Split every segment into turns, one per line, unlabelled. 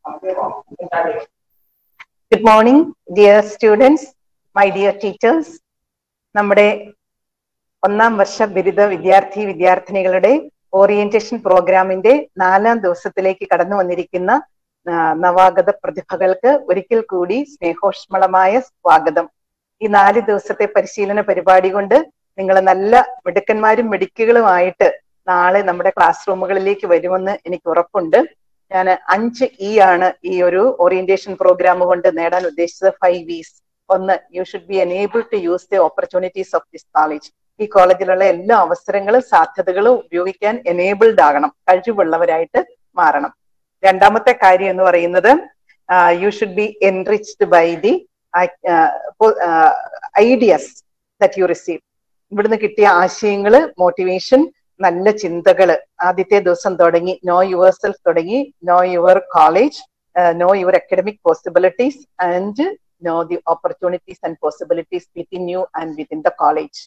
Good morning, dear students, my dear teachers. നമ്മുടെ ഒന്നാം വർഷ ബിരുദ വിദ്യാർത്ഥി വിദ്യാർത്ഥിനികളുടെ ഓറിയന്റേഷൻ പ്രോഗ്രാമിന്റെ നാലാം ദിവസത്തിലേക്ക് കടന്നു വന്നിരിക്കുന്ന ആ, നവാഗത പ്രതിഭകൾക്ക് ഒരിക്കൽ കൂടി സ്നേഹോഷ്മളമായ സ്വാഗതം ഈ നാല് ദിവസത്തെ പരിശീലന പരിപാടി കൊണ്ട് നിങ്ങൾ നല്ല മിടുക്കന്മാരും മിടുക്കുകളുമായിട്ട് നാളെ നമ്മുടെ ക്ലാസ് റൂമുകളിലേക്ക് വരുമെന്ന് എനിക്ക് ഉറപ്പുണ്ട് ഞാൻ അഞ്ച് ഇ ആണ് ഈ ഒരു ഓറിയന്റേഷൻ പ്രോഗ്രാം കൊണ്ട് നേടാൻ ഉദ്ദേശിച്ചത് ഫൈവ് ഈസ് ഒന്ന് you should be enable to use the opportunities of this college ഈ കോളേജിലുള്ള എല്ലാ അവസരങ്ങളും സാധ്യതകളും ഉപയോഗിക്കാൻ എനേബിൾഡ് ആകണം കഴിവുള്ളവരായിട്ട് മാറണം രണ്ടാമത്തെ കാര്യം എന്ന് പറയുന്നത് you should be enriched by the ideas that you receive ഇവിടുന്ന് കിട്ടിയ ആശയങ്ങള് മോട്ടിവേഷൻ നല്ല ചിന്തകള് ആദ്യത്തെ ദിവസം തുടങ്ങി നോ യുവർ സെൽഫ് തുടങ്ങി know your college know your academic possibilities and know the opportunities and possibilities within you and within the college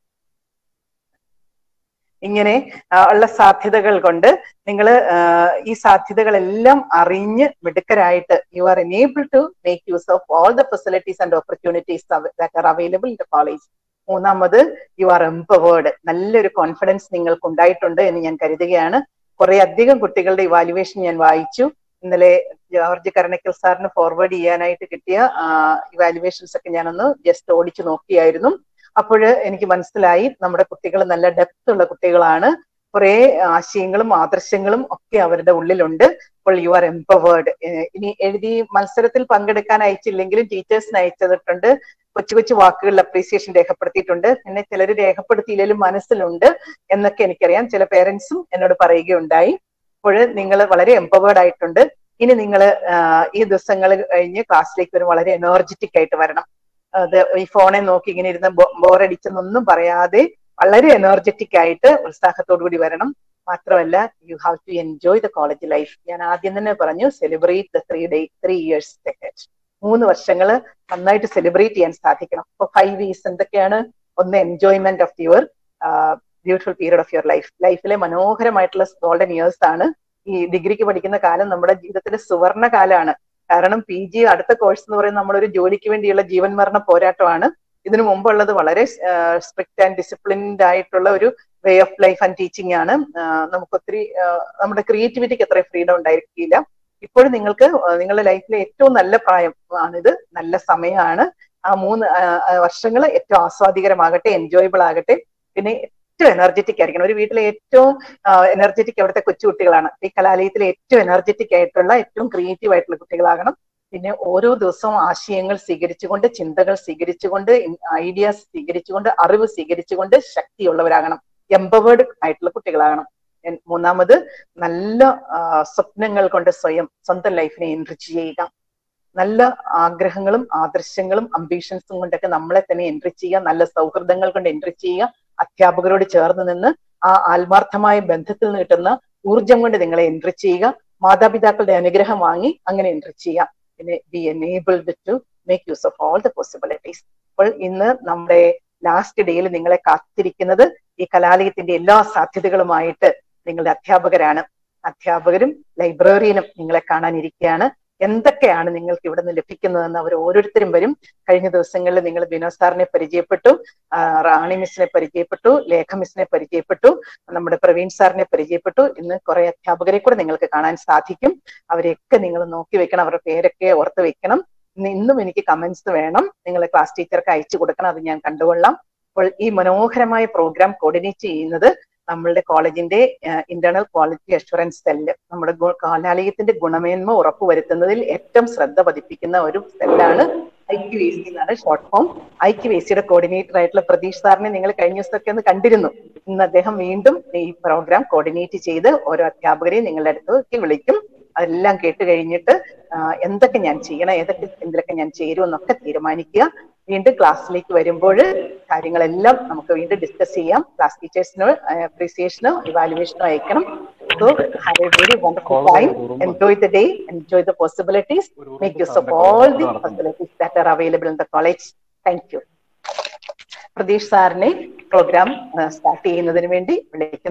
ഇങ്ങനെ ആ, ഉള്ള സാധ്യതകൾ കൊണ്ട് നിങ്ങൾ ഈ സാധ്യതകളെല്ലാം അറിഞ്ഞ് മിടുക്കരായിട്ട് you are enable to make use of all the facilities and opportunities that are available in the college മൂന്നാമത് യു ആർ എംപവേർഡ് നല്ലൊരു കോൺഫിഡൻസ് നിങ്ങൾക്ക് ഉണ്ടായിട്ടുണ്ട് എന്ന് ഞാൻ കരുതുകയാണ് കുറെ അധികം കുട്ടികളുടെ ഇവാലുവേഷൻ ഞാൻ വായിച്ചു ഇന്നലെ ജോർജ് കരണക്കൽ സാറിന് ഫോർവേഡ് ചെയ്യാനായിട്ട് കിട്ടിയ ഇവാലുവേഷൻസ് ഒക്കെ ഞാനൊന്ന് ജസ്റ്റ് ഓടിച്ചു നോക്കിയായിരുന്നു അപ്പോൾ എനിക്ക് മനസ്സിലായി നമ്മുടെ കുട്ടികൾ നല്ല ഡെപ്ത് ഉള്ള കുട്ടികളാണ് കുറെ ആശയങ്ങളും ആദർശങ്ങളും ഒക്കെ അവരുടെ ഉള്ളിലുണ്ട് അപ്പോൾ യു ആർ എംപവേർഡ് ഇനി എഴുതി മത്സരത്തിൽ പങ്കെടുക്കാൻ അയച്ചില്ലെങ്കിലും ടീച്ചേഴ്സിന് അയച്ചിട്ടുണ്ട് കൊച്ചു കൊച്ചു വാക്കുകളിൽ അപ്രീസിയേഷൻ രേഖപ്പെടുത്തിയിട്ടുണ്ട് പിന്നെ ചിലർ രേഖപ്പെടുത്തിയില്ലെങ്കിലും മനസ്സിലുണ്ട് എന്നൊക്കെ എനിക്കറിയാം ചില പേരൻസും എന്നോട് പറയുകയുണ്ടായി അപ്പോൾ നിങ്ങൾ വളരെ എംപവേർഡ് ആയിട്ടുണ്ട് ഇനി നിങ്ങൾ ഈ ദിവസങ്ങൾ കഴിഞ്ഞ് ക്ലാസ്സിലേക്ക് വരും വളരെ എനർജറ്റിക് ആയിട്ട് വരണം അത് ഈ ഫോണെ നോക്കി ഇങ്ങനെ ഇരുന്ന് ബോറടിച്ചെന്നൊന്നും പറയാതെ വളരെ എനർജറ്റിക് ആയിട്ട് ഉത്സാഹത്തോടു കൂടി വരണം മാത്രമല്ല you have to enjoy the college life ഞാൻ ആദ്യം തന്നെ പറഞ്ഞു celebrate the three day three years ടെക്കറ്റ് മൂന്ന് വർഷങ്ങൾ നന്നായിട്ട് സെലിബ്രേറ്റ് ചെയ്യാൻ സാധിക്കണം അപ്പൊ ഫൈവ് വീസ് എന്തൊക്കെയാണ് ഒന്ന് enjoyment of your beautiful period of your life ലൈഫിലെ മനോഹരമായിട്ടുള്ള ഗോൾഡൻ ഇയേഴ്സ് ആണ് ഈ ഡിഗ്രിക്ക് പഠിക്കുന്ന കാലം നമ്മുടെ ജീവിതത്തിലെ സുവർണ കാലമാണ് കാരണം പി ജി അടുത്ത കോഴ്സ് എന്ന് പറയുന്നത് നമ്മളൊരു ജോലിക്ക് വേണ്ടിയുള്ള ജീവൻ മരണ പോരാട്ടമാണ് ഇതിനു മുമ്പുള്ളത് വളരെ സ്ട്രിക്റ്റ് ആൻഡ് ഡിസിപ്ലിൻഡ് ആയിട്ടുള്ള ഒരു way of life and teaching ആണ് നമുക്ക് ഒത്തിരി നമ്മുടെ ക്രിയേറ്റിവിറ്റിക്ക് അത്ര ഫ്രീഡം ഉണ്ടായിരിക്കില്ല ഇപ്പോഴും നിങ്ങൾക്ക് നിങ്ങളുടെ ലൈഫിലെ ഏറ്റവും നല്ല പ്രായം ആണിത് നല്ല സമയമാണ് ആ മൂന്ന് വർഷങ്ങൾ ഏറ്റവും ആസ്വാദികരമാകട്ടെ എൻജോയബിൾ ആകട്ടെ പിന്നെ ഏറ്റവും എനർജറ്റിക് ആയിരിക്കണം ഒരു വീട്ടിലെ ഏറ്റവും എനർജറ്റിക് അവിടുത്തെ കൊച്ചുകുട്ടികളാണ് ഈ കലാലയത്തിലെ ഏറ്റവും എനർജറ്റിക് ആയിട്ടുള്ള ഏറ്റവും ക്രിയേറ്റീവ് ആയിട്ടുള്ള കുട്ടികളാകണം പിന്നെ ഓരോ ദിവസവും ആശയങ്ങൾ സ്വീകരിച്ചുകൊണ്ട് ചിന്തകൾ സ്വീകരിച്ചുകൊണ്ട് ഐഡിയാസ് സ്വീകരിച്ചുകൊണ്ട് അറിവ് സ്വീകരിച്ചുകൊണ്ട് ശക്തിയുള്ളവരാകണം എംപവേർഡ് ആയിട്ടുള്ള കുട്ടികളാകണം മൂന്നാമത് നല്ല സ്വപ്നങ്ങൾ കൊണ്ട് സ്വയം സ്വന്തം ലൈഫിനെ എൻറിച്ച് ചെയ്യുക നല്ല ആഗ്രഹങ്ങളും ആദർശങ്ങളും അംബീഷൻസും കൊണ്ടൊക്കെ നമ്മളെ തന്നെ എൻട്രിച്ച് ചെയ്യുക നല്ല സൗഹൃദങ്ങൾ കൊണ്ട് എൻട്രിച്ച് ചെയ്യുക അധ്യാപകരോട് ചേർന്ന് നിന്ന് ആ ആത്മാർത്ഥമായ ബന്ധത്തിൽ നിന്ന് കിട്ടുന്ന ഊർജം കൊണ്ട് നിങ്ങളെ എൻട്രിച്ച് ചെയ്യുക മാതാപിതാക്കളുടെ അനുഗ്രഹം വാങ്ങി അങ്ങനെ എൻട്രിച്ച് ചെയ്യുക പിന്നെ be enabled to make use of all the possibilities അപ്പോൾ ഇന്ന് നമ്മുടെ ലാസ്റ്റ് ഡേയിൽ നിങ്ങളെ കാത്തിരിക്കുന്നത് ഈ കലാലയത്തിന്റെ എല്ലാ സാധ്യതകളുമായിട്ട് നിങ്ങളുടെ അധ്യാപകരാണ് അധ്യാപകരും ലൈബ്രറിയനും നിങ്ങളെ കാണാനിരിക്കുകയാണ് എന്തൊക്കെയാണ് നിങ്ങൾക്ക് ഇവിടെ നിന്ന് ലഭിക്കുന്നതെന്ന് അവർ ഓരോരുത്തരും വരും കഴിഞ്ഞ ദിവസങ്ങളിൽ നിങ്ങൾ വിനോദ് സാറിനെ പരിചയപ്പെട്ടു റാണി മിസ്സിനെ പരിചയപ്പെട്ടു ലേഖ മിസ്സിനെ പരിചയപ്പെട്ടു നമ്മുടെ പ്രവീൺ സാറിനെ പരിചയപ്പെട്ടു ഇന്ന് കുറെ അധ്യാപകരെ കൂടെ നിങ്ങൾക്ക് കാണാൻ സാധിക്കും അവരെയൊക്കെ നിങ്ങൾ നോക്കി വെക്കണം അവരുടെ പേരൊക്കെ ഓർത്ത് വെക്കണം ഇന്നും എനിക്ക് കമന്റ്സ് വേണം നിങ്ങൾ ക്ലാസ് ടീച്ചർക്ക് അയച്ചു കൊടുക്കണം അത് ഞാൻ കണ്ടുകൊള്ളാം അപ്പോൾ ഈ മനോഹരമായ പ്രോഗ്രാം കോർഡിനേറ്റ് ചെയ്യുന്നത് നമ്മളുടെ കോളേജിന്റെ ഇന്റേണൽ ക്വാളിറ്റി അഷുറൻസ് സെല്ല് നമ്മുടെ കലാലയത്തിന്റെ ഗുണമേന്മ ഉറപ്പുവരുത്തുന്നതിൽ ഏറ്റവും ശ്രദ്ധ പതിപ്പിക്കുന്ന ഒരു സെല്ലാണ് ഐ ക്യു എ സി എന്നാണ് short form I Q A സിയുടെ കോർഡിനേറ്റർ ആയിട്ടുള്ള പ്രതീഷ് സാറിനെ നിങ്ങൾ കഴിഞ്ഞ ദിവസമൊക്കെ ഒന്ന് കണ്ടിരുന്നു ഇന്ന് അദ്ദേഹം വീണ്ടും ഈ പ്രോഗ്രാം കോർഡിനേറ്റ് ചെയ്ത് ഓരോ അധ്യാപകരെയും നിങ്ങളുടെ അടുത്തേക്ക് വിളിക്കും അതെല്ലാം കേട്ട് കഴിഞ്ഞിട്ട് എന്തൊക്കെ ഞാൻ ചെയ്യണം ഏതൊക്കെ എന്തിലൊക്കെ ഞാൻ ചേരുമെന്നൊക്കെ തീരുമാനിക്കുക വീണ്ടും ക്ലാസ്സിലേക്ക് വരുമ്പോൾ കാര്യങ്ങളെല്ലാം നമുക്ക് വീണ്ടും ഡിസ്കസ് ചെയ്യാം ക്ലാസ് ടീച്ചേഴ്സിനോ അപ്രീസിയേഷനോ ഇവാലുവേഷനോ അയക്കണം so have a very wonderful time enjoy the day enjoy the possibilities make use of all the possibilities that are available in the college thank you Pratheesh സാറിനെ പ്രോഗ്രാം സ്റ്റാർട്ട് ചെയ്യുന്നതിന് വേണ്ടി വിളിക്കുന്നു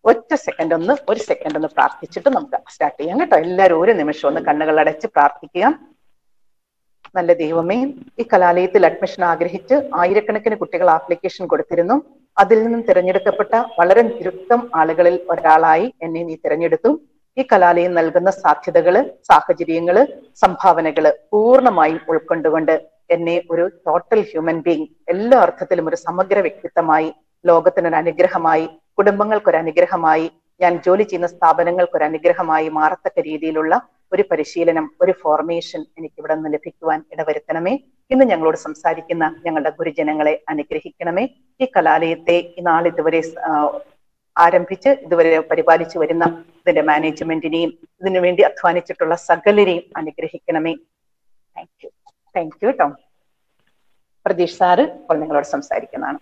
ഒറ്റ സെക്കൻഡ് ഒന്ന് ഒരു സെക്കൻഡ് ഒന്ന് പ്രാർത്ഥിച്ചിട്ട് നമുക്ക് സ്റ്റാർട്ട് ചെയ്യാം കേട്ടോ എല്ലാവരും ഒരു നിമിഷം ഒന്ന് കണ്ണുകൾ അടച്ച് പ്രാർത്ഥിക്കുക നല്ല ദൈവമേ ഈ കലാലയത്തിൽ അഡ്മിഷൻ ആഗ്രഹിച്ച് ആയിരക്കണക്കിന് കുട്ടികൾ ആപ്ലിക്കേഷൻ കൊടുത്തിരുന്നു അതിൽ നിന്നും തിരഞ്ഞെടുക്കപ്പെട്ട വളരെ ചുരുക്കം ആളുകളിൽ ഒരാളായി എന്നെ നീ തിരഞ്ഞെടുത്തു ഈ കലാലയം നൽകുന്ന സാധ്യതകള് സാഹചര്യങ്ങള് സംഭാവനകള് പൂർണ്ണമായും ഉൾക്കൊണ്ടുകൊണ്ട് എന്നെ ഒരു ടോട്ടൽ ഹ്യൂമൻ ബീങ് എല്ലാ അർത്ഥത്തിലും ഒരു സമഗ്ര വ്യക്തിത്വമായി ലോകത്തിനൊരു അനുഗ്രഹമായി കുടുംബങ്ങൾക്കൊരു അനുഗ്രഹമായി ഞാൻ ജോലി ചെയ്യുന്ന സ്ഥാപനങ്ങൾക്കൊരു അനുഗ്രഹമായി മാറത്തക്ക രീതിയിലുള്ള ഒരു പരിശീലനം ഒരു ഫോർമേഷൻ എനിക്ക് ഇവിടെ നിന്ന് ലഭിക്കുവാൻ ഇടവരുത്തണമേ ഇന്ന് ഞങ്ങളോട് സംസാരിക്കുന്ന ഞങ്ങളുടെ ഗുരുജനങ്ങളെ അനുഗ്രഹിക്കണമേ ഈ കലാലയത്തെ ഈ നാളിതുവരെ ആരംഭിച്ച് ഇതുവരെ പരിപാലിച്ചു വരുന്ന ഇതിന്റെ മാനേജ്മെന്റിനെയും ഇതിനു വേണ്ടി അധ്വാനിച്ചിട്ടുള്ള സകലരെയും അനുഗ്രഹിക്കണമേ താങ്ക് യു താങ്ക് യു കേട്ടോ പ്രതീഷ് സാറ് ഇപ്പോൾ നിങ്ങളോട് സംസാരിക്കുന്നതാണ്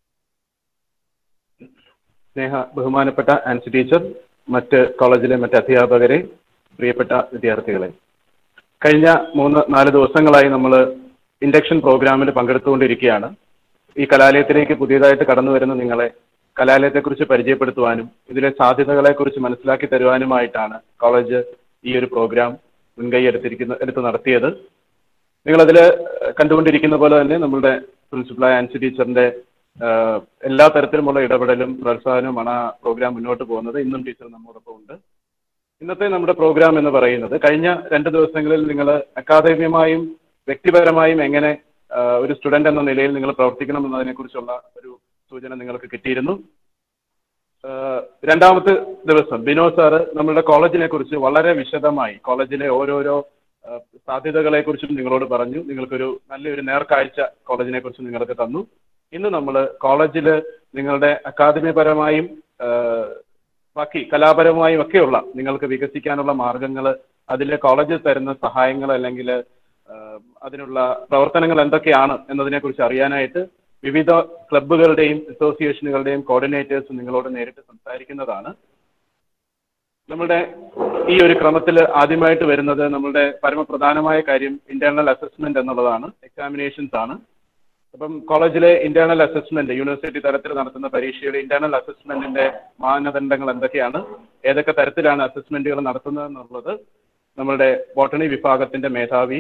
സ്നേഹ ബഹുമാനപ്പെട്ട ആൻസി ടീച്ചർ മറ്റ് കോളേജിലെ മറ്റ് അധ്യാപകരെ പ്രിയപ്പെട്ട വിദ്യാർത്ഥികളെ കഴിഞ്ഞ മൂന്ന് നാല് ദിവസങ്ങളായി നമ്മൾ ഇൻഡക്ഷൻ പ്രോഗ്രാമിൽ പങ്കെടുത്തുകൊണ്ടിരിക്കുകയാണ് ഈ കലാലയത്തിലേക്ക് പുതിയതായിട്ട് കടന്നു വരുന്ന നിങ്ങളെ കലാലയത്തെക്കുറിച്ച് പരിചയപ്പെടുത്തുവാനും ഇതിലെ സാധ്യതകളെക്കുറിച്ച് മനസ്സിലാക്കി തരുവാനുമായിട്ടാണ് കോളേജ് ഈ ഒരു പ്രോഗ്രാം മുൻകൈ എടുത്തിരിക്കുന്ന എടുത്ത് നടത്തിയത് നിങ്ങളതിൽ കണ്ടുകൊണ്ടിരിക്കുന്ന പോലെ തന്നെ നമ്മളുടെ പ്രിൻസിപ്പളായ ആൻസി ടീച്ചറിന്റെ എല്ലാ തരത്തിലുമുള്ള ഇടപെടലും പ്രോത്സാഹനവുമാണ് ആ പ്രോഗ്രാം മുന്നോട്ട് പോകുന്നത് ഇന്നും ടീച്ചർ നമ്മോടൊപ്പം ഉണ്ട് ഇന്നത്തെ നമ്മുടെ പ്രോഗ്രാം എന്ന് പറയുന്നത് കഴിഞ്ഞ രണ്ട് ദിവസങ്ങളിൽ നിങ്ങൾ അക്കാദമികമായും വ്യക്തിപരമായും എങ്ങനെ ഒരു സ്റ്റുഡന്റ് എന്ന നിലയിൽ നിങ്ങൾ പ്രവർത്തിക്കണം എന്നതിനെക്കുറിച്ചുള്ള ഒരു സൂചന നിങ്ങൾക്ക് കിട്ടിയിരുന്നു രണ്ടാമത്തെ ദിവസം ബിനോ സാറ് നമ്മളുടെ കോളേജിനെ കുറിച്ച് വളരെ വിശദമായി കോളേജിലെ ഓരോരോ സാധ്യതകളെ കുറിച്ചും നിങ്ങളോട് പറഞ്ഞു നിങ്ങൾക്കൊരു നല്ലൊരു നേർക്കാഴ്ച കോളേജിനെ കുറിച്ച് നിങ്ങൾക്ക് തന്നു ഇന്ന് നമ്മൾ കോളേജിൽ നിങ്ങളുടെ അക്കാദമിപരമായും ബാക്കി കലാപരമായും ഒക്കെയുള്ള നിങ്ങൾക്ക് വികസിക്കാനുള്ള മാർഗങ്ങൾ അതിലെ കോളേജിൽ തരുന്ന സഹായങ്ങൾ അല്ലെങ്കിൽ അതിനുള്ള പ്രവർത്തനങ്ങൾ എന്തൊക്കെയാണ് എന്നതിനെക്കുറിച്ച് അറിയാനായിട്ട് വിവിധ ക്ലബ്ബുകളുടെയും അസോസിയേഷനുകളുടെയും കോർഡിനേറ്റേഴ്സ് നിങ്ങളോട് നേരിട്ട് സംസാരിക്കുന്നതാണ് നമ്മുടെ ഈ ഒരു ക്രമത്തിൽ ആദ്യമായിട്ട് വരുന്നത് നമ്മുടെ പരമപ്രധാനമായ കാര്യം ഇന്റേണൽ അസസ്മെന്റ് എന്നുള്ളതാണ് എക്സാമിനേഷൻസ് ആണ് അപ്പം കോളേജിലെ ഇന്റേണൽ അസസ്മെന്റ് യൂണിവേഴ്സിറ്റി തലത്തിൽ നടത്തുന്ന പരീക്ഷയുടെ ഇന്റേണൽ അസസ്മെന്റിന്റെ മാനദണ്ഡങ്ങൾ എന്തൊക്കെയാണ് ഏതൊക്കെ തരത്തിലാണ് അസസ്മെന്റുകൾ നടത്തുന്നത് എന്നുള്ളത് നമ്മളുടെ ബോട്ടണി വിഭാഗത്തിന്റെ മേധാവി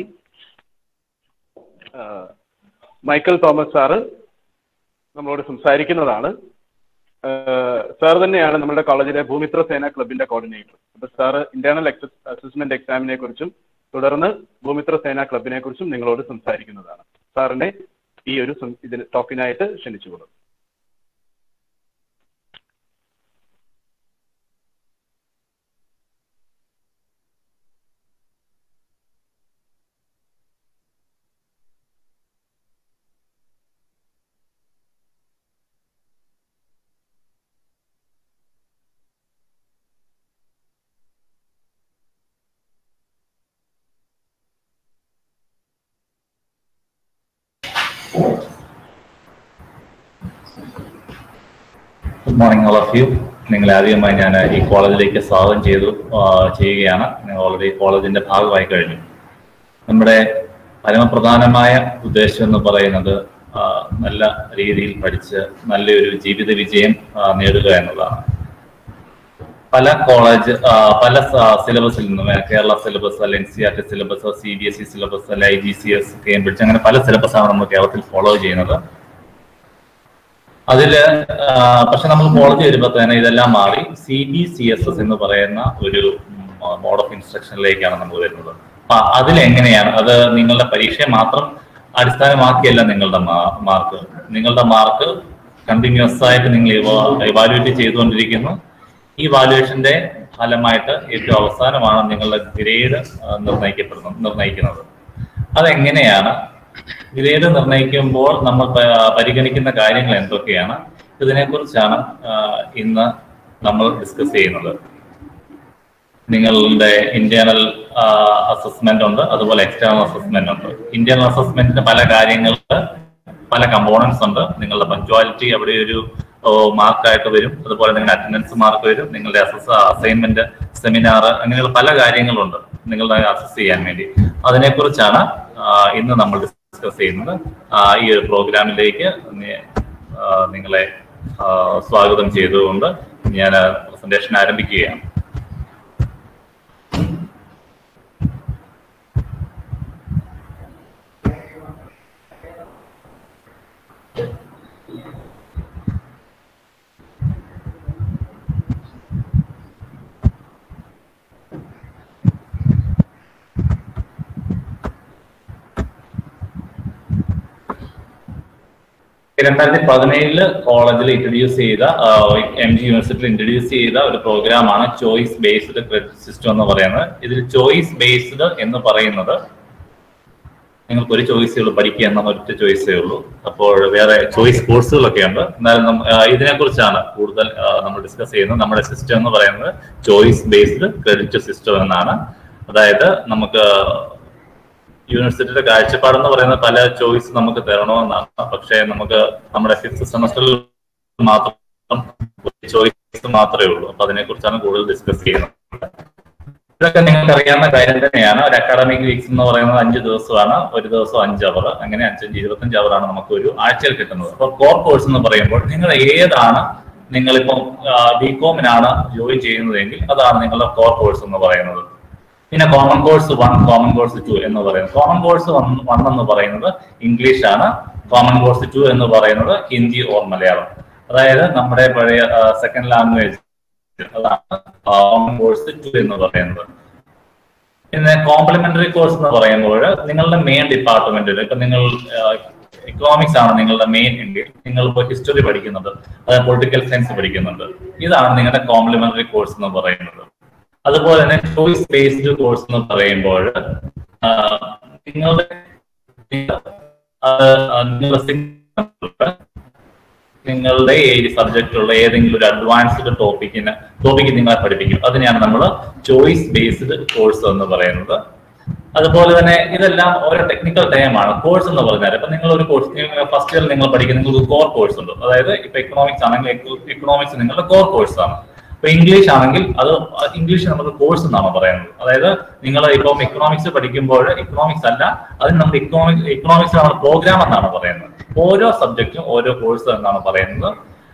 മൈക്കൽ തോമസ് സാറ് നമ്മളോട് സംസാരിക്കുന്നതാണ് സാർ തന്നെയാണ് നമ്മുടെ കോളേജിലെ ഭൂമിത്ര സേന ക്ലബിന്റെ കോർഡിനേറ്റർ അപ്പൊ സാറ് ഇന്റേണൽ അസസ്മെന്റ് എക്സാമിനെ കുറിച്ചും തുടർന്ന് ഭൂമിത്ര സേന ക്ലബിനെ കുറിച്ചും നിങ്ങളോട് സംസാരിക്കുന്നതാണ് സാറിനെ ഈ ഒരു ഇതിന് ടോക്കിനായിട്ട് ക്ഷണിച്ചുകൊള്ളും
good morning all of you നിങ്ങളെ ആദ്യമായി ഞാൻ ഈ കോളേജിലേക്ക് സ്വാഗതം ചെയ്തു ചെയ്യുകയാണ് നിങ്ങൾ ഓൾറെഡി കോളേജിന്റെ ഭാഗമായി കഴിഞ്ഞു നമ്മുടെ പരമപ്രധാനമായ ഉദ്ദേശം എന്ന് പറയുന്നത് നല്ല രീതിയിൽ പഠിച്ച് നല്ലൊരു ജീവിത വിജയം നേടുക എന്നുള്ളതാണ് പല കോളേജ് പല സിലബസിൽ നിന്നും കേരള സിലബസ് അല്ല N C R T syllabus C B S E syllabus അല്ല I G C S Cambridge അങ്ങനെ പല സിലബസാണ് നമ്മൾ കേരളത്തിൽ ഫോളോ ചെയ്യുന്നത് അതില് പക്ഷെ നമ്മൾ കോളേജ് വരുമ്പോൾ തന്നെ ഇതെല്ലാം മാറി C B C S S എന്ന് പറയുന്ന ഒരു മോഡ് ഓഫ് ഇൻസ്ട്രക്ഷനിലേക്കാണ് നമ്മൾ വരുന്നത് അപ്പൊ അതിലെങ്ങനെയാണ് അത് നിങ്ങളുടെ പരീക്ഷയെ മാത്രം അടിസ്ഥാനമാക്കിയല്ല നിങ്ങളുടെ മാർക്ക് നിങ്ങളുടെ മാർക്ക് കണ്ടിന്യൂസ് ആയിട്ട് നിങ്ങൾ ഇവാലുവേറ്റ് ചെയ്തുകൊണ്ടിരിക്കുന്നു ഈ വാലുവേഷന്റെ ഫലമായിട്ട് ഏറ്റവും അവസാനമാണ് നിങ്ങളുടെ ഗ്രേഡ് നിർണ്ണയിക്കപ്പെടുന്നത് നിർണ്ണയിക്കുന്നത് അതെങ്ങനെയാണ് ഗ്രേഡ് നിർണ്ണയിക്കുമ്പോൾ നമ്മൾ പരിഗണിക്കുന്ന കാര്യങ്ങൾ എന്തൊക്കെയാണ് ഇതിനെക്കുറിച്ചാണ് ഇന്ന് നമ്മൾ ഡിസ്കസ് ചെയ്യുന്നത് നിങ്ങളുടെ ഇന്റേണൽ അസസ്മെന്റ് ഉണ്ട് അതുപോലെ എക്സ്റ്റേണൽ അസസ്മെന്റ് ഉണ്ട് ഇന്റേണൽ അസസ്മെന്റിന് പല കാര്യങ്ങൾ പല കമ്പോണൻസ് ഉണ്ട് നിങ്ങളുടെ പഞ്ച്വാലിറ്റി അവിടെ ഒരു മാർക്കായിട്ട് വരും അതുപോലെ നിങ്ങളുടെ അറ്റൻഡൻസ് മാർക്ക് വരും നിങ്ങളുടെ അസസ് അസൈൻമെന്റ് സെമിനാർ അങ്ങനെയുള്ള പല കാര്യങ്ങളുണ്ട് നിങ്ങളുടെ അസസ് ചെയ്യാൻ വേണ്ടി അതിനെക്കുറിച്ചാണ് ഇന്ന് നമ്മൾ ഡിസ്കസ് ചെയ്യുന്നത് ഈ ഒരു പ്രോഗ്രാമിലേക്ക് നിങ്ങളെ സ്വാഗതം ചെയ്തുകൊണ്ട് ഞാൻ പ്രസന്റേഷൻ ആരംഭിക്കുകയാണ് രണ്ടായിരത്തി പതിനേഴില് കോളേജിൽ ഇൻട്രൊഡ്യൂസ് ചെയ്ത എം ജി യൂണിവേഴ്സിറ്റിയിൽ ഇൻട്രൊഡ്യൂസ് ചെയ്ത ഒരു പ്രോഗ്രാമാണ് ചോയ്സ് ബേസ്ഡ് ക്രെഡിറ്റ് സിസ്റ്റം എന്ന് പറയുന്നത് ഇതിൽ ചോയ്സ് ബേസ്ഡ് എന്ന് പറയുന്നത് നിങ്ങൾക്ക് ഒരു ചോയ്സേ ഉള്ളൂ പഠിക്കുക എന്ന ഒറ്റ ചോയ്സേ ഉള്ളൂ അപ്പോൾ വേറെ ചോയ്സ് കോഴ്സുകളൊക്കെ ഉണ്ട് എന്നാലും ഇതിനെ കുറിച്ചാണ് കൂടുതൽ ആ, നമ്മൾ ഡിസ്കസ് ചെയ്യുന്നത് നമ്മുടെ സിസ്റ്റം എന്ന് പറയുന്നത് ചോയ്സ് ബേസ്ഡ് ക്രെഡിറ്റ് സിസ്റ്റം എന്നാണ് അതായത് നമുക്ക് യൂണിവേഴ്സിറ്റിയുടെ കാഴ്ചപ്പാട് എന്ന് പറയുന്നത് പല ചോയ്സ് നമുക്ക് തരണമെന്നാണ് പക്ഷേ നമുക്ക് നമ്മുടെ ഫിഫ്ത് സെമസ്റ്ററിൽ മാത്രം ചോയ്സ് മാത്രമേ ഉള്ളൂ അപ്പൊ അതിനെ കുറിച്ചാണ് കൂടുതൽ ഡിസ്കസ് ചെയ്യുന്നത് ഇതൊക്കെ നിങ്ങൾക്ക് അറിയാവുന്ന കാര്യം തന്നെയാണ് ഒരു അക്കാഡമിക് വീക്സ് എന്ന് പറയുന്നത് അഞ്ച് ദിവസമാണ് ഒരു ദിവസം അഞ്ച് അവർ അങ്ങനെ അഞ്ചഞ്ച് ഇരുപത്തഞ്ച് അവറാണ് നമുക്ക് ഒരു ആഴ്ചയിൽ കിട്ടുന്നത് അപ്പോൾ കോർ കോഴ്സ് എന്ന് പറയുമ്പോൾ നിങ്ങൾ ഏതാണ് നിങ്ങളിപ്പം ബി കോമിനാണ് ജോയിൻ ചെയ്യുന്നതെങ്കിൽ അതാണ് നിങ്ങളുടെ കോർ കോഴ്സ് എന്ന് പറയുന്നത് പിന്നെ common course one common course two എന്ന് പറയുന്നത് കോമൺ കോഴ്സ് വൺ എന്ന് പറയുന്നത് ഇംഗ്ലീഷ് ആണ് കോമൺ കോഴ്സ് ടു എന്ന് പറയുന്നത് ഹിന്ദി ഓർ മലയാളം അതായത് നമ്മുടെ പഴയ സെക്കൻഡ് ലാംഗ്വേജ് അതാണ് കോമൺ കോഴ്സ് ടു എന്ന് പറയുന്നത് പിന്നെ കോംപ്ലിമെന്ററി കോഴ്സ് എന്ന് പറയുമ്പോൾ നിങ്ങളുടെ മെയിൻ ഡിപ്പാർട്ട്മെന്റിൽ ഇപ്പൊ നിങ്ങൾ ഇക്കണോമിക്സ് ആണ് നിങ്ങളുടെ മെയിൻ എങ്കിൽ നിങ്ങൾ ഇപ്പോൾ ഹിസ്റ്ററി പഠിക്കുന്നുണ്ട് അതായത് പൊളിറ്റിക്കൽ സയൻസ് പഠിക്കുന്നുണ്ട് ഇതാണ് നിങ്ങളുടെ കോംപ്ലിമെന്ററി കോഴ്സ് എന്ന് പറയുന്നത് അതുപോലെ തന്നെ ചോയ്സ് ബേസ്ഡ് കോഴ്സ് എന്ന് പറയുമ്പോൾ ആ, നിങ്ങളുടെ ആ, നിങ്ങളുടെ നിങ്ങളുടെ ഈ സബ്ജക്റ്റിലുള്ള ഏതെങ്കിലും ഒരു അഡ്വാൻസ്ഡ് ടോപ്പിക്കിന് ടോപ്പിക്ക് നിങ്ങളെ പഠിപ്പിക്കും അതിനെയാണ് നമ്മൾ ചോയ്സ് ബേസ്ഡ് കോഴ്സ് എന്ന് പറയുന്നത് അതുപോലെ തന്നെ ഇതെല്ലാം ഓരോ ടെക്നിക്കൽ ടൈമാണ് കോഴ്സ് എന്ന് പറഞ്ഞാൽ ഇപ്പൊ നിങ്ങൾ ഒരു കോഴ്സ് ഫസ്റ്റ് ഇയർ നിങ്ങൾ പഠിക്കുന്ന നിങ്ങൾക്ക് കോർ കോഴ്സ് ഉണ്ട് അതായത് ഇപ്പൊ എക്കണോമിക്സ് ആണെങ്കിൽ എക്കണോമിക്സ് നിങ്ങളുടെ കോർ കോഴ്സ് ആണ് ഇപ്പൊ ഇംഗ്ലീഷ് ആണെങ്കിൽ അത് ഇംഗ്ലീഷ് നമുക്ക് കോഴ്സ് എന്നാണ് പറയുന്നത് അതായത് നിങ്ങൾ ഇപ്പം എക്കണോമിക്സ് പഠിക്കുമ്പോൾ എക്കണോമിക്സ് അല്ല അതിന് നമ്മൾ ഇക്കണോമിക്സ് എക്കണോമിക്സ് നമ്മൾ പ്രോഗ്രാം എന്നാണ് പറയുന്നത് ഓരോ സബ്ജക്റ്റും ഓരോ കോഴ്സ് എന്നാണ് പറയുന്നത്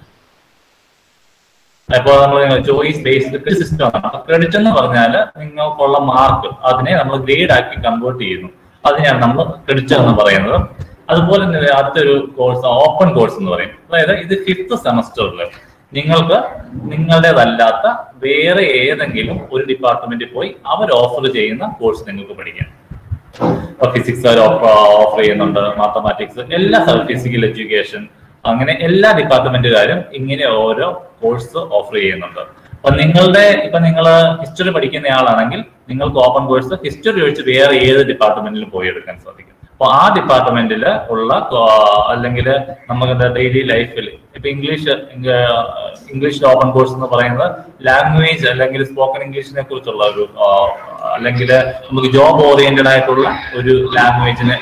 ഇപ്പോൾ നമ്മൾ ചോയ്സ് ബേസ്ഡ് സിസ്റ്റം ആണ് ക്രെഡിറ്റ് എന്ന് പറഞ്ഞാൽ നിങ്ങൾക്കുള്ള മാർക്ക് അതിനെ നമ്മൾ ഗ്രേഡ് ആക്കി കൺവേർട്ട് ചെയ്യുന്നു അതിനെയാണ് നമ്മൾ ക്രെഡിറ്റ് എന്ന് പറയുന്നത് അതുപോലെ തന്നെ അടുത്തൊരു കോഴ്സ് ഓപ്പൺ കോഴ്സ് എന്ന് പറയും അതായത് ഇത് ഫിഫ്ത്ത് സെമസ്റ്ററിൽ നിങ്ങൾക്ക് നിങ്ങളുടേതല്ലാത്ത വേറെ ഏതെങ്കിലും ഒരു ഡിപ്പാർട്ട്മെന്റിൽ പോയി അവർ ഓഫർ ചെയ്യുന്ന കോഴ്സ് നിങ്ങൾക്ക് പഠിക്കാം ഫിസിക്സ് അവർ ഓഫർ ചെയ്യുന്നുണ്ട് മാത്തമാറ്റിക്സ് എല്ലാ ഫിസിക്കൽ എഡ്യൂക്കേഷൻ അങ്ങനെ എല്ലാ ഡിപ്പാർട്ട്മെന്റുകാരും ഇങ്ങനെ ഓരോ കോഴ്സ് ഓഫർ ചെയ്യുന്നുണ്ട് അപ്പൊ നിങ്ങളുടെ ഇപ്പൊ നിങ്ങൾ ഹിസ്റ്ററി പഠിക്കുന്ന ആളാണെങ്കിൽ നിങ്ങൾക്ക് ഓപ്പൺ കോഴ്സ് ഹിസ്റ്ററി ഒഴിച്ച് വേറെ ഏത് ഡിപ്പാർട്ട്മെന്റിലും പോയി എടുക്കാൻ സാധിക്കും അപ്പൊ ആ ഡിപ്പാർട്ട്മെന്റിൽ ഉള്ള അല്ലെങ്കിൽ നമുക്ക് ഡെയിലി ലൈഫിൽ ഇപ്പൊ ഇംഗ്ലീഷ് ഇംഗ്ലീഷ് ഓപ്പൺ കോഴ്സ് എന്ന് പറയുന്നത് ലാംഗ്വേജ് അല്ലെങ്കിൽ സ്പോക്കൺ ഇംഗ്ലീഷിനെ കുറിച്ചുള്ള ഒരു ആ, അല്ലെങ്കിൽ നമുക്ക് ജോബ് ഓറിയന്റഡ് ആയിട്ടുള്ള ഒരു ലാംഗ്വേജിനെ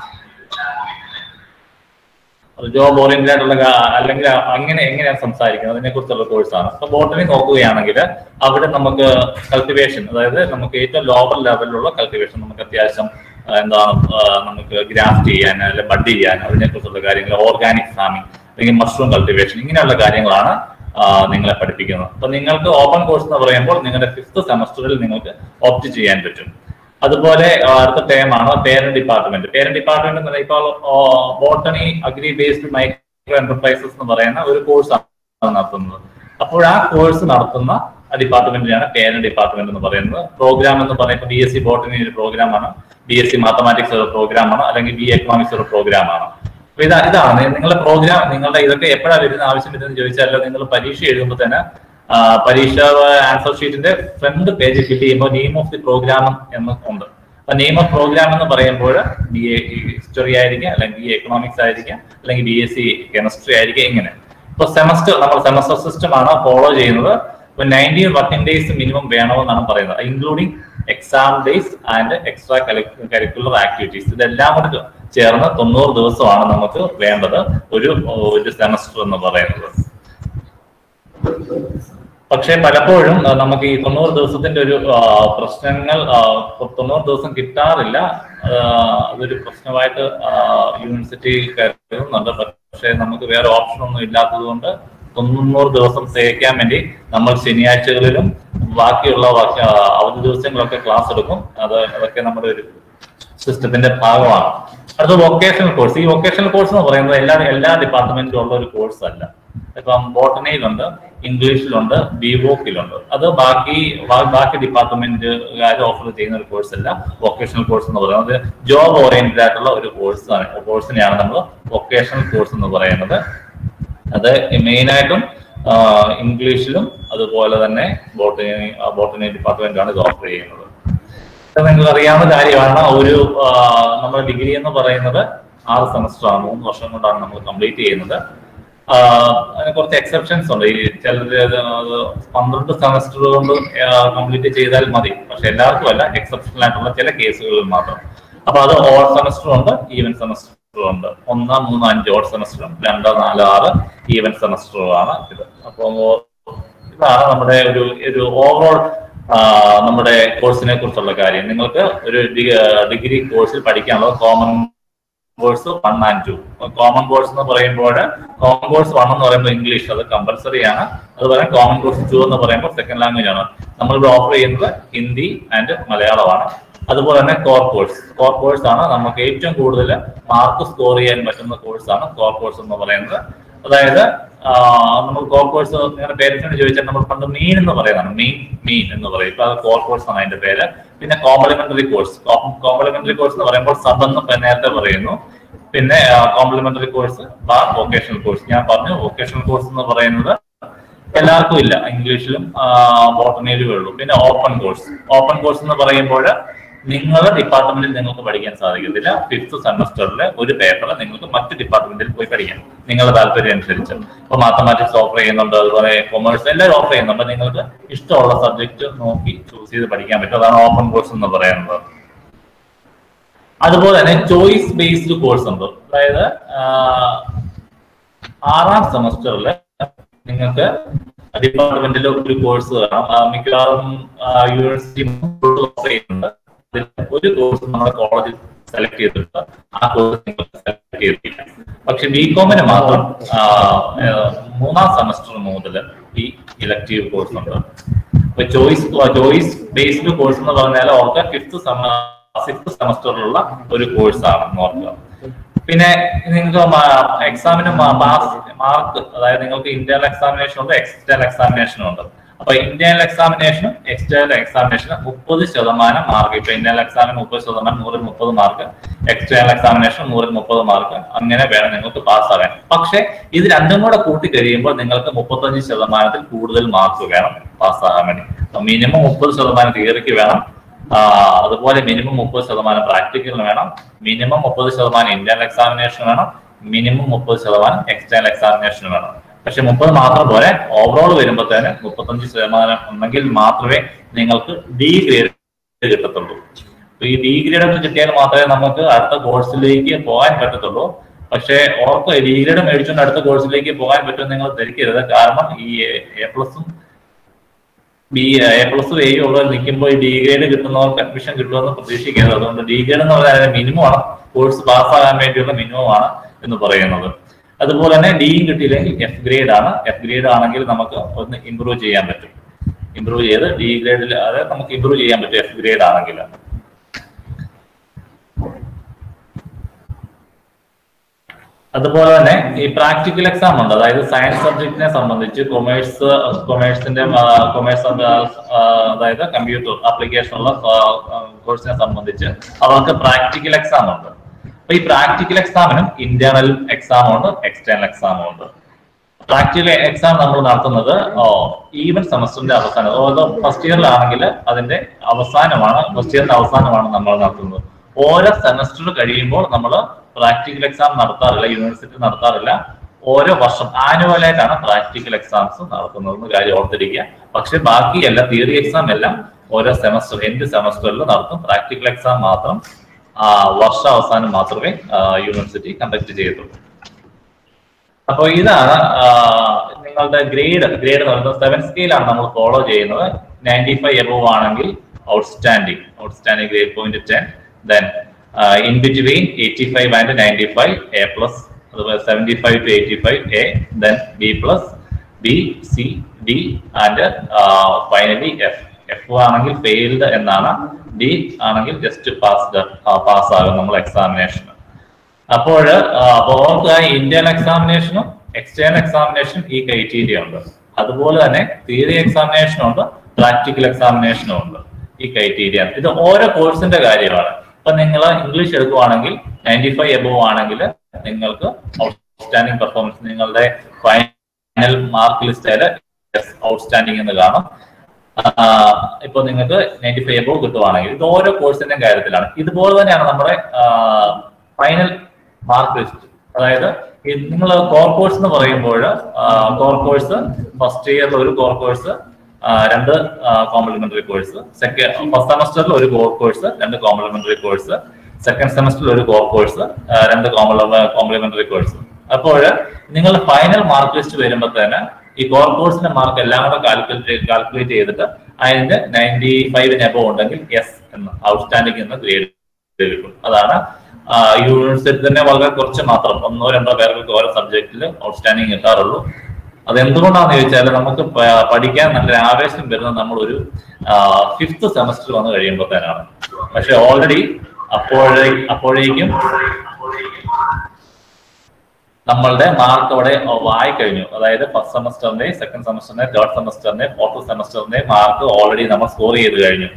ജോബ് ഓറിയന്റഡ് ആയിട്ടുള്ള കാ- അല്ലെങ്കിൽ അങ്ങനെ എങ്ങനെയാണ് സംസാരിക്കുന്നത് അതിനെ കുറിച്ചുള്ള കോഴ്സാണ് അപ്പൊ ബോട്ടണി നോക്കുകയാണെങ്കിൽ അവിടെ നമുക്ക് കൾട്ടിവേഷൻ അതായത് നമുക്ക് ഏറ്റവും ലോവർ ലെവലിലുള്ള കൾട്ടിവേഷൻ നമുക്ക് അത്യാവശ്യം ആ, എന്താണ് ആ, നമുക്ക് ഗ്രാഫ്റ്റ് ചെയ്യാൻ അല്ലെങ്കിൽ ബഡ് ചെയ്യാൻ അതിനെ കുറിച്ചുള്ള കാര്യങ്ങൾ ഓർഗാനിക് ഫാമിംഗ് അല്ലെങ്കിൽ മഷ്റൂം കൾട്ടിവേഷൻ ഇങ്ങനെയുള്ള കാര്യങ്ങളാണ് ആ, നിങ്ങളെ പഠിപ്പിക്കുന്നത് അപ്പൊ നിങ്ങൾക്ക് ഓപ്പൺ കോഴ്സ് എന്ന് പറയുമ്പോൾ നിങ്ങളുടെ ഫിഫ്ത്ത് സെമസ്റ്ററിൽ നിങ്ങൾക്ക് ഓപ്റ്റ് ചെയ്യാൻ പറ്റും അതുപോലെ ആ, അടുത്ത ടേമാണ് പേരന്റ് ഡിപ്പാർട്ട്മെന്റ് പേരന്റ് ഡിപ്പാർട്ട്മെന്റ് എന്ന് പറഞ്ഞാൽ ഇപ്പോൾ botany agri based micro enterprises എന്ന് പറയുന്ന ഒരു കോഴ്സാണ് നടത്തുന്നത് അപ്പോൾ ആ കോഴ്സ് നടത്തുന്ന ഡിപ്പാർട്ട്മെന്റിനാണ് പേരന്റ് ഡിപ്പാർട്ട്മെന്റ് എന്ന് പറയുന്നത് പ്രോഗ്രാം എന്ന് പറയുമ്പോൾ ബി എസ് സി ബോട്ടണി ഒരു പ്രോഗ്രാമാണ് ബി എസ് സി മാത്തമാറ്റിക്സ് ഒരു പ്രോഗ്രാമാണ് അല്ലെങ്കിൽ ബി എക്കണോമിക്സ് ഒരു പ്രോഗ്രാമാണ് അപ്പൊ ഇതാ ഇതാണ് നിങ്ങളുടെ പ്രോഗ്രാം നിങ്ങളുടെ ഇതൊക്കെ എപ്പോഴാണ് വരുന്ന ആവശ്യം വരുന്നത് ചോദിച്ചാൽ നിങ്ങൾ പരീക്ഷ എഴുതുമ്പോൾ തന്നെ ആ, പരീക്ഷ ആൻസർ ഷീറ്റിന്റെ ഫ്രണ്ട് പേജ് ഫിൽ ചെയ്യുമ്പോൾ നെയിം ഓഫ് ദി പ്രോഗ്രാം എന്ന് ഉണ്ട് അപ്പൊ നെയിം ഓഫ് പ്രോഗ്രാം എന്ന് പറയുമ്പോൾ ബി എ ഹിസ്റ്ററി ആയിരിക്കാം അല്ലെങ്കിൽ ബി എക്കണോമിക്സ് ആയിരിക്കാം അല്ലെങ്കിൽ ബി എസ് സി കെമിസ്ട്രി ആയിരിക്കാം ഇങ്ങനെ ഇപ്പൊ സെമസ്റ്റർ നമ്മൾ സെമസ്റ്റർ സിസ്റ്റം ആണ് ഫോളോ ചെയ്യുന്നത് ഇപ്പൊ നയൻറ്റീൻ വർക്കിംഗ് ഡേയ്സ് മിനിമം വേണമെന്നാണ് പറയുന്നത് including exam days and extra curricular activities ഇതെല്ലാം കൂടി ചേർന്ന് തൊണ്ണൂറ് ദിവസമാണ് നമുക്ക് വേണ്ടത് ഒരു ഒരു സെമസ്റ്റർ എന്ന് പറയുന്നത് പക്ഷെ പലപ്പോഴും ആ, നമുക്ക് ഈ തൊണ്ണൂറ് ദിവസത്തിന്റെ ഒരു ആ, പ്രശ്നങ്ങൾ ആ, തൊണ്ണൂറ് ദിവസം കിട്ടാറില്ല ആ, അതൊരു പ്രശ്നമായിട്ട് ആ, യൂണിവേഴ്സിറ്റി കരുതുന്നുണ്ട് പക്ഷെ നമുക്ക് വേറെ ഓപ്ഷൻ ഒന്നും ഇല്ലാത്തത് കൊണ്ട് തൊണ്ണൂറ് ദിവസം തികയ്ക്കാൻ വേണ്ടി നമ്മൾ ശനിയാഴ്ചകളിലും ബാക്കിയുള്ള ബാക്കി- ആ, അവധി ദിവസങ്ങളൊക്കെ ക്ലാസ് എടുക്കും അത് അതൊക്കെ നമ്മുടെ ഒരു സിസ്റ്റത്തിന്റെ ഭാഗമാണ് അടുത്ത വൊക്കേഷണൽ കോഴ്സ് ഈ വൊക്കേഷണൽ കോഴ്സ് എന്ന് പറയുന്നത് എല്ലാ എല്ലാ ഡിപ്പാർട്ട്മെന്റിലും ഉള്ള ഒരു കോഴ്സ് അല്ല ഇപ്പം ബോട്ടണിയിലുണ്ട് ഇംഗ്ലീഷിലുണ്ട് ബിവോക്കിലുണ്ട് അത് ബാക്കി ബാ- ബാക്കി ഡിപ്പാർട്ട്മെന്റ് ഓഫർ ചെയ്യുന്ന ഒരു കോഴ്സ് അല്ല വൊക്കേഷണൽ കോഴ്സ് എന്ന് പറയുന്നത് ജോബ് ഓറിയന്റഡ് ആയിട്ടുള്ള ഒരു കോഴ്സ് കോഴ്സിനെയാണ് നമ്മൾ വൊക്കേഷണൽ കോഴ്സ് എന്ന് പറയുന്നത് അത് മെയിനായിട്ടും ഇംഗ്ലീഷിലും അതുപോലെ തന്നെ ബോട്ടണി ബോട്ടണി ഡിപ്പാർട്ട്മെന്റാണ് ഇത് ഓഫർ ചെയ്യുന്നത് ഇത് നിങ്ങൾക്ക് അറിയാവുന്ന കാര്യമാണ് ഒരു ആ, നമ്മുടെ ഡിഗ്രി എന്ന് പറയുന്നത് ആറ് സെമസ്റ്റർ ആണ് മൂന്ന് വർഷം കൊണ്ടാണ് നമ്മൾ കംപ്ലീറ്റ് ചെയ്യുന്നത് ആ, അതിന് കുറച്ച് എക്സെപ്ഷൻസ് ഉണ്ട് ഈ ചിലർ പന്ത്രണ്ട് സെമസ്റ്റർ കൊണ്ട് കംപ്ലീറ്റ് ചെയ്താൽ മതി പക്ഷെ എല്ലാവർക്കും അല്ല എക്സെപ്ഷണൽ ആയിട്ടുള്ള ചില കേസുകളിൽ മാത്രം അപ്പൊ അത് ഓഡ് സെമസ്റ്ററും ഉണ്ട് ഈവൻ സെമസ്റ്ററും ഉണ്ട് ഒന്ന് മൂന്ന് അഞ്ച് ഓഡ് സെമസ്റ്ററും രണ്ട് നാല് ആറ് ഈവൻ സെമസ്റ്ററും ആണ് ഇത് അപ്പോൾ ഇതാണ് നമ്മുടെ ഒരു ഒരു ഓവറോൾ നമ്മുടെ കോഴ്സിനെ കുറിച്ചുള്ള കാര്യം നിങ്ങൾക്ക് ഒരു ഡിഗ്രി കോഴ്സിൽ പഠിക്കാനുള്ളത് common course one and two common course എന്ന് പറയുമ്പോൾ കോമൺ കോഴ്സ് വൺ എന്ന് പറയുമ്പോൾ ഇംഗ്ലീഷ് അത് കമ്പൽസറി ആണ് അതുപോലെ കോമൺ കോഴ്സ് ടു എന്ന് പറയുമ്പോൾ സെക്കൻഡ് ലാംഗ്വേജ് ആണ് നമ്മളിവിടെ ഓഫർ ചെയ്യുന്നത് ഹിന്ദി ആൻഡ് മലയാളമാണ് അതുപോലെ തന്നെ കോർ കോഴ്സ് കോർ കോഴ്സ് ആണ് നമുക്ക് ഏറ്റവും കൂടുതൽ മാർക്ക് സ്കോർ ചെയ്യാൻ പറ്റുന്ന കോഴ്സാണ് കോർ കോഴ്സ് എന്ന് പറയുന്നത് അതായത് ആ, നമ്മൾ കോർ കോഴ്സ് നിങ്ങളുടെ പേരൻസിനോട് ചോദിച്ചാൽ നമ്മൾ പണ്ട് മീൻ എന്ന് പറയുന്നതാണ് മീൻ മീൻ എന്ന് പറയും ഇപ്പൊ അത് കോർ കോഴ്സ് ആണ് അതിന്റെ പേര് പിന്നെ കോംപ്ലിമെന്ററി കോഴ്സ് കോംപ്ലിമെന്ററി കോഴ്സ് എന്ന് പറയുമ്പോൾ സബ് എന്ന് ഇപ്പൊ നേരത്തെ പറയുന്നു പിന്നെ കോംപ്ലിമെന്ററി കോഴ്സ് ബാർ വൊക്കേഷണൽ കോഴ്സ് ഞാൻ പറഞ്ഞു വൊക്കേഷണൽ കോഴ്സ് എന്ന് പറയുന്നത് എല്ലാവർക്കും ഇല്ല ഇംഗ്ലീഷിലും ബോട്ടണിയിലും ഉള്ളൂ പിന്നെ ഓപ്പൺ കോഴ്സ് ഓപ്പൺ കോഴ്സ് എന്ന് പറയുമ്പോൾ നിങ്ങളുടെ ഡിപ്പാർട്ട്മെന്റിൽ നിങ്ങൾക്ക് പഠിക്കാൻ സാധിക്കത്തില്ല ഫിഫ്ത് സെമസ്റ്ററിൽ ഒരു പേപ്പർ നിങ്ങൾക്ക് മറ്റ് ഡിപ്പാർട്ട്മെന്റിൽ പോയി പഠിക്കാം നിങ്ങളുടെ താല്പര്യം അനുസരിച്ച് ഇപ്പൊ മാത്തമാറ്റിക്സ് ഓഫർ ചെയ്യുന്നുണ്ട് അതുപോലെ കൊമേഴ്സ് എല്ലാം ഓഫർ ചെയ്യുന്നുണ്ട് നിങ്ങൾക്ക് ഇഷ്ടമുള്ള സബ്ജക്ട് നോക്കി ചൂസ് ചെയ്ത് പഠിക്കാൻ പറ്റും അതാണ് ഓപ്പൺ കോഴ്സ് എന്ന് പറയുന്നത് അതുപോലെ തന്നെ ചോയ്സ് ബേസ്ഡ് കോഴ്സ് ഉണ്ട് അതായത് ആ, ആറാം സെമസ്റ്ററിൽ നിങ്ങൾക്ക് ഡിപ്പാർട്ട്മെന്റിൽ ഒരു കോഴ്സ് കാണാം ആ, മിക്കവാറും യൂണിവേഴ്സിറ്റി ഓഫർ ചെയ്യുന്നുണ്ട് അതിൽ ഒരു കോഴ്സ് നമ്മുടെ കോളേജിൽ സെലക്ട് ചെയ്തിട്ട് ആ കോഴ്സ് നിങ്ങൾ സെലക്ട് ചെയ്തിട്ടില്ല പക്ഷെ ബി കോമിന് മാത്രം ആ, ആ, മൂന്നാം സെമസ്റ്റർ മുതൽ ഈ ഇലക്ടീവ് കോഴ്സ് ഉണ്ട് അപ്പൊ ചോയ്സ് ചോയ്സ് ബേസ്ഡ് കോഴ്സ് എന്ന് പറഞ്ഞാൽ ഓർക്കുക ഫിഫ്ത് സിക്സ് സെമസ്റ്ററിലുള്ള ഒരു കോഴ്സാണ് ഓർക്കുക പിന്നെ നിങ്ങൾക്ക് എക്സാമിന് മാർക്ക് അതായത് നിങ്ങൾക്ക് ഇന്റേണൽ എക്സാമിനേഷൻ ഉണ്ട് എക്സ്റ്റേണൽ എക്സാമിനേഷൻ ഉണ്ട് അപ്പൊ ഇന്റേണൽ എക്സാമിനേഷനും എക്സ്റ്റേണൽ എക്സാമിനേഷനും മുപ്പത് ശതമാനം മാർക്ക് ഇപ്പൊ ഇന്റേണൽ എക്സാമിന് മുപ്പത് ശതമാനം നൂറിൽ മുപ്പത് മാർക്ക് എക്സ്റ്റേണൽ എക്സാമിനേഷൻ നൂറിൽ മുപ്പത് മാർക്ക് അങ്ങനെ വേണം നിങ്ങൾക്ക് പാസ്സാകാൻ പക്ഷെ ഇത് രണ്ടും കൂടെ കൂട്ടി കഴിയുമ്പോൾ നിങ്ങൾക്ക് മുപ്പത്തഞ്ച് ശതമാനത്തിൽ കൂടുതൽ മാർക്ക് വേണം പാസ്സാകാൻ വേണ്ടി മിനിമം മുപ്പത് ശതമാനം തിയറിക്ക് വേണം ആ, അതുപോലെ മിനിമം മുപ്പത് ശതമാനം പ്രാക്ടിക്കലിന് വേണം മിനിമം മുപ്പത് ശതമാനം ഇന്റേണൽ എക്സാമിനേഷൻ വേണം മിനിമം മുപ്പത് ശതമാനം എക്സ്റ്റേണൽ എക്സാമിനേഷൻ വേണം പക്ഷെ മുപ്പത് മാത്രം പോലെ ഓവറോൾ വരുമ്പോഴത്തേന് മുപ്പത്തഞ്ച് ശതമാനം ഉണ്ടെങ്കിൽ മാത്രമേ നിങ്ങൾക്ക് ഡി ഗ്രേഡ് കിട്ടത്തുള്ളൂ അപ്പൊ ഈ ഡി ഗ്രേഡ് ഒക്കെ കിട്ടിയാൽ മാത്രമേ നമുക്ക് അടുത്ത കോഴ്സിലേക്ക് പോകാൻ പറ്റത്തുള്ളൂ പക്ഷേ ഓർക്കുക ഡി ഗ്രേഡ് മേടിച്ചുകൊണ്ട് അടുത്ത കോഴ്സിലേക്ക് പോകാൻ പറ്റുമെന്ന് നിങ്ങൾ ധരിക്കരുത് കാരണം ഈ എ പ്ലസും ബി എ പ്ലസ് എ ഉള്ളവർ നിൽക്കുമ്പോൾ ഡി ഗ്രേഡ് കിട്ടുന്നവർക്ക് അഡ്മിഷൻ കിട്ടുമെന്ന് പ്രതീക്ഷിക്കരുത് അതുകൊണ്ട് ഡി ഗ്രേഡ് എന്ന് പറഞ്ഞാൽ മിനിമം ആണ് കോഴ്സ് പാസ്സാകാൻ വേണ്ടിയുള്ള മിനിമം ആണ് എന്ന് പറയുന്നത് അതുപോലെ തന്നെ ഡിയും കിട്ടിയില്ലെങ്കിൽ എഫ് ഗ്രേഡ് ആണ് എഫ് ഗ്രേഡ് ആണെങ്കിൽ നമുക്ക് ഒന്ന് ഇമ്പ്രൂവ് ചെയ്യാൻ പറ്റും ഇമ്പ്രൂവ് ചെയ്ത് ഡി ഗ്രേഡിൽ അതായത് നമുക്ക് ഇമ്പ്രൂവ് ചെയ്യാൻ പറ്റും എഫ് ഗ്രേഡ് ആണെങ്കിൽ അതുപോലെ തന്നെ ഈ പ്രാക്ടിക്കൽ എക്സാം ഉണ്ട് അതായത് സയൻസ് സബ്ജക്റ്റിനെ സംബന്ധിച്ച് കൊമേഴ്സ് കൊമേഴ്സിന്റെ കൊമേഴ്സ് അതായത് കമ്പ്യൂട്ടർ ആപ്ലിക്കേഷൻ ഉള്ള കോഴ്സിനെ സംബന്ധിച്ച് അവർക്ക് പ്രാക്ടിക്കൽ എക്സാം ഉണ്ട് അപ്പൊ ഈ പ്രാക്ടിക്കൽ എക്സാമിനും ഇന്റേണൽ എക്സാമും ഉണ്ട് എക്സ്റ്റേണൽ എക്സാമും ഉണ്ട് പ്രാക്ടിക്കൽ എക്സാം നമ്മൾ നടത്തുന്നത് ഈവൻ സെമസ്റ്ററിന്റെ അവസാനം ഓരോ ഫസ്റ്റ് ഇയറിലാണെങ്കിൽ അതിന്റെ അവസാനമാണ് ഫസ്റ്റ് ഇയറിന്റെ അവസാനമാണ് നമ്മൾ നടത്തുന്നത് ഓരോ സെമസ്റ്റർ കഴിയുമ്പോൾ നമ്മൾ പ്രാക്ടിക്കൽ എക്സാം നടത്താറില്ല യൂണിവേഴ്സിറ്റി നടത്താറില്ല ഓരോ വർഷം ആനുവലായിട്ടാണ് പ്രാക്ടിക്കൽ എക്സാംസ് നടത്തുന്നത് എന്ന് കാര്യം ഓർത്തിരിക്കുക പക്ഷെ ബാക്കി എല്ലാ തിയറി എക്സാം എല്ലാം ഓരോ സെമസ്റ്റർ എൻഡ് സെമസ്റ്ററിൽ നടത്തും പ്രാക്ടിക്കൽ എക്സാം മാത്രം ആ, വർഷാവസാനം മാത്രമേ യൂണിവേഴ്സിറ്റി കണ്ടക്ട് ചെയ്യത്തുള്ളൂ അപ്പൊ ഇതാണ് ആ, നിങ്ങളുടെ ഗ്രേഡ് ഗ്രേഡ് എന്ന് പറയുന്നത് സെവൻ സ്കെയിലാണ് നമ്മൾ ഫോളോ ചെയ്യുന്നത് നയൻറ്റി ഫൈവ് എബോവ് ആണെങ്കിൽ outstanding outstanding grade point ten then in between eighty five and ninety five A plus അതുപോലെ seventy five to eighty five A then B plus B C D and finally F F ആണെങ്കിൽ failed എന്നാണ് D ആണെങ്കിൽ just passed pass ആകും നമ്മൾ എക്സാമിനേഷന് അപ്പോൾ ഓർക്കുക Indian എക്സാമിനേഷനും എക്സ്റ്റേണൽ എക്സാമിനേഷൻ ഈ ക്രൈറ്റീരിയ ഉണ്ട് അതുപോലെ തന്നെ തിയറി എക്സാമിനേഷനും ഉണ്ട് പ്രാക്ടിക്കൽ എക്സാമിനേഷനും ഉണ്ട് ഈ ക്രൈറ്റീരിയ ഇത് ഓരോ കോഴ്സിന്റെ കാര്യമാണ് ഇപ്പൊ നിങ്ങൾ ഇംഗ്ലീഷ് എടുക്കുവാണെങ്കിൽ നയൻറ്റി ഫൈവ് എബോവ് ആണെങ്കിൽ നിങ്ങൾക്ക് ഔട്ട്സ്റ്റാൻഡിംഗ് പെർഫോമൻസ് നിങ്ങളുടെ ഫൈനൽ മാർക്ക് ലിസ്റ്റില് ഔട്ട്സ്റ്റാൻഡിംഗ് എന്ന് കാണും ഇപ്പൊ നിങ്ങൾക്ക് നയൻറ്റി ഫൈവ് എബോവ് കിട്ടുവാണെങ്കിൽ ഇത് ഓരോ കോഴ്സിന്റെയും കാര്യത്തിലാണ് ഇതുപോലെ തന്നെയാണ് നമ്മുടെ ഫൈനൽ മാർക്ക് ലിസ്റ്റ് അതായത് നിങ്ങൾ കോർ കോഴ്സ് എന്ന് പറയുമ്പോൾ കോർ കോഴ്സ് ഫസ്റ്റ് ഇയറിൽ ഒരു കോർ കോഴ്സ് രണ്ട് കോംപ്ലിമെന്ററി കോഴ്സ് സെക്കൻഡ് ഫസ്റ്റ് സെമസ്റ്ററിൽ ഒരു കോർ കോഴ്സ് രണ്ട് കോംപ്ലിമെന്ററി കോഴ്സ് സെക്കൻഡ് സെമസ്റ്ററിൽ ഒരു കോർ കോഴ്സ് രണ്ട് കോംപ്ലിമെന്ററി കോഴ്സ് അപ്പോൾ നിങ്ങൾ ഫൈനൽ മാർക്ക് ലിസ്റ്റ് വരുമ്പോൾ തന്നെ ഈ കോർ കോഴ്സിന്റെ മാർക്ക് എല്ലാം കൂടെ കാൽക്കുലേറ്റ് കാൽക്കുലേറ്റ് ചെയ്തിട്ട് അതിന്റെ നയൻറ്റി ഫൈവിന് എബോ ഉണ്ടെങ്കിൽ എസ് എന്ന് ഔട്ട്സ്റ്റാൻഡിംഗ് എന്ന് ഗ്രേഡ് കിട്ടും അതാണ് യൂണിവേഴ്സിറ്റി തന്നെ വളരെ കുറച്ച് മാത്രം ഒന്നോ രണ്ടോ പേർക്ക് ഓരോ സബ്ജക്റ്റിൽ ഔട്ട്സ്റ്റാൻഡിംഗ് കിട്ടാറുള്ളൂ അതെന്തുകൊണ്ടാണെന്ന് ചോദിച്ചാൽ നമുക്ക് പഠിക്കാൻ നല്ല ആവേശം വരുന്നത് നമ്മൾ ഒരു ഫിഫ്ത്ത് സെമസ്റ്റർ വന്നു കഴിയുമ്പോൾ തന്നെയാണ് പക്ഷെ ഓൾറെഡി അപ്പോഴേ അപ്പോഴേക്കും നമ്മളുടെ മാർക്ക് അവിടെ ആയി കഴിഞ്ഞു അതായത് ഫസ്റ്റ് സെമസ്റ്ററിന്റെ സെക്കൻഡ് സെമസ്റ്ററിന്റെ തേർഡ് സെമസ്റ്ററിന്റെ ഫോർത്ത് സെമസ്റ്ററിന്റെ മാർക്ക് ഓൾറെഡി നമ്മൾ സ്കോർ ചെയ്ത് കഴിഞ്ഞു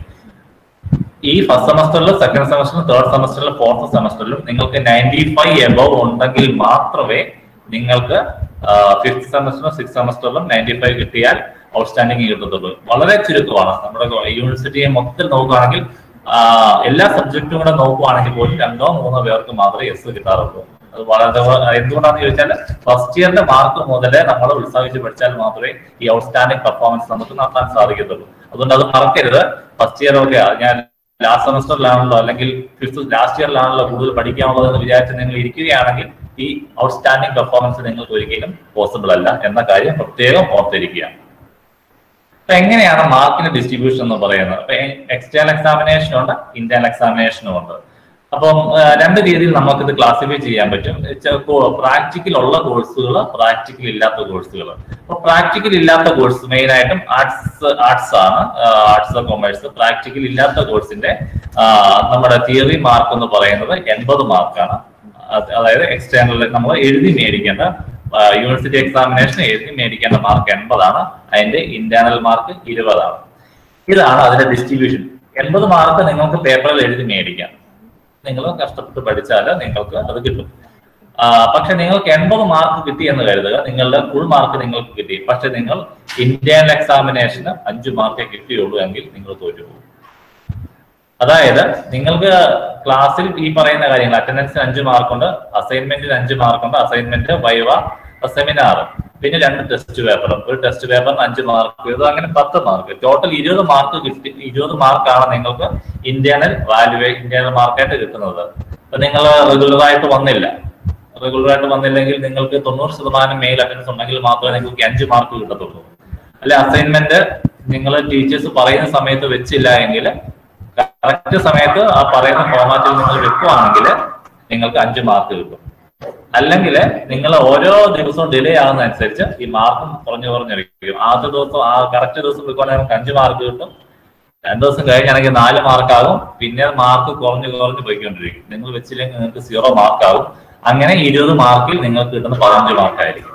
ഈ ഫസ്റ്റ് സെമസ്റ്ററിലും സെക്കൻഡ് സെമസ്റ്ററിലും തേർഡ് സെമസ്റ്ററിലും ഫോർത്ത് സെമസ്റ്ററിലും നിങ്ങൾക്ക് നയൻറ്റി ഫൈവ് എബവ് ഉണ്ടെങ്കിൽ മാത്രമേ നിങ്ങൾക്ക് ഫിഫ്ത് സെമസ്റ്ററിലും സിക്സ് സെമസ്റ്ററിലും നയൻറ്റി ഫൈവ് കിട്ടിയാൽ ഔട്ട്സ്റ്റാൻഡിംഗ് കിട്ടത്തുള്ളൂ വളരെ ചുരുക്കമാണ് നമ്മുടെ യൂണിവേഴ്സിറ്റിയെ മൊത്തത്തിൽ നോക്കുകയാണെങ്കിൽ എല്ലാ സബ്ജക്റ്റും കൂടെ നോക്കുകയാണെങ്കിൽ പോലും രണ്ടോ മൂന്നോ പേർക്ക് മാത്രമേ എസ് കിട്ടാറുള്ളൂ അത് വളരെ എന്തുകൊണ്ടാണെന്ന് ചോദിച്ചാൽ ഫസ്റ്റ് ഇയറിന്റെ മാർക്ക് മുതലേ നമ്മൾ ഉത്സാഹിച്ച് പഠിച്ചാൽ മാത്രമേ ഈ ഔട്ട്സ്റ്റാൻഡിംഗ് പെർഫോമൻസ് നമുക്ക് നടത്താൻ സാധിക്കത്തുള്ളൂ അതുകൊണ്ട് അത് മറക്കരുത് ഫസ്റ്റ് ഇയർ ഒക്കെ ഞാൻ ലാസ്റ്റ് സെമസ്റ്ററിലാണല്ലോ അല്ലെങ്കിൽ ഫിഫ്ത്ത് ലാസ്റ്റ് ഇയറിലാണല്ലോ കൂടുതൽ പഠിക്കാനുള്ളത് എന്ന് വിചാരിച്ച് നിങ്ങൾ ഇരിക്കുകയാണെങ്കിൽ ഈ ഔട്ട്സ്റ്റാൻഡിംഗ് പെർഫോമൻസ് നിങ്ങൾക്ക് ഒരിക്കലും പോസിബിൾ അല്ല എന്ന കാര്യം പ്രത്യേകം ഓർത്തിരിക്കുക അപ്പൊ എങ്ങനെയാണ് മാർക്കിന്റെ ഡിസ്ട്രിബ്യൂഷൻ എന്ന് പറയുന്നത് അപ്പൊ എക്സ്റ്റേണൽ എക്സാമിനേഷനും ഉണ്ട് ഇന്റേണൽ എക്സാമിനേഷനും ഉണ്ട് അപ്പം രണ്ട് രീതിയിൽ നമുക്കിത് ക്ലാസിഫൈ ചെയ്യാൻ പറ്റും പ്രാക്ടിക്കൽ ഉള്ള കോഴ്സുകൾ പ്രാക്ടിക്കൽ ഇല്ലാത്ത കോഴ്സുകൾ അപ്പൊ പ്രാക്ടിക്കൽ ഇല്ലാത്ത കോഴ്സ് മെയിൻ ആയിട്ടും ആർട്സ് ആർട്സ് ആണ് ആർട്സ് കൊമേഴ്സ് പ്രാക്ടിക്കൽ ഇല്ലാത്ത കോഴ്സിന്റെ നമ്മുടെ തിയറി മാർക്ക് എന്ന് പറയുന്നത് എൺപത് മാർക്കാണ് അതായത് എക്സ്റ്റേണൽ നമ്മൾ എഴുതി മേടിക്കേണ്ട യൂണിവേഴ്സിറ്റി എക്സാമിനേഷൻ എഴുതി മേടിക്കേണ്ട മാർക്ക് എൺപതാണ് അതിന്റെ ഇന്റേണൽ മാർക്ക് ഇരുപതാണ് ഇതാണ് അതിന്റെ ഡിസ്ട്രിബ്യൂഷൻ എൺപത് മാർക്ക് നിങ്ങൾക്ക് പേപ്പറിൽ എഴുതി മേടിക്കാം നിങ്ങൾ കഷ്ടപ്പെട്ട് പഠിച്ചാൽ നിങ്ങൾക്ക് അത് കിട്ടും പക്ഷെ നിങ്ങൾക്ക് എൺപത് മാർക്ക് കിട്ടി എന്ന് കരുതുക നിങ്ങളുടെ ഫുൾ മാർക്ക് നിങ്ങൾക്ക് കിട്ടി പക്ഷെ നിങ്ങൾ ഇന്ത്യൻ എക്സാമിനേഷന് അഞ്ചു മാർക്കേ കിട്ടിയുള്ളൂ എങ്കിൽ നിങ്ങൾ തോറ്റുപോകും അതായത് നിങ്ങൾക്ക് ക്ലാസ്സിൽ ഈ പറയുന്ന കാര്യങ്ങൾ അറ്റൻഡൻസിന് അഞ്ച് മാർക്കുണ്ട് അസൈൻമെന്റിന് അഞ്ച് മാർക്കുണ്ട് അസൈൻമെന്റ് വൈവ സെമിനാർ പിന്നെ രണ്ട് ടെസ്റ്റ് പേപ്പറും ഒരു ടെസ്റ്റ് പേപ്പറിന് അഞ്ച് മാർക്ക് ഇത് അങ്ങനെ പത്ത് മാർക്ക് ടോട്ടൽ ഇരുപത് മാർക്ക് കിട്ടി ഇരുപത് മാർക്കാണ് നിങ്ങൾക്ക് ഇന്റേണൽ വാല്യൂ ഇന്റേണൽ മാർക്കായിട്ട് കിട്ടുന്നത് അപ്പൊ നിങ്ങൾ റെഗുലർ ആയിട്ട് വന്നില്ല റെഗുലർ ആയിട്ട് വന്നില്ലെങ്കിൽ നിങ്ങൾക്ക് തൊണ്ണൂറ് ശതമാനം മെയിൽ അറ്റൻഡൻസ് ഉണ്ടെങ്കിൽ മാത്രമേ നിങ്ങൾക്ക് അഞ്ച് മാർക്ക് കിട്ടത്തുള്ളൂ അല്ലെ അസൈൻമെന്റ് നിങ്ങൾ ടീച്ചേഴ്സ് പറയുന്ന സമയത്ത് വെച്ചില്ല എങ്കിൽ കറക്റ്റ് സമയത്ത് ആ പറയുന്ന ഫോമാറ്റിൽ നിങ്ങൾ വെക്കുവാണെങ്കിൽ നിങ്ങൾക്ക് അഞ്ച് മാർക്ക് കിട്ടും അല്ലെങ്കിൽ നിങ്ങൾ ഓരോ ദിവസവും ഡിലേ ആകുന്നതനുസരിച്ച് ഈ മാർക്കും കുറഞ്ഞു കുറഞ്ഞിരിക്കും ആദ്യ ദിവസം ആ കറക്റ്റ് ദിവസം വെക്കുവാണെങ്കിൽ നമുക്ക് അഞ്ച് മാർക്ക് കിട്ടും രണ്ടു ദിവസം കഴിഞ്ഞാണെങ്കിൽ നാല് മാർക്കാകും പിന്നെ മാർക്ക് കുറഞ്ഞു കുറഞ്ഞു പോയിക്കൊണ്ടിരിക്കും നിങ്ങൾ വെച്ചില്ലെങ്കിൽ നിങ്ങൾക്ക് സീറോ മാർക്കാകും അങ്ങനെ ഇരുപത് മാർക്കിൽ നിങ്ങൾക്ക് കിട്ടുന്ന പതിനഞ്ച് മാർക്കായിരിക്കും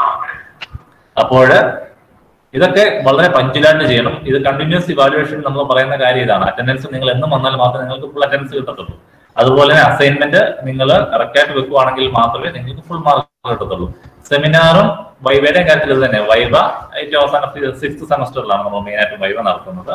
അപ്പോൾ ഇതൊക്കെ വളരെ പഞ്ചുലായിട്ട് ചെയ്യണം ഇത് കണ്ടിന്യൂസ് ഇവാലുവേഷൻ നമ്മൾ പറയുന്ന കാര്യം ഇതാണ് അറ്റൻഡൻസ് നിങ്ങൾ എന്നും വന്നാൽ മാത്രമേ നിങ്ങൾക്ക് ഫുൾ അറ്റൻഡൻസ് കിട്ടത്തുള്ളൂ അതുപോലെ തന്നെ അസൈൻമെന്റ് നിങ്ങൾ കറക്റ്റ് ആയിട്ട് വെക്കുവാണെങ്കിൽ മാത്രമേ നിങ്ങൾക്ക് ഫുൾ മാർക്ക് കിട്ടത്തുള്ളൂ സെമിനാറും വൈവയുടെയും കാര്യത്തിൽ ഇത് തന്നെ വൈവ ഏറ്റവും അവസാനം സിക്സ് സെമസ്റ്ററിലാണ് നമ്മൾ മെയിൻ ആയിട്ട് വൈവ നടത്തുന്നത്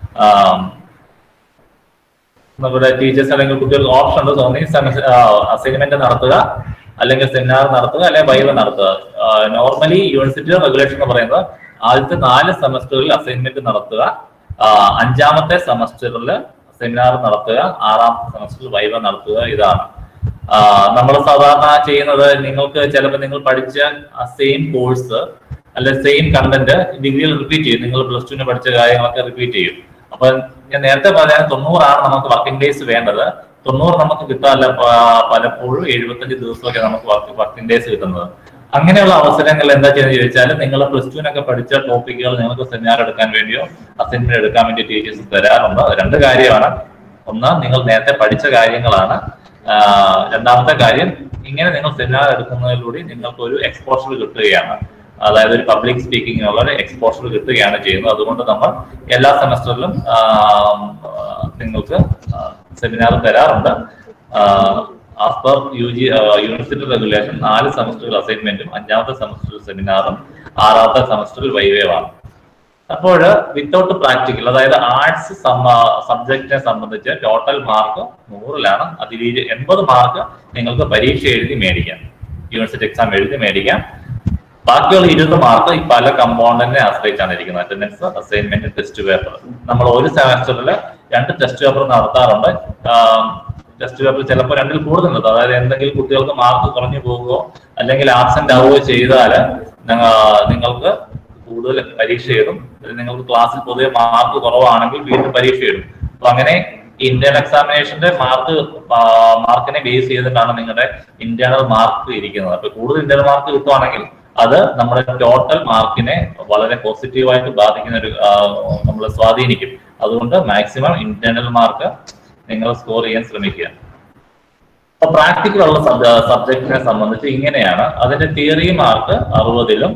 നമ്മുടെ ടീച്ചേഴ്സ് അല്ലെങ്കിൽ കുട്ടികൾക്ക് ഓപ്ഷൻ ഉണ്ട് തോന്നി അസൈൻമെന്റ് നടത്തുക അല്ലെങ്കിൽ സെമിനാർ നടത്തുക അല്ലെങ്കിൽ വൈവ നടത്തുക നോർമലി യൂണിവേഴ്സിറ്റി റെഗുലേഷൻ എന്ന് പറയുന്നത് ആദ്യത്തെ നാല് സെമസ്റ്ററിൽ അസൈൻമെന്റ് നടത്തുക അഞ്ചാമത്തെ സെമസ്റ്ററിൽ സെമിനാർ നടത്തുക ആറാമത്തെ സെമസ്റ്ററിൽ വൈവ നടത്തുക ഇതാണ് നമ്മൾ സാധാരണ ചെയ്യുന്നത് നിങ്ങൾക്ക് ചിലപ്പോൾ നിങ്ങൾ പഠിച്ച സെയിം കോഴ്സ് അല്ലെ സെയിം കണ്ടന്റ് ഡിഗ്രിയിൽ റിപ്പീറ്റ് ചെയ്യും നിങ്ങൾ പ്ലസ് ടുവിന് പഠിച്ച കാര്യങ്ങളൊക്കെ റിപ്പീറ്റ് ചെയ്യും അപ്പൊ ഞാൻ നേരത്തെ പറഞ്ഞ തൊണ്ണൂറാണ് നമുക്ക് വർക്കിംഗ് ഡേയ്സ് വേണ്ടത് തൊണ്ണൂറ് നമുക്ക് കിട്ടാറില്ല പലപ്പോഴും എഴുപത്തഞ്ച് ദിവസമൊക്കെ നമുക്ക് വർക്ക് വർക്കിംഗ് ഡേയ്സ് കിട്ടുന്നത് അങ്ങനെയുള്ള അവസരങ്ങളിൽ എന്താ ചെയ്യുന്നത് ചോദിച്ചാൽ നിങ്ങൾ പ്ലസ് ടുവിനൊക്കെ പഠിച്ച ടോപ്പിക്കുകൾ നിങ്ങൾക്ക് സെമിനാർ എടുക്കാൻ വേണ്ടിയോ അസൈൻമെന്റ് എടുക്കാൻ വേണ്ടി ടീച്ചേഴ്സ് തരാറുണ്ട് അത് രണ്ട് കാര്യമാണ് ഒന്ന് നിങ്ങൾ നേരത്തെ പഠിച്ച കാര്യങ്ങളാണ് ആ, രണ്ടാമത്തെ കാര്യം ഇങ്ങനെ നിങ്ങൾ സെമിനാർ എടുക്കുന്നതിലൂടെ നിങ്ങൾക്ക് ഒരു എക്സ്പോഷർ കിട്ടുകയാണ് അതായത് ഒരു പബ്ലിക് സ്പീക്കിങ്ങിനുള്ള ഒരു എക്സ്പോഷർ കിട്ടുകയാണ് ചെയ്യുന്നത് അതുകൊണ്ട് നമ്മൾ എല്ലാ സെമസ്റ്ററിലും ആ, നിങ്ങൾക്ക് സെമിനാർ തരാറുണ്ട് as per U G university regulation നാല് സെമസ്റ്ററുകൾ അസൈൻമെന്റും അഞ്ചാമത്തെ സെമസ്റ്ററിൽ സെമിനാറും ആറാമത്തെ സെമസ്റ്ററിൽ വൈവേവാണ് അപ്പോൾ വിത്തൗട്ട് പ്രാക്ടിക്കൽ അതായത് ആർട്സ് സബ്ജക്റ്റിനെ സംബന്ധിച്ച് ടോട്ടൽ മാർക്ക് നൂറിലാണ് അതിൽ ഇരു- എൺപത് മാർക്ക് നിങ്ങൾക്ക് പരീക്ഷ എഴുതി മേടിക്കാം യൂണിവേഴ്സിറ്റി എക്സാം എഴുതി മേടിക്കാം ബാക്കിയുള്ള ഇരുപത് മാർക്ക് ഈ പല കമ്പോണന്റിനെ ആശ്രയിച്ചാണ് ഇരിക്കുന്നത് അറ്റൻഡൻസ് അസൈൻമെന്റ് ടെസ്റ്റ് പേപ്പർ നമ്മൾ ഒരു സെമസ്റ്ററിൽ രണ്ട് ടെസ്റ്റ് പേപ്പർ നടത്താറുണ്ട് ടെസ്റ്റ് പേപ്പർ ചിലപ്പോൾ രണ്ടിൽ കൂടുതൽ നടത്തും അതായത് എന്തെങ്കിലും കുട്ടികൾക്ക് മാർക്ക് കുറഞ്ഞു പോകുകയോ അല്ലെങ്കിൽ ആബ്സെന്റ് ആവുകയോ ചെയ്താൽ നിങ്ങൾക്ക് കൂടുതൽ പരീക്ഷ എഴുതും അല്ലെങ്കിൽ നിങ്ങൾക്ക് ക്ലാസ്സിൽ പൊതുവെ മാർക്ക് കുറവാണെങ്കിൽ വീണ്ടും പരീക്ഷ എഴുതും അപ്പൊ അങ്ങനെ ഇന്റേണൽ എക്സാമിനേഷന്റെ മാർക്ക് മാർക്കിനെ ബേസ് ചെയ്തിട്ടാണ് നിങ്ങളുടെ ഇന്റേണൽ മാർക്ക് ഇരിക്കുന്നത് അപ്പൊ കൂടുതൽ ഇന്റേണൽ മാർക്ക് കിട്ടുവാണെങ്കിൽ അത് നമ്മുടെ ടോട്ടൽ മാർക്കിനെ വളരെ പോസിറ്റീവായിട്ട് ബാധിക്കുന്ന ഒരു നമ്മളെ സ്വാധീനിക്കും അതുകൊണ്ട് മാക്സിമം ഇന്റേണൽ മാർക്ക് നിങ്ങൾ സ്കോർ ചെയ്യാൻ ശ്രമിക്കുക അപ്പൊ പ്രാക്ടിക്കൽ ഉള്ള സബ്ജക്റ്റിനെ സംബന്ധിച്ച് ഇങ്ങനെയാണ് അതിന്റെ തിയറി മാർക്ക് അറുപതിലും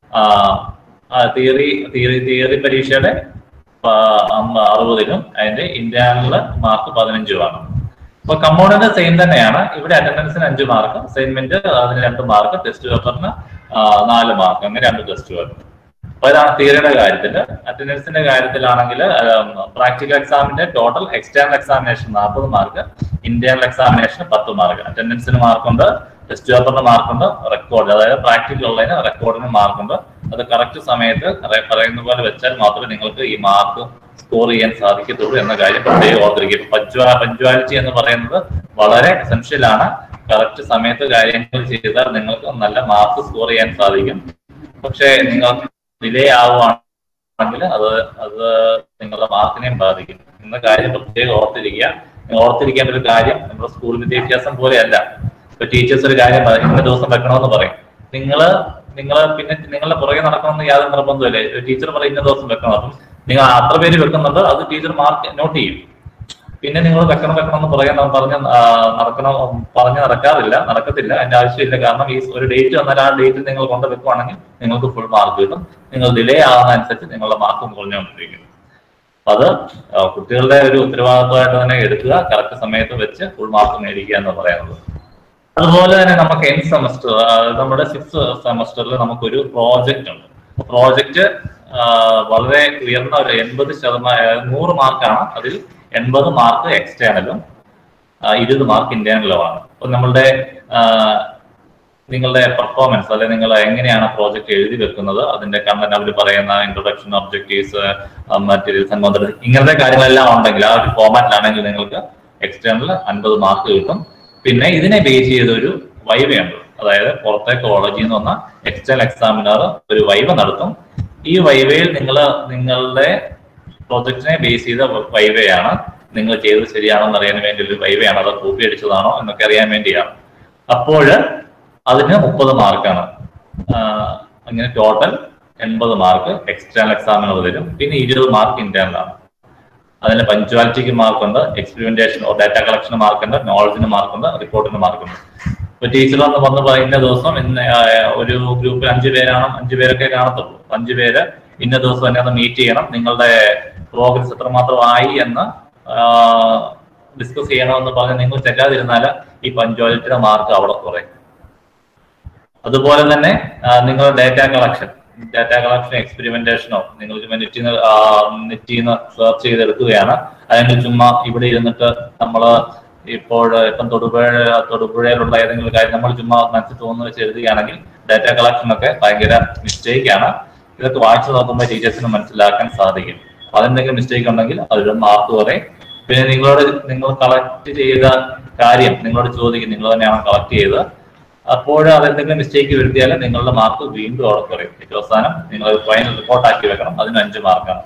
തിയറി തിയറി തിയറി പരീക്ഷയുടെ ആ, അമ്പ- അറുപതിലും അതിന്റെ ഇന്റേണൽ മാർക്ക് പതിനഞ്ചുമാണ് അപ്പൊ കമ്പോണന്റ് സെയിം തന്നെയാണ് ഇവിടെ അറ്റൻഡൻസിന് അഞ്ച് മാർക്ക് അസൈൻമെന്റ് അതിന് രണ്ട് മാർക്ക് ടെസ്റ്റ് പേപ്പറിന് നാല് മാർക്ക് അങ്ങനെ രണ്ട് ടെസ്റ്റ് പേപ്പർ അപ്പൊ ഇതാണ് തിയറിയുടെ കാര്യത്തിൽ അറ്റൻഡൻസിന്റെ കാര്യത്തിലാണെങ്കിൽ പ്രാക്ടിക്കൽ എക്സാമിന്റെ ടോട്ടൽ എക്സ്റ്റേണൽ എക്സാമിനേഷൻ നാൽപ്പത് മാർക്ക് ഇന്റേണൽ എക്സാമിനേഷൻ പത്ത് മാർക്ക് അറ്റൻഡൻസിന് മാർക്കുണ്ട് ടെസ്റ്റ് പേപ്പറിന് മാർക്കുണ്ട് റെക്കോർഡ് അതായത് പ്രാക്ടിക്കൽ ഉള്ളതിന് റെക്കോർഡിന് മാർക്കുണ്ട് അത് കറക്റ്റ് സമയത്ത് പറ- പറയുന്ന പോലെ വെച്ചാൽ മാത്രമേ നിങ്ങൾക്ക് ഈ മാർക്ക് സ്കോർ ചെയ്യാൻ സാധിക്കത്തുള്ളൂ എന്ന കാര്യം പ്രത്യേകം ഓർത്തിരിക്കും പഞ്ച്വാ പഞ്ച്വാലിറ്റി എന്ന് പറയുന്നത് വളരെ എസെൻഷ്യൽ ആണ് കറക്റ്റ് സമയത്ത് കാര്യങ്ങൾ ചെയ്താൽ നിങ്ങൾക്ക് നല്ല മാർക്ക് സ്കോർ ചെയ്യാൻ സാധിക്കും പക്ഷേ നിങ്ങൾ ഡിലേ ആവുകയാണെങ്കിൽ അത് അത് നിങ്ങളുടെ മാർക്കിനെയും ബാധിക്കും എന്ന കാര്യം പ്രത്യേകം ഓർത്തിരിക്കുക നിങ്ങൾ ഓർത്തിരിക്കേണ്ട ഒരു കാര്യം നമ്മുടെ സ്കൂൾ വിദ്യാഭ്യാസം പോലെയല്ല ഇപ്പൊ ടീച്ചേഴ്സ് ഒരു കാര്യം പറയും ഇന്ന ദിവസം വെക്കണമെന്ന് പറയും നിങ്ങള് നിങ്ങൾ പിന്നെ നിങ്ങളുടെ പുറകെ നടക്കണമെന്ന് യാതൊരു നിർബന്ധമില്ല ടീച്ചർ പറയും ഇന്ന ദിവസം വെക്കണം അപ്പം നിങ്ങൾ അത്ര പേര് വെക്കുന്നുണ്ട് അത് ടീച്ചർ മാർക്ക് നോട്ട് ചെയ്യും പിന്നെ നിങ്ങൾ വെക്കണം വെക്കണം എന്ന് പറയാൻ പറഞ്ഞ് ആ, നടക്കണം പറഞ്ഞ് നടക്കാറില്ല നടക്കത്തില്ല അതിന്റെ ആവശ്യമില്ല കാരണം ഈ ഒരു ഡേറ്റ് വന്നാൽ ആ ഡേറ്റിൽ നിങ്ങൾ കൊണ്ട് വെക്കുവാണെങ്കിൽ നിങ്ങൾക്ക് ഫുൾ മാർക്ക് കിട്ടും നിങ്ങൾ ഡിലേ ആവുന്ന അനുസരിച്ച് നിങ്ങളുടെ മാർക്കും കുറഞ്ഞുകൊണ്ടിരിക്കും അപ്പൊ അത് ആ, കുട്ടികളുടെ ഒരു ഉത്തരവാദിത്വമായിട്ട് തന്നെ എടുക്കുക കറക്റ്റ് സമയത്ത് വെച്ച് ഫുൾ മാർക്ക് മേടിക്കുക എന്ന് പറയുന്നത് അതുപോലെ തന്നെ നമുക്ക് എൻ സെമസ്റ്റർ നമ്മുടെ സിക്സ് സെമസ്റ്ററിൽ നമുക്കൊരു പ്രോജക്റ്റ് ഉണ്ട് പ്രോജക്റ്റ് വളരെ ഉയർന്ന ഒരു എൺപത് ശതമാനം നൂറ് മാർക്കാണ് അതിൽ എൺപത് മാർക്ക് എക്സ്റ്റേണലും ഇരുപത് മാർക്ക് ഇന്റേണലുമാണ് അപ്പൊ നമ്മളുടെ ആ, നിങ്ങളുടെ പെർഫോമൻസ് അല്ലെങ്കിൽ നിങ്ങൾ എങ്ങനെയാണ് പ്രോജക്റ്റ് എഴുതി വെക്കുന്നത് അതിന്റെ കണ്ടന്റ് അവർ പറയുന്ന introduction objectives materials and model ഇങ്ങനത്തെ കാര്യങ്ങളെല്ലാം ഉണ്ടെങ്കിൽ ആ ഒരു ഫോമാറ്റിലാണെങ്കിൽ നിങ്ങൾക്ക് എക്സ്റ്റേണൽ അൻപത് മാർക്ക് കിട്ടും പിന്നെ ഇതിനെ ബേസ് ചെയ്ത ഒരു വൈവയുണ്ട് അതായത് പുറത്തെ കോളേജിൽ നിന്ന് വന്ന എക്സ്റ്റേണൽ എക്സാമിനർ ഒരു വൈവ നടത്തും ഈ വൈവയിൽ നിങ്ങൾ നിങ്ങളുടെ പ്രോജക്റ്റിനെ ബേസ് ചെയ്ത വൈവയാണ് നിങ്ങൾ ചെയ്തത് ശരിയാണോ എന്ന് അറിയാൻ വേണ്ടി ഒരു വൈവയാണ് അത് കോപ്പി അടിച്ചതാണോ എന്നൊക്കെ അറിയാൻ വേണ്ടിയാണ് അപ്പോൾ അതിന് മുപ്പത് മാർക്കാണ് അങ്ങനെ ടോട്ടൽ എൺപത് മാർക്ക് എക്സ്റ്റേണൽ എക്സാമിനർ തരും പിന്നെ ഇരുപത് മാർക്ക് ഇന്റേണൽ ആണ് അതിന് പഞ്ച്വാലിറ്റിക്ക് മാർക്കുണ്ട് എക്സ്പെരിമെന്റേഷൻ ഡാറ്റ കളക്ഷൻ മാർക്കുണ്ട് നോളജിന് മാർക്കുണ്ട് റിപ്പോർട്ടിന് മാർക്കുണ്ട് ഇപ്പൊ ടീച്ചർ വന്ന് വന്ന് പറ- ഇന്ന ദിവസം ഇന്ന ആ, ഒരു ഗ്രൂപ്പിൽ അഞ്ചു പേരാണ് അഞ്ചു പേരൊക്കെ കാണത്തുള്ളൂ അഞ്ചു പേര് ഇന്ന ദിവസം എന്നെ ഒന്ന് മീറ്റ് ചെയ്യണം നിങ്ങളുടെ പ്രോഗ്രസ് എത്രമാത്രം ആയി എന്ന് ഡിസ്കസ് ചെയ്യണമെന്ന് പറഞ്ഞ് നിങ്ങൾ ചെല്ലാതിരുന്നാൽ ഈ പഞ്ച്വാലിറ്റിയുടെ മാർക്ക് അവിടെ കുറയും അതുപോലെ തന്നെ ആ, നിങ്ങൾ ഡാറ്റ കളക്ഷൻ ഡാറ്റ കളക്ഷൻ എക്സ്പെരിമെന്റേഷനോ നിങ്ങൾ ചുമ്മാ നെറ്റിൽ നിന്ന് നെറ്റിൽ നിന്ന് സെർച്ച് ചെയ്തെടുക്കുകയാണ് അല്ലെങ്കിൽ ചുമ്മാ ഇവിടെ ഇരുന്നിട്ട് നമ്മൾ ഇപ്പോൾ ഇപ്പം തൊടുപുഴ തൊടുപുഴയിലുള്ള ഏതെങ്കിലും കാര്യം നമ്മൾ ചുമ്മാ മനസ്സിൽ തോന്നുന്ന വെച്ച് എഴുതുകയാണെങ്കിൽ ഡാറ്റ കളക്ഷൻ ഒക്കെ ഭയങ്കര മിസ്റ്റേക്ക് ആണ് ഇതൊക്കെ വായിച്ചു നോക്കുമ്പോൾ ടീച്ചേഴ്സിന് മനസ്സിലാക്കാൻ സാധിക്കും അതെന്തെങ്കിലും മിസ്റ്റേക്ക് ഉണ്ടെങ്കിൽ അതിലൊരു മാർക്ക് കുറയും പിന്നെ നിങ്ങളോട് നിങ്ങൾ കളക്ട് ചെയ്ത കാര്യം നിങ്ങളോട് ചോദിക്കും നിങ്ങൾ തന്നെയാണ് കളക്ട് ചെയ്തത് അപ്പോൾ അതെന്തെങ്കിലും മിസ്റ്റേക്ക് വരുത്തിയാൽ നിങ്ങളുടെ മാർക്ക് വീണ്ടും അവിടെ കുറയും ഏറ്റവും അവസാനം നിങ്ങൾ ഫൈനൽ റിപ്പോർട്ട് ആക്കി വെക്കണം അതിന് അഞ്ച് മാർക്കാണ്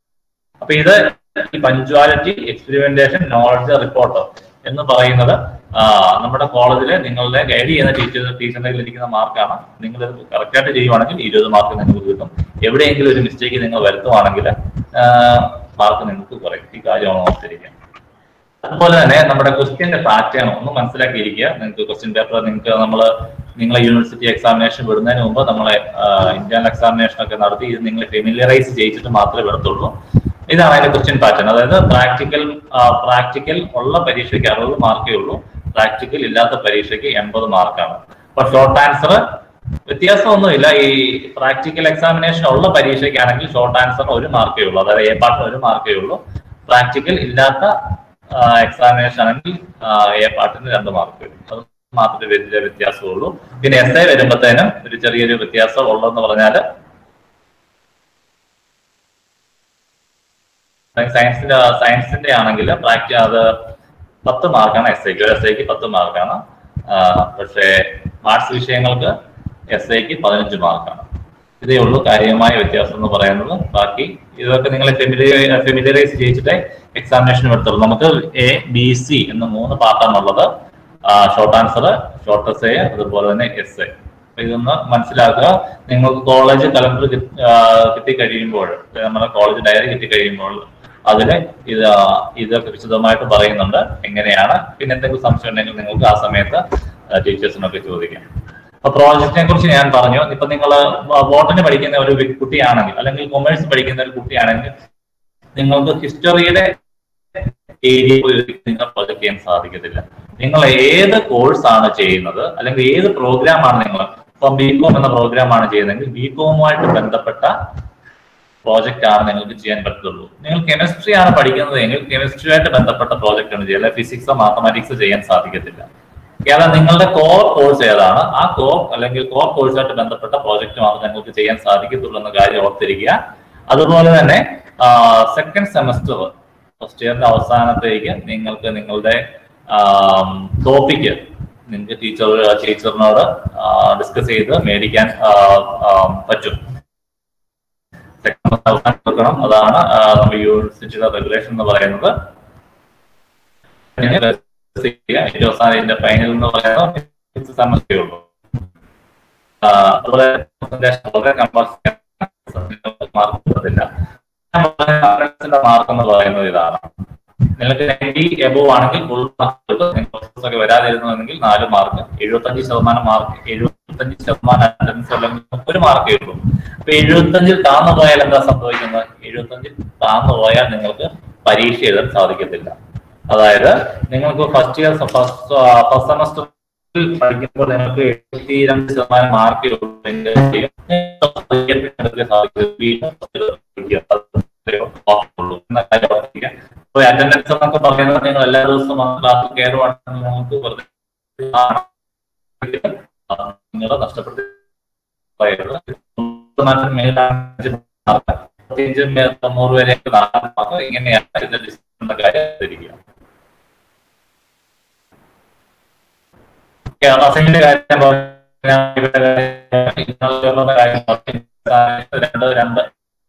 അപ്പൊ ഇത് ഈ പഞ്ച്വാലിറ്റി എക്സ്പെരിമെന്റേഷൻ നോളജ് റിപ്പോർട്ട് എന്ന് പറയുന്നത് ആ, നമ്മുടെ കോളേജിൽ നിങ്ങളുടെ ഗൈഡ് ചെയ്യുന്ന ടീച്ചർ ടീച്ചറിന്റെ കയ്യിൽ ഇരിക്കുന്ന മാർക്കാണ് നിങ്ങൾ കറക്റ്റ് ആയിട്ട് ചെയ്യുവാണെങ്കിൽ ഇരുപത് മാർക്ക് നിങ്ങൾക്ക് കിട്ടും എവിടെയെങ്കിലും ഒരു മിസ്റ്റേക്ക് നിങ്ങൾ വരുത്തുവാണെങ്കിൽ മാർക്ക് നിങ്ങൾക്ക് കുറയും ഈ കാര്യമാണ് ഓർത്തിരിക്കുക അതുപോലെ തന്നെ നമ്മുടെ ക്വസ്റ്റ്യന്റെ പാറ്റേൺ ഒന്ന് മനസ്സിലാക്കിയിരിക്കുക നിങ്ങൾക്ക് ക്വസ്റ്റ്യൻ പേപ്പർ നിങ്ങൾക്ക് നമ്മൾ നിങ്ങളെ യൂണിവേഴ്സിറ്റി എക്സാമിനേഷൻ വിടുന്നതിന് മുമ്പ് നമ്മളെ ഇന്റേണൽ എക്സാമിനേഷൻ ഒക്കെ നടത്തി ഇത് നിങ്ങൾ ഫെമിലിയറൈസ് ചെയ്യിച്ചിട്ട് മാത്രമേ വിടത്തുള്ളൂ ഇതാണ് അതിന്റെ ക്വസ്റ്റ്യൻ പാറ്റേൺ അതായത് പ്രാക്ടിക്കൽ പ്രാക്ടിക്കൽ ഉള്ള പരീക്ഷയ്ക്ക് അറുപത് മാർക്കേ ഉള്ളൂ പ്രാക്ടിക്കൽ ഇല്ലാത്ത പരീക്ഷയ്ക്ക് എൺപത് മാർക്കാണ് അപ്പൊ ഷോർട്ട് ആൻസർ വ്യത്യാസമൊന്നുമില്ല ഈ പ്രാക്ടിക്കൽ എക്സാമിനേഷൻ ഉള്ള പരീക്ഷയ്ക്കാണെങ്കിൽ ഷോർട്ട് ആൻസർ ഒരു മാർക്കേ ഉള്ളൂ അതായത് എ പാർട്ടിന് ഒരു മാർക്കേ ഉള്ളൂ പ്രാക്ടിക്കൽ ഇല്ലാത്ത എക്സാമിനേഷൻ ആണെങ്കിൽ എ പാർട്ടിന് രണ്ട് മാർക്ക് വരും അത് മാത്രമേ വലിയ വ്യത്യാസമുള്ളൂ പിന്നെ എസ് ഐ വരുമ്പോഴത്തേനും ഒരു ചെറിയൊരു വ്യത്യാസം ഉള്ളതെന്ന് പറഞ്ഞാൽ സയൻസിന്റെ സയൻസിന്റെ ആണെങ്കിൽ പ്രാക്ടി അത് പത്ത് മാർക്കാണ് എസ് ഐക്ക് ഒരു എസ് ഐക്ക് പത്ത് മാർക്കാണ് പക്ഷേ ആർട്സ് വിഷയങ്ങൾക്ക് എസ് ഐക്ക് പതിനഞ്ച് മാർക്കാണ് ഇതേ ഉള്ളൂ കാര്യമായ വ്യത്യാസം എന്ന് പറയുന്നത് ബാക്കി ഇതൊക്കെ നിങ്ങൾ ഫെമിലിയറൈസ് ചെയ്യിച്ചിട്ട് എക്സാമിനേഷൻ എടുത്തുള്ളൂ നമുക്ക് എ ബി സി എന്ന മൂന്ന് പാർട്ടാണുള്ളത് short answer short S A അതുപോലെ തന്നെ എസ് എ ഇതൊന്ന് മനസ്സിലാക്കുക നിങ്ങൾക്ക് കോളേജ് കലണ്ടർ കിട്ടിക്കഴിയുമ്പോൾ നമ്മുടെ കോളേജ് ഡയറി കിട്ടിക്കഴിയുമ്പോൾ അതില് ഇത് ഇതൊക്കെ വിശദമായിട്ട് പറയുന്നുണ്ട് എങ്ങനെയാണ് പിന്നെ എന്തെങ്കിലും സംശയം ഉണ്ടെങ്കിൽ നിങ്ങൾക്ക് ആ സമയത്ത് ടീച്ചേഴ്സിനൊക്കെ ചോദിക്കാം അപ്പൊ പ്രോജക്റ്റിനെ കുറിച്ച് ഞാൻ പറഞ്ഞു ഇപ്പൊ നിങ്ങൾ ബോട്ടണി പഠിക്കുന്ന ഒരു വ്യക്തി- കുട്ടിയാണെങ്കിൽ അല്ലെങ്കിൽ കൊമേഴ്സ് പഠിക്കുന്ന ഒരു കുട്ടിയാണെങ്കിൽ നിങ്ങൾക്ക് ഹിസ്റ്ററിയുടെ ഏരിയ നിങ്ങൾ പ്രൊജക്ട് ചെയ്യാൻ സാധിക്കത്തില്ല നിങ്ങൾ ഏത് കോഴ്സ് ആണ് ചെയ്യുന്നത് അല്ലെങ്കിൽ ഏത് പ്രോഗ്രാം ആണ് നിങ്ങൾ ഇപ്പൊ ബി കോം എന്ന പ്രോഗ്രാം ആണ് ചെയ്യുന്നതെങ്കിൽ ബി കോമുമായിട്ട് ബന്ധപ്പെട്ട പ്രോജക്റ്റ് ആണ് നിങ്ങൾക്ക് ചെയ്യാൻ പറ്റത്തുള്ളൂ നിങ്ങൾ കെമിസ്ട്രി ആണ് പഠിക്കുന്നത് എങ്കിൽ കെമിസ്ട്രിയുമായിട്ട് ബന്ധപ്പെട്ട പ്രോജക്റ്റ് ആണ് ചെയ്യുക അല്ലെങ്കിൽ ഫിസിക്സോ മാത്തമാറ്റിക്സോ ചെയ്യാൻ സാധിക്കത്തില്ല കാരണം നിങ്ങളുടെ കോർ കോഴ്സ് ഏതാണ് ആ കോർ അല്ലെങ്കിൽ കോർ കോഴ്സുമായിട്ട് ബന്ധപ്പെട്ട പ്രോജക്റ്റ് മാത്രമേ നിങ്ങൾക്ക് ചെയ്യാൻ സാധിക്കത്തുള്ളൂ എന്ന കാര്യം ഓർത്തിരിക്കുക അതുപോലെ തന്നെ സെക്കൻഡ് സെമസ്റ്റർ ഫസ്റ്റ് ഇയറിന്റെ അവസാനത്തേക്ക് നിങ്ങൾക്ക് നിങ്ങളുടെ ടോപ്പിക്ക് നിങ്ങൾക്ക് ടീച്ചർ ടീച്ചറിനോട് ഡിസ്കസ് ചെയ്ത് മേടിക്കാൻ ആ, ആ, പറ്റും സെക്കൻഡ് അവസാനം കൊടുക്കണം അതാണ് ആ, നമ്മുടെ യൂണിവേഴ്സിറ്റിയുടെ റെഗുലേഷൻ എന്ന് പറയുന്നത് പിന്നെ ഏറ്റവും അവസാനം ഇതിന്റെ ഫൈനൽ എന്ന് പറയുന്നത് സെമസ്റ്ററേ ഉള്ളൂ ആ, അതുപോലെ presentation വളരെ compulsory ആണ്. മാർക്ക് കിട്ടത്തില്ല മാർക്ക് എന്ന് പറയുന്നത് ഇതാണ് നിങ്ങൾക്ക് നയൻറ്റി എബോവ് ആണെങ്കിൽ ഫുൾ മാർക്ക് കിട്ടും ഒക്കെ വരാതിരുന്നുവെങ്കിൽ നാല് മാർക്ക് എഴുപത്തഞ്ച് ശതമാനം മാർക്ക് എഴുപത്തഞ്ച് ശതമാനം അറ്റൻഡൻസ് അല്ലെങ്കിൽ ഒരു മാർക്ക് കിട്ടും അപ്പൊ എഴുപത്തഞ്ചിൽ താന്നു പോയാൽ എന്താ സംഭവിക്കുന്നത് എഴുപത്തഞ്ചിൽ താന്നു പോയാൽ നിങ്ങൾക്ക് പരീക്ഷ എഴുതാൻ സാധിക്കത്തില്ല അതായത് നിങ്ങൾക്ക് ഫസ്റ്റ് ഇയർ ഫസ്റ്റ് ഫസ്റ്റ് സെമസ്റ്ററിൽ പഠിക്കുമ്പോൾ നിങ്ങൾക്ക് എഴുപത്തി രണ്ട് ശതമാനം മാർക്ക് അറ്റൻഡൻസ് എന്നൊക്കെ പറയുന്നത് നിങ്ങൾ എല്ലാ ദിവസവും ക്ലാസ്സിൽ കയറുവാണെങ്കിൽ നിങ്ങൾക്ക് വെറുതെ നിങ്ങളെ നഷ്ടപ്പെട്ടു തൊണ്ണൂറ് വരെ ഇങ്ങനെയാണ് ഇതിന്റെ ഡിസ്കൗണ്ട് കാര്യം അറിഞ്ഞിരിക്കുക. കേരളത്തിന്റെ കാര്യം പറഞ്ഞാൽ ഇവിടെ ഇന്നലെ കാര്യം പറഞ്ഞു. രണ്ട് രണ്ട്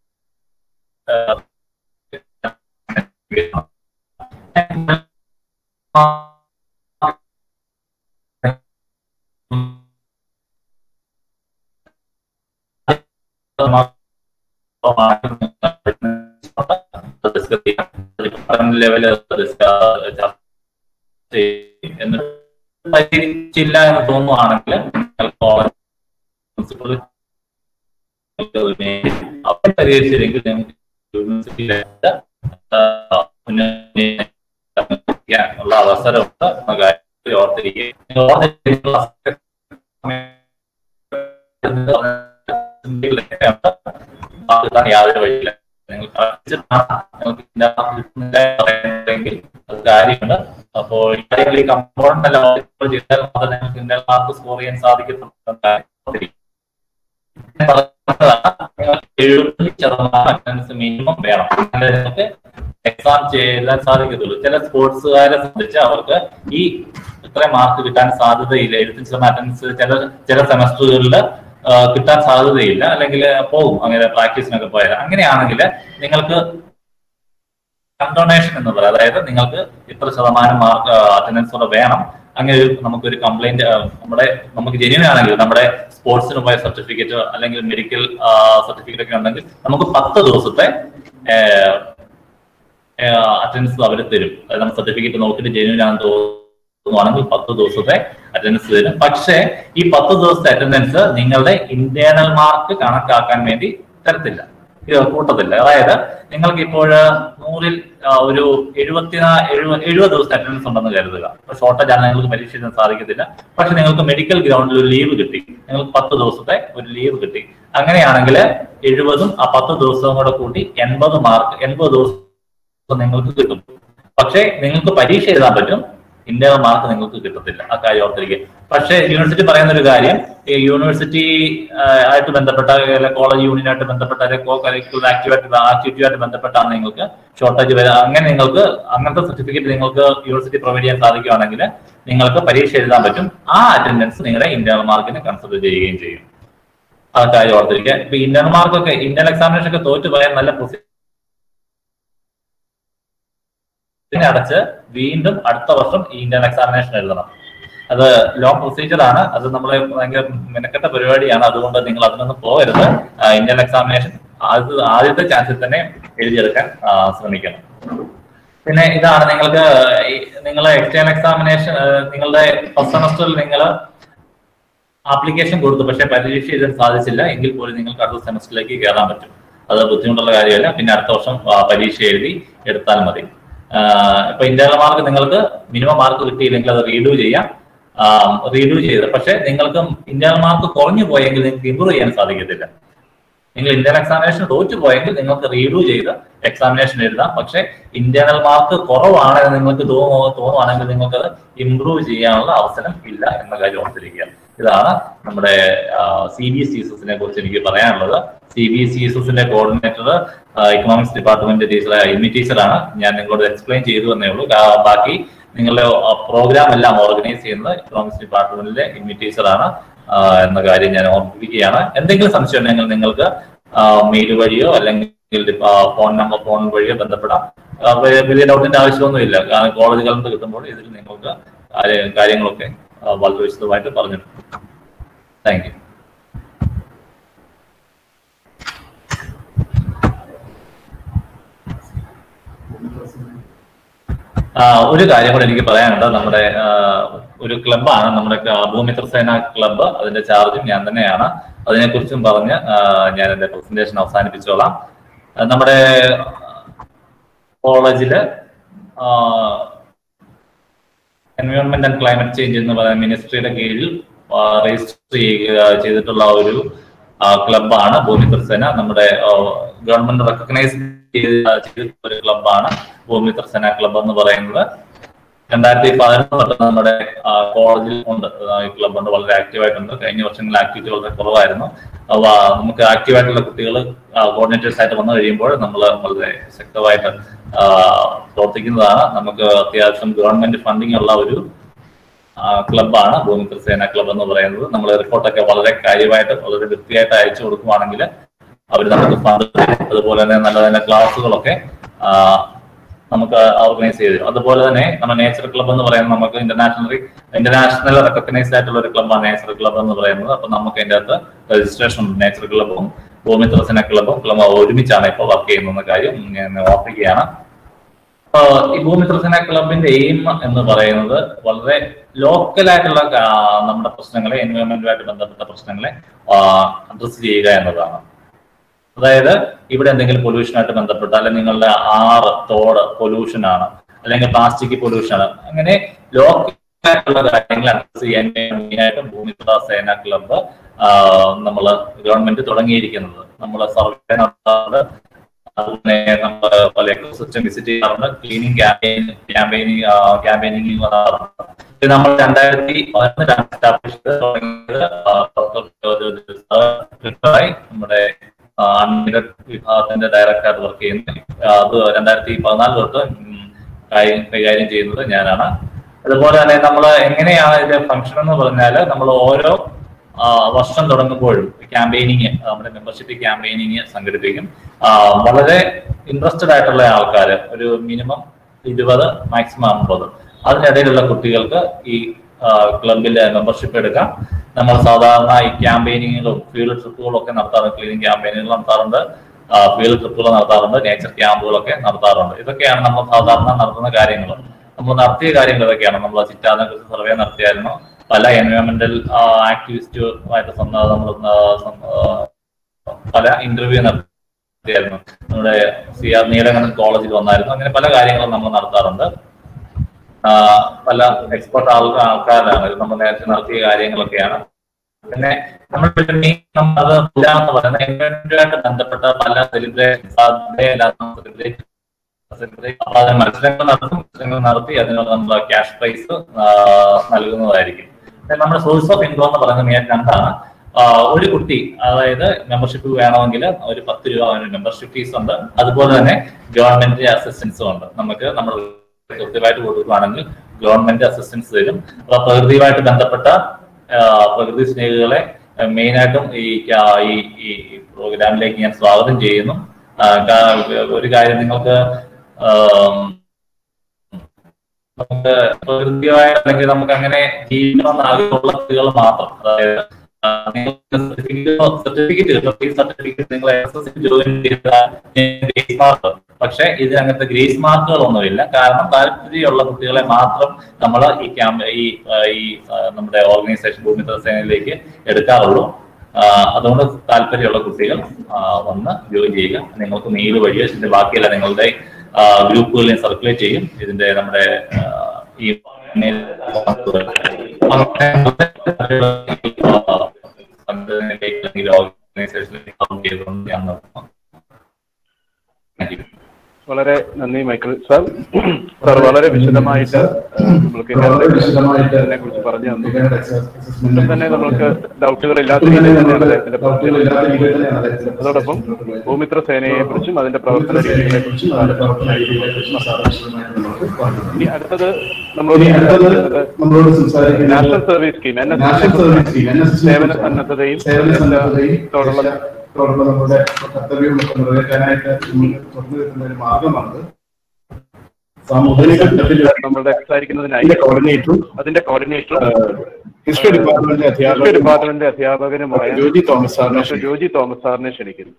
ലെവല് എന്നിട്ട് പരിഹരിച്ചില്ല എന്ന് തോന്നുവാണെങ്കിൽ പ്രിൻസിപ്പൾ അവർ പരിഹരിച്ചില്ലെങ്കിൽ നിങ്ങൾക്ക് യൂണിവേഴ്സിറ്റിയിലെ ഉള്ള അവസരമുണ്ട് എന്ന കാര്യം ഓർത്തിരിക്കുക നിങ്ങൾ ഓർത്തിരിക്കുന്ന സമയത്ത് യാതൊരു വഴിയില്ല നിങ്ങൾ പഠിച്ചിട്ടാണ് നിങ്ങൾക്ക് ഇതിന്റെ കിട്ടുന്നില്ല പറയുന്നതെങ്കിൽ അത് കാര്യമുണ്ട് അപ്പോൾ ഈ കാര്യങ്ങൾ ഈ കമ്പോണന്റ് എല്ലാം ഇപ്പോൾ ചെയ്താൽ മാത്രമേ നിങ്ങൾക്ക് ഇതിന്റെ മാർക്ക് സ്കോർ ചെയ്യാൻ സാധിക്കത്തുള്ളൂ എഴുപത്തി ശതമാനം അറ്റൻഡൻസ് മിനിമം വേണം എന്നാലേ നിങ്ങൾക്ക് എക്സാം ചെയ്യാൻ സാധിക്കത്തുള്ളൂ ചില സ്പോർട്സുകാരെ സംബന്ധിച്ച് അവർക്ക് ഈ ഇത്ര മാർക്ക് കിട്ടാൻ സാധ്യതയില്ല എഴുപത്തി ശതമാനം അറ്റൻഡൻസ് ചില ചില സെമസ്റ്ററുകളിൽ കിട്ടാൻ സാധ്യതയില്ല അല്ലെങ്കിൽ പോകും അങ്ങനെ പ്രാക്ടീസിനൊക്കെ പോയാൽ അങ്ങനെയാണെങ്കിൽ നിങ്ങൾക്ക് കണ്ടോണേഷൻ എന്ന് പറയാം അതായത് നിങ്ങൾക്ക് ഇത്ര ശതമാനം മാർക്ക് അറ്റൻഡൻസ് കൂടെ വേണം അങ്ങനെ ഒരു നമുക്കൊരു കംപ്ലൈന്റ് നമ്മുടെ നമുക്ക് ജെന്യൂൻ ആണെങ്കിൽ നമ്മുടെ സ്പോർട്സിന് പോയ സർട്ടിഫിക്കറ്റ് അല്ലെങ്കിൽ മെഡിക്കൽ സർട്ടിഫിക്കറ്റ് ഒക്കെ ഉണ്ടെങ്കിൽ നമുക്ക് പത്ത് ദിവസത്തെ അറ്റൻഡൻസ് അവർ തരും അതായത് നമ്മൾ സർട്ടിഫിക്കറ്റ് നോക്കിയിട്ട് ജെന്യൂൻ ആണെന്ന് തോന്നുവാണെങ്കിൽ പത്ത് ദിവസത്തെ അറ്റൻഡൻസ് തരും പക്ഷേ ഈ പത്ത് ദിവസത്തെ അറ്റൻഡൻസ് നിങ്ങളുടെ ഇന്റേണൽ മാർക്ക് കണക്കാക്കാൻ വേണ്ടി തരത്തില്ല ഇത് കൂട്ടത്തില്ല അതായത് നിങ്ങൾക്ക് ഇപ്പോൾ നൂറിൽ ആ, ഒരു എഴുപത്തിനാ എഴുപത് എഴുപത് ദിവസത്തെ അറ്റൻഡൻസ് ഉണ്ടെന്ന് കരുതുക അപ്പൊ ഷോർട്ടേജ് ആണ് നിങ്ങൾക്ക് പരീക്ഷ എഴുതാൻ സാധിക്കത്തില്ല പക്ഷെ നിങ്ങൾക്ക് മെഡിക്കൽ ഗ്രൗണ്ടിൽ ഒരു ലീവ് കിട്ടി നിങ്ങൾക്ക് പത്ത് ദിവസത്തെ ഒരു ലീവ് കിട്ടി അങ്ങനെയാണെങ്കിൽ എഴുപതും ആ പത്ത് ദിവസവും കൂടെ കൂട്ടി എൺപത് മാർക്ക് എൺപത് ദിവസം നിങ്ങൾക്ക് കിട്ടും പക്ഷേ നിങ്ങൾക്ക് പരീക്ഷ എഴുതാൻ പറ്റും ഇന്റേണൽ മാർക്ക് നിങ്ങൾക്ക് കിട്ടത്തില്ല ആ കാര്യം ഓർത്തിരിക്കുക പക്ഷേ യൂണിവേഴ്സിറ്റി പറയുന്ന ഒരു കാര്യം ഈ യൂണിവേഴ്സിറ്റി ആ, ആയിട്ട് ബന്ധപ്പെട്ട കോളേജ് യൂണിയനായിട്ട് ബന്ധപ്പെട്ട അല്ലെങ്കിൽ കോ കരിക്കുലർ ആക്ടിവായിട്ട് ആക്ടിവിറ്റിയായിട്ട് ബന്ധപ്പെട്ടാണ് നിങ്ങൾക്ക് ഷോർട്ടേജ് വരിക അങ്ങനെ നിങ്ങൾക്ക് അങ്ങനത്തെ സർട്ടിഫിക്കറ്റ് നിങ്ങൾക്ക് യൂണിവേഴ്സിറ്റി പ്രൊവൈഡ് ചെയ്യാൻ സാധിക്കുകയാണെങ്കിൽ നിങ്ങൾക്ക് പരീക്ഷ എഴുതാൻ പറ്റും ആ അറ്റൻഡൻസ് നിങ്ങളുടെ ഇന്റേണൽ മാർക്കിനെ കൺസിഡർ ചെയ്യുകയും ചെയ്യും ആ കാര്യം ഓർത്തിരിക്കുക ഇപ്പൊ ഇന്റേണൽ മാർക്കൊക്കെ ഇന്റേണൽ എക്സാമിനേഷൻ ഒക്കെ തോറ്റു പോയാൽ നല്ല പ്രൊസീ ഇതിനെ അടച്ച് വീണ്ടും അടുത്ത വർഷം ഈ ഇന്റേണൽ എക്സാമിനേഷൻ എഴുതണം അത് ലോങ് പ്രൊസീജിയർ ആണ് അത് നമ്മൾ ഭയങ്കര മെനക്കെട്ട പരിപാടിയാണ് അതുകൊണ്ട് നിങ്ങൾ അതിനൊന്നും പോകരുത് ഇന്റേണൽ എക്സാമിനേഷൻ അത് ആദ്യത്തെ ചാൻസിൽ തന്നെ എഴുതിയെടുക്കാൻ ആ, ശ്രമിക്കണം പിന്നെ ഇതാണ് നിങ്ങൾക്ക് ഈ- നിങ്ങളെ എക്സ്റ്റേണൽ എക്സാമിനേഷൻ നിങ്ങളുടെ ഫസ്റ്റ് സെമസ്റ്ററിൽ നിങ്ങൾ ആപ്ലിക്കേഷൻ കൊടുത്തു പക്ഷേ പരീക്ഷ എഴുതാൻ സാധിച്ചില്ല എങ്കിൽ പോലും നിങ്ങൾക്ക് അടുത്ത സെമസ്റ്ററിലേക്ക് കയറാൻ പറ്റും അത് ബുദ്ധിമുട്ടുള്ള കാര്യമല്ല പിന്നെ അടുത്ത വർഷം ആ, പരീക്ഷ എഴുതി എടുത്താൽ മതി ആഹ് ഇപ്പൊ ഇന്റേണൽ മാർക്ക് നിങ്ങൾക്ക് മിനിമം മാർക്ക് കിട്ടിയില്ലെങ്കിൽ അത് റീഡു ചെയ്യാം റീഡു ചെയ്ത് പക്ഷെ നിങ്ങൾക്ക് ഇന്റേണൽ മാർക്ക് കുറഞ്ഞു പോയെങ്കിൽ നിങ്ങൾക്ക് ഇമ്പ്രൂവ് ചെയ്യാൻ സാധിക്കത്തില്ല നിങ്ങൾ ഇന്റേണൽ എക്സാമിനേഷൻ തോറ്റു പോയെങ്കിൽ നിങ്ങൾക്ക് റീഡു ചെയ്ത് എക്സാമിനേഷൻ എഴുതാം പക്ഷെ ഇന്റേണൽ മാർക്ക് കുറവാണെന്ന് നിങ്ങൾക്ക് തോന്നു തോന്നുവാണെങ്കിൽ നിങ്ങൾക്ക് അത് ഇമ്പ്രൂവ് ചെയ്യാനുള്ള അവസരം ഇല്ല എന്ന കാര്യം ഓർത്തിരിക്കുക ഇതാണ് നമ്മുടെ സി ബി എസ് ഇസിനെ കുറിച്ച് എനിക്ക് പറയാനുള്ളത് സി ബി എസ് ഇസിന്റെ coordinator economics department teacher M ടീച്ചറാണ് ഞാൻ നിങ്ങളോട് എക്സ്പ്ലെയിൻ ചെയ്തു എന്നേ ഉള്ളൂ കാ- ബാക്കി നിങ്ങളുടെ പ്രോഗ്രാം എല്ലാം ഓർഗനൈസ് ചെയ്യുന്നത് ഇക്കണോമിക്സ് ഡിപ്പാർട്ട്മെന്റിലെ എം ടീച്ചറാണ് എന്ന കാര്യം ഞാൻ ഓർമ്മിപ്പിക്കുകയാണ് എന്തെങ്കിലും സംശയം ഉണ്ടെങ്കിൽ നിങ്ങൾക്ക് മെയിൽ വഴിയോ അല്ലെങ്കിൽ ഫോൺ നമ്പർ ഫോൺ വഴിയോ ബന്ധപ്പെടാം ആ, വ- വലിയ ഡൗട്ടിന്റെ ആവശ്യമൊന്നുമില്ല കാരണം കോളേജുകളിൽ നിന്ന് കിട്ടുമ്പോൾ ഇതിൽ നിങ്ങൾക്ക് കാര്യ- കാര്യങ്ങളൊക്കെ ആ, വളരെ വിശദമായിട്ട് പറഞ്ഞിട്ടുണ്ട് താങ്ക് യു ആ, ഒരു കാര്യം കൂടെ എനിക്ക് പറയാനുണ്ട് നമ്മുടെ ആ, ഒരു ക്ലബ്ബാണ് നമ്മുടെ ക- ഭൂമിത്ര സേന ക്ലബ്ബ് അതിന്റെ ചാർജും ഞാൻ തന്നെയാണ് അതിനെക്കുറിച്ചും പറഞ്ഞ് ആ, ഞാൻ എന്റെ പ്രസന്റേഷൻ അവസാനിപ്പിച്ചോളാം ആ, നമ്മുടെ കോളേജില് എൻവയോൺമെന്റ് ആൻഡ് ക്ലൈമറ്റ് ചേഞ്ച് എന്ന് പറയുന്ന മിനിസ്ട്രിയുടെ കീഴിൽ രജിസ്റ്റർ ചെയ്യുക ചെയ്തിട്ടുള്ള ഒരു ക്ലബ്ബാണ് ഭൂമിത്ര സേന നമ്മുടെ ഗവൺമെന്റ് റെക്കഗ്നൈസ് ചെയ്തിട്ടുള്ള ഒരു ക്ലബ്ബാണ് ഭൂമിത്ര സേന ക്ലബ്ബ് എന്ന് പറയുന്നത് രണ്ടായിരത്തി പതിനൊന്ന് തൊട്ട് നമ്മുടെ ആ, കോളേജിൽ ഉണ്ട് ആ, ഈ ക്ലബ്ബ് ഉണ്ട് വളരെ ആക്റ്റീവ് ആയിട്ടുണ്ട് കഴിഞ്ഞ വർഷങ്ങളിൽ ആക്ടിവിറ്റി വളരെ കുറവായിരുന്നു അവ നമുക്ക് ആക്റ്റീവ് ആയിട്ടുള്ള കുട്ടികൾ കോർഡിനേറ്റേഴ്സ് ആയിട്ട് വന്നു കഴിയുമ്പോൾ നമ്മൾ വളരെ ശക്തമായിട്ട് ആ, പ്രവർത്തിക്കുന്നതാണ് നമുക്ക് അത്യാവശ്യം ഗവൺമെന്റ് ഫണ്ടിങ് ഉള്ള ഒരു ക്ലബ്ബാണ് ഭൂമിത്ര സേന ക്ലബ്ബ് എന്ന് പറയുന്നത് നമ്മൾ റിപ്പോർട്ടൊക്കെ വളരെ കാര്യമായിട്ട് വളരെ വൃത്തിയായിട്ട് അയച്ചു കൊടുക്കുവാണെങ്കിൽ അവർ നമുക്ക് ഫണ്ട് അതുപോലെ തന്നെ നല്ല നല്ല ക്ലാസ്സുകളൊക്കെ ആ, നമുക്ക് ഓർഗനൈസ് ചെയ്തു തരും അതുപോലെ തന്നെ നമ്മുടെ നേച്ചർ ക്ലബ്ബ് എന്ന് പറയുന്നത് നമുക്ക് ഇന്റർനാഷണലി ഇന്റർനാഷണൽ റെക്കഗ്നൈസ്ഡ് ആയിട്ടുള്ള ഒരു ക്ലബ്ബാണ് നേച്ചർ ക്ലബ്ബ് എന്ന് പറയുന്നത് അപ്പൊ നമുക്ക് അതിന്റെ അകത്ത് രജിസ്ട്രേഷൻ ഉണ്ട് നേച്ചർ ക്ലബ്ബും ഭൂമിത്ര സേന ക്ലബ്ബും ക്ലബ്ബ് ഒരുമിച്ചാണ് ഇപ്പോൾ വർക്ക് ചെയ്യുന്ന കാര്യം ഞാൻ ഓർപ്പിക്കുകയാണ് ആ, ഈ ഭൂമിത്രസേന ക്ലബിന്റെ എയിം എന്ന് പറയുന്നത് വളരെ ലോക്കൽ ആയിട്ടുള്ള ആ, നമ്മുടെ പ്രശ്നങ്ങളെ എൻവയോൺമെന്റുമായിട്ട് ബന്ധപ്പെട്ട പ്രശ്നങ്ങളെ അഡ്രസ് ചെയ്യുക എന്നതാണ് അതായത് ഇവിടെ എന്തെങ്കിലും പൊല്യൂഷനായിട്ട് ബന്ധപ്പെട്ട അല്ലെങ്കിൽ നിങ്ങളുടെ ആറ് തോട് പൊല്യൂഷൻ ആണ് അല്ലെങ്കിൽ പ്ലാസ്റ്റിക് പൊല്യൂഷൻ ആണ് അങ്ങനെ ലോക്കൽ ആയിട്ടുള്ള കാര്യങ്ങൾ അഡ്രസ് ചെയ്യാൻ വേണ്ടിയായിട്ട് ഭൂമിത്ര സേന ക്ലബ്ബ് നമ്മൾ ഗവൺമെന്റ് തുടങ്ങിയിരിക്കുന്നത് നമ്മൾ സർവേ നടത്താറുണ്ട് അതുപോലെ നമ്മൾ പല എക്കോസിസ്റ്റം വിസിറ്റ് ചെയ്യാറുണ്ട് ക്ലീനിങ് ക്യാമ്പയിൻ ക്യാമ്പയിനിങ് ക്യാമ്പയിനിങ് ഇത് നമ്മൾ രണ്ടായിരത്തി പതിനൊന്നിലാണ് എസ്റ്റാബ്ലിഷ് തുടങ്ങിയത് ആ, ഡോക്ടർ ജോർജ് റിട്ടയറായി നമ്മുടെ അൺമിറ്റഡ് വിഭാഗത്തിന്റെ ഡയറക്ടറായിട്ട് വർക്ക് ചെയ്യുന്നത് ആ, അത് രണ്ടായിരത്തി പതിനാല് തൊട്ട് ഉം, കൈ- കൈകാര്യം ചെയ്യുന്നത് ഞാനാണ് അതുപോലെ തന്നെ നമ്മൾ എങ്ങനെയാണ് ഇതിന്റെ ഫംഗ്ഷൻ എന്ന് പറഞ്ഞാൽ നമ്മൾ ഓരോ ആ, വർഷം തുടങ്ങുമ്പോഴും ക്യാമ്പയിനിങ് നമ്മുടെ മെമ്പർഷിപ്പ് ക്യാമ്പയിനിങ് സംഘടിപ്പിക്കും ആ, വളരെ ഇൻട്രസ്റ്റഡ് ആയിട്ടുള്ള ആൾക്കാർ ഒരു മിനിമം ഇരുപത് മാക്സിമം അമ്പത് അതിനിടയിലുള്ള കുട്ടികൾക്ക് ഈ ക്ലബിലെ മെമ്പർഷിപ്പ് എടുക്കാം നമ്മൾ സാധാരണ ഈ ക്യാമ്പയിനിങ്ങുകളും ഫീൽഡ് ട്രിപ്പുകളും ഒക്കെ നടത്താറുണ്ട് ക്ലീനിങ് ക്യാമ്പയിനുകൾ നടത്താറുണ്ട് ഫീൽഡ് ട്രിപ്പുകൾ നടത്താറുണ്ട് നേച്ചർ ക്യാമ്പുകളൊക്കെ നടത്താറുണ്ട് ഇതൊക്കെയാണ് നമ്മൾ സാധാരണ നടത്തുന്ന കാര്യങ്ങൾ നമ്മൾ നടത്തിയ കാര്യങ്ങൾ ഇതൊക്കെയാണ് നമ്മൾ ചിറ്റാനെ കുറിച്ച് സർവേ നടത്തിയായിരുന്നു പല എൻവയോൺമെന്റൽ ആക്ടിവിസ്റ്റുമായിട്ട് നമ്മൾ പല ഇന്റർവ്യൂ നടത്തിയായിരുന്നു നമ്മുടെ സി ആർ നീലകണ്ഠൻ കോളേജിൽ വന്നായിരുന്നു അങ്ങനെ പല കാര്യങ്ങളും നമ്മൾ നടത്താറുണ്ട് ആ, പല എക്സ്പെർട്ട് ആൾ ആൾക്കാരാണ് ഇത് നമ്മൾ നേരത്തെ നടത്തിയ കാര്യങ്ങളൊക്കെയാണ് പിന്നെ നമ്മൾ മെയിൻ അത് ഇല്ല എന്ന് പറയുന്നത് എൻവയോൺമെന്റുമായിട്ട് ബന്ധപ്പെട്ട പല സെലിബ്രേഷൻ മത്സരങ്ങൾ നടത്തും മത്സരങ്ങൾ നടത്തി അതിനുള്ള നമ്മൾ ക്യാഷ് പ്രൈസ് നൽകുന്നതായിരിക്കും പിന്നെ നമ്മുടെ സോഴ്സ് ഓഫ് ഇൻകം എന്ന് പറയുന്നത് മെയിൻ രണ്ടാണ് ആ, ഒരു കുട്ടി അതായത് മെമ്പർഷിപ്പ് വേണമെങ്കിൽ ഒരു പത്ത് രൂപ മെമ്പർഷിപ്പ് ഫീസ് ഉണ്ട് അതുപോലെ തന്നെ ഗവൺമെന്റ് അസിസ്റ്റൻസും ഉണ്ട് നമുക്ക് നമ്മൾ കൃത്യമായിട്ട് കൊടുക്കുകയാണെങ്കിൽ ഗവൺമെന്റ് അസിസ്റ്റൻസ് തരും അപ്പൊ പ്രകൃതിയുമായിട്ട് ബന്ധപ്പെട്ട ആ, പ്രകൃതി സ്നേഹികളെ മെയിൻ ആയിട്ടും ഈ ആ, ഈ ഈ പ്രോഗ്രാമിലേക്ക് ഞാൻ സ്വാഗതം ചെയ്യുന്നു ആ, കാ- ഒരു കാര്യം നിങ്ങൾക്ക് ആം, നമുക്ക് പ്രകൃതിയായ അല്ലെങ്കിൽ നമുക്ക് അങ്ങനെ ജീവിക്കണമെന്ന് ആഗ്രഹമുള്ള കുട്ടികൾ മാത്രം അതായത് സർട്ടിഫിക്കറ്റ് കിട്ടും ഈ സർട്ടിഫിക്കറ്റ് നിങ്ങൾ എസ് എസ് ജോയിൻ ചെയ്താൽ ഗ്രേസ് മാർക്ക് പക്ഷെ ഇതിന് അങ്ങനത്തെ ഗ്രേസ് മാർക്കുകളൊന്നുമില്ല കാരണം താല്പര്യമുള്ള കുട്ടികളെ മാത്രം നമ്മൾ ഈ ക്യാമ്പ് ഈ ആ, ഈ ആ, നമ്മുടെ ഓർഗനൈസേഷൻ ഭൂമിത്ര സേനയിലേക്ക് എടുക്കാറുള്ളൂ ആ, അതുകൊണ്ട് താല്പര്യമുള്ള കുട്ടികൾ ആ, വന്ന് ജോയിൻ ചെയ്യുക നിങ്ങൾക്ക് മെയിൽ വഴിയോ ഇതിന്റെ ബാക്കിയെല്ലാം നിങ്ങളുടെ ഗ്രൂപ്പുകളിൽ സർക്കുലേറ്റ് ചെയ്യും ഇതിന്റെ നമ്മുടെ ആ, ഈ mail സംഘടനയിലേക്ക് അല്ലെങ്കിൽ ഓർഗനൈസേഷനിലേക്ക് account ചെയ്തുകൊണ്ട് ഞാൻ നിർത്തുന്നു. Thank you.
വളരെ നന്ദി മൈക്കിൾ സാർ സാർ വളരെ വിശദമായിട്ട് ആ, നമ്മൾക്ക്
വളരെ വിശദമായിട്ട്
ഇതിനെ കുറിച്ച് പറഞ്ഞു തന്നു
ഇതിന്റെ
ഒട്ടും
assessment
തന്നെ നമ്മൾക്ക് ഡൗട്ടുകൾ ഇല്ലാത്ത രീതിയിൽ തന്നെയാണ് അദ്ദേഹത്തിന്റെ
ഡോക്ടറുകൾ ഇല്ലാത്ത രീതിയിൽ തന്നെയാണ് അദ്ദേഹത്തിന്റെ
അതോടൊപ്പം ഭൂമിത്ര സേനയെ കുറിച്ചും അതിന്റെ പ്രവർത്തന രീതികളെ കുറിച്ചും
അതിന്റെ പ്രവർത്തന രീതികളെക്കുറിച്ചും സാധാരണമായിട്ട് നമുക്ക് പറഞ്ഞു
ഇനി അടുത്തത് നമ്മളോട്
ഇനി അടുത്തത്
സംസാരിക്കുന്നത്
നമ്മളോട് സംസാരിക്കുന്നത്
national service scheme N S
national service scheme N S
സേവന സന്നദ്ധതയും
സേവന സന്നദ്ധതയും
തോടുള്ള
തോടുള്ള നമ്മുടെ കർത്തവ്യമൊക്കെ നിറവേറ്റാനായിട്ട് നമ്മൾ തുറന്നു വെക്കുന്ന ഒരു മാർഗമാണ് സാമൂഹിക ഘട്ടത്തിൽ
നമ്മളുടെ സംസാരിക്കുന്നതിനായി
അതിന്റെ കോർഡിനേറ്ററും
അതിന്റെ കോർഡിനേറ്ററും
ഹിസ്റ്ററി ഡിപ്പാർട്ട്മെന്റ്
ഹിസ്റ്ററി
അധ്യാപകരും
ഡിപ്പാർട്ട്മെന്റ് അധ്യാപകനുമായ
ജോജി തോമസ് സാറിനെ
ഡോക്ടർ ജോജി തോമസ് സാറിനെ ക്ഷണിക്കുന്നു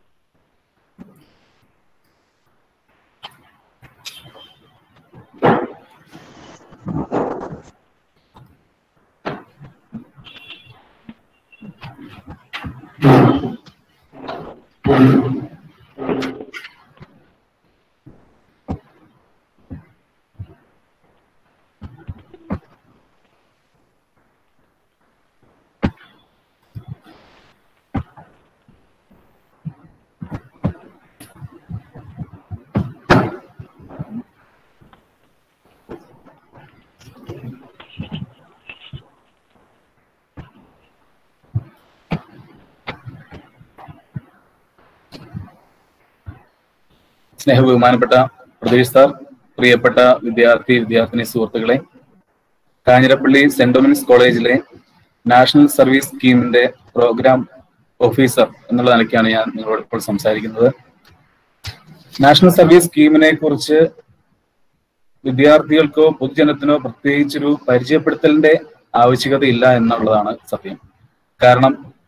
സ്നേഹബഹുമാനപ്പെട്ട പ്രതീഷ് സാർ പ്രിയപ്പെട്ട വിദ്യാർത്ഥി വിദ്യാർത്ഥിനി സുഹൃത്തുക്കളെ കാഞ്ഞിരപ്പള്ളി സെന്റ് ഡൊമിനിക്സ് കോളേജിലെ നാഷണൽ സർവീസ് സ്കീമിന്റെ പ്രോഗ്രാം ഓഫീസർ എന്നുള്ള നിലയ്ക്കാണ് ഞാൻ നിങ്ങളോട് ഇപ്പോൾ സംസാരിക്കുന്നത് നാഷണൽ സർവീസ് സ്കീമിനെ കുറിച്ച് വിദ്യാർത്ഥികൾക്കോ പൊതുജനത്തിനോ പ്രത്യേകിച്ചൊരു പരിചയപ്പെടുത്തലിന്റെ ആവശ്യകതയില്ല എന്നുള്ളതാണ് സത്യം കാരണം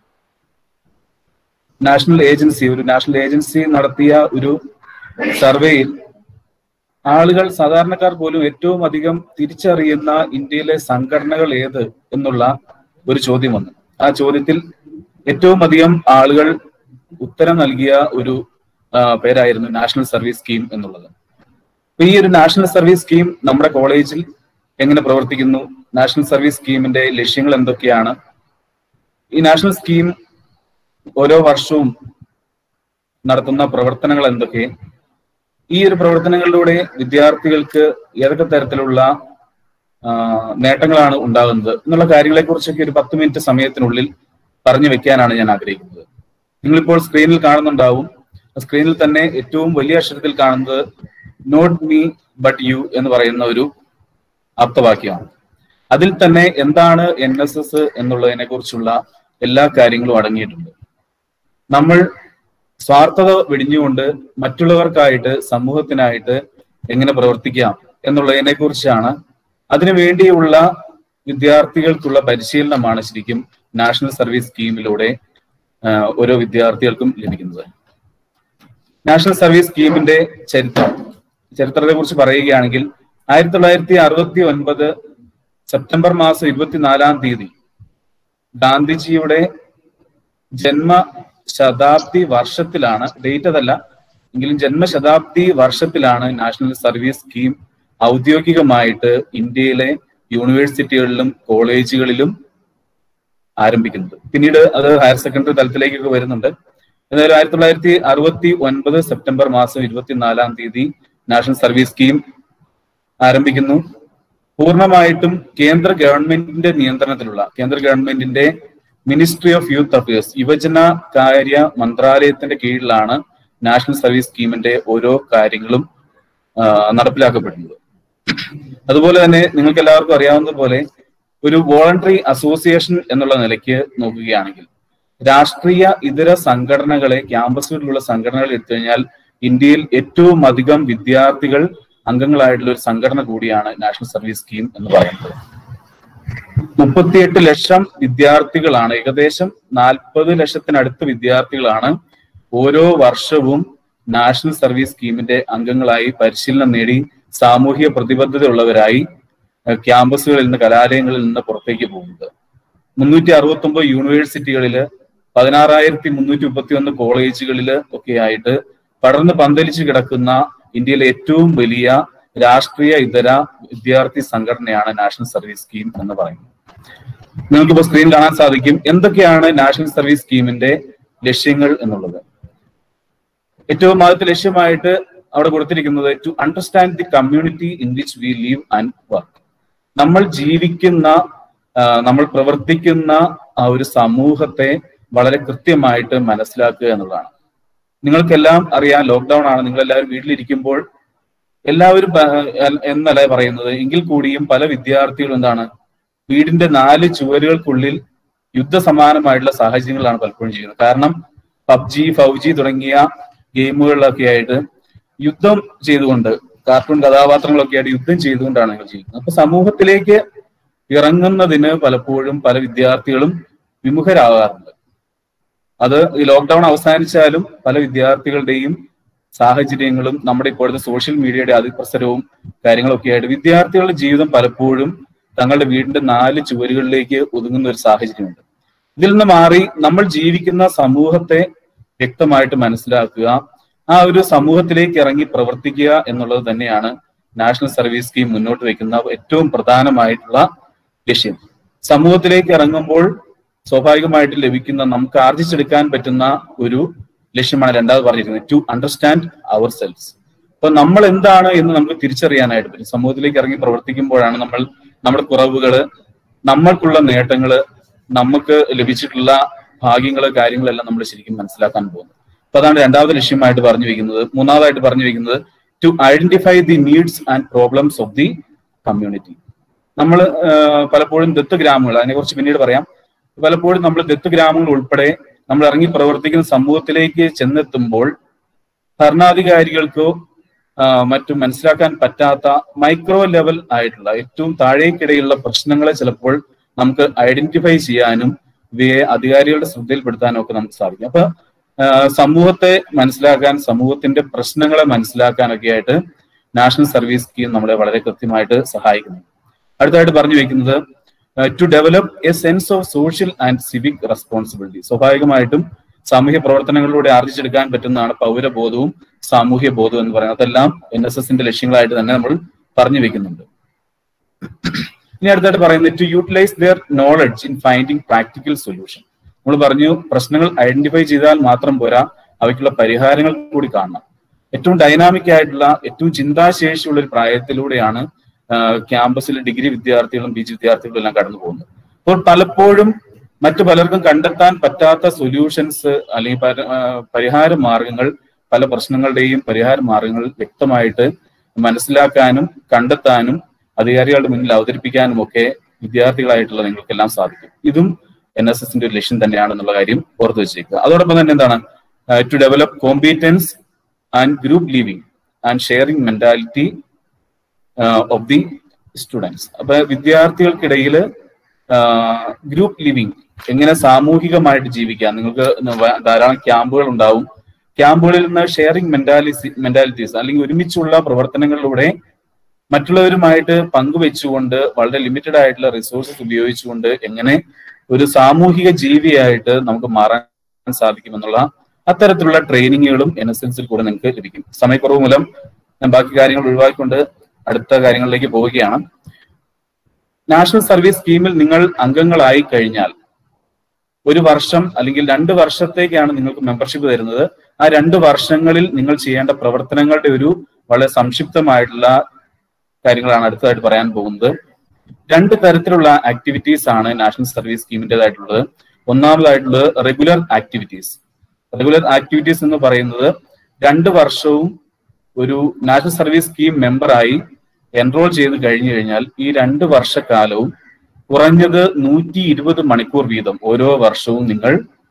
നാഷണൽ ഏജൻസി ഒരു നാഷണൽ ഏജൻസി നടത്തിയ ഒരു സർവേയിൽ ആളുകൾ സാധാരണക്കാർ പോലും ഏറ്റവും അധികം തിരിച്ചറിയുന്ന ഇന്ത്യയിലെ സംഘടനകൾ ഏത് എന്നുള്ള ഒരു ചോദ്യം വന്നു ആ ചോദ്യത്തിൽ ഏറ്റവും അധികം ആളുകൾ ഉത്തരം നൽകിയ ഒരു ആ, പേരായിരുന്നു നാഷണൽ സർവീസ് സ്കീം എന്നുള്ളത് അപ്പൊ ഈ ഒരു നാഷണൽ സർവീസ് സ്കീം നമ്മുടെ കോളേജിൽ എങ്ങനെ പ്രവർത്തിക്കുന്നു നാഷണൽ സർവീസ് സ്കീമിന്റെ ലക്ഷ്യങ്ങൾ എന്തൊക്കെയാണ് ഈ നാഷണൽ സ്കീം ഓരോ വർഷവും നടത്തുന്ന പ്രവർത്തനങ്ങൾ എന്തൊക്കെ ഈ ഒരു പ്രവർത്തനങ്ങളിലൂടെ വിദ്യാർത്ഥികൾക്ക് ഏതൊക്കെ തരത്തിലുള്ള ആ, നേട്ടങ്ങളാണ് ഉണ്ടാകുന്നത് എന്നുള്ള കാര്യങ്ങളെ കുറിച്ചൊക്കെ ഒരു പത്ത് മിനിറ്റ് സമയത്തിനുള്ളിൽ പറഞ്ഞു വെക്കാനാണ് ഞാൻ ആഗ്രഹിക്കുന്നത് നിങ്ങളിപ്പോൾ സ്ക്രീനിൽ കാണുന്നുണ്ടാവും സ്ക്രീനിൽ തന്നെ ഏറ്റവും വലിയ അക്ഷരത്തിൽ കാണുന്നത് നോട്ട് മീ ബട്ട് യു എന്ന് പറയുന്ന ഒരു ആപ്തവാക്യമാണ് അതിൽ തന്നെ എന്താണ് എൻ എസ് എസ് എന്നുള്ളതിനെ കുറിച്ചുള്ള എല്ലാ കാര്യങ്ങളും അടങ്ങിയിട്ടുണ്ട് നമ്മൾ സ്വാർത്ഥത വെടിഞ്ഞുകൊണ്ട് മറ്റുള്ളവർക്കായിട്ട് സമൂഹത്തിനായിട്ട് എങ്ങനെ പ്രവർത്തിക്കാം എന്നുള്ളതിനെ കുറിച്ചാണ് അതിനു വേണ്ടിയുള്ള വിദ്യാർത്ഥികൾക്കുള്ള പരിശീലനമാണ് ശരിക്കും നാഷണൽ സർവീസ് സ്കീമിലൂടെ ആ, ഓരോ വിദ്യാർത്ഥികൾക്കും ലഭിക്കുന്നത് നാഷണൽ സർവീസ് സ്കീമിന്റെ ചരിത്രം ചരിത്രത്തെ കുറിച്ച് പറയുകയാണെങ്കിൽ ആയിരത്തി തൊള്ളായിരത്തി അറുപത്തി ഒൻപത് സെപ്റ്റംബർ മാസം ഇരുപത്തിനാലാം തീയതി ഗാന്ധിജിയുടെ ജന്മ ശതാബ്ദി വർഷത്തിലാണ് ഡേറ്റ് അതല്ല എങ്കിലും ജന്മശതാബ്ദി വർഷത്തിലാണ് നാഷണൽ സർവീസ് സ്കീം ഔദ്യോഗികമായിട്ട് ഇന്ത്യയിലെ യൂണിവേഴ്സിറ്റികളിലും കോളേജുകളിലും ആരംഭിക്കുന്നത് പിന്നീട് അത് ഹയർ സെക്കൻഡറി തലത്തിലേക്കൊക്കെ വരുന്നുണ്ട് എന്നാലും ആയിരത്തി തൊള്ളായിരത്തി അറുപത്തി ഒൻപത് സെപ്റ്റംബർ മാസം ഇരുപത്തിനാലാം തീയതി നാഷണൽ സർവീസ് സ്കീം ആരംഭിക്കുന്നു പൂർണ്ണമായിട്ടും കേന്ദ്ര ഗവൺമെന്റിന്റെ നിയന്ത്രണത്തിലുള്ള കേന്ദ്ര ഗവൺമെന്റിന്റെ മിനിസ്ട്രി ഓഫ് യൂത്ത് അഫയേഴ്സ് യുവജന കാര്യ മന്ത്രാലയത്തിന്റെ കീഴിലാണ് നാഷണൽ സർവീസ് സ്കീമിന്റെ ഓരോ കാര്യങ്ങളും ആ, നടപ്പിലാക്കപ്പെടുന്നത് അതുപോലെ തന്നെ നിങ്ങൾക്ക് എല്ലാവർക്കും അറിയാവുന്നതുപോലെ ഒരു വോളണ്ടറി അസോസിയേഷൻ എന്നുള്ള നിലയ്ക്ക് നോക്കുകയാണെങ്കിൽ രാഷ്ട്രീയ ഇതര സംഘടനകളെ ക്യാമ്പസുകളിലുള്ള സംഘടനകൾ എടുത്തു കഴിഞ്ഞാൽ ഇന്ത്യയിൽ ഏറ്റവും അധികം വിദ്യാർത്ഥികൾ അംഗങ്ങളായിട്ടുള്ള ഒരു സംഘടന കൂടിയാണ് നാഷണൽ സർവീസ് സ്കീം എന്ന് പറയുന്നത് മുപ്പത്തിയെട്ട് ലക്ഷം വിദ്യാർത്ഥികളാണ് ഏകദേശം നാൽപ്പത് ലക്ഷത്തിനടുത്ത് വിദ്യാർത്ഥികളാണ് ഓരോ വർഷവും നാഷണൽ സർവീസ് സ്കീമിന്റെ അംഗങ്ങളായി പരിശീലനം നേടി സാമൂഹിക പ്രതിബദ്ധതയുള്ളവരായി ഏഹ് ക്യാമ്പസുകളിൽ നിന്ന് കലാലയങ്ങളിൽ നിന്ന് പുറത്തേക്ക് പോകുന്നത് മുന്നൂറ്റി അറുപത്തി ഒമ്പത് യൂണിവേഴ്സിറ്റികളില് പതിനാറായിരത്തി മുന്നൂറ്റി മുപ്പത്തി ഒന്ന് കോളേജുകളിൽ ഒക്കെ ആയിട്ട് പടർന്ന് പന്തലിച്ച് കിടക്കുന്ന ഇന്ത്യയിലെ ഏറ്റവും വലിയ രാഷ്ട്രീയ ഇതര വിദ്യാർത്ഥി സംഘടനയാണ് നാഷണൽ സർവീസ് സ്കീം എന്ന് പറയുന്നത് നിങ്ങൾക്കിപ്പോ സ്ക്രീൻ കാണാൻ സാധിക്കും എന്തൊക്കെയാണ് നാഷണൽ സർവീസ് സ്കീമിന്റെ ലക്ഷ്യങ്ങൾ എന്നുള്ളത് ഏറ്റവും ആദ്യത്തെ ലക്ഷ്യമായിട്ട് അവിടെ കൊടുത്തിരിക്കുന്നത് to understand the community in which we live and work നമ്മൾ ജീവിക്കുന്ന ആ, നമ്മൾ പ്രവർത്തിക്കുന്ന ആ ഒരു സമൂഹത്തെ വളരെ കൃത്യമായിട്ട് മനസ്സിലാക്കുക എന്നുള്ളതാണ് നിങ്ങൾക്കെല്ലാം അറിയാം ലോക്ക്ഡൌൺ ആണ് നിങ്ങൾ എല്ലാവരും വീട്ടിലിരിക്കുമ്പോൾ എല്ലാവരും പ- എ- എന്നല്ല പറയുന്നത് എങ്കിൽ കൂടിയും പല വിദ്യാർത്ഥികളും എന്താണ് വീടിന്റെ നാല് ചുവരുകൾക്കുള്ളിൽ യുദ്ധസമാനമായിട്ടുള്ള സാഹചര്യങ്ങളാണ് പലപ്പോഴും ചെയ്യുന്നത് കാരണം പബ്ജി ഫൗജി തുടങ്ങിയ ഗെയിമുകളിലൊക്കെ ആയിട്ട് യുദ്ധം ചെയ്തുകൊണ്ട് കാർട്ടൂൺ കഥാപാത്രങ്ങളൊക്കെ ആയിട്ട് യുദ്ധം ചെയ്തുകൊണ്ടാണ് നിങ്ങൾ ചെയ്യുന്നത് അപ്പൊ സമൂഹത്തിലേക്ക് ഇറങ്ങുന്നതിന് പലപ്പോഴും പല വിദ്യാർത്ഥികളും വിമുഖരാകാറുണ്ട് അത് ഈ ലോക്ക്ഡൌൺ അവസാനിച്ചാലും പല വിദ്യാർത്ഥികളുടെയും സാഹചര്യങ്ങളും നമ്മുടെ ഇപ്പോഴത്തെ സോഷ്യൽ മീഡിയയുടെ അതിപ്രസരവും കാര്യങ്ങളൊക്കെ ആയിട്ട് വിദ്യാർത്ഥികളുടെ ജീവിതം പലപ്പോഴും തങ്ങളുടെ വീടിന്റെ നാല് ചുവരുകളിലേക്ക് ഒതുങ്ങുന്ന ഒരു സാഹചര്യമുണ്ട് ഇതിൽ നിന്ന് മാറി നമ്മൾ ജീവിക്കുന്ന സമൂഹത്തെ വ്യക്തമായിട്ട് മനസ്സിലാക്കുക ആ ഒരു സമൂഹത്തിലേക്ക് ഇറങ്ങി പ്രവർത്തിക്കുക എന്നുള്ളത് തന്നെയാണ് നാഷണൽ സർവീസ് സ്കീം മുന്നോട്ട് വെക്കുന്ന ഏറ്റവും പ്രധാനമായിട്ടുള്ള ലക്ഷ്യം സമൂഹത്തിലേക്ക് ഇറങ്ങുമ്പോൾ സ്വാഭാവികമായിട്ട് ലഭിക്കുന്ന നമുക്ക് ആർജിച്ചെടുക്കാൻ പറ്റുന്ന ഒരു ലക്ഷ്യമാണ് രണ്ടാമത് പറഞ്ഞിരിക്കുന്നത് ടു അണ്ടർസ്റ്റാൻഡ് അവർ സെൽസ് അപ്പൊ നമ്മൾ എന്താണ് എന്ന് നമുക്ക് തിരിച്ചറിയാനായിട്ട് പറ്റും സമൂഹത്തിലേക്ക് ഇറങ്ങി പ്രവർത്തിക്കുമ്പോഴാണ് നമ്മൾ നമ്മുടെ കുറവുകള് നമ്മൾക്കുള്ള നേട്ടങ്ങള് നമുക്ക് ലഭിച്ചിട്ടുള്ള ഭാഗ്യങ്ങള് കാര്യങ്ങളെല്ലാം നമ്മൾ ശരിക്കും മനസ്സിലാക്കാൻ പോകുന്നത് അപ്പൊ അതാണ് രണ്ടാമത് ലക്ഷ്യമായിട്ട് പറഞ്ഞു വെക്കുന്നത് മൂന്നാമതായിട്ട് പറഞ്ഞു വെക്കുന്നത് to identify the needs and problems of the community നമ്മൾ പലപ്പോഴും ദത്ത് ഗ്രാമങ്ങൾ അതിനെക്കുറിച്ച് പിന്നീട് പറയാം പലപ്പോഴും നമ്മൾ ദത്ത് ഗ്രാമങ്ങൾ ഉൾപ്പെടെ നമ്മൾ ഇറങ്ങി പ്രവർത്തിക്കുന്ന സമൂഹത്തിലേക്ക് ചെന്നെത്തുമ്പോൾ ഭരണാധികാരികൾക്കോ ആ, മറ്റും മനസ്സിലാക്കാൻ പറ്റാത്ത മൈക്രോ ലെവൽ ആയിട്ടുള്ള ഏറ്റവും താഴേക്കിടയിലുള്ള പ്രശ്നങ്ങളെ ചിലപ്പോൾ നമുക്ക് ഐഡന്റിഫൈ ചെയ്യാനും ഇവയെ അധികാരികളുടെ ശ്രദ്ധയിൽപ്പെടുത്താനും ഒക്കെ നമുക്ക് സാധിക്കും അപ്പൊ ആ, സമൂഹത്തെ മനസ്സിലാക്കാൻ സമൂഹത്തിന്റെ പ്രശ്നങ്ങളെ മനസ്സിലാക്കാനൊക്കെ ആയിട്ട് നാഷണൽ സർവീസ് സ്കീം നമ്മളെ വളരെ കൃത്യമായിട്ട് സഹായിക്കുന്നു അടുത്തായിട്ട് പറഞ്ഞു വെക്കുന്നത് to develop a sense of social and civic responsibility സ്വാഭാവികമായിട്ടും സാമൂഹ്യ പ്രവർത്തനങ്ങളിലൂടെ ആർജിച്ചെടുക്കാൻ പറ്റുന്നതാണ് പൗരബോധവും സാമൂഹ്യ ബോധവും എന്ന് പറയുന്നത് അതെല്ലാം എൻ എസ് എസിന്റെ ലക്ഷ്യങ്ങളായിട്ട് തന്നെ നമ്മൾ പറഞ്ഞു വെക്കുന്നുണ്ട് ഇനി അടുത്തായിട്ട് പറയുന്നത് to utilise their knowledge in finding practical solution നമ്മൾ പറഞ്ഞു പ്രശ്നങ്ങൾ ഐഡന്റിഫൈ ചെയ്താൽ മാത്രം പോരാ അവയ്ക്കുള്ള പരിഹാരങ്ങൾ കൂടി കാണണം ഏറ്റവും ഡൈനാമിക് ആയിട്ടുള്ള ഏറ്റവും ചിന്താശേഷിയുള്ള ഒരു പ്രായത്തിലൂടെയാണ് ക്യാമ്പസിലെ ഡിഗ്രി വിദ്യാർത്ഥികളും പി ജി വിദ്യാർത്ഥികളും എല്ലാം കടന്നു പോകുന്നത് അപ്പോൾ പലപ്പോഴും മറ്റു പലർക്കും കണ്ടെത്താൻ പറ്റാത്ത സൊല്യൂഷൻസ് അല്ലെങ്കിൽ പര- ആ, പരിഹാര മാർഗങ്ങൾ പല പ്രശ്നങ്ങളുടെയും പരിഹാര മാർഗങ്ങൾ വ്യക്തമായിട്ട് മനസ്സിലാക്കാനും കണ്ടെത്താനും അധികാരികളുടെ മുന്നിൽ അവതരിപ്പിക്കാനും ഒക്കെ വിദ്യാർത്ഥികളായിട്ടുള്ള നിങ്ങൾക്കെല്ലാം സാധിക്കും ഇതും എൻ എസ് എസിന്റെ ഒരു ലക്ഷ്യം തന്നെയാണെന്നുള്ള കാര്യം ഓർത്തു വെച്ചേക്കുക അതോടൊപ്പം തന്നെ എന്താണ് to develop competence and group living and sharing mentality of the students അപ്പൊ വിദ്യാർത്ഥികൾക്കിടയിൽ ഗ്രൂപ്പ് ലിവിങ് എങ്ങനെ സാമൂഹികമായിട്ട് ജീവിക്കാം നിങ്ങൾക്ക് വ- ധാരാളം ക്യാമ്പുകൾ ഉണ്ടാവും ക്യാമ്പുകളിൽ നിന്ന് ഷെയറിംഗ് മെന്റാലിറ്റി മെന്റാലിറ്റീസ് അല്ലെങ്കിൽ ഒരുമിച്ചുള്ള പ്രവർത്തനങ്ങളിലൂടെ മറ്റുള്ളവരുമായിട്ട് പങ്കുവെച്ചുകൊണ്ട് വളരെ ലിമിറ്റഡ് ആയിട്ടുള്ള റിസോഴ്സസ് ഉപയോഗിച്ചുകൊണ്ട് എങ്ങനെ ഒരു സാമൂഹിക ജീവിയായിട്ട് നമുക്ക് മാറാൻ സാധിക്കുമെന്നുള്ള അത്തരത്തിലുള്ള ട്രെയിനിങ്ങുകളും എൻ എസ് എൻസിൽ കൂടെ നിങ്ങൾക്ക് ലഭിക്കും സമയക്കുറവ് മൂലം ഞാൻ ബാക്കി കാര്യങ്ങൾ ഒഴിവാക്കിക്കൊണ്ട് അടുത്ത കാര്യങ്ങളിലേക്ക് പോവുകയാണ് നാഷണൽ സർവീസ് സ്കീമിൽ നിങ്ങൾ അംഗങ്ങളായി കഴിഞ്ഞാൽ ഒരു വർഷം അല്ലെങ്കിൽ രണ്ട് വർഷത്തേക്കാണ് നിങ്ങൾക്ക് മെമ്പർഷിപ്പ് തരുന്നത് ആ രണ്ട് വർഷങ്ങളിൽ നിങ്ങൾ ചെയ്യേണ്ട പ്രവർത്തനങ്ങളുടെ ഒരു വളരെ സംക്ഷിപ്തമായിട്ടുള്ള കാര്യങ്ങളാണ് അടുത്തതായിട്ട് പറയാൻ പോകുന്നത് രണ്ട് തരത്തിലുള്ള ആക്ടിവിറ്റീസ് ആണ് നാഷണൽ സർവീസ് സ്കീമിൻ്റെതായിട്ടുള്ളത് ഒന്നാമതായിട്ടുള്ളത് റെഗുലർ ആക്ടിവിറ്റീസ് റെഗുലർ ആക്ടിവിറ്റീസ് എന്ന് പറയുന്നത് രണ്ട് വർഷവും ഒരു നാഷണൽ സർവീസ് സ്കീം മെമ്പറായി എൻറോൾ ചെയ്ത് കഴിഞ്ഞു കഴിഞ്ഞാൽ ഈ രണ്ട് വർഷക്കാലവും കുറഞ്ഞത് നൂറ്റി ഇരുപത് മണിക്കൂർ വീതം ഓരോ വർഷവും നിങ്ങൾ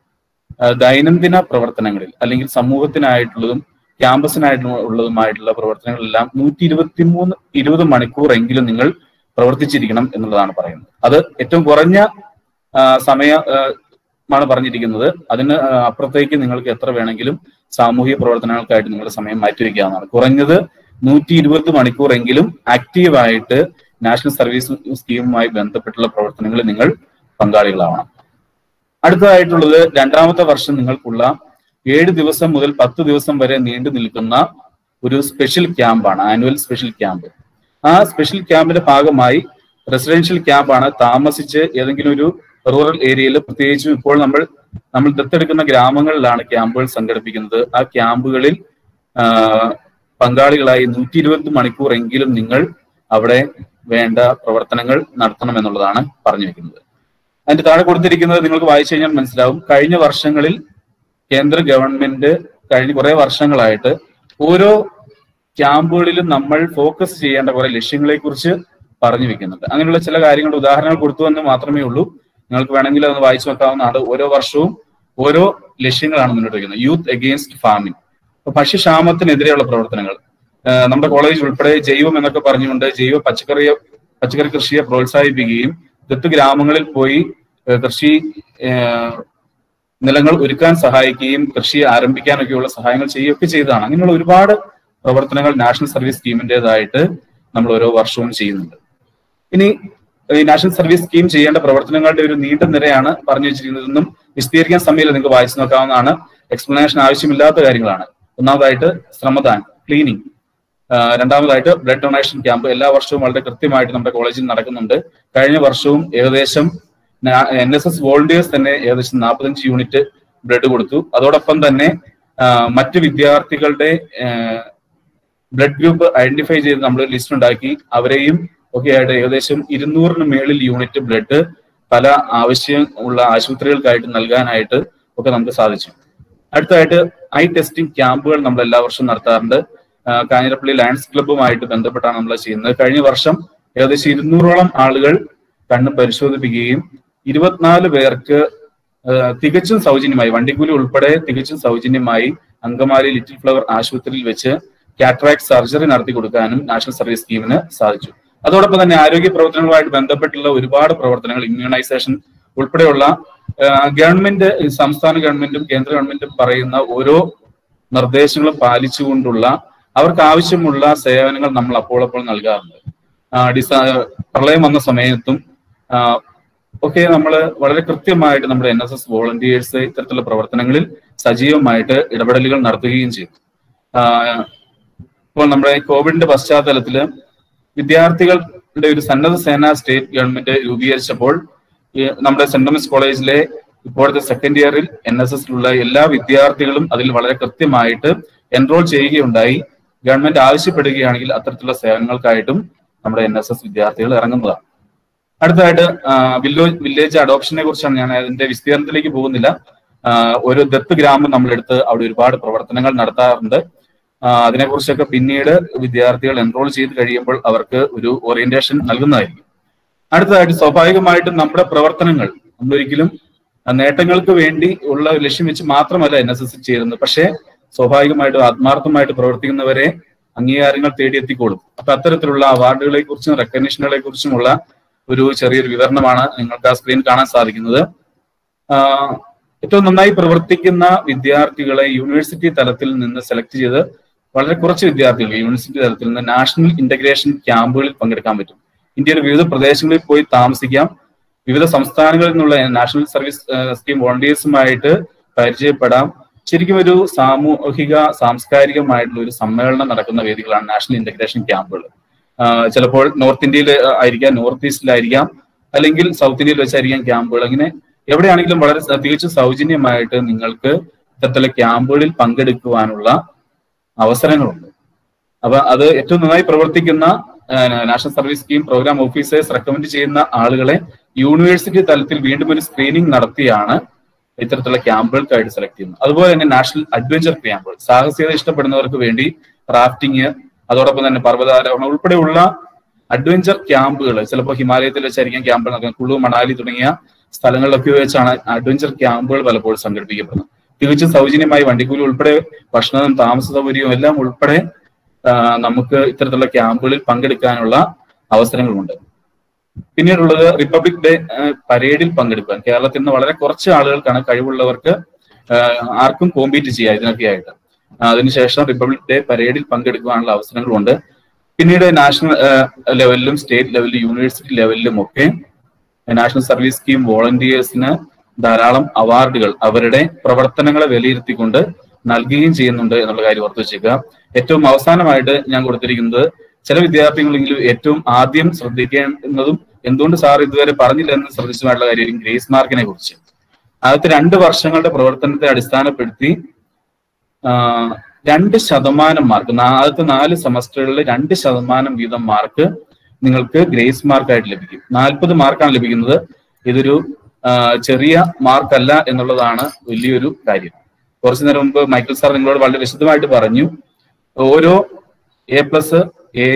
ആ, ദൈനംദിന പ്രവർത്തനങ്ങളിൽ അല്ലെങ്കിൽ സമൂഹത്തിനായിട്ടുള്ളതും ക്യാമ്പസിനായിട്ടുള്ളതുമായിട്ടുള്ള പ്രവർത്തനങ്ങളെല്ലാം നൂറ്റി ഇരുപത്തി മൂന്ന് ഇരുപത് മണിക്കൂർ എങ്കിലും നിങ്ങൾ പ്രവർത്തിച്ചിരിക്കണം എന്നുള്ളതാണ് പറയുന്നത് അത് ഏറ്റവും കുറഞ്ഞ ആ, സമയ ആ, മാണ് പറഞ്ഞിരിക്കുന്നത് അതിന് ആ, അപ്പുറത്തേക്ക് നിങ്ങൾക്ക് എത്ര വേണമെങ്കിലും സാമൂഹിക പ്രവർത്തനങ്ങൾക്കായിട്ട് നിങ്ങളുടെ സമയം മാറ്റിവെക്കാവുന്നതാണ് കുറഞ്ഞത് നൂറ്റി ഇരുപത് മണിക്കൂറെങ്കിലും ആക്റ്റീവായിട്ട് നാഷണൽ സർവീസ് സ്കീമുമായി ബന്ധപ്പെട്ടുള്ള പ്രവർത്തനങ്ങളിൽ നിങ്ങൾ പങ്കാളികളാവണം അടുത്തതായിട്ടുള്ളത് രണ്ടാമത്തെ വർഷം നിങ്ങൾക്കുള്ള ഏഴ് ദിവസം മുതൽ പത്ത് ദിവസം വരെ നീണ്ടു നിൽക്കുന്ന ഒരു സ്പെഷ്യൽ ക്യാമ്പാണ് ആനുവൽ സ്പെഷ്യൽ ക്യാമ്പ് ആ സ്പെഷ്യൽ ക്യാമ്പിന്റെ ഭാഗമായി റെസിഡൻഷ്യൽ ക്യാമ്പാണ് താമസിച്ച് ഏതെങ്കിലും ഒരു റൂറൽ ഏരിയയിൽ പ്രത്യേകിച്ചും ഇപ്പോൾ നമ്മൾ നമ്മൾ ദത്തെടുക്കുന്ന ഗ്രാമങ്ങളിലാണ് ക്യാമ്പുകൾ സംഘടിപ്പിക്കുന്നത് ആ ക്യാമ്പുകളിൽ ആ, പങ്കാളികളായി നൂറ്റി ഇരുപത് മണിക്കൂർ എങ്കിലും നിങ്ങൾ അവിടെ വേണ്ട പ്രവർത്തനങ്ങൾ നടത്തണം എന്നുള്ളതാണ് പറഞ്ഞു വെക്കുന്നത് അതിന്റെ താഴെ കൊടുത്തിരിക്കുന്നത് നിങ്ങൾക്ക് വായിച്ചു കഴിഞ്ഞാൽ മനസ്സിലാവും കഴിഞ്ഞ വർഷങ്ങളിൽ കേന്ദ്ര ഗവൺമെന്റ് കഴിഞ്ഞ കുറെ വർഷങ്ങളായിട്ട് ഓരോ ക്യാമ്പുകളിലും നമ്മൾ ഫോക്കസ് ചെയ്യേണ്ട കുറെ ലക്ഷ്യങ്ങളെ കുറിച്ച് പറഞ്ഞു വെക്കുന്നുണ്ട് അങ്ങനെയുള്ള ചില കാര്യങ്ങളുടെ ഉദാഹരണങ്ങൾ കൊടുത്തു എന്ന് മാത്രമേ ഉള്ളൂ നിങ്ങൾക്ക് വേണമെങ്കിൽ അതൊന്ന് വായിച്ചു വെക്കാവുന്നതാണ് ഓരോ വർഷവും ഓരോ ലക്ഷ്യങ്ങളാണ് മുന്നോട്ട് വയ്ക്കുന്നത് യൂത്ത് അഗെയിൻസ്റ്റ് ഫാമിംഗ് അപ്പൊ ഭക്ഷ്യക്ഷാമത്തിനെതിരെയുള്ള പ്രവർത്തനങ്ങൾ ആഹ് നമ്മുടെ കോളേജ് ഉൾപ്പെടെ ജൈവം എന്നൊക്കെ പറഞ്ഞുകൊണ്ട് ജൈവ പച്ചക്കറിയെ പച്ചക്കറി കൃഷിയെ പ്രോത്സാഹിപ്പിക്കുകയും ദത്ത് ഗ്രാമങ്ങളിൽ പോയി ആഹ് കൃഷി ആഹ് നിലങ്ങൾ ഒരുക്കാൻ സഹായിക്കുകയും കൃഷി ആരംഭിക്കാനൊക്കെയുള്ള സഹായങ്ങൾ ചെയ്യുകയൊക്കെ ചെയ്തതാണ് അങ്ങനെയുള്ള ഒരുപാട് പ്രവർത്തനങ്ങൾ നാഷണൽ സർവീസ് സ്കീമിൻ്റെതായിട്ട് നമ്മൾ ഓരോ വർഷവും ചെയ്യുന്നുണ്ട് ഇനി ഈ നാഷണൽ സർവീസ് സ്കീം ചെയ്യേണ്ട പ്രവർത്തനങ്ങളുടെ ഒരു നീണ്ട നിരയാണ് പറഞ്ഞു വെച്ചിരിക്കുന്നതെന്നും വിശദീകരിക്കാൻ സമയമില്ല നിങ്ങൾക്ക് വായിച്ചു നോക്കാവുന്നതാണ് എക്സ്പ്ലനേഷൻ ആവശ്യമില്ലാത്ത കാര്യങ്ങളാണ് ഒന്നാമതായിട്ട് ശ്രമദാൻ ക്ലീനിങ് രണ്ടാമതായിട്ട് ബ്ലഡ് ഡൊണേഷൻ ക്യാമ്പ് എല്ലാ വർഷവും വളരെ കൃത്യമായിട്ട് നമ്മുടെ കോളേജിൽ നടക്കുന്നുണ്ട് കഴിഞ്ഞ വർഷവും ഏകദേശം എൻ എസ് എസ് വോളണ്ടിയേഴ്സ് തന്നെ ഏകദേശം നാൽപ്പത്തഞ്ച് യൂണിറ്റ് ബ്ലഡ് കൊടുത്തു അതോടൊപ്പം തന്നെ ആ, മറ്റ് വിദ്യാർത്ഥികളുടെ ബ്ലഡ് ഗ്രൂപ്പ് ഐഡന്റിഫൈ ചെയ്ത് നമ്മൾ ലിസ്റ്റ് ഉണ്ടാക്കി അവരെയും ഒക്കെ ആയിട്ട് ഏകദേശം ഇരുന്നൂറിന് മേളിൽ യൂണിറ്റ് ബ്ലഡ് പല ആവശ്യം ഉള്ള ആശുപത്രികൾക്കായിട്ട് നൽകാനായിട്ട് ഒക്കെ നമുക്ക് സാധിച്ചു അടുത്തതായിട്ട് ഐ ടെസ്റ്റിംഗ് ക്യാമ്പുകൾ നമ്മൾ എല്ലാ വർഷവും നടത്താറുണ്ട് ആ, കാഞ്ഞിരപ്പള്ളി ലയൺസ് ക്ലബ്ബുമായിട്ട് ബന്ധപ്പെട്ടാണ് നമ്മൾ ചെയ്യുന്നത് കഴിഞ്ഞ വർഷം ഏകദേശം ഇരുന്നൂറോളം ആളുകൾ കണ്ണ് പരിശോധിപ്പിക്കുകയും ഇരുപത്തിനാല് പേർക്ക് ആ, തികച്ചും സൗജന്യമായി വണ്ടിക്കൂലി ഉൾപ്പെടെ തികച്ചും സൗജന്യമായി അങ്കമാലി ലിറ്റിൽ ഫ്ലവർ ആശുപത്രിയിൽ വെച്ച് കാറ്ററാക്ട് സർജറി നടത്തി കൊടുക്കാനും നാഷണൽ സർവീസ് സ്കീമിന് സാധിച്ചു അതോടൊപ്പം തന്നെ ആരോഗ്യ പ്രവർത്തനങ്ങളുമായിട്ട് ബന്ധപ്പെട്ടുള്ള ഒരുപാട് പ്രവർത്തനങ്ങൾ ഇമ്മ്യൂണൈസേഷൻ ഉൾപ്പെടെയുള്ള ആ, ഗവൺമെന്റ് സംസ്ഥാന ഗവൺമെന്റും കേന്ദ്ര ഗവൺമെന്റും പറയുന്ന ഓരോ നിർദ്ദേശങ്ങളും പാലിച്ചുകൊണ്ടുള്ള അവർക്ക് ആവശ്യമുള്ള സേവനങ്ങൾ നമ്മൾ അപ്പോൾ അപ്പോൾ നൽകാറുണ്ട് ആ, ഡിസ പ്രളയം വന്ന സമയത്തും ആ, ഒക്കെ നമ്മൾ വളരെ കൃത്യമായിട്ട് നമ്മുടെ എൻ എസ് എസ് വോളണ്ടിയേഴ്സ് ഇത്തരത്തിലുള്ള പ്രവർത്തനങ്ങളിൽ സജീവമായിട്ട് ഇടപെടലുകൾ നടത്തുകയും ചെയ്തു ആ, ഇപ്പോൾ നമ്മുടെ കോവിഡിന്റെ പശ്ചാത്തലത്തിൽ വിദ്യാർത്ഥികളുടെ ഒരു സന്നദ്ധ സേന സ്റ്റേറ്റ് ഗവൺമെന്റ് രൂപീകരിച്ചപ്പോൾ ഈ നമ്മുടെ സെന്റ് തോമസ് കോളേജിലെ ഇപ്പോഴത്തെ സെക്കൻഡ് ഇയറിൽ എൻ എസ് എസിലുള്ള എല്ലാ വിദ്യാർത്ഥികളും അതിൽ വളരെ കൃത്യമായിട്ട് എൻറോൾ ചെയ്യുകയുണ്ടായി ഗവൺമെന്റ് ആവശ്യപ്പെടുകയാണെങ്കിൽ അത്തരത്തിലുള്ള സേവനങ്ങൾക്കായിട്ടും നമ്മുടെ എൻ എസ് എസ് വിദ്യാർത്ഥികൾ ഇറങ്ങുന്നതാണ് അടുത്തതായിട്ട് വില്ലേജ് വില്ലേജ് അഡോപ്ഷനെ കുറിച്ചാണ് ഞാൻ അതിന്റെ വിസ്തീർണത്തിലേക്ക് പോകുന്നില്ല ആ, ഒരു ദത്ത് ഗ്രാമം നമ്മളെടുത്ത് അവിടെ ഒരുപാട് പ്രവർത്തനങ്ങൾ നടത്താറുണ്ട് ആ, അതിനെക്കുറിച്ചൊക്കെ പിന്നീട് വിദ്യാർത്ഥികൾ എൻറോൾ ചെയ്ത് കഴിയുമ്പോൾ അവർക്ക് ഒരു ഓറിയന്റേഷൻ നൽകുന്നതായിരിക്കും അടുത്തതായിട്ട് സ്വാഭാവികമായിട്ടും നമ്മുടെ പ്രവർത്തനങ്ങൾ നമ്മളൊരിക്കലും ആ, നേട്ടങ്ങൾക്ക് വേണ്ടി ഉള്ള ഒരു ലക്ഷ്യം വെച്ച് മാത്രമല്ല എൻ എസ് എസ് ചെയ്യുന്നത് പക്ഷേ സ്വാഭാവികമായിട്ടും ആത്മാർത്ഥമായിട്ട് പ്രവർത്തിക്കുന്നവരെ അംഗീകാരങ്ങൾ തേടിയെത്തിക്കോളും അപ്പൊ അത്തരത്തിലുള്ള അവാർഡുകളെ കുറിച്ചും റെക്കഗ്നീഷനുകളെ കുറിച്ചുമുള്ള ഒരു ചെറിയൊരു വിവരണമാണ് നിങ്ങൾക്ക് ആ സ്ക്രീൻ കാണാൻ സാധിക്കുന്നത് ആഹ് ഏറ്റവും നന്നായി പ്രവർത്തിക്കുന്ന വിദ്യാർത്ഥികളെ യൂണിവേഴ്സിറ്റി തലത്തിൽ നിന്ന് സെലക്ട് ചെയ്ത് വളരെ കുറച്ച് വിദ്യാർത്ഥികൾ യൂണിവേഴ്സിറ്റി തലത്തിൽ നിന്ന് നാഷണൽ ഇന്റഗ്രേഷൻ ക്യാമ്പുകളിൽ പങ്കെടുക്കാൻ പറ്റും ഇന്ത്യയുടെ വിവിധ പ്രദേശങ്ങളിൽ പോയി താമസിക്കാം വിവിധ സംസ്ഥാനങ്ങളിൽ നിന്നുള്ള നാഷണൽ സർവീസ് സ്കീം വോളണ്ടിയേഴ്സുമായിട്ട് പരിചയപ്പെടാം ശരിക്കും ഒരു സാമൂഹിക സാംസ്കാരികമായിട്ടുള്ള ഒരു സമ്മേളനം നടക്കുന്ന വേദികളാണ് നാഷണൽ ഇന്റഗ്രേഷൻ ക്യാമ്പുകൾ ആഹ് ചിലപ്പോൾ നോർത്ത് ഇന്ത്യയിൽ ആയിരിക്കാം നോർത്ത് ഈസ്റ്റിലായിരിക്കാം അല്ലെങ്കിൽ സൗത്ത് ഇന്ത്യയിൽ വെച്ചായിരിക്കാം ക്യാമ്പുകൾ അങ്ങനെ എവിടെയാണെങ്കിലും വളരെ സ- തികച്ചും സൗജന്യമായിട്ട് നിങ്ങൾക്ക് ഇത്തരത്തിലുള്ള ക്യാമ്പുകളിൽ പങ്കെടുക്കുവാനുള്ള അവസരങ്ങളുണ്ട് അപ്പൊ അത് ഏറ്റവും നന്നായി പ്രവർത്തിക്കുന്ന ആഹ് national service scheme programme officers recommend ചെയ്യുന്ന ആളുകളെ യൂണിവേഴ്സിറ്റി തലത്തിൽ വീണ്ടും ഒരു സ്ക്രീനിങ് നടത്തിയാണ് ഇത്തരത്തിലുള്ള ക്യാമ്പുകൾക്കായിട്ട് സെലക്ട് ചെയ്യുന്നത് അതുപോലെ തന്നെ നാഷണൽ അഡ്വഞ്ചർ ക്യാമ്പുകൾ സാഹസികത ഇഷ്ടപ്പെടുന്നവർക്ക് വേണ്ടി റാഫ്റ്റിംഗ് അതോടൊപ്പം തന്നെ പർവ്വതാരോഹണം ഉൾപ്പെടെയുള്ള അഡ്വഞ്ചർ ക്യാമ്പുകൾ ചിലപ്പോൾ ഹിമാലയത്തിൽ വെച്ചായിരിക്കും ക്യാമ്പുകൾ നടക്കുന്നത് കുളു മണാലി തുടങ്ങിയ സ്ഥലങ്ങളിലൊക്കെ വെച്ചാണ് അഡ്വഞ്ചർ ക്യാമ്പുകൾ പലപ്പോഴും സംഘടിപ്പിക്കപ്പെടുന്നത് തികച്ചും സൗജന്യമായി വണ്ടിക്കൂലി ഉൾപ്പെടെ ഭക്ഷണവും താമസ സൗകര്യവും എല്ലാം ഉൾപ്പെടെ ആ, നമുക്ക് ഇത്തരത്തിലുള്ള ക്യാമ്പുകളിൽ പങ്കെടുക്കാനുള്ള അവസരങ്ങളുണ്ട് പിന്നീടുള്ളത് റിപ്പബ്ലിക് ഡേ ആ, പരേഡിൽ പങ്കെടുക്കാൻ കേരളത്തിൽ നിന്ന് വളരെ കുറച്ച് ആളുകൾക്കാണ് കഴിവുള്ളവർക്ക് ആ, ആർക്കും കോമ്പീറ്റ് ചെയ്യാം ഇതിനൊക്കെ ആയിട്ട് ആ, അതിനുശേഷം റിപ്പബ്ലിക് ഡേ പരേഡിൽ പങ്കെടുക്കാനുള്ള അവസരങ്ങളുണ്ട് പിന്നീട് നാഷണൽ ലെവലിലും സ്റ്റേറ്റ് ലെവലിലും യൂണിവേഴ്സിറ്റി ലെവലിലും ഒക്കെ നാഷണൽ സർവീസ് സ്കീം വോളണ്ടിയേഴ്സിന് ധാരാളം അവാർഡുകൾ അവരുടെ പ്രവർത്തനങ്ങളെ വിലയിരുത്തിക്കൊണ്ട് നൽകുകയും ചെയ്യുന്നുണ്ട് എന്നുള്ള കാര്യം ഓർത്ത് വെച്ചേക്കുക ഏറ്റവും അവസാനമായിട്ട് ഞാൻ കൊടുത്തിരിക്കുന്നത് ചില വിദ്യാർത്ഥികളെങ്കിലും ഏറ്റവും ആദ്യം ശ്രദ്ധിക്കേണ്ടതും എന്തുകൊണ്ട് സാർ ഇതുവരെ പറഞ്ഞില്ല എന്ന് ശ്രദ്ധിച്ചതായിട്ടുള്ള കാര്യം ഗ്രേസ് മാർക്കിനെ കുറിച്ച് ആദ്യത്തെ രണ്ട് വർഷങ്ങളുടെ പ്രവർത്തനത്തെ അടിസ്ഥാനപ്പെടുത്തി ആ, രണ്ട് ശതമാനം മാർക്ക് ആദ്യത്തെ നാല് സെമസ്റ്ററുകളിൽ രണ്ട് ശതമാനം വീതം മാർക്ക് നിങ്ങൾക്ക് ഗ്രേസ് മാർക്കായിട്ട് ലഭിക്കും നാൽപ്പത് മാർക്കാണ് ലഭിക്കുന്നത് ഇതൊരു ആ, ചെറിയ മാർക്കല്ല എന്നുള്ളതാണ് വലിയൊരു കാര്യം കുറച്ചു നേരം മുമ്പ് മൈക്കിൾ സാർ നിങ്ങളോട് വളരെ വിശദമായിട്ട് പറഞ്ഞു ഓരോ A plus A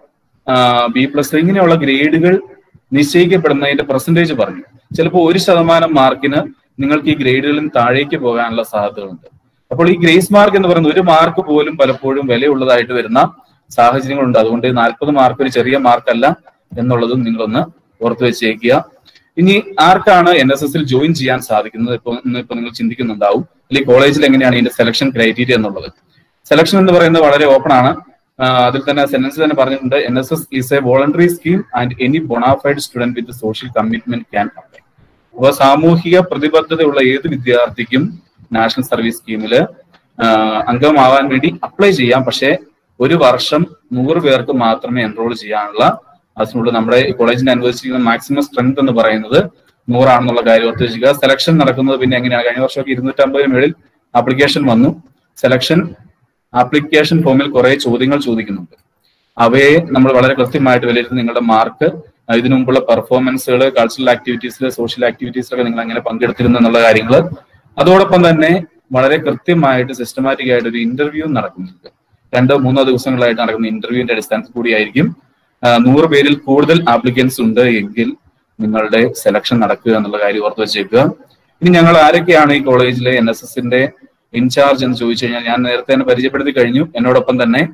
B plus ഇങ്ങനെയുള്ള ഗ്രേഡുകൾ നിശ്ചയിക്കപ്പെടുന്നതിന്റെ പെർസെന്റേജ് പറഞ്ഞു ചിലപ്പോൾ ഒരു ശതമാനം മാർക്കിന് നിങ്ങൾക്ക് ഈ ഗ്രേഡുകളിൽ താഴേക്ക് പോകാനുള്ള സാധ്യതകളുണ്ട് അപ്പോൾ ഈ ഗ്രേസ് മാർക്ക് എന്ന് പറയുന്ന ഒരു മാർക്ക് പോലും പലപ്പോഴും വിലയുള്ളതായിട്ട് വരുന്ന സാഹചര്യങ്ങളുണ്ട് അതുകൊണ്ട് നാൽപ്പത് മാർക്ക് ഒരു ചെറിയ മാർക്കല്ല എന്നുള്ളതും നിങ്ങളൊന്ന് ഓർത്തു വെച്ചേക്കുക ഇനി ആർക്കാണ് എൻ എസ് എസിൽ ജോയിൻ ചെയ്യാൻ സാധിക്കുന്നത് ഇപ്പൊ ഇപ്പൊ നിങ്ങൾ ചിന്തിക്കുന്നുണ്ടാവും അല്ലെങ്കിൽ കോളേജിൽ എങ്ങനെയാണ് ഇതിന്റെ സെലക്ഷൻ ക്രൈറ്റീരിയ എന്നുള്ളത് സെലക്ഷൻ എന്ന് പറയുന്നത് വളരെ ഓപ്പൺ ആണ് ആ, അതിൽ തന്നെ സെന്റൻസ് തന്നെ പറഞ്ഞിട്ടുണ്ട് N S S is a voluntary scheme and any bona fide student with social commitment can apply അപ്പോൾ സാമൂഹിക പ്രതിബദ്ധതയുള്ള ഏത് വിദ്യാർത്ഥിക്കും നാഷണൽ സർവീസ് സ്കീമിൽ അംഗമാവാൻ വേണ്ടി അപ്ലൈ ചെയ്യാം പക്ഷേ ഒരു വർഷം നൂറ് പേർക്ക് മാത്രമേ എൻറോൾ ചെയ്യാനുള്ള അതിനുള്ള നമ്മുടെ കോളേജിന് അനുവദിച്ചിരിക്കുന്ന മാക്സിമം സ്ട്രെങ്ത് എന്ന് പറയുന്നത് നൂറാണെന്നുള്ള കാര്യം ഓർത്ത് വെച്ചിരിക്കുക സെലക്ഷൻ നടക്കുന്നത് പിന്നെ എങ്ങനെയാണ് കഴിഞ്ഞ വർഷമൊക്കെ ഇരുന്നൂറ്റമ്പതിന് മേളിൽ ആപ്ലിക്കേഷൻ വന്നു സെലക്ഷൻ ആപ്ലിക്കേഷൻ ഫോമിൽ കുറെ ചോദ്യങ്ങൾ ചോദിക്കുന്നുണ്ട് അവയെ നമ്മൾ വളരെ കൃത്യമായിട്ട് വിലയിരുത്തി നിങ്ങളുടെ മാർക്ക് ഇതിനു മുമ്പുള്ള പെർഫോമൻസുകൾ കൾച്ചറൽ ആക്ടിവിറ്റീസിൽ സോഷ്യൽ ആക്ടിവിറ്റീസിലൊക്കെ നിങ്ങൾ എങ്ങനെ പങ്കെടുത്തിരുന്നു എന്നുള്ള കാര്യങ്ങൾ അതോടൊപ്പം തന്നെ വളരെ കൃത്യമായിട്ട് സിസ്റ്റമാറ്റിക് ആയിട്ട് ഒരു ഇന്റർവ്യൂ നടക്കുന്നുണ്ട് രണ്ടോ മൂന്നോ ദിവസങ്ങളായിട്ട് നടക്കുന്ന ഇന്റർവ്യൂവിന്റെ അടിസ്ഥാനത്തിൽ കൂടിയായിരിക്കും ആ, നൂറ് പേരിൽ കൂടുതൽ ആപ്ലിക്കൻസ് ഉണ്ട് എങ്കിൽ നിങ്ങളുടെ സെലക്ഷൻ നടക്കുക എന്നുള്ള കാര്യം ഓർത്ത് വെച്ചേക്കുക ഇനി ഞങ്ങൾ ആരൊക്കെയാണ് ഈ കോളേജിലെ എൻ എസ് എസിന്റെ ഇൻചാർജ് എന്ന് ചോദിച്ചു കഴിഞ്ഞാൽ ഞാൻ നേരത്തെ തന്നെ പരിചയപ്പെടുത്തി കഴിഞ്ഞു എന്നോടൊപ്പം തന്നെ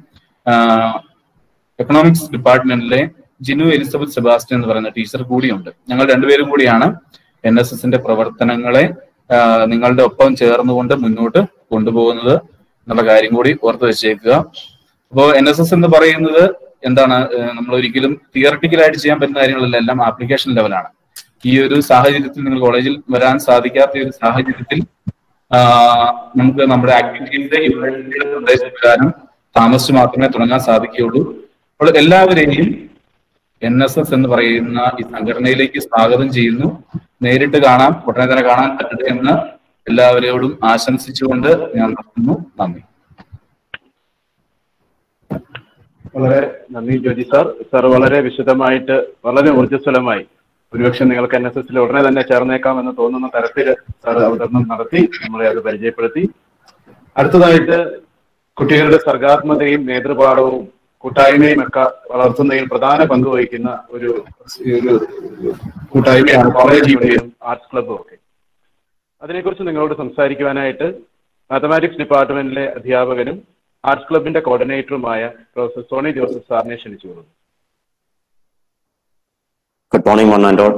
എക്കണോമിക്സ് ഡിപ്പാർട്ട്മെന്റിലെ ജിനു എലിസബത്ത് സെബാസ്റ്റ്യൻ എന്ന് പറയുന്ന ടീച്ചർ കൂടിയുണ്ട് ഞങ്ങൾ രണ്ടുപേരും കൂടിയാണ് എൻ എസ് എസിന്റെ പ്രവർത്തനങ്ങളെ ആ, നിങ്ങളുടെ ഒപ്പം ചേർന്നുകൊണ്ട് മുന്നോട്ട് കൊണ്ടുപോകുന്നത് എന്നുള്ള കാര്യം കൂടി ഓർത്ത് വെച്ചേക്കുക അപ്പോൾ എൻ എസ് എസ് എന്ന് പറയുന്നത് എന്താണ് ഏഹ് നമ്മൾ ഒരിക്കലും തിയറട്ടിക്കലായിട്ട് ചെയ്യാൻ പറ്റുന്ന കാര്യങ്ങളല്ല എല്ലാം ആപ്ലിക്കേഷൻ ലെവലാണ് ഈ ഒരു സാഹചര്യത്തിൽ നിങ്ങൾ കോളേജിൽ വരാൻ സാധിക്കാത്ത ഈ ഒരു സാഹചര്യത്തിൽ ആ, നമുക്ക് നമ്മുടെ ആക്ടിവിറ്റീസിന്റെ യൂണിവേഴ്സിറ്റിയുടെ നിർദ്ദേശപ്രകാരം താമസിച്ച് മാത്രമേ തുടങ്ങാൻ സാധിക്കുകയുള്ളൂ അപ്പോൾ എല്ലാവരെയും എൻ എസ് എസ് എന്ന് പറയുന്ന ഈ സംഘടനയിലേക്ക് സ്വാഗതം ചെയ്യുന്നു നേരിട്ട് കാണാം ഉടനെ തന്നെ കാണാൻ പറ്റട്ടെ എന്ന് എല്ലാവരോടും ആശംസിച്ചുകൊണ്ട് ഞാൻ നിർത്തുന്നു നന്ദി
വളരെ നന്ദി ജ്യോതി സാർ സാർ വളരെ വിശദമായിട്ട് വളരെ ഊർജ്ജസ്വലമായി ഒരുപക്ഷെ നിങ്ങൾക്ക് എൻ എസ് എസിൽ ഉടനെ തന്നെ ചേർന്നേക്കാമെന്ന് തോന്നുന്ന തരത്തിൽ സാർ അവതരണം നടത്തി നമ്മളെ അത് പരിചയപ്പെടുത്തി അടുത്തതായിട്ട് കുട്ടികളുടെ സർഗാത്മകതയും നേതൃപാഠവും കൂട്ടായ്മയും ഒക്കെ വളർത്തുന്നതിൽ പ്രധാന പങ്ക് വഹിക്കുന്ന ഒരു ഒരു കൂട്ടായ്മയാണ് കോളേജ് യൂണിയനും ആർട്സ് ക്ലബും ഒക്കെ അതിനെക്കുറിച്ച് നിങ്ങളോട് സംസാരിക്കുവാനായിട്ട് മാത്തമാറ്റിക്സ് ഡിപ്പാർട്ട്മെന്റിലെ അധ്യാപകനും ആർട്സ് ക്ലബിന്റെ കോർഡിനേറ്ററുമായ പ്രൊഫസർ സോണി ജോസഫ് സാറിനെ ക്ഷണിച്ചു കൊള്ളുന്നു
good morning one and all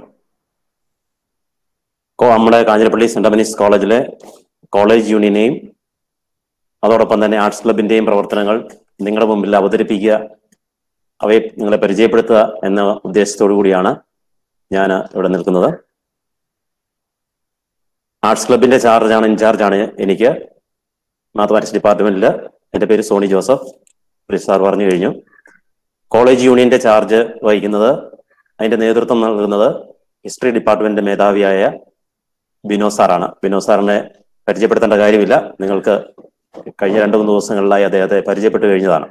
നമ്മുടെ കാഞ്ഞിരപ്പള്ളി സെന്റ് ഡൊമിനിക്സ് കോളേജിലെ കോളേജ് യൂണിയനെയും അതോടൊപ്പം തന്നെ ആർട്സ് ക്ലബിന്റെയും പ്രവർത്തനങ്ങൾ നിങ്ങളുടെ മുമ്പിൽ അവതരിപ്പിക്കുക അവയെ നിങ്ങളെ പരിചയപ്പെടുത്തുക എന്ന ഉദ്ദേശത്തോടു കൂടിയാണ് ഞാൻ ഇവിടെ നിൽക്കുന്നത് ആർട്സ് ക്ലബിന്റെ ചാർജാണ് ഇൻചാർജാണ് എനിക്ക് മാത്തമാറ്റിക്സ് ഡിപ്പാർട്ട്മെന്റിൽ എൻ്റെ പേര് സോണി ജോസഫ് പ്രിൻസ് സാർ പറഞ്ഞു കഴിഞ്ഞു കോളേജ് യൂണിയന്റെ ചാർജ് വഹിക്കുന്നത് അതിന്റെ നേതൃത്വം നൽകുന്നത് ഹിസ്റ്ററി ഡിപ്പാർട്ട്മെന്റ് മേധാവിയായ ബിനോ സാറാണ് ബിനോ സാറിനെ പരിചയപ്പെടുത്തേണ്ട കാര്യമില്ല നിങ്ങൾക്ക് കഴിഞ്ഞ രണ്ടു മൂന്ന് ദിവസങ്ങളിലായി അദ്ദേഹത്തെ പരിചയപ്പെട്ടു കഴിഞ്ഞതാണ്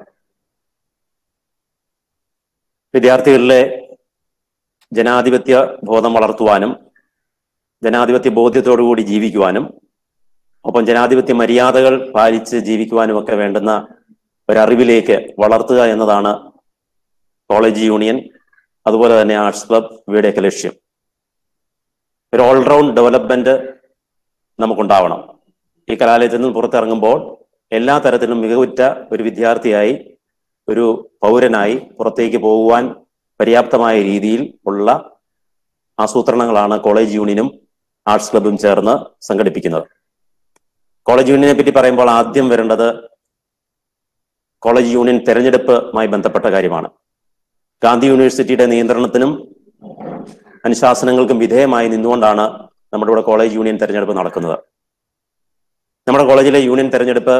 വിദ്യാർത്ഥികളിലെ ജനാധിപത്യ ബോധം വളർത്തുവാനും ജനാധിപത്യ ബോധ്യത്തോടുകൂടി ജീവിക്കുവാനും ഒപ്പം ജനാധിപത്യ മര്യാദകൾ പാലിച്ച് ജീവിക്കുവാനും ഒക്കെ വേണ്ടുന്ന ഒരറിവിലേക്ക് വളർത്തുക എന്നതാണ് കോളേജ് യൂണിയൻ അതുപോലെ തന്നെ ആർട്സ് ക്ലബ് ഇവയുടെയൊക്കെ ലക്ഷ്യം ഒരു ഓൾറൗണ്ട് ഡെവലപ്മെന്റ് നമുക്കുണ്ടാവണം ഈ കലാലയത്തിൽ നിന്ന് പുറത്തിറങ്ങുമ്പോൾ എല്ലാ തരത്തിലും മികവുറ്റ ഒരു വിദ്യാർത്ഥിയായി ഒരു പൗരനായി പുറത്തേക്ക് പോകുവാൻ പര്യാപ്തമായ രീതിയിൽ ഉള്ള ആസൂത്രണങ്ങളാണ് കോളേജ് യൂണിയനും ആർട്സ് ക്ലബും ചേർന്ന് സംഘടിപ്പിക്കുന്നത് കോളേജ് യൂണിയനെ പറ്റി പറയുമ്പോൾ ആദ്യം വരേണ്ടത് കോളേജ് യൂണിയൻ തെരഞ്ഞെടുപ്പുമായി ബന്ധപ്പെട്ട കാര്യമാണ് ഗാന്ധി യൂണിവേഴ്സിറ്റിയുടെ നിയന്ത്രണത്തിനും അനുശാസനങ്ങൾക്കും വിധേയമായി നിന്നുകൊണ്ടാണ് നമ്മുടെ ഇവിടെ കോളേജ് യൂണിയൻ തെരഞ്ഞെടുപ്പ് നടക്കുന്നത് നമ്മുടെ കോളേജിലെ യൂണിയൻ തെരഞ്ഞെടുപ്പ്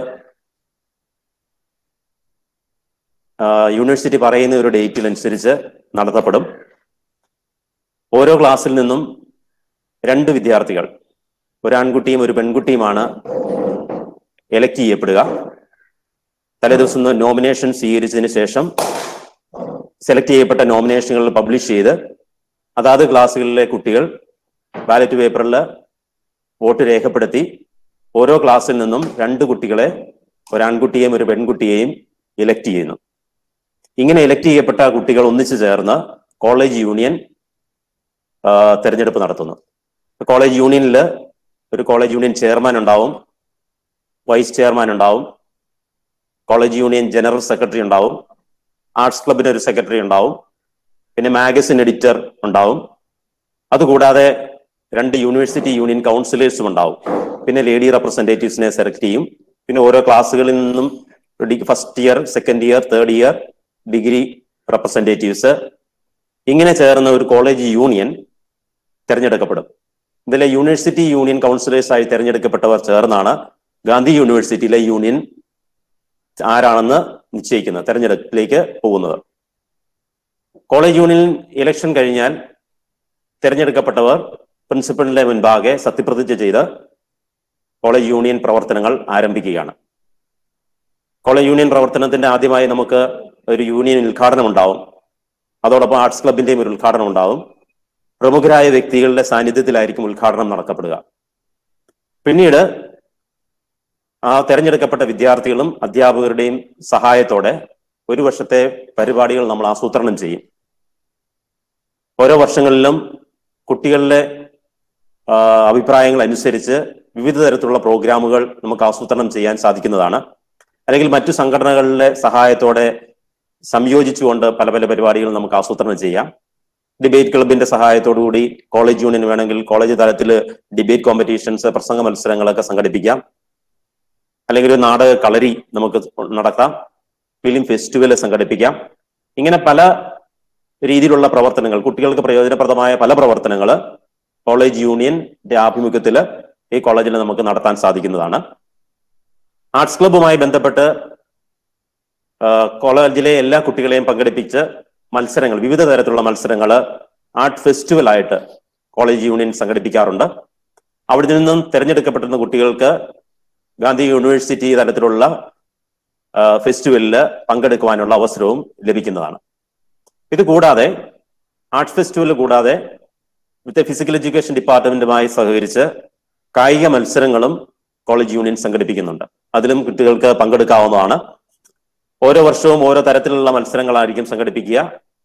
യൂണിവേഴ്സിറ്റി പറയുന്ന ഒരു ഡേറ്റിനനുസരിച്ച് നടത്തപ്പെടും ഓരോ ക്ലാസ്സിൽ നിന്നും രണ്ട് വിദ്യാർത്ഥികൾ ഒരു ആൺകുട്ടിയും ഒരു പെൺകുട്ടിയുമാണ് എലക്ട് ചെയ്യപ്പെടുക തലേദിവസം നോമിനേഷൻ സ്വീകരിച്ചതിന് ശേഷം സെലക്ട് ചെയ്യപ്പെട്ട നോമിനേഷനുകൾ പബ്ലിഷ് ചെയ്ത് അതാത് ക്ലാസ്സുകളിലെ കുട്ടികൾ ബാലറ്റ് പേപ്പറിൽ വോട്ട് രേഖപ്പെടുത്തി ഓരോ ക്ലാസ്സിൽ നിന്നും രണ്ട് കുട്ടികളെ ഒരു ആൺകുട്ടിയെയും ഒരു പെൺകുട്ടിയെയും ഇലക്ട് ചെയ്യുന്നു ഇങ്ങനെ ഇലക്ട് ചെയ്യപ്പെട്ട കുട്ടികൾ ഒന്നിച്ചു ചേർന്ന് കോളേജ് യൂണിയൻ തെരഞ്ഞെടുപ്പ് നടത്തുന്നു കോളേജ് യൂണിയനിൽ ഒരു കോളേജ് യൂണിയൻ ചെയർമാൻ ഉണ്ടാവും വൈസ് ചെയർമാൻ ഉണ്ടാവും കോളേജ് യൂണിയൻ ജനറൽ സെക്രട്ടറി ഉണ്ടാവും ആർട്സ് ക്ലബിന് ഒരു സെക്രട്ടറി ഉണ്ടാവും പിന്നെ മാഗസിൻ എഡിറ്റർ ഉണ്ടാവും അതുകൂടാതെ രണ്ട് യൂണിവേഴ്സിറ്റി യൂണിയൻ കൗൺസിലേഴ്സും ഉണ്ടാവും പിന്നെ ലേഡി റെപ്രസെന്റേറ്റീവ്സിനെ സെലക്ട് ചെയ്യും പിന്നെ ഓരോ ക്ലാസ്സുകളിൽ നിന്നും first year second year third year degree representatives ഇങ്ങനെ ചേർന്ന ഒരു കോളേജ് യൂണിയൻ തിരഞ്ഞെടുക്കപ്പെടും ഇതിലെ യൂണിവേഴ്സിറ്റി യൂണിയൻ കൗൺസിലേഴ്സ് ആയി തിരഞ്ഞെടുക്കപ്പെട്ടവർ ചേർന്നാണ് ഗാന്ധി യൂണിവേഴ്സിറ്റിയിലെ യൂണിയൻ ആരാണെന്ന് നിശ്ചയിക്കുന്നത് തെരഞ്ഞെടുപ്പിലേക്ക് പോകുന്നത് കോളേജ് യൂണിയൻ ഇലക്ഷൻ കഴിഞ്ഞാൽ തിരഞ്ഞെടുക്കപ്പെട്ടവർ പ്രിൻസിപ്പലിന്റെ മുൻപാകെ സത്യപ്രതിജ്ഞ ചെയ്ത് കോളേജ് യൂണിയൻ പ്രവർത്തനങ്ങൾ ആരംഭിക്കുകയാണ് കോളേജ് യൂണിയൻ പ്രവർത്തനത്തിന്റെ ആദ്യമായി നമുക്ക് ഒരു യൂണിയൻ ഉദ്ഘാടനം ഉണ്ടാവും അതോടൊപ്പം ആർട്സ് ക്ലബിന്റെയും ഒരു ഉദ്ഘാടനം ഉണ്ടാവും പ്രമുഖരായ വ്യക്തികളുടെ സാന്നിധ്യത്തിലായിരിക്കും ഉദ്ഘാടനം നടക്കപ്പെടുക പിന്നീട് ആ തെരഞ്ഞെടുക്കപ്പെട്ട വിദ്യാർത്ഥികളും അധ്യാപകരുടെയും സഹായത്തോടെ ഒരു വർഷത്തെ പരിപാടികൾ നമ്മൾ ആസൂത്രണം ചെയ്യും ഓരോ വർഷങ്ങളിലും കുട്ടികളുടെ അഭിപ്രായങ്ങൾ അനുസരിച്ച് വിവിധ തരത്തിലുള്ള പ്രോഗ്രാമുകൾ നമുക്ക് ആസൂത്രണം ചെയ്യാൻ സാധിക്കുന്നതാണ് അല്ലെങ്കിൽ മറ്റു സംഘടനകളുടെ സഹായത്തോടെ സംയോജിച്ചുകൊണ്ട് പല പല പരിപാടികൾ നമുക്ക് ആസൂത്രണം ചെയ്യാം ഡിബേറ്റ് ക്ലബിന്റെ സഹായത്തോടു കൂടി കോളേജ് യൂണിയൻ വേണമെങ്കിൽ കോളേജ് തലത്തിൽ ഡിബേറ്റ് കോമ്പറ്റീഷൻസ് പ്രസംഗ മത്സരങ്ങളൊക്കെ സംഘടിപ്പിക്കാം അല്ലെങ്കിൽ ഒരു നാടക കളരി നമുക്ക് നടത്താം ഫിലിം ഫെസ്റ്റിവൽ സംഘടിപ്പിക്കാം ഇങ്ങനെ പല രീതിയിലുള്ള പ്രവർത്തനങ്ങൾ കുട്ടികൾക്ക് പ്രയോജനപ്രദമായ പല പ്രവർത്തനങ്ങൾ കോളേജ് യൂണിയന്റെ ആഭിമുഖ്യത്തിൽ ഈ കോളേജിൽ നമുക്ക് നടത്താൻ സാധിക്കുന്നതാണ് ആർട്സ് ക്ലബ്ബുമായി ബന്ധപ്പെട്ട് കോളേജിലെ എല്ലാ കുട്ടികളെയും പങ്കെടുപ്പിച്ച് മത്സരങ്ങൾ വിവിധ തരത്തിലുള്ള മത്സരങ്ങൾ ആർട്ട് ഫെസ്റ്റിവൽ ആയിട്ട് കോളേജ് യൂണിയൻ സംഘടിപ്പിക്കാറുണ്ട് അവിടെ നിന്നും തിരഞ്ഞെടുക്കപ്പെടുന്ന കുട്ടികൾക്ക് ഗാന്ധി യൂണിവേഴ്സിറ്റി തലത്തിലുള്ള ഫെസ്റ്റിവലിൽ പങ്കെടുക്കുവാനുള്ള അവസരവും ലഭിക്കുന്നതാണ് ഇത് കൂടാതെ ആർട്സ് ഫെസ്റ്റിവൽ കൂടാതെ ഇവിടുത്തെ ഫിസിക്കൽ എഡ്യൂക്കേഷൻ ഡിപ്പാർട്ട്മെന്റുമായി സഹകരിച്ച് കായിക മത്സരങ്ങളും കോളേജ് യൂണിയൻ സംഘടിപ്പിക്കുന്നുണ്ട് അതിലും കുട്ടികൾക്ക് പങ്കെടുക്കാവുന്നതാണ് ഓരോ വർഷവും ഓരോ തരത്തിലുള്ള മത്സരങ്ങളായിരിക്കും സംഘടിപ്പിക്കുക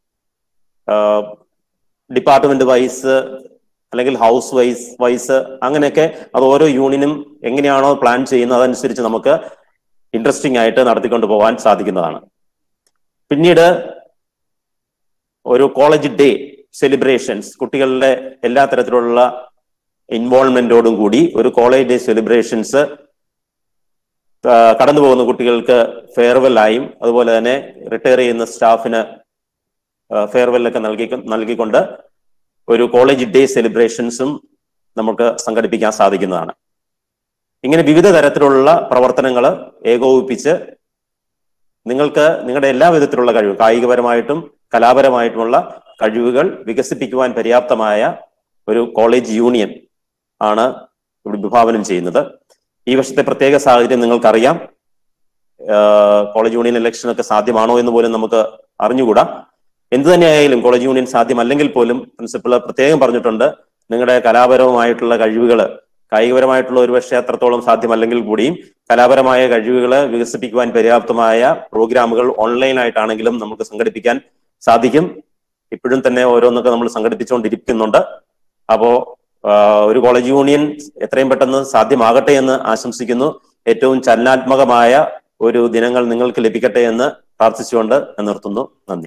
ഡിപ്പാർട്ട്മെന്റ് വൈസ് അല്ലെങ്കിൽ ഹൗസ് വൈസ് വൈസ് അങ്ങനെയൊക്കെ അത് ഓരോ യൂണിയനും എങ്ങനെയാണോ പ്ലാൻ ചെയ്യുന്നത് അതനുസരിച്ച് നമുക്ക് ഇൻട്രസ്റ്റിംഗ് ആയിട്ട് നടത്തിക്കൊണ്ട് പോകാൻ സാധിക്കുന്നതാണ് പിന്നീട് ഒരു കോളേജ് ഡേ സെലിബ്രേഷൻസ് കുട്ടികളുടെ എല്ലാ തരത്തിലുള്ള ഇൻവോൾവ്മെന്റോടും കൂടി ഒരു കോളേജ് ഡേ സെലിബ്രേഷൻസ് കടന്നു പോകുന്ന കുട്ടികൾക്ക് ഫെയർവെൽ ആയും അതുപോലെ തന്നെ റിട്ടയർ ചെയ്യുന്ന സ്റ്റാഫിന് ഫെയർവെല്ലൊക്കെ നൽകി നൽകിക്കൊണ്ട് ഒരു കോളേജ് ഡേ സെലിബ്രേഷൻസും നമുക്ക് സംഘടിപ്പിക്കാൻ സാധിക്കുന്നതാണ് ഇങ്ങനെ വിവിധ തരത്തിലുള്ള പ്രവർത്തനങ്ങൾ ഏകോപിപ്പിച്ച് നിങ്ങൾക്ക് നിങ്ങളുടെ എല്ലാ വിധത്തിലുള്ള കഴിവ് കായികപരമായിട്ടും കലാപരമായിട്ടുമുള്ള കഴിവുകൾ വികസിപ്പിക്കുവാൻ പര്യാപ്തമായ ഒരു കോളേജ് യൂണിയൻ ആണ് ഇവിടെ വിഭാവനം ചെയ്യുന്നത് ഈ വർഷത്തെ പ്രത്യേക സാഹചര്യം നിങ്ങൾക്കറിയാം കോളേജ് യൂണിയൻ ഇലക്ഷൻ ഒക്കെ സാധ്യമാണോ എന്ന് പോലും നമുക്ക് അറിഞ്ഞുകൂടാ എന്തു തന്നെയായാലും കോളേജ് യൂണിയൻ സാധ്യമല്ലെങ്കിൽ പോലും പ്രിൻസിപ്പൾ പ്രത്യേകം പറഞ്ഞിട്ടുണ്ട് നിങ്ങളുടെ കലാപരമായിട്ടുള്ള കഴിവുകൾ കായികപരമായിട്ടുള്ള ഒരു പക്ഷേ അത്രത്തോളം സാധ്യമല്ലെങ്കിൽ കൂടിയും കലാപരമായ കഴിവുകൾ വികസിപ്പിക്കുവാൻ പര്യാപ്തമായ പ്രോഗ്രാമുകൾ ഓൺലൈനായിട്ടാണെങ്കിലും നമുക്ക് സംഘടിപ്പിക്കാൻ സാധിക്കും ഇപ്പോഴും തന്നെ ഓരോന്നൊക്കെ നമ്മൾ സംഘടിപ്പിച്ചുകൊണ്ടിരിക്കുന്നുണ്ട് അപ്പോ ഒരു കോളേജ് യൂണിയൻ എത്രയും പെട്ടെന്ന് സാധ്യമാകട്ടെ എന്ന് ആശംസിക്കുന്നു ഏറ്റവും ചലനാത്മകമായ ഒരു ദിനങ്ങൾ നിങ്ങൾക്ക് ലഭിക്കട്ടെ എന്ന് പ്രാർത്ഥിച്ചുകൊണ്ട് ഞാൻ നിർത്തുന്നു നന്ദി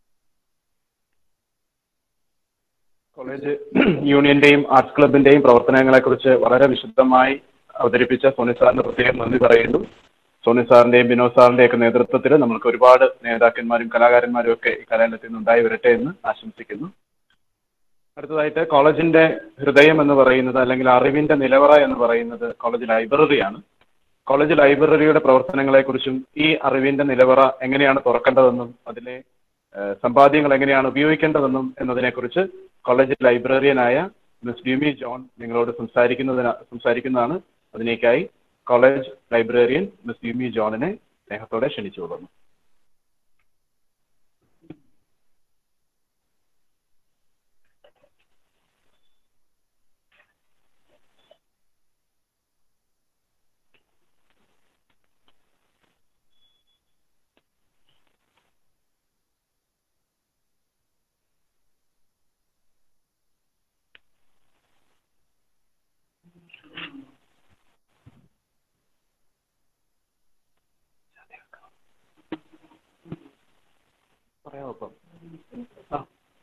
കോളേജ് യൂണിയന്റെയും ആർട്സ് ക്ലബിന്റെയും പ്രവർത്തനങ്ങളെ കുറിച്ച് വളരെ വിശദമായി അവതരിപ്പിച്ച സോണി സാറിന് പ്രത്യേകം നന്ദി പറയുന്നു സോണി സാറിന്റെയും വിനോദ് സാറിന്റെയും ഒക്കെ നേതൃത്വത്തിൽ നമ്മൾക്ക് ഒരുപാട് നേതാക്കന്മാരും കലാകാരന്മാരും ഒക്കെ ഈ കലാലയത്തിൽ നിന്ന് ഉണ്ടായി വരട്ടെ എന്ന് ആശംസിക്കുന്നു അടുത്തതായിട്ട് കോളേജിന്റെ ഹൃദയം എന്ന് പറയുന്നത് അല്ലെങ്കിൽ അറിവിന്റെ നിലവറ എന്ന് പറയുന്നത് കോളേജ് ലൈബ്രറിയാണ് കോളേജ് ലൈബ്രറിയുടെ പ്രവർത്തനങ്ങളെക്കുറിച്ചും ഈ അറിവിന്റെ നിലവറ എങ്ങനെയാണ് തുറക്കേണ്ടതെന്നും അതിലെ സമ്പാദ്യങ്ങൾ എങ്ങനെയാണ് ഉപയോഗിക്കേണ്ടതെന്നും എന്നതിനെക്കുറിച്ച് കോളേജ് ലൈബ്രറിയനായ മിസ് ഡ്യൂമി ജോൺ നിങ്ങളോട് സംസാരിക്കുന്നതിന് സംസാരിക്കുന്നതാണ് അതിനേക്കായി കോളേജ് ലൈബ്രറിയൻ മിസ് ഡ്യൂമി ജോണിനെ സ്നേഹത്തോടെ ക്ഷണിച്ചു കൊള്ളുന്നു പറയാമോ അപ്പം ആ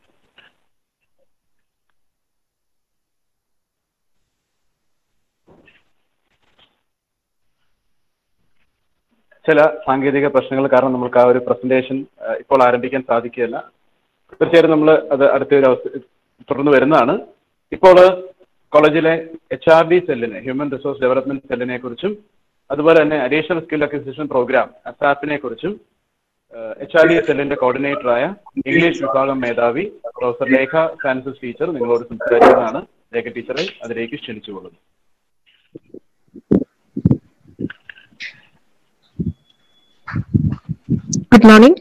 ചില സാങ്കേതിക പ്രശ്നങ്ങൾ കാരണം നമുക്ക് ആ ഒരു പ്രസന്റേഷൻ ഇപ്പോൾ ആരംഭിക്കാൻ സാധിക്കുകയില്ല തീർച്ചയായിട്ടും നമ്മൾ അത് അടുത്ത ഒരു അവസ്ഥ തുടർന്ന് വരുന്നതാണ് ഇപ്പോൾ കോളേജിലെ എച്ച് ആർ ഡി സെല്ലിനെ ഹ്യൂമൻ റിസോഴ്സ് ഡെവലപ്മെന്റ് സെല്ലിനെ കുറിച്ചും അതുപോലെ തന്നെ അഡീഷണൽ സ്കിൽ അക്വിസിഷൻ പ്രോഗ്രാം അസാപ്പിനെ കുറിച്ചും എച്ച് ആർ ഡി എസ് എല്ലിന്റെ കോർഡിനേറ്ററായ ഇംഗ്ലീഷ് വിഭാഗം മേധാവി പ്രൊഫസർ ലേഖ ഫ്രാൻസിസ് ടീച്ചർ നിങ്ങളോട് സംസാരിക്കുന്നതാണ് ലേഖ ടീച്ചറെ അതിലേക്ക് ക്ഷണിച്ചുകൊള്ളുന്നു
ഗുഡ് മോർണിംഗ്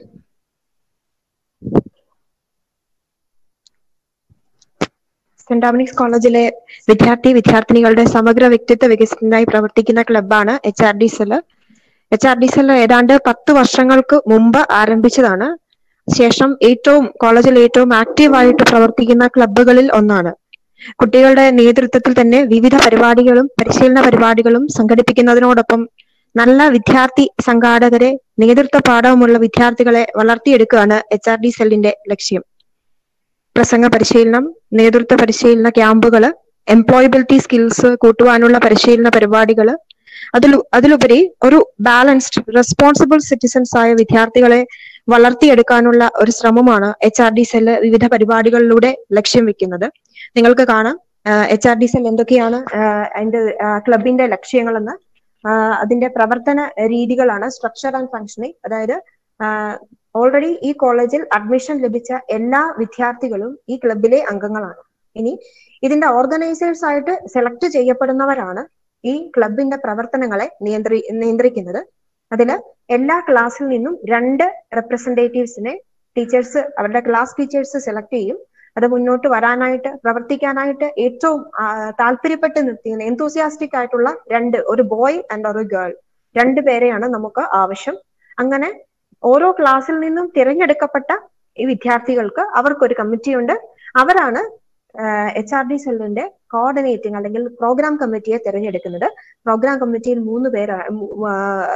സെന്റ് ഡൊമിനിക്സ് കോളേജിലെ വിദ്യാർത്ഥി വിദ്യാർത്ഥിനികളുടെ സമഗ്ര വ്യക്തിത്വ വികസനത്തിനായി പ്രവർത്തിക്കുന്ന ക്ലബ്ബാണ് H R D cell H R D cell ഏതാണ്ട് പത്ത് വർഷങ്ങൾക്ക് മുമ്പ് ആരംഭിച്ചതാണ് ശേഷം ഏറ്റവും കോളേജിൽ ഏറ്റവും ആക്റ്റീവായിട്ട് പ്രവർത്തിക്കുന്ന ക്ലബ്ബുകളിൽ ഒന്നാണ് കുട്ടികളുടെ നേതൃത്വത്തിൽ തന്നെ വിവിധ പരിപാടികളും പരിശീലന പരിപാടികളും സംഘടിപ്പിക്കുന്നതിനോടൊപ്പം നല്ല വിദ്യാർത്ഥി സംഘാടകരെ നേതൃത്വ പാഠവുമുള്ള വിദ്യാർത്ഥികളെ വളർത്തിയെടുക്കുകയാണ് എച്ച് ആർ ഡി സെല്ലിന്റെ ലക്ഷ്യം പ്രസംഗ പരിശീലനം നേതൃത്വ പരിശീലന ക്യാമ്പുകൾ എംപ്ലോയബിലിറ്റി സ്കിൽസ് കൂട്ടുവാനുള്ള പരിശീലന പരിപാടികൾ അതിൽ അതിലുപരി ഒരു ബാലൻസ്ഡ് റെസ്പോൺസിബിൾ സിറ്റിസൺസ് ആയ വിദ്യാർത്ഥികളെ വളർത്തിയെടുക്കാനുള്ള ഒരു ശ്രമമാണ് എച്ച് ആർ ഡി സെല്ല് വിവിധ പരിപാടികളിലൂടെ ലക്ഷ്യം വെക്കുന്നത് നിങ്ങൾക്ക് കാണാം എച്ച് ആർ ഡി സെൽ എന്തൊക്കെയാണ് അതിന്റെ ക്ലബിന്റെ ലക്ഷ്യങ്ങളെന്ന് അതിന്റെ പ്രവർത്തന രീതികളാണ് സ്ട്രക്ചർ ആൻഡ് ഫങ്ഷനിങ് അതായത് ഓൾറെഡി ഈ കോളേജിൽ അഡ്മിഷൻ ലഭിച്ച എല്ലാ വിദ്യാർത്ഥികളും ഈ ക്ലബിലെ അംഗങ്ങളാണ് ഇനി ഇതിന്റെ ഓർഗനൈസേഴ്സ് ആയിട്ട് സെലക്ട് ചെയ്യപ്പെടുന്നവരാണ് ഈ ക്ലബിന്റെ പ്രവർത്തനങ്ങളെ നിയന്ത്രി നിയന്ത്രിക്കുന്നത് അതില് എല്ലാ ക്ലാസ്സിൽ നിന്നും രണ്ട് റെപ്രസെന്റേറ്റീവ്സിനെ ടീച്ചേഴ്സ് അവരുടെ ക്ലാസ് ടീച്ചേഴ്സ് സെലക്ട് ചെയ്യും അത് മുന്നോട്ട് വരാനായിട്ട് പ്രവർത്തിക്കാനായിട്ട് ഏറ്റവും താല്പര്യപ്പെട്ട് നിർത്തിയുന്ന എന്തൂസിയാസ്റ്റിക് ആയിട്ടുള്ള രണ്ട് ഒരു ബോയ് ആൻഡ് ഒരു ഗേൾ രണ്ട് പേരെയാണ് നമുക്ക് ആവശ്യം അങ്ങനെ ഓരോ ക്ലാസ്സിൽ നിന്നും തിരഞ്ഞെടുക്കപ്പെട്ട ഈ വിദ്യാർത്ഥികൾക്ക് അവർക്കൊരു കമ്മിറ്റിയുണ്ട് അവരാണ് എച്ച് ആർ ഡി സെല്ലിന്റെ കോർഡിനേറ്റിംഗ് അല്ലെങ്കിൽ പ്രോഗ്രാം കമ്മിറ്റിയെ തിരഞ്ഞെടുക്കുന്നത് പ്രോഗ്രാം കമ്മിറ്റിയിൽ മൂന്ന് പേരാണ്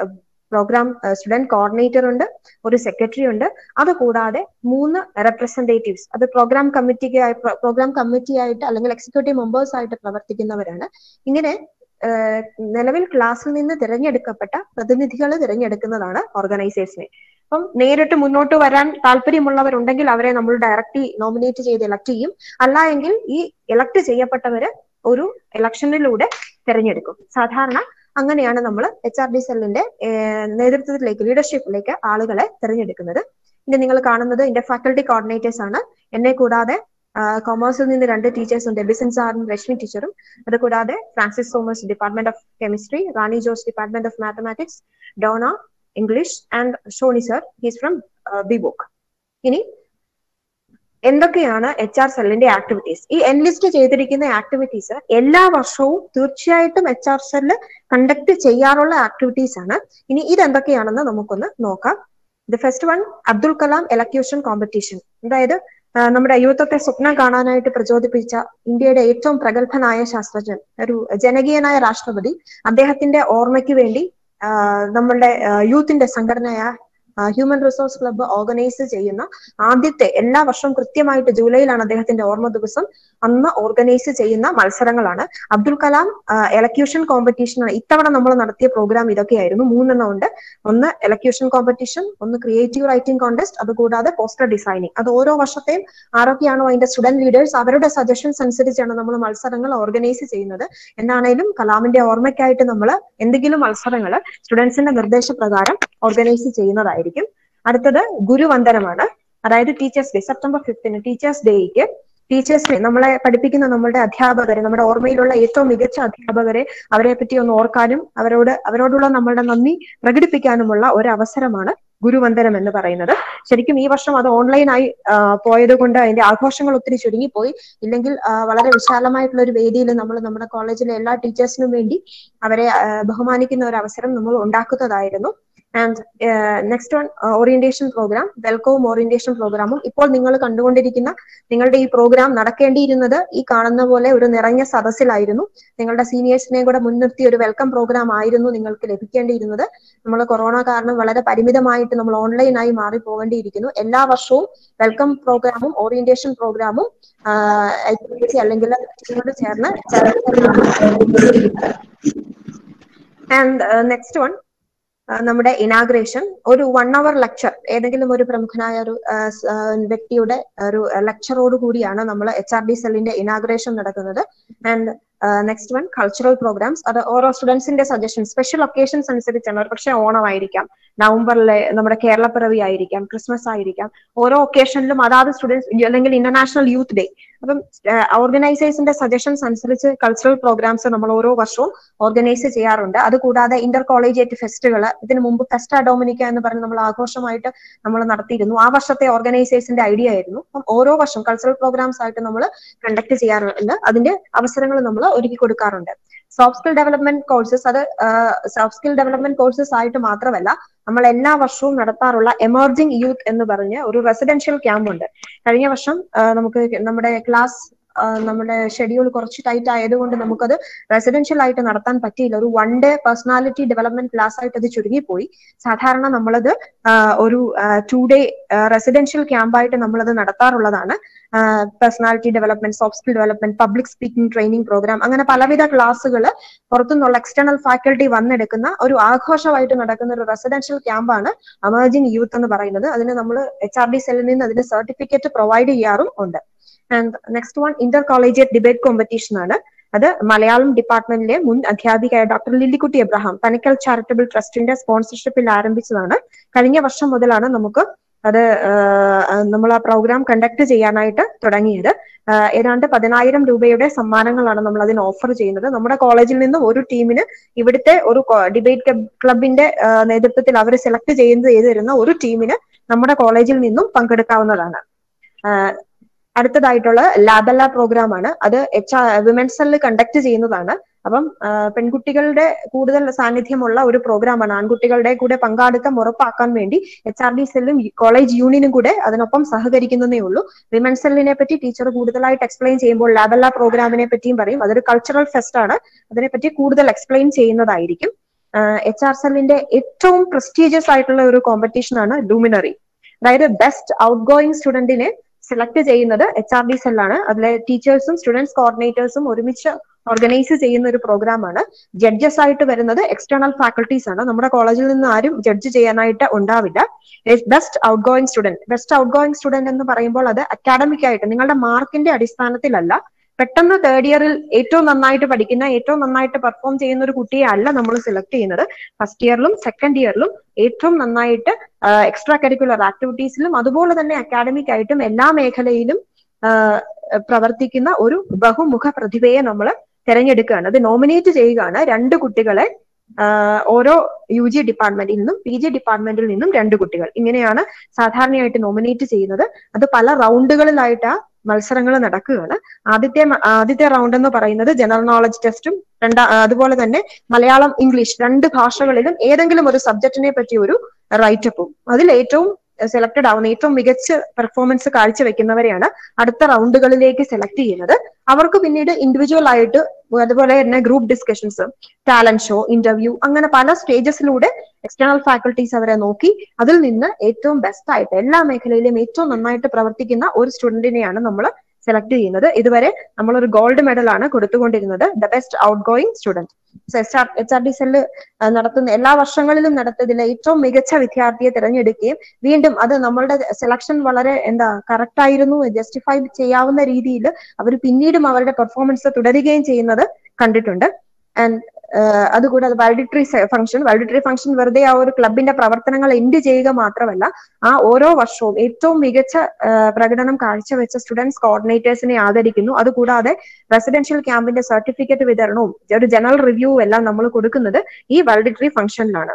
പ്രോഗ്രാം സ്റ്റുഡന്റ് കോർഡിനേറ്റർ ഉണ്ട് ഒരു സെക്രട്ടറി ഉണ്ട് അത് കൂടാതെ മൂന്ന് റെപ്രസെന്റേറ്റീവ്സ് അത് പ്രോഗ്രാം കമ്മിറ്റിക്ക് പ്രോഗ്രാം കമ്മിറ്റി ആയിട്ട് അല്ലെങ്കിൽ എക്സിക്യൂട്ടീവ് മെമ്പേഴ്സ് ആയിട്ട് പ്രവർത്തിക്കുന്നവരാണ് ഇങ്ങനെ ഏഹ് നിലവിൽ ക്ലാസ്സിൽ നിന്ന് തിരഞ്ഞെടുക്കപ്പെട്ട പ്രതിനിധികൾ തിരഞ്ഞെടുക്കുന്നതാണ് ഓർഗനൈസേഷനെ അപ്പം നേരിട്ട് മുന്നോട്ട് വരാൻ താല്പര്യമുള്ളവരുണ്ടെങ്കിൽ അവരെ നമ്മൾ ഡയറക്റ്റ്ലി നോമിനേറ്റ് ചെയ്ത് ഇലക്ട് ചെയ്യും അല്ല എങ്കിൽ ഈ ഇലക്ട് ചെയ്യപ്പെട്ടവര് ഒരു ഇലക്ഷനിലൂടെ തിരഞ്ഞെടുക്കും സാധാരണ അങ്ങനെയാണ് നമ്മൾ എച്ച് ആർ ഡി സെല്ലിന്റെ നേതൃത്വത്തിലേക്ക് ലീഡർഷിപ്പിലേക്ക് ആളുകളെ തിരഞ്ഞെടുക്കുന്നത് ഇനി നിങ്ങൾ കാണുന്നത് എന്റെ ഫാക്കൽറ്റി കോർഡിനേറ്റേഴ്സ് ആണ് എന്നെ കൂടാതെ കൊമേഴ്സിൽ നിന്ന് രണ്ട് ടീച്ചേഴ്സ് ഉണ്ട് എബിസൻ സാറും രശ്മി ടീച്ചറും അത് കൂടാതെ Francis Thomas department of chemistry Rani Jose department of mathematics Dona English and Shony sir he's from BVoc ഇനി എന്തൊക്കെയാണ് എച്ച് ആർ സെല്ലിന്റെ ആക്ടിവിറ്റീസ് ഈ എൻലിസ്റ്റ് ചെയ്തിരിക്കുന്ന ആക്ടിവിറ്റീസ് എല്ലാ വർഷവും തീർച്ചയായിട്ടും എച്ച് ആർ സെല്ല് കണ്ടക്ട് ചെയ്യാറുള്ള ആക്ടിവിറ്റീസ് ആണ് ഇനി ഇതെന്തൊക്കെയാണെന്ന് നമുക്കൊന്ന് നോക്കാം the first one Abdul Kalam elocution competition അതായത് ആ, നമ്മുടെ യുവത്വത്തെ സ്വപ്നം കാണാനായിട്ട് പ്രചോദിപ്പിച്ച ഇന്ത്യയുടെ ഏറ്റവും പ്രഗത്ഭനായ ശാസ്ത്രജ്ഞൻ ഒരു ജനകീയനായ രാഷ്ട്രപതി അദ്ദേഹത്തിന്റെ ഓർമ്മയ്ക്ക് വേണ്ടി ആ, നമ്മളുടെ ആ, യൂത്തിന്റെ സംഘടനയായ ഹ്യൂമൻ റിസോഴ്സ് ക്ലബ്ബ് ഓർഗനൈസ് ചെയ്യുന്ന ആദ്യത്തെ എല്ലാ വർഷവും കൃത്യമായിട്ട് ജൂലൈയിലാണ് അദ്ദേഹത്തിന്റെ ഓർമ്മ ദിവസം അന്ന് ഓർഗനൈസ് ചെയ്യുന്ന മത്സരങ്ങളാണ് അബ്ദുൽ കലാം എലക്യൂഷൻ കോമ്പറ്റീഷൻ ഇത്തവണ നമ്മൾ നടത്തിയ പ്രോഗ്രാം ഇതൊക്കെയായിരുന്നു മൂന്നെണ്ണം ഉണ്ട് ഒന്ന് എലക്യൂഷൻ കോമ്പറ്റീഷൻ ഒന്ന് ക്രിയേറ്റീവ് റൈറ്റിംഗ് കോൺടെസ്റ്റ് അതുകൂടാതെ പോസ്റ്റർ ഡിസൈനിങ് അത് ഓരോ വർഷത്തെയും ആരൊക്കെയാണോ അതിന്റെ സ്റ്റുഡന്റ് ലീഡേഴ്സ് അവരുടെ സജഷൻസ് അനുസരിച്ചാണ് നമ്മൾ മത്സരങ്ങൾ ഓർഗനൈസ് ചെയ്യുന്നത് എന്നാണേലും കലാമിന്റെ ഓർമ്മയ്ക്കായിട്ട് നമ്മൾ എന്തെങ്കിലും മത്സരങ്ങൾ സ്റ്റുഡൻസിന്റെ നിർദ്ദേശപ്രകാരം ഓർഗനൈസ് ചെയ്യുന്നതായിരിക്കും അടുത്തത് ഗുരുവന്ദനമാണ് അതായത് ടീച്ചേഴ്സ് ഡേ സെപ്റ്റംബർ ഫിഫ്തിന് ടീച്ചേഴ്സ് ഡേക്ക് ടീച്ചേഴ്സിനെ നമ്മളെ പഠിപ്പിക്കുന്ന നമ്മളുടെ അധ്യാപകരെ നമ്മുടെ ഓർമ്മയിലുള്ള ഏറ്റവും മികച്ച അധ്യാപകരെ അവരെ പറ്റി ഒന്ന് ഓർക്കാനും അവരോട് അവരോടുള്ള നമ്മളുടെ നന്ദി പ്രകടിപ്പിക്കാനുമുള്ള ഒരു അവസരമാണ് ഗുരുവന്ദനം എന്ന് പറയുന്നത് ശരിക്കും ഈ വർഷം അത് ഓൺലൈനായി പോയത് കൊണ്ട് അതിന്റെ ആഘോഷങ്ങൾ ഒത്തിരി ചുരുങ്ങിപ്പോയി ഇല്ലെങ്കിൽ ആ, വളരെ വിശാലമായിട്ടുള്ള ഒരു വേദിയിൽ നമ്മൾ നമ്മുടെ കോളേജിലെ എല്ലാ ടീച്ചേഴ്സിനും വേണ്ടി അവരെ ആ, ബഹുമാനിക്കുന്ന ഒരു അവസരം നമ്മൾ ഉണ്ടാക്കുന്നതായിരുന്നു and next one orientation programme വെൽക്കവും ഓറിയന്റേഷൻ പ്രോഗ്രാമും ഇപ്പോൾ നിങ്ങൾ കണ്ടുകൊണ്ടിരിക്കുന്ന നിങ്ങളുടെ ഈ പ്രോഗ്രാം നടക്കേണ്ടിയിരുന്നത് ഈ കാണുന്ന പോലെ ഒരു നിറഞ്ഞ സദസ്സിലായിരുന്നു നിങ്ങളുടെ സീനിയേഴ്സിനെ കൂടെ മുൻനിർത്തി ഒരു വെൽക്കം പ്രോഗ്രാം ആയിരുന്നു നിങ്ങൾക്ക് ലഭിക്കേണ്ടിയിരുന്നത് നമ്മൾ കൊറോണ കാരണം വളരെ പരിമിതമായിട്ട് നമ്മൾ ഓൺലൈനായി മാറി പോകേണ്ടിയിരിക്കുന്നു എല്ലാ വർഷവും വെൽക്കം പ്രോഗ്രാമും ഓറിയന്റേഷൻ പ്രോഗ്രാമും അല്ലെങ്കിൽ ഇതിനോട് ചേർന്ന് ആൻഡ് നെക്സ്റ്റ് വൺ നമ്മുടെ ഇനാഗ്രേഷൻ ഒരു വൺ അവർ ലെക്ചർ ഏതെങ്കിലും ഒരു പ്രമുഖനായ ഒരു ആ, സ്, ആ, വ്യക്തിയുടെ ഒരു ലെക്ചറോട് കൂടിയാണ് നമ്മൾ എച്ച് ആർ ഡി സെല്ലിന്റെ ഇനാഗ്രേഷൻ നടക്കുന്നത് and next one cultural programmes അത് ഓരോ സ്റ്റുഡൻസിന്റെ സജഷൻ സ്പെഷ്യൽ ഒക്കേഷൻസ് അനുസരിച്ചാണ് ഒരു പക്ഷേ ഓണമായിരിക്കാം നവംബറിലെ നമ്മുടെ കേരളപ്പിറവി ആയിരിക്കാം ക്രിസ്മസ് ആയിരിക്കാം ഓരോ ഒക്കേഷനിലും അതാത് സ്റ്റുഡൻസ് അല്ലെങ്കിൽ ഇന്റർനാഷണൽ യൂത്ത് ഡേ അപ്പം ഓർഗനൈസേഴ്സിന്റെ സജഷൻസ് അനുസരിച്ച് കൾച്ചറൽ പ്രോഗ്രാംസ് നമ്മൾ ഓരോ വർഷവും ഓർഗനൈസ് ചെയ്യാറുണ്ട് അതുകൂടാതെ ഇന്റർ കോളേജിയേറ്റ് ഫെസ്റ്റുകൾ ഇതിനു മുമ്പ് ഫെസ്റ്റ ഡോമിനിക്ക എന്ന് പറഞ്ഞ് നമ്മൾ ആഘോഷമായിട്ട് നമ്മൾ നടത്തിയിരുന്നു ആ വർഷത്തെ ഓർഗനൈസേഴ്സിന്റെ ഐഡിയ ആയിരുന്നു അപ്പം ഓരോ വർഷം കൾച്ചറൽ പ്രോഗ്രാംസ് ആയിട്ട് നമ്മൾ കണ്ടക്ട് ചെയ്യാറുണ്ട് അതിന്റെ അവസരങ്ങൾ നമ്മൾ ഒരുക്കി കൊടുക്കാറുണ്ട് സോഫ്റ്റ് സ്കിൽ ഡെവലപ്മെന്റ് കോഴ്സസ് അത് സോഫ്റ്റ് സ്കിൽ ഡെവലപ്മെന്റ് കോഴ്സസ് ആയിട്ട് മാത്രമല്ല നമ്മൾ എല്ലാ വർഷവും നടത്താറുള്ള എമർജിംഗ് യൂത്ത് എന്ന് പറഞ്ഞ് ഒരു റെസിഡൻഷ്യൽ ക്യാമ്പ് ഉണ്ട് കഴിഞ്ഞ വർഷം ആ, നമുക്ക് നമ്മുടെ ക്ലാസ് നമ്മുടെ ഷെഡ്യൂൾ കുറച്ച് ടൈറ്റ് ആയതുകൊണ്ട് നമുക്കത് റെസിഡൻഷ്യൽ ആയിട്ട് നടത്താൻ പറ്റിയില്ല ഒരു one day personality development class ആയിട്ട് അത് ചുരുങ്ങിപ്പോയി സാധാരണ നമ്മളത് ആ, ഒരു ടു ഡേ റെസിഡൻഷ്യൽ ക്യാമ്പായിട്ട് നമ്മളത് നടത്താറുള്ളതാണ് personality development soft skill development public speaking training programme അങ്ങനെ പലവിധ ക്ലാസ്സുകൾ പുറത്തുനിന്നുള്ള എക്സ്റ്റേണൽ ഫാക്കൽറ്റി വന്നെടുക്കുന്ന ഒരു ആഘോഷമായിട്ട് നടക്കുന്ന ഒരു റെസിഡൻഷ്യൽ ക്യാമ്പാണ് അമേർജിംഗ് യൂത്ത് എന്ന് പറയുന്നത് അതിന് നമ്മൾ എച്ച് ആർ ഡി സെല്ലിൽ നിന്ന് അതിന് സർട്ടിഫിക്കറ്റ് പ്രൊവൈഡ് ചെയ്യാറും ഉണ്ട് and next one inter collegiate debate competition ആണ് അത് മലയാളം ഡിപ്പാർട്ട്മെന്റിലെ മുൻ അധ്യാപികയായ doctor Lillykutty Abraham Panakkal charitable ട്രസ്റ്റിന്റെ സ്പോൺസർഷിപ്പിൽ ആരംഭിച്ചതാണ് കഴിഞ്ഞ വർഷം മുതലാണ് നമുക്ക് അത് നമ്മൾ ആ പ്രോഗ്രാം കണ്ടക്ട് ചെയ്യാനായിട്ട് തുടങ്ങിയത് ആഹ് ഏതാണ്ട് പതിനായിരം രൂപയുടെ സമ്മാനങ്ങളാണ് നമ്മൾ അതിന് ഓഫർ ചെയ്യുന്നത് നമ്മുടെ കോളേജിൽ നിന്നും ഒരു ടീമിന് ഇവിടുത്തെ ഒരു ഡിബേറ്റ് ക്ലബിന്റെ ആഹ് നേതൃത്വത്തിൽ അവർ സെലക്ട് ചെയ്യുന്നത് ചെയ്തു തരുന്ന ഒരു ടീമിന് നമ്മുടെ കോളേജിൽ നിന്നും പങ്കെടുക്കാവുന്നതാണ് ആഹ് അടുത്തതായിട്ടുള്ള ലാബല്ല പ്രോഗ്രാം ആണ് അത് എച്ച് വിമൻസ് സെല്ല് കണ്ടക്ട് ചെയ്യുന്നതാണ് അപ്പം ആ, പെൺകുട്ടികളുടെ കൂടുതൽ സാന്നിധ്യമുള്ള ഒരു പ്രോഗ്രാമാണ് ആൺകുട്ടികളുടെ കൂടെ പങ്കാളിത്തം ഉറപ്പാക്കാൻ വേണ്ടി എച്ച് ആർ ഡി സെല്ലും കോളേജ് യൂണിയനും കൂടെ അതിനൊപ്പം സഹകരിക്കുന്നതേ ഉള്ളൂ വിമൻസ് സെല്ലിനെ പറ്റി ടീച്ചർ കൂടുതലായിട്ട് എക്സ്പ്ലെയിൻ ചെയ്യുമ്പോൾ ലാബല്ല പ്രോഗ്രാമിനെ പറ്റിയും പറയും അതൊരു കൾച്ചറൽ ഫെസ്റ്റ് ആണ് അതിനെപ്പറ്റി കൂടുതൽ എക്സ്പ്ലെയിൻ ചെയ്യുന്നതായിരിക്കും എച്ച് ആർ സെല്ലിന്റെ ഏറ്റവും പ്രസ്റ്റീജിയസ് ആയിട്ടുള്ള ഒരു കോമ്പറ്റീഷൻ ആണ് ലൂമിനറി അതായത് ബെസ്റ്റ് ഔട്ട് ഗോയിങ് സ്റ്റുഡന്റിനെ സെലക്ട് ചെയ്യുന്നത് എച്ച് ആർ ഡി സെല്ലാണ് അതിലെ ടീച്ചേഴ്സും സ്റ്റുഡൻസ് കോർഡിനേറ്റേഴ്സും ഒരുമിച്ച് ഓർഗനൈസ് ചെയ്യുന്ന ഒരു പ്രോഗ്രാം ആണ് ജഡ്ജസ് ആയിട്ട് വരുന്നത് എക്സ്റ്റേണൽ ഫാക്കൾട്ടീസ് ആണ് നമ്മുടെ കോളേജിൽ നിന്ന് ആരും ജഡ്ജ് ചെയ്യാനായിട്ട് ഉണ്ടാവില്ല best outgoing student best outgoing student എന്ന് പറയുമ്പോൾ അത് അക്കാഡമിക് ആയിട്ട് നിങ്ങളുടെ മാർക്കിന്റെ അടിസ്ഥാനത്തിലല്ല പെട്ടെന്ന് തേർഡ് ഇയറിൽ ഏറ്റവും നന്നായിട്ട് പഠിക്കുന്ന ഏറ്റവും നന്നായിട്ട് പെർഫോം ചെയ്യുന്ന ഒരു കുട്ടിയെ അല്ല നമ്മൾ സെലക്ട് ചെയ്യുന്നത് ഫസ്റ്റ് ഇയറിലും സെക്കൻഡ് ഇയറിലും ഏറ്റവും നന്നായിട്ട് എക്സ്ട്രാ കരിക്കുലർ ആക്ടിവിറ്റീസിലും അതുപോലെ തന്നെ അക്കാഡമിക് ആയിട്ടും എല്ലാ മേഖലയിലും പ്രവർത്തിക്കുന്ന ഒരു ബഹുമുഖ പ്രതിഭയെ നമ്മൾ തിരഞ്ഞെടുക്കുകയാണ് അത് നോമിനേറ്റ് ചെയ്യുകയാണ് രണ്ട് കുട്ടികളെ ഓരോ യു ജി ഡിപ്പാർട്ട്മെന്റിൽ നിന്നും പി ജി ഡിപ്പാർട്ട്മെന്റിൽ നിന്നും രണ്ട് കുട്ടികൾ ഇങ്ങനെയാണ് സാധാരണയായിട്ട് നോമിനേറ്റ് ചെയ്യുന്നത് അത് പല റൗണ്ടുകളിലായിട്ട് ആ മത്സരങ്ങൾ നടക്കുകയാണ് ആദ്യത്തെ ആദ്യത്തെ റൗണ്ട് എന്ന് പറയുന്നത് ജനറൽ നോളജ് ടെസ്റ്റും രണ്ടാ അതുപോലെ തന്നെ മലയാളം ഇംഗ്ലീഷ് രണ്ട് ഭാഷകളിലും ഏതെങ്കിലും ഒരു സബ്ജക്റ്റിനെ പറ്റി ഒരു റൈറ്റപ്പും അതിൽ ഏറ്റവും സെലക്ടഡ് ആവുന്ന ഏറ്റവും മികച്ച പെർഫോമൻസ് കാഴ്ചവെക്കുന്നവരെയാണ് അടുത്ത റൗണ്ടുകളിലേക്ക് സെലക്ട് ചെയ്യുന്നത് അവർക്ക് പിന്നീട് ഇൻഡിവിജ്വൽ ആയിട്ട് അതുപോലെ തന്നെ group discussions talent show interview അങ്ങനെ പല സ്റ്റേജസിലൂടെ എക്സ്റ്റേണൽ ഫാക്കൾട്ടീസ് അവരെ നോക്കി അതിൽ നിന്ന് ഏറ്റവും ബെസ്റ്റ് ആയിട്ട് എല്ലാ മേഖലയിലും ഏറ്റവും നന്നായിട്ട് പ്രവർത്തിക്കുന്ന ഒരു സ്റ്റുഡന്റിനെയാണ് നമ്മൾ സെലക്ട് ചെയ്യുന്നത് ഇതുവരെ നമ്മൾ ഒരു ഗോൾഡ് മെഡൽ ആണ് കൊടുത്തുകൊണ്ടിരുന്നത് the best outgoing student H R D cell നടത്തുന്ന എല്ലാ വർഷങ്ങളിലും നടത്തതിലെ ഏറ്റവും മികച്ച വിദ്യാർത്ഥിയെ തിരഞ്ഞെടുക്കുകയും വീണ്ടും അത് നമ്മളുടെ സെലക്ഷൻ വളരെ എന്താ കറക്റ്റ് ആയിരുന്നു ജസ്റ്റിഫൈ ചെയ്യാവുന്ന രീതിയിൽ അവർ പിന്നീടും അവരുടെ പെർഫോമൻസ് തുടരുകയും ചെയ്യുന്നത് കണ്ടിട്ടുണ്ട് ആൻഡ് അതുകൂടാതെ വാലിഡിറ്ററി ഫംഗ്ഷൻ വാലിഡിറ്ററി ഫംഗ്ഷൻ വെറുതെ ആ ഒരു ക്ലബിന്റെ പ്രവർത്തനങ്ങൾ എൻഡ് ചെയ്യുക മാത്രമല്ല ആ ഓരോ വർഷവും ഏറ്റവും മികച്ച പ്രകടനം കാഴ്ചവെച്ച സ്റ്റുഡൻസ് കോർഡിനേറ്റേഴ്സിനെ ആദരിക്കുന്നു അതുകൂടാതെ റെസിഡൻഷ്യൽ ക്യാമ്പിന്റെ സർട്ടിഫിക്കറ്റ് വിതരണവും ഒരു ജനറൽ റിവ്യൂവും എല്ലാം നമ്മൾ കൊടുക്കുന്നത് ഈ വാലിഡിറ്ററി ഫംഗ്ഷനിലാണ്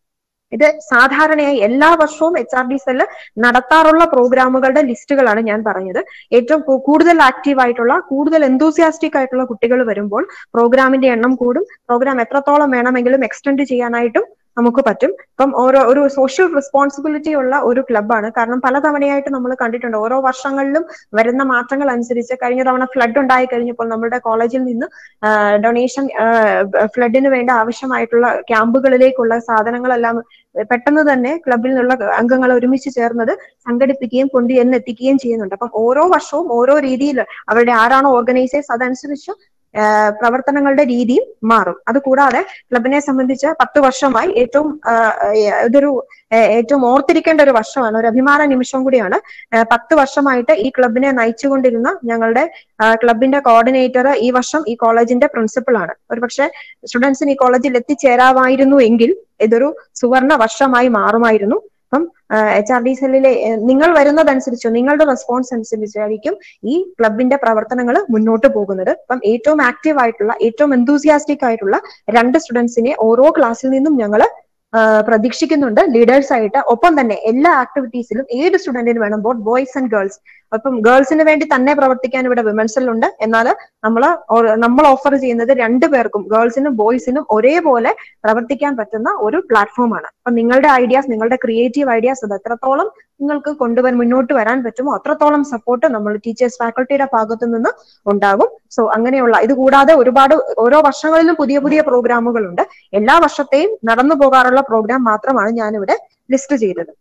ഇത് സാധാരണയായി എല്ലാ വർഷവും എച്ച് ആർ ഡി സെല്ല് നടത്താറുള്ള പ്രോഗ്രാമുകളുടെ ലിസ്റ്റുകളാണ് ഞാൻ പറഞ്ഞത് ഏറ്റവും കൂടുതൽ ആക്റ്റീവ് ആയിട്ടുള്ള കൂടുതൽ എന്തൂസിയാസ്റ്റിക് ആയിട്ടുള്ള കുട്ടികൾ വരുമ്പോൾ പ്രോഗ്രാമിന്റെ എണ്ണം കൂടും പ്രോഗ്രാം എത്രത്തോളം വേണമെങ്കിലും എക്സ്റ്റെൻഡ് ചെയ്യാനായിട്ടും നമുക്ക് പറ്റും ഇപ്പം ഓരോ ഒരു സോഷ്യൽ റെസ്പോൺസിബിലിറ്റി ഉള്ള ഒരു ക്ലബ്ബാണ് കാരണം പലതവണയായിട്ട് നമ്മൾ കണ്ടിട്ടുണ്ട് ഓരോ വർഷങ്ങളിലും വരുന്ന മാറ്റങ്ങൾ അനുസരിച്ച് കഴിഞ്ഞ തവണ ഫ്ലഡ് ഉണ്ടായി കഴിഞ്ഞപ്പോൾ നമ്മുടെ കോളേജിൽ നിന്ന് ഡൊണേഷൻ ഫ്ലഡിന് വേണ്ട ആവശ്യമായിട്ടുള്ള ക്യാമ്പുകളിലേക്കുള്ള സാധനങ്ങളെല്ലാം പെട്ടെന്ന് തന്നെ ക്ലബിൽ നിന്നുള്ള അംഗങ്ങൾ ഒരുമിച്ച് ചേർന്നത് സംഘടിപ്പിക്കുകയും കൊണ്ട് എന്നെത്തിക്കുകയും ചെയ്യുന്നുണ്ട് അപ്പം ഓരോ വർഷവും ഓരോ രീതിയിൽ അവരുടെ ആരാണോ ഓർഗനൈസേഴ്സ് അതനുസരിച്ച് പ്രവർത്തനങ്ങളുടെ രീതിയും മാറും അതുകൂടാതെ ക്ലബിനെ സംബന്ധിച്ച് പത്ത് വർഷമായി ഏറ്റവും ഇതൊരു ഏറ്റവും ഓർത്തിരിക്കേണ്ട ഒരു വർഷമാണ് ഒരു അഭിമാന നിമിഷം കൂടിയാണ് പത്ത് വർഷമായിട്ട് ഈ ക്ലബിനെ നയിച്ചുകൊണ്ടിരുന്ന ഞങ്ങളുടെ ക്ലബിന്റെ കോർഡിനേറ്റർ ഈ വർഷം ഈ കോളേജിന്റെ പ്രിൻസിപ്പൾ ആണ് ഒരുപക്ഷെ സ്റ്റുഡൻസിന് ഈ കോളേജിൽ എത്തിച്ചേരാമായിരുന്നു എങ്കിൽ ഇതൊരു സുവർണ വർഷമായി മാറുമായിരുന്നു അപ്പം എച്ച് ആർ ഡി സെല്ലിലെ നിങ്ങൾ വരുന്നതനുസരിച്ചോ നിങ്ങളുടെ റെസ്പോൺസ് അനുസരിച്ചായിരിക്കും ഈ ക്ലബിന്റെ പ്രവർത്തനങ്ങൾ മുന്നോട്ട് പോകുന്നത് അപ്പം ഏറ്റവും ആക്റ്റീവ് ആയിട്ടുള്ള ഏറ്റവും എന്തൂസിയാസ്റ്റിക് ആയിട്ടുള്ള രണ്ട് സ്റ്റുഡൻസിനെ ഓരോ ക്ലാസ്സിൽ നിന്നും ഞങ്ങൾ പ്രതീക്ഷിക്കുന്നുണ്ട് ലീഡേഴ്സ് ആയിട്ട് ഒപ്പം തന്നെ എല്ലാ ആക്ടിവിറ്റീസിലും ഏത് സ്റ്റുഡന്റിന് വേണം ബോത്ത് ബോയ്സ് ആൻഡ് ഗേൾസ് അപ്പം ഗേൾസിന് വേണ്ടി തന്നെ പ്രവർത്തിക്കാൻ ഇവിടെ വിമൻസിലുണ്ട് എന്നാൽ നമ്മൾ നമ്മൾ ഓഫർ ചെയ്യുന്നത് രണ്ടു പേർക്കും ഗേൾസിനും ബോയ്സിനും ഒരേപോലെ പ്രവർത്തിക്കാൻ പറ്റുന്ന ഒരു പ്ലാറ്റ്ഫോമാണ് അപ്പൊ നിങ്ങളുടെ ഐഡിയാസ് നിങ്ങളുടെ ക്രിയേറ്റീവ് ഐഡിയാസ് അത് എത്രത്തോളം നിങ്ങൾക്ക് കൊണ്ടുവരാൻ മുന്നോട്ട് വരാൻ പറ്റുമോ അത്രത്തോളം സപ്പോർട്ട് നമ്മൾ ടീച്ചേഴ്സ് ഫാക്കൾട്ടിയുടെ ഭാഗത്തു നിന്ന് ഉണ്ടാകും സോ അങ്ങനെയുള്ള ഇത് കൂടാതെ ഒരുപാട് ഓരോ വർഷങ്ങളിലും പുതിയ പുതിയ പ്രോഗ്രാമുകളുണ്ട് എല്ലാ വർഷത്തെയും നടന്നു പോകാറുള്ള പ്രോഗ്രാം മാത്രമാണ് ഞാനിവിടെ ലിസ്റ്റ് ചെയ്തത്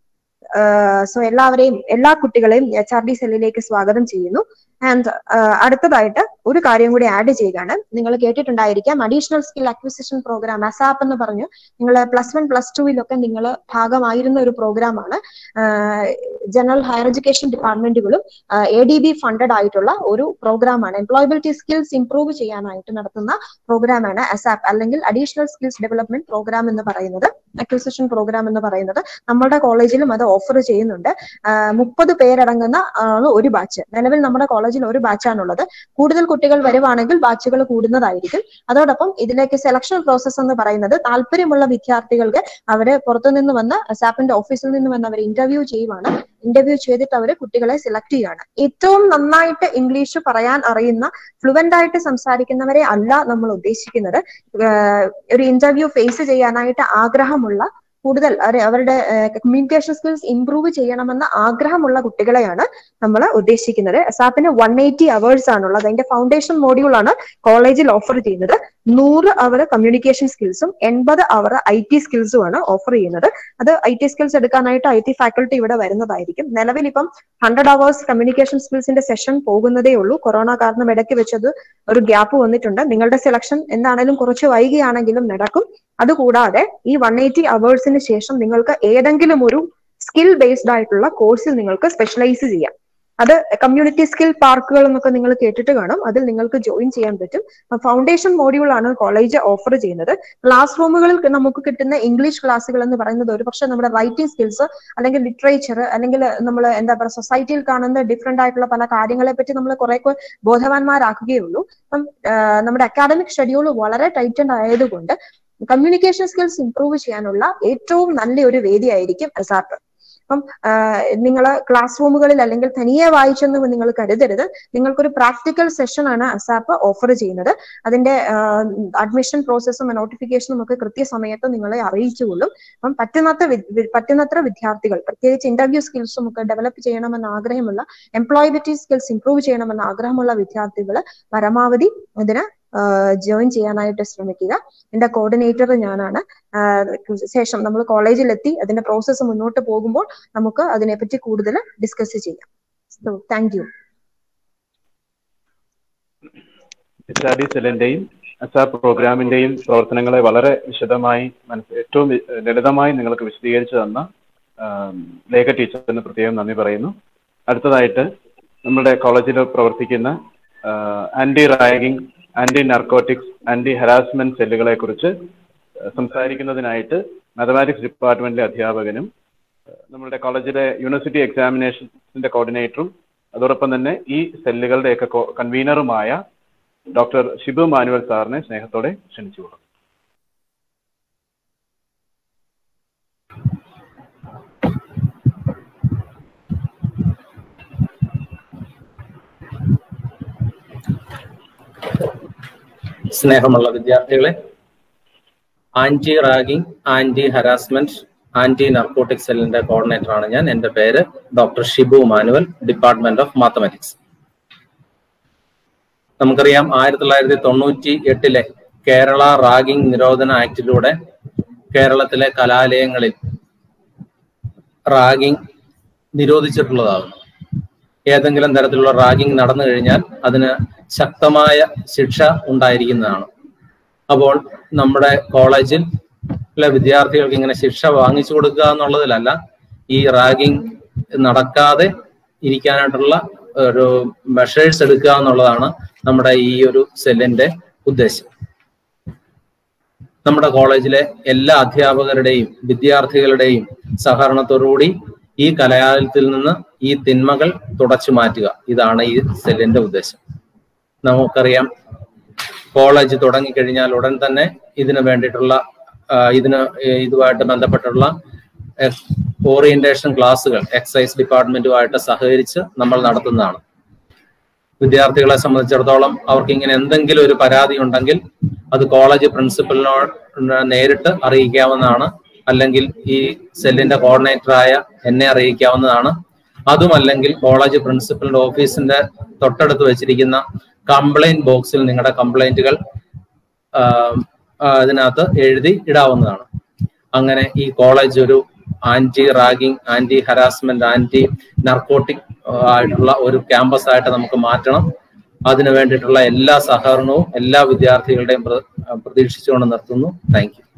സോ എല്ലാവരെയും എല്ലാ കുട്ടികളെയും എച്ച് ആർ ഡി സെല്ലിലേക്ക് സ്വാഗതം ചെയ്യുന്നു ആൻഡ് അടുത്തതായിട്ട് ഒരു കാര്യം കൂടി ആഡ് ചെയ്യുകയാണ് നിങ്ങൾ കേട്ടിട്ടുണ്ടായിരിക്കാം additional skill acquisition programme ASAP എന്ന് പറഞ്ഞു നിങ്ങൾ പ്ലസ് വൺ പ്ലസ് ടുവിലൊക്കെ നിങ്ങൾ ഭാഗമായിരുന്ന ഒരു പ്രോഗ്രാമാണ് ജനറൽ ഹയർ എഡ്യൂക്കേഷൻ ഡിപ്പാർട്ട്മെന്റുകളും എ ഡി ബി ഫണ്ടഡ് ആയിട്ടുള്ള ഒരു പ്രോഗ്രാമാണ് എംപ്ലോയബിലിറ്റി സ്കിൽസ് ഇംപ്രൂവ് ചെയ്യാനായിട്ട് നടത്തുന്ന പ്രോഗ്രാമാണ് അസാപ്പ് അല്ലെങ്കിൽ അഡീഷണൽ സ്കിൽസ് ഡെവലപ്മെന്റ് പ്രോഗ്രാം എന്ന് പറയുന്നത് അക്വിസിഷൻ പ്രോഗ്രാം എന്ന് പറയുന്നത് നമ്മുടെ കോളേജിലും അത് ഓഫർ ചെയ്യുന്നുണ്ട് മുപ്പത് പേരടങ്ങുന്ന ഒരു ബാച്ച് നിലവിൽ നമ്മുടെ കോളേജിൽ ഒരു ബാച്ചാണുള്ളത് കൂടുതൽ കുട്ടികൾ വരുവാണെങ്കിൽ ബാച്ചുകൾ കൂടുന്നതായിരിക്കും അതോടൊപ്പം ഇതിലേക്ക് സെലക്ഷൻ പ്രോസസ്സ് എന്ന് പറയുന്നത് താല്പര്യമുള്ള വിദ്യാർത്ഥികൾക്ക് അവര് പുറത്തുനിന്ന് വന്ന് സാപ്പിന്റെ ഓഫീസിൽ നിന്ന് വന്ന് അവർ ഇന്റർവ്യൂ ചെയ്യുവാണ് ഇന്റർവ്യൂ ചെയ്തിട്ട് അവർ കുട്ടികളെ സെലക്ട് ചെയ്യുകയാണ് ഏറ്റവും നന്നായിട്ട് ഇംഗ്ലീഷ് പറയാൻ അറിയുന്ന ഫ്ലുവന്റ് ആയിട്ട് സംസാരിക്കുന്നവരെ അല്ല നമ്മൾ ഉദ്ദേശിക്കുന്നത് ഒരു ഇന്റർവ്യൂ ഫേസ് ചെയ്യാനായിട്ട് ആഗ്രഹമുള്ള കൂടുതൽ അവരെ- അവരുടെ കമ്മ്യൂണിക്കേഷൻ സ്കിൽസ് ഇംപ്രൂവ് ചെയ്യണമെന്ന ആഗ്രഹമുള്ള കുട്ടികളെയാണ് നമ്മൾ ഉദ്ദേശിക്കുന്നത് എസാപ്പിന് വൺ എയ്റ്റി അവേഴ്സ് ആണുള്ളത് അതിന്റെ ഫൗണ്ടേഷൻ മോഡ്യൂൾ ആണ് കോളേജിൽ ഓഫർ ചെയ്യുന്നത് നൂറ് അവർ കമ്മ്യൂണിക്കേഷൻ സ്കിൽസും എൺപത് അവർ ഐ ടി സ്കിൽസും ആണ് ഓഫർ ചെയ്യുന്നത് അത് ഐ ടി സ്കിൽസ് എടുക്കാനായിട്ട് ഐ ടി ഫാക്കൽറ്റി ഇവിടെ വരുന്നതായിരിക്കും നിലവിൽ ഇപ്പം ഹൺഡ്രഡ് അവേഴ്സ് കമ്മ്യൂണിക്കേഷൻ സ്കിൽസിന്റെ സെഷൻ പോകുന്നതേ ഉള്ളൂ കൊറോണ കാരണം ഇടയ്ക്ക് വെച്ചത് ഒരു ഗ്യാപ്പ് വന്നിട്ടുണ്ട് നിങ്ങളുടെ സെലക്ഷൻ എന്താണേലും കുറച്ച് വൈകിയാണെങ്കിലും നടക്കും അതുകൂടാതെ ഈ വൺ എയ്റ്റി അവേഴ്സിന് ശേഷം നിങ്ങൾക്ക് ഏതെങ്കിലും ഒരു സ്കിൽ ബേസ്ഡ് ആയിട്ടുള്ള കോഴ്സിൽ നിങ്ങൾക്ക് സ്പെഷ്യലൈസ് ചെയ്യാം അത് കമ്മ്യൂണിറ്റി സ്കിൽ പാർക്കുകൾ എന്നൊക്കെ നിങ്ങൾ കേട്ടിട്ട് കാണും അതിൽ നിങ്ങൾക്ക് ജോയിൻ ചെയ്യാൻ പറ്റും ഫൗണ്ടേഷൻ മോഡ്യൂൾ ആണ് കോളേജ് ഓഫർ ചെയ്യുന്നത് ക്ലാസ് റൂമുകളിൽ നമുക്ക് കിട്ടുന്ന ഇംഗ്ലീഷ് ക്ലാസ്സുകൾ എന്ന് പറയുന്നത് ഒരു പക്ഷേ നമ്മുടെ റൈറ്റിംഗ് സ്കിൽസ് അല്ലെങ്കിൽ ലിറ്ററേച്ചർ അല്ലെങ്കിൽ നമ്മൾ എന്താ പറയുക സൊസൈറ്റിയിൽ കാണുന്ന ഡിഫറെന്റ് ആയിട്ടുള്ള പല കാര്യങ്ങളെ പറ്റി നമ്മൾ കുറെ ബോധവാന്മാരാക്കുകയുള്ളൂ അപ്പം ആഹ് നമ്മുടെ അക്കാഡമിക് ഷെഡ്യൂൾ വളരെ ടൈറ്റൻഡ് ആയതുകൊണ്ട് കമ്മ്യൂണിക്കേഷൻ സ്കിൽസ് ഇംപ്രൂവ് ചെയ്യാനുള്ള ഏറ്റവും നല്ലൊരു വേദിയായിരിക്കും അസാപ്പ് അപ്പം നിങ്ങൾ ക്ലാസ് റൂമുകളിൽ അല്ലെങ്കിൽ തനിയെ വായിച്ചെന്ന് നിങ്ങൾ കരുതരുത് നിങ്ങൾക്കൊരു പ്രാക്ടിക്കൽ സെഷൻ ആണ് അസാപ്പ് ഓഫർ ചെയ്യുന്നത് അതിന്റെ അഡ്മിഷൻ പ്രോസസ്സും നോട്ടിഫിക്കേഷനും ഒക്കെ കൃത്യസമയത്ത് നിങ്ങളെ അറിയിച്ചുകൊള്ളും അപ്പം പറ്റുന്നത്ര വി- വി- പറ്റുന്നത്ര വിദ്യാർത്ഥികൾ പ്രത്യേകിച്ച് ഇന്റർവ്യൂ സ്കിൽസും ഒക്കെ ഡെവലപ്പ് ചെയ്യണമെന്ന് ആഗ്രഹമുള്ള എംപ്ലോയബിലിറ്റി സ്കിൽസ് ഇംപ്രൂവ് ചെയ്യണമെന്ന് ആഗ്രഹമുള്ള വിദ്യാർത്ഥികൾ പരമാവധി ഇതിന് ജോയിൻ ചെയ്യാനായിട്ട് ശ്രമിക്കുക എന്റെ കോർഡിനേറ്റർ ഞാനാണ് ആഹ് ശേഷം നമ്മൾ കോളേജിലെത്തി അതിന്റെ പ്രോസസ്സ് മുന്നോട്ട് പോകുമ്പോൾ നമുക്ക് അതിനെപ്പറ്റി കൂടുതൽ ഡിസ്കസ് ചെയ്യാം so thank you
H R D സെല്ലിന്റെയും എസ് ആർ പ്രോഗ്രാമിന്റെയും പ്രവർത്തനങ്ങളെ വളരെ വിശദമായി മനസ്സ് ഏറ്റവും വി- ലളിതമായി നിങ്ങൾക്ക് വിശദീകരിച്ചു തന്ന ആം, ലേഖ ടീച്ചറിന് പ്രത്യേകം നന്ദി പറയുന്നു അടുത്തതായിട്ട് നമ്മുടെ കോളേജിൽ പ്രവർത്തിക്കുന്ന anti ragging anti narcotics anti harassment സെല്ലുകളെ കുറിച്ച് സംസാരിക്കുന്നതിനായിട്ട് മാത്തമാറ്റിക്സ് ഡിപ്പാർട്ട്മെന്റിലെ അധ്യാപകനും ഏഹ്, നമ്മുടെ കോളേജിലെ യൂണിവേഴ്സിറ്റി എക്സാമിനേഷൻസിന്റെ കോർഡിനേറ്ററും അതോടൊപ്പം തന്നെ ഈ സെല്ലുകളുടെയൊക്കെ കൺവീനറുമായ ഡോക്ടർ ഷിബു മാനുവൽ സാറിനെ സ്നേഹത്തോടെ ക്ഷണിച്ചുകൊള്ളും
സ്നേഹമുള്ള വിദ്യാർത്ഥികളെ anti ragging anti harassment anti narcotic സെല്ലിന്റെ കോർഡിനേറ്റർ ആണ് ഞാൻ എന്റെ പേര് doctor Shibu Manuel department of mathematics നമുക്കറിയാം ആയിരത്തി തൊള്ളായിരത്തി തൊണ്ണൂറ്റി എട്ടിലെ കേരള റാഗിംഗ് നിരോധന ആക്ടിലൂടെ കേരളത്തിലെ കലാലയങ്ങളിൽ റാഗിംഗ് നിരോധിച്ചിട്ടുള്ളതാകുന്നു ഏതെങ്കിലും തരത്തിലുള്ള റാഗിംഗ് നടന്നു കഴിഞ്ഞാൽ അതിന് ശക്തമായ ശിക്ഷ ഉണ്ടായിരിക്കുന്നതാണ് അപ്പോൾ നമ്മുടെ കോളേജിൽ ഉള്ള വിദ്യാർത്ഥികൾക്ക് ഇങ്ങനെ ശിക്ഷ വാങ്ങിച്ചു കൊടുക്കുക എന്നുള്ളതിലല്ല ഈ റാഗിംഗ് നടക്കാതെ ഇരിക്കാനായിട്ടുള്ള ഒരു മെഷേഴ്സ് എടുക്കുക എന്നുള്ളതാണ് നമ്മുടെ ഈ ഒരു സെല്ലിന്റെ ഉദ്ദേശം നമ്മുടെ കോളേജിലെ എല്ലാ അധ്യാപകരുടെയും വിദ്യാർത്ഥികളുടെയും സഹകരണത്തോടുകൂടി ഈ കലാലയത്തിൽ നിന്ന് ഈ തിന്മകൾ തുടച്ചു മാറ്റുക ഇതാണ് ഈ സെല്ലിന്റെ ഉദ്ദേശം നമുക്കറിയാം കോളേജ് തുടങ്ങിക്കഴിഞ്ഞാൽ ഉടൻ തന്നെ ഇതിന് വേണ്ടിയിട്ടുള്ള ആ, ഇതിന് ഇതുമായിട്ട് ബന്ധപ്പെട്ടുള്ള ഓറിയന്റേഷൻ ക്ലാസ്സുകൾ എക്സൈസ് ഡിപ്പാർട്ട്മെന്റുമായിട്ട് സഹകരിച്ച് നമ്മൾ നടത്തുന്നതാണ് വിദ്യാർത്ഥികളെ സംബന്ധിച്ചിടത്തോളം അവർക്ക് ഇങ്ങനെ എന്തെങ്കിലും ഒരു പരാതി ഉണ്ടെങ്കിൽ അത് കോളേജ് പ്രിൻസിപ്പലിനോട് നേരിട്ട് അറിയിക്കാവുന്നതാണ് അല്ലെങ്കിൽ ഈ സെല്ലിന്റെ കോർഡിനേറ്ററായ എന്നെ അറിയിക്കാവുന്നതാണ് അതുമല്ലെങ്കിൽ കോളേജ് പ്രിൻസിപ്പലിന്റെ ഓഫീസിന്റെ തൊട്ടടുത്ത് വെച്ചിരിക്കുന്ന കംപ്ലൈന്റ് ബോക്സിൽ നിങ്ങളുടെ കംപ്ലൈന്റുകൾ അതിനകത്ത് എഴുതി ഇടാവുന്നതാണ് അങ്ങനെ ഈ കോളേജ് ഒരു anti ragging anti harassment anti narcotic ആയിട്ടുള്ള ഒരു ക്യാമ്പസ് ആയിട്ട് നമുക്ക് മാറ്റണം അതിനു വേണ്ടിയിട്ടുള്ള എല്ലാ സഹകരണവും എല്ലാ വിദ്യാർത്ഥികളുടെയും പ്ര- പ്രതീക്ഷിച്ചുകൊണ്ട് നിർത്തുന്നു താങ്ക് യു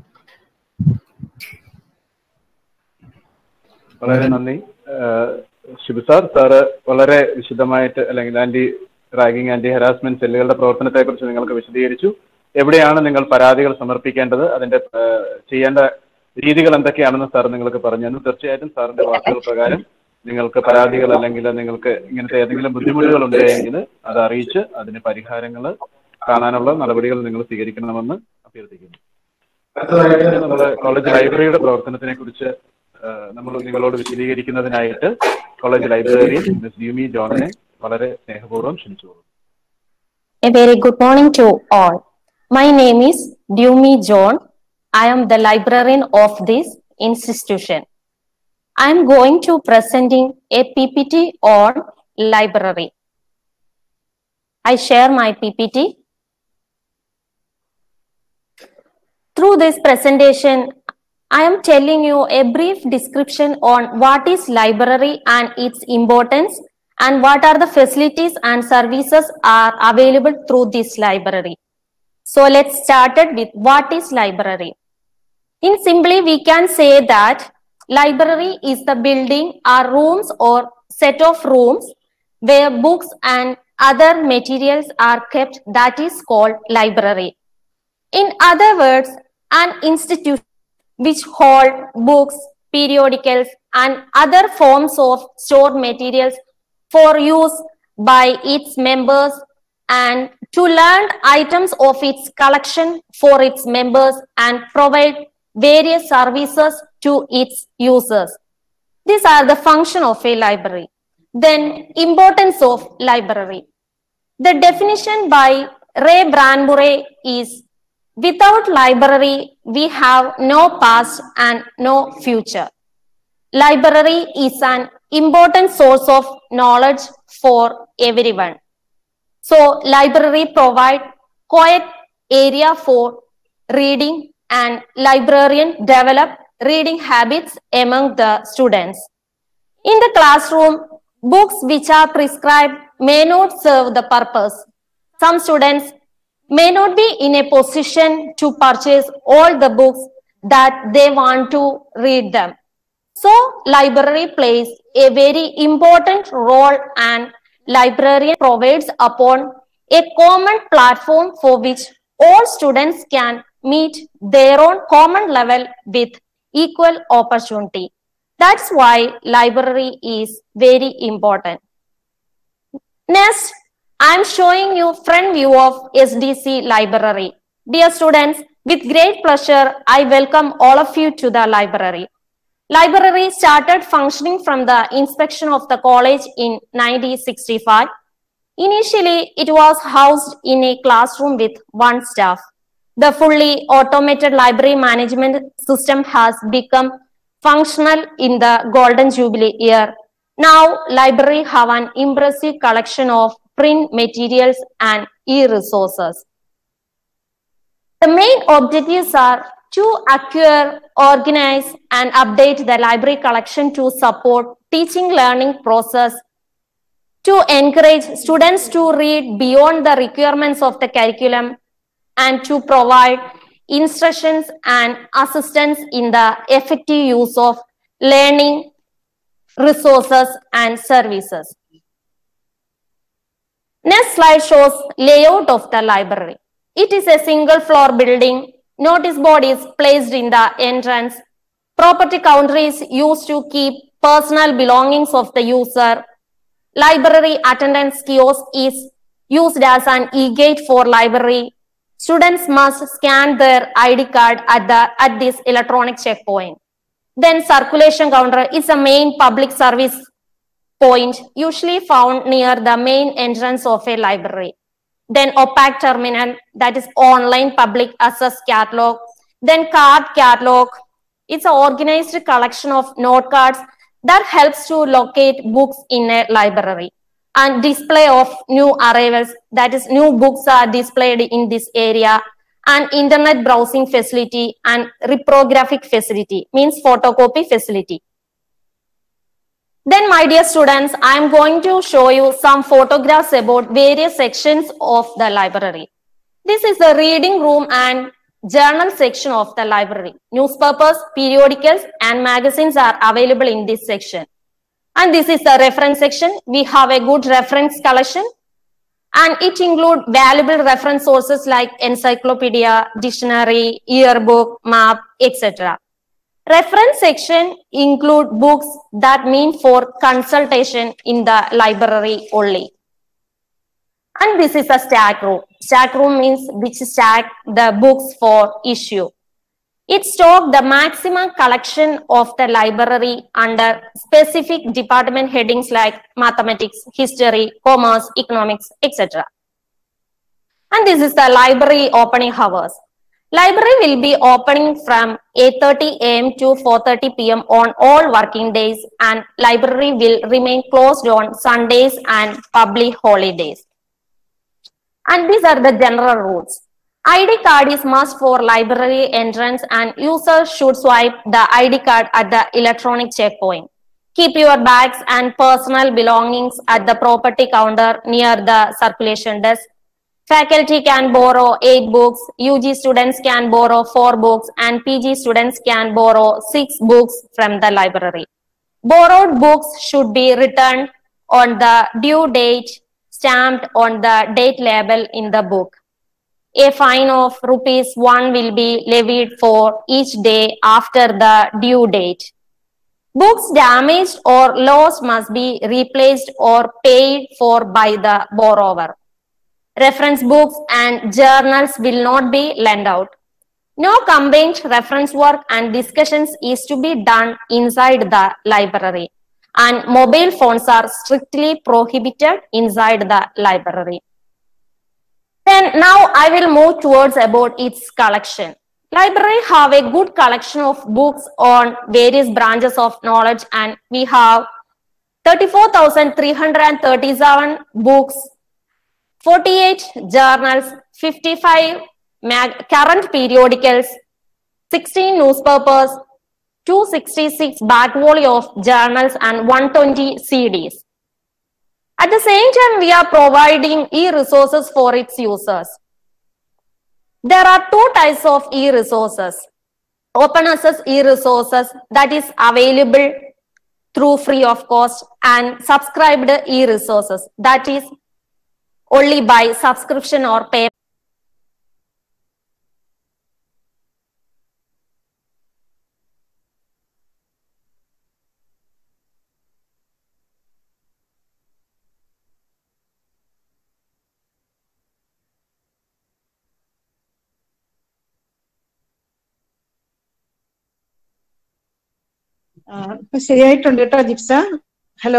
വളരെ നന്ദി ഏഹ് ഷിബു സാർ സാറ് വളരെ വിശദമായിട്ട് അല്ലെങ്കിൽ ആന്റി റാഗിംഗ് ആന്റി ഹരാസ്മെന്റ് സെല്ലുകളുടെ പ്രവർത്തനത്തെ കുറിച്ച് നിങ്ങൾക്ക് വിശദീകരിച്ചു എവിടെയാണ് നിങ്ങൾ പരാതികൾ സമർപ്പിക്കേണ്ടത് അതിന്റെ ഏഹ് ചെയ്യേണ്ട രീതികൾ എന്തൊക്കെയാണെന്ന് സാർ നിങ്ങൾക്ക് പറഞ്ഞു തന്നു തീർച്ചയായിട്ടും സാറിന്റെ വാക്കുകൾ പ്രകാരം നിങ്ങൾക്ക് പരാതികൾ അല്ലെങ്കിൽ നിങ്ങൾക്ക് ഇങ്ങനത്തെ ഏതെങ്കിലും ബുദ്ധിമുട്ടുകൾ ഉണ്ടെങ്കിൽ അത് അറിയിച്ച് അതിന് പരിഹാരങ്ങൾ കാണാനുള്ള നടപടികൾ നിങ്ങൾ സ്വീകരിക്കണമെന്ന് അഭ്യർത്ഥിക്കുന്നു
അടുത്തതായിട്ട്
നമ്മുടെ കോളേജ് ലൈബ്രറിയുടെ പ്രവർത്തനത്തിനെ കുറിച്ച് നമ്മൾ നിങ്ങളോട് വിശദീകരിക്കുന്നതിനായിട്ട് കോളേജ് ലൈബ്രറിയൻ മിസ് യുമി ജോണിനെ വളരെ സ്നേഹപൂർവ്വം ക്ഷണിച്ചു
A very good morning to all. My name is Dumi John. I am the librarian of this institution. I am going to presenting a PPT on library. I share my PPT. Through this presentation, I am telling you a brief description on what is library and its importance and what are the facilities and services are available through this library. So let's start it with what is library. In simply, we can say that library is the building or rooms or set of rooms where books and other materials are kept that is called library. In other words, an institution which hold books, periodicals and other forms of stored materials for use by its members and to learn items of its collection for its members and provide various services to its users. These are the function of a library. Then importance of library. The definition by Ray Bradbury is without library, we have no past and no future. Library is an important source of knowledge for everyone. So library provide quiet area for reading and librarian develop reading habits among the students. In the classroom, books which are prescribed may not serve the purpose. Some students may not be in a position to purchase all the books that they want to read them. So library plays a very important role and librarian provides upon a common platform for which all students can meet their own common level with equal opportunity. That's why library is very important. Next, I'm showing you front view of SDC library. Dear students, with great pleasure, I welcome all of you to the library. Library started functioning from the inspection of the college in 1965. Initially, it was housed in a classroom with one staff. The fully automated library management system has become functional in the Golden Jubilee year. Now, library have an impressive collection of print materials and e-resources. The main objectives are to acquire, organize, and update the library collection to support teaching learning process, to encourage students to read beyond the requirements of the curriculum, and to provide instructions and assistance in the effective use of learning resources and services. Next slide shows layout of the library. It is a single floor building. Notice board is placed in the entrance. Property counter is used to keep personal belongings of the user. Library attendance kiosk is used as an e-gate for library. Students must scan their ID card at, the, at this electronic checkpoint. Then circulation counter is a main public service point usually found near the main entrance of a library. Then opaque terminal that is online public access catalog. Then card catalog. It's an organized collection of note cards that helps to locate books in a library. And display of new arrivals that is new books are displayed in this area and internet browsing facility and reprographic facility means photocopy facility. Then my dear students, I am going to show you some photographs about various sections of the library. This is the reading room and journal section of the library. Newspapers, periodicals and magazines are available in this section. And this is the reference section. We have a good reference collection and it include valuable reference sources like encyclopedia, dictionary, yearbook, map, etc. Reference section include books that mean for consultation in the library only. And this is a stack room. Stack room means which stack the books for issue. It stock the maximum collection of the library under specific department headings like mathematics, history, commerce, economics, etc. And this is the library opening hours. Library will be opening from 8.30 am to 4.30 pm on all working days and library will remain closed on Sundays and public holidays. And these are the general rules. ID card is must for library entrance and users should swipe the ID card at the electronic checkpoint. Keep your bags and personal belongings at the property counter near the circulation desk. Faculty can borrow eight books, UG students can borrow four books, and PG students can borrow six books from the library. Borrowed books should be returned on the due date stamped on the date label in the book. A fine of rupees 1 will be levied for each day after the due date. Books damaged or lost must be replaced or paid for by the borrower. Reference books and journals will not be lent out. No combined reference work and discussions is to be done inside the library and mobile phones are strictly prohibited inside the library. Then now I will move towards about its collection. Library have a good collection of books on various branches of knowledge and we have 34,337 books, 48 journals, 55 mag- current periodicals, 16 newspapers, 266 back volume of journals and 120 CDs. At the same time, we are providing e-resources for its users. There are two types of e-resources. Open access e-resources that is available through free of cost and subscribed e-resources that is only by subscription or pay.
ആ, ഇപ്പൊ ശരിയായിട്ടുണ്ട് കേട്ടോ ജിപ്സ hello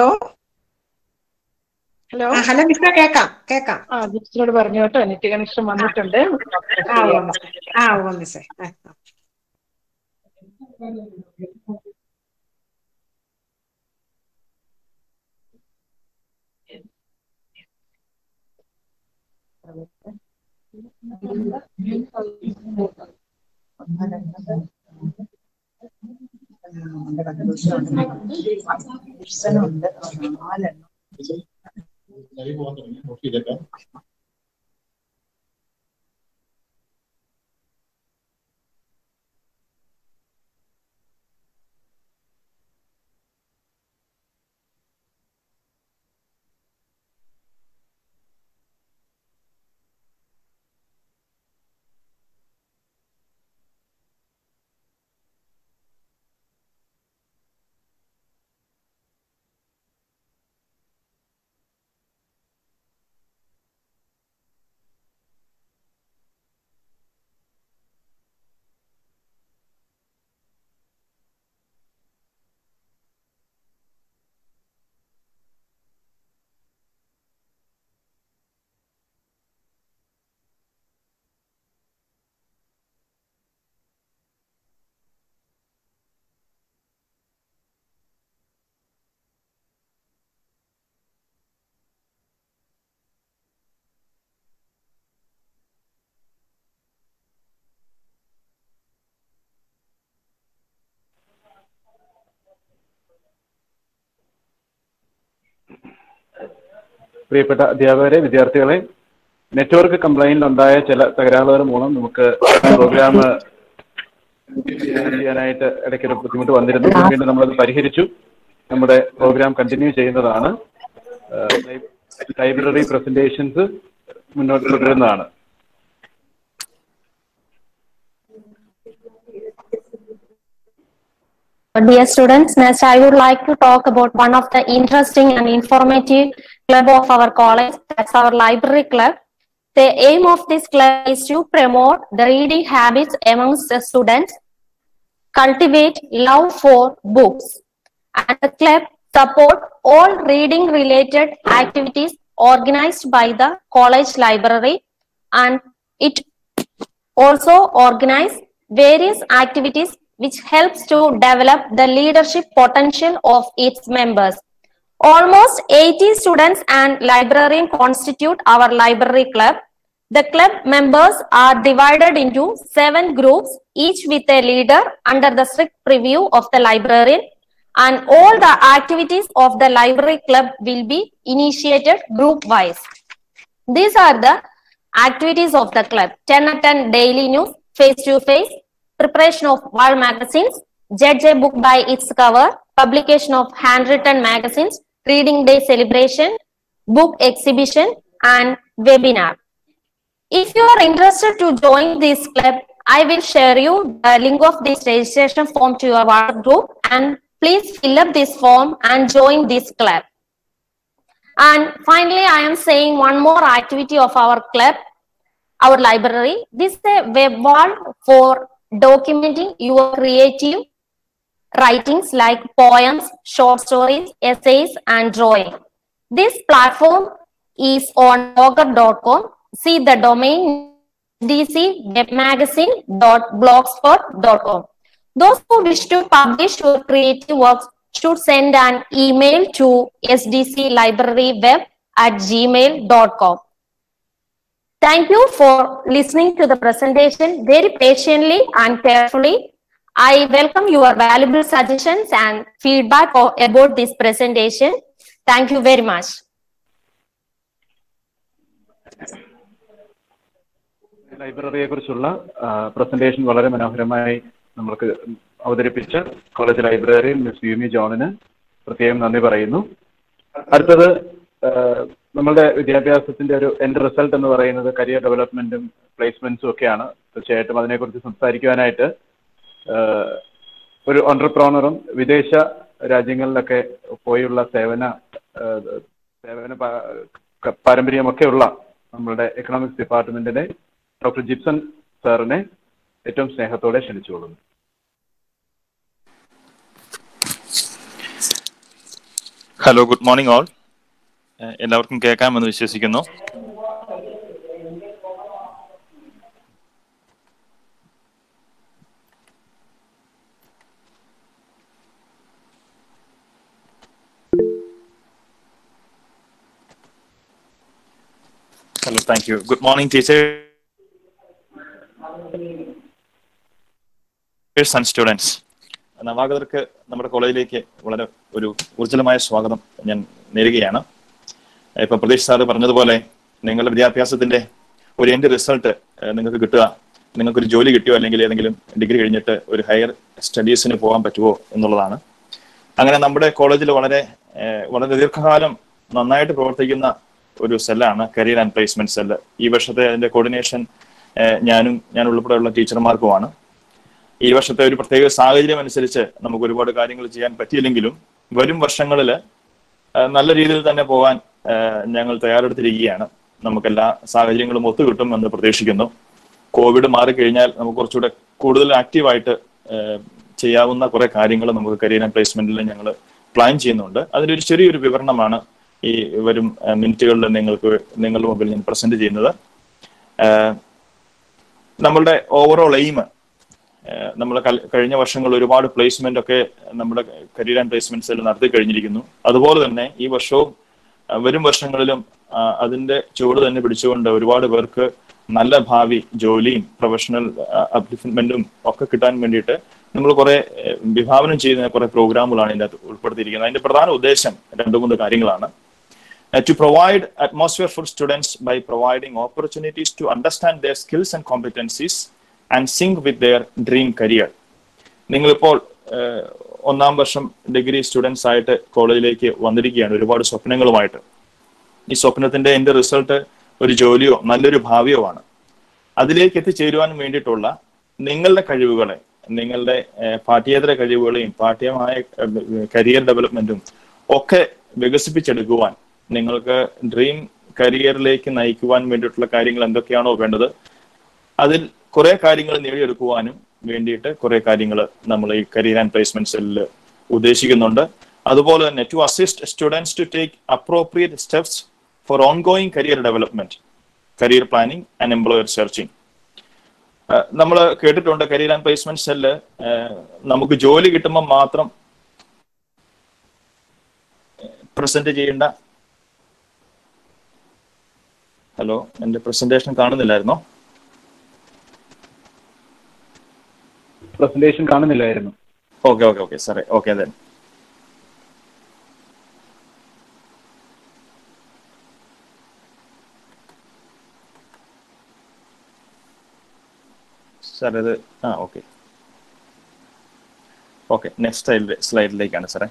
hello
ആ, hello mister കേക്കാം കേക്കാം
ആ ജിപ്സിനോട് പറഞ്ഞു കേട്ടോ നെറ്റ് കണക്ഷൻ വന്നിട്ടുണ്ട്
ആ ഉവ്വ് മിസ്സേ. ആ ഉവ്വ് മിസ്സേ ആ, ആ.
ജിപ്സനുണ്ട് നാലെണ്ണം
ലൈവ് പോകാൻ തുടങ്ങി ഓഫ് ചെയ്തേക്കാം
പ്രിയപ്പെട്ട അധ്യാപകരെ വിദ്യാർത്ഥികളെ നെറ്റ്വർക്ക് കംപ്ലൈന്റ് ഉണ്ടായ ചില തകരാറുകൾ മൂലം നമുക്ക് പ്രോഗ്രാം ചെയ്യാനായിട്ട് ഇടയ്ക്കൊരു ബുദ്ധിമുട്ട് വന്നിരുന്നു വീണ്ടും നമ്മളത് പരിഹരിച്ചു നമ്മുടെ പ്രോഗ്രാം കണ്ടിന്യൂ ചെയ്യുന്നതാണ് ലൈബ്രറി പ്രസന്റേഷൻസ് മുന്നോട്ട് തുടരുന്നതാണ്
Dear students, next I would like to talk about one of the interesting and informative club of our college. That's our library club. The aim of this club is to promote the reading habits amongst the students, cultivate love for books, and the club support all reading related activities organized by the college library and it also organize various activities which helps to develop the leadership potential of its members. Almost 80 students and librarians constitute our library club. The club members are divided into seven groups, each with a leader under the strict preview of the librarian. And all the activities of the library club will be initiated group wise. These are the activities of the club 10 at 10 daily news, face to face, preparation of wall magazines, judge a book by its cover, publication of handwritten magazines, reading day celebration, book exhibition, and webinar. If you are interested to join this club, I will share you the link of this registration form to your WhatsApp group and please fill up this form and join this club. And finally, I am saying one more activity of our club, our library. This is a web wall for documenting your creative writings like poems, short stories, essays, and drawing. This platform is on blogger.com. See the domain dcwebmagazine.blogspot.com. Those who wish to publish your creative works should send an email to sdclibraryweb at gmail.com. Thank you for listening to the presentation very patiently and carefully. I welcome your valuable suggestions and feedback o- about this presentation. Thank you very much.
ലൈബ്രറിയെ കുറിച്ചുള്ള presentation വളരെ മനോഹരമായി നമ്മൾക്ക് അവതരിപ്പിച്ച college librarian Miss യുമി ജോണിന് പ്രത്യേകം നന്ദി പറയുന്നു അടുത്തത് ആ, നമ്മളുടെ വിദ്യാഭ്യാസത്തിന്റെ ഒരു എൻഡ് റിസൾട്ട് എന്ന് പറയുന്നത് കരിയർ ഡെവലപ്മെന്റും പ്ലേസ്മെന്റ്സും ഒക്കെയാണ് തീർച്ചയായിട്ടും അതിനെക്കുറിച്ച് സംസാരിക്കുവാനായിട്ട് ആ, ഒരു ഓണ്ടർപ്രോണറും വിദേശ രാജ്യങ്ങളിലൊക്കെ പോയുള്ള സേവന ആ, സേവന പാ- പാരമ്പര്യമൊക്കെയുള്ള നമ്മളുടെ എക്കണോമിക്സ് ഡിപ്പാർട്ട്മെന്റിനെ ഡോക്ടർ ജിപ്സൺ സാറിനെ ഏറ്റവും സ്നേഹത്തോടെ ക്ഷണിച്ചുകൊള്ളുന്നു
ഹലോ ഗുഡ് മോർണിംഗ് ഓൾ എല്ലാവർക്കും കേൾക്കാമെന്ന് വിശ്വസിക്കുന്നു hello thank you good morning teachers and students നവാഗതർക്ക് നമ്മുടെ കോളേജിലേക്ക് വളരെ ഒരു ഊർജ്ജലമായ സ്വാഗതം ഞാൻ നേരുകയാണ് ഇപ്പൊ പ്രതീഷ് സാറ് പറഞ്ഞതുപോലെ നിങ്ങളുടെ വിദ്യാഭ്യാസത്തിന്റെ ഒരു എൻഡ് റിസൾട്ട് നിങ്ങൾക്ക് കിട്ടുക നിങ്ങൾക്കൊരു ജോലി കിട്ടിയോ അല്ലെങ്കിൽ ഏതെങ്കിലും ഡിഗ്രി കഴിഞ്ഞിട്ട് ഒരു ഹയർ സ്റ്റഡീസിന് പോകാൻ പറ്റുമോ എന്നുള്ളതാണ് അങ്ങനെ നമ്മുടെ കോളേജിൽ വളരെ ഏഹ്, വളരെ ദീർഘകാലം നന്നായിട്ട് പ്രവർത്തിക്കുന്ന ഒരു സെല്ലാണ് കരിയർ ആൻഡ് പ്ലേസ്മെന്റ് സെല്ല് ഈ വർഷത്തെ അതിന്റെ കോർഡിനേഷൻ ഞാനും ഞാൻ ഉൾപ്പെടെയുള്ള ടീച്ചർമാർക്കുമാണ് ഈ വർഷത്തെ ഒരു പ്രത്യേക സാഹചര്യം അനുസരിച്ച് നമുക്ക് ഒരുപാട് കാര്യങ്ങൾ ചെയ്യാൻ പറ്റിയില്ലെങ്കിലും വരും വർഷങ്ങളിൽ നല്ല രീതിയിൽ തന്നെ പോകാൻ ആ, ഞങ്ങൾ തയ്യാറെടുത്തിരിക്കുകയാണ് നമുക്ക് എല്ലാ സാഹചര്യങ്ങളും ഒത്തുകിട്ടും എന്ന് പ്രതീക്ഷിക്കുന്നു കോവിഡ് മാറിക്കഴിഞ്ഞാൽ നമുക്ക് കുറച്ചുകൂടെ കൂടുതൽ ആക്റ്റീവായിട്ട് ചെയ്യാവുന്ന കുറെ കാര്യങ്ങൾ നമുക്ക് കരിയർ ആൻഡ് പ്ലേസ്മെന്റിൽ ഞങ്ങൾ പ്ലാൻ ചെയ്യുന്നുണ്ട് അതിന്റെ ഒരു ചെറിയൊരു വിവരണമാണ് ഈ വരും ആ, മിനിറ്റുകളിൽ നിങ്ങൾക്ക് നിങ്ങളുടെ മുമ്പിൽ ഞാൻ പ്രസന്റ് ചെയ്യുന്നത് ആ, നമ്മളുടെ ഓവറോൾ എയിം നമ്മൾ കഴിഞ്ഞ വർഷങ്ങളിൽ ഒരുപാട് പ്ലേസ്മെന്റ് ഒക്കെ നമ്മുടെ കരിയർ ആൻഡ് പ്ലേസ്മെന്റ്സിൽ നടത്തി കഴിഞ്ഞിരിക്കുന്നു അതുപോലെ തന്നെ ഈ വർഷവും ആ, വരും വർഷങ്ങളിലും ആ, അതിന്റെ ചുവട് തന്നെ പിടിച്ചുകൊണ്ട് ഒരുപാട് പേർക്ക് നല്ല ഭാവി ജോലിയും പ്രൊഫഷണൽ അപ്ലിഫ്മെന്റും ഒക്കെ കിട്ടാൻ വേണ്ടിയിട്ട് നമ്മൾ കുറെ ഏഹ്, വിഭാവനം ചെയ്യുന്ന കുറെ പ്രോഗ്രാമുകളാണ് ഇതിന്റെ അകത്ത് ഉൾപ്പെടുത്തിയിരിക്കുന്നത് അതിന്റെ പ്രധാന ഉദ്ദേശം രണ്ടു മൂന്ന് കാര്യങ്ങളാണ് uh, to provide atmosphere for students by providing opportunities to understand their skills and competencies and sync with their dream career. നിങ്ങളിപ്പോൾ ഏഹ്, ഒന്നാം വർഷം ഡിഗ്രി സ്റ്റുഡൻസ് ആയിട്ട് കോളേജിലേക്ക് വന്നിരിക്കുകയാണ് ഒരുപാട് സ്വപ്നങ്ങളുമായിട്ട് ഈ സ്വപ്നത്തിന്റെ എന്റെ റിസൾട്ട് ഒരു ജോലിയോ നല്ലൊരു ഭാവിയോ ആണ് അതിലേക്ക് എത്തിച്ചേരുവാൻ വേണ്ടിയിട്ടുള്ള നിങ്ങളുടെ കഴിവുകളെ നിങ്ങളുടെ ഏഹ്, പാഠ്യേതര കഴിവുകളെയും പാഠ്യമായ കരിയർ ഡെവലപ്മെന്റും ഒക്കെ വികസിപ്പിച്ചെടുക്കുവാൻ നിങ്ങൾക്ക് ഡ്രീം കരിയറിലേക്ക് നയിക്കുവാൻ വേണ്ടിയിട്ടുള്ള കാര്യങ്ങൾ എന്തൊക്കെയാണോ വേണ്ടത് അതിൽ കുറെ കാര്യങ്ങൾ നേടിയെടുക്കുവാനും വേണ്ടിയിട്ട് കുറെ കാര്യങ്ങൾ നമ്മൾ ഈ കരിയർ ആൻഡ് പ്ലേസ്മെന്റ് സെല്ലിൽ ഉദ്ദേശിക്കുന്നുണ്ട് അതുപോലെ തന്നെ to assist students to take appropriate steps for ongoing career development career planning and employer searching നമ്മൾ കേട്ടിട്ടുണ്ട് കരിയർ ആൻഡ് പ്ലേസ്മെന്റ് സെല്ല് നമുക്ക് ജോലി കിട്ടുമ്പോൾ മാത്രം പ്രസന്റ് ചെയ്യേണ്ട ഹലോ എന്റെ പ്രസന്റേഷൻ കാണുന്നില്ലായിരുന്നോ
പ്രസന്റേഷൻ കാണുന്നില്ലായിരുന്നു
ഓക്കെ ഓക്കെ ഓക്കെ സാറേ ഓക്കെ അതെ സാർ ഇത് ആ ഓക്കെ ഓക്കെ നെക്സ്റ്റ് സ്ലൈഡ് സ്ലൈഡിലേക്കാണ് സാറേ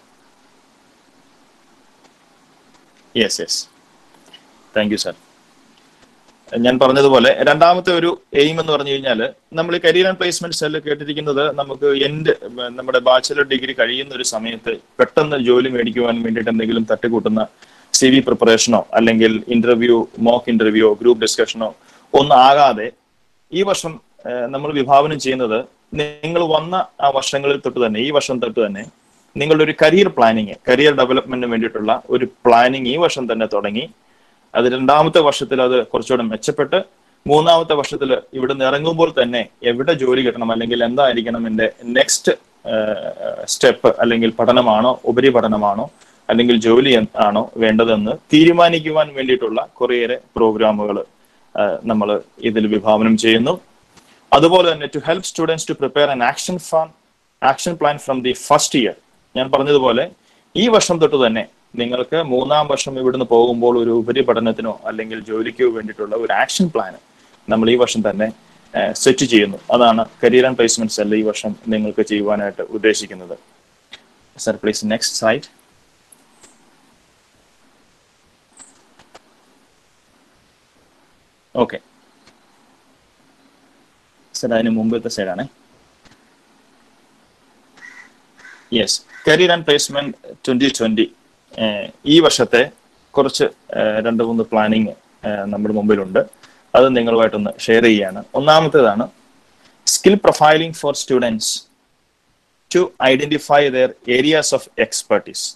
yes yes thank you sir ഞാൻ പറഞ്ഞതുപോലെ രണ്ടാമത്തെ ഒരു എയിം എന്ന് പറഞ്ഞു കഴിഞ്ഞാൽ നമ്മൾ ഈ കരിയർ ആൻഡ് പ്ലേസ്മെന്റ് സെല്ല് കേട്ടിരിക്കുന്നത് നമുക്ക് എൻഡ് നമ്മുടെ ബാച്ചിലർ ഡിഗ്രി കഴിയുന്ന ഒരു സമയത്ത് പെട്ടെന്ന് ജോലി മേടിക്കുവാൻ വേണ്ടിയിട്ട് എന്തെങ്കിലും തട്ടിക്കൂട്ടുന്ന സി വി പ്രിപ്പറേഷനോ അല്ലെങ്കിൽ ഇന്റർവ്യൂ മോക്ക് ഇന്റർവ്യൂയോ ഗ്രൂപ്പ് ഡിസ്കഷനോ ഒന്നും ആകാതെ ഈ വർഷം നമ്മൾ വിഭാവനം ചെയ്യുന്നത് നിങ്ങൾ വന്ന ആ വർഷങ്ങളിൽ തൊട്ട് തന്നെ ഈ വർഷം തൊട്ട് തന്നെ നിങ്ങളുടെ ഒരു കരിയർ പ്ലാനിങ് കരിയർ ഡെവലപ്മെന്റിന് വേണ്ടിയിട്ടുള്ള ഒരു പ്ലാനിങ് ഈ വർഷം തന്നെ തുടങ്ങി അത് രണ്ടാമത്തെ വർഷത്തിൽ അത് കുറച്ചുകൂടെ മെച്ചപ്പെട്ട് മൂന്നാമത്തെ വർഷത്തിൽ ഇവിടുന്ന് ഇറങ്ങുമ്പോൾ തന്നെ എവിടെ ജോലി കിട്ടണം അല്ലെങ്കിൽ എന്തായിരിക്കണം എൻ്റെ നെക്സ്റ്റ് സ്റ്റെപ്പ് അല്ലെങ്കിൽ പഠനമാണോ ഉപരിപഠനമാണോ അല്ലെങ്കിൽ ജോലി ആണോ വേണ്ടതെന്ന് തീരുമാനിക്കുവാൻ വേണ്ടിയിട്ടുള്ള കുറേയേറെ പ്രോഗ്രാമുകൾ നമ്മൾ ഇതിൽ വിഭാവനം ചെയ്യുന്നു അതുപോലെ തന്നെ to help students to prepare an action fan action plan from the first year ഞാൻ പറഞ്ഞതുപോലെ ഈ വർഷം തൊട്ട് തന്നെ നിങ്ങൾക്ക് മൂന്നാം വർഷം ഇവിടുന്ന് പോകുമ്പോൾ ഒരു ഉപരിപഠനത്തിനോ അല്ലെങ്കിൽ ജോലിക്കോ വേണ്ടിയിട്ടുള്ള ഒരു ആക്ഷൻ പ്ലാൻ നമ്മൾ ഈ വർഷം തന്നെ സെറ്റ് ചെയ്യുന്നു അതാണ് കരിയർ ആൻഡ് പ്ലേസ്മെന്റ് സെൽ ഈ വർഷം നിങ്ങൾക്ക് ചെയ്യുവാനായിട്ട് ഉദ്ദേശിക്കുന്നത് sir please next slide okay sir അതിന് മുമ്പത്തെ സൈഡാണേ yes career and placement twenty twenty ഈ വർഷത്തെ കുറച്ച് രണ്ട് മൂന്ന് പ്ലാനിങ് നമ്മുടെ മുമ്പിലുണ്ട് അത് നിങ്ങളുമായിട്ടൊന്ന് ഷെയർ ചെയ്യുകയാണ് ഒന്നാമത്തേതാണ് skill profiling for students to identify their areas of expertise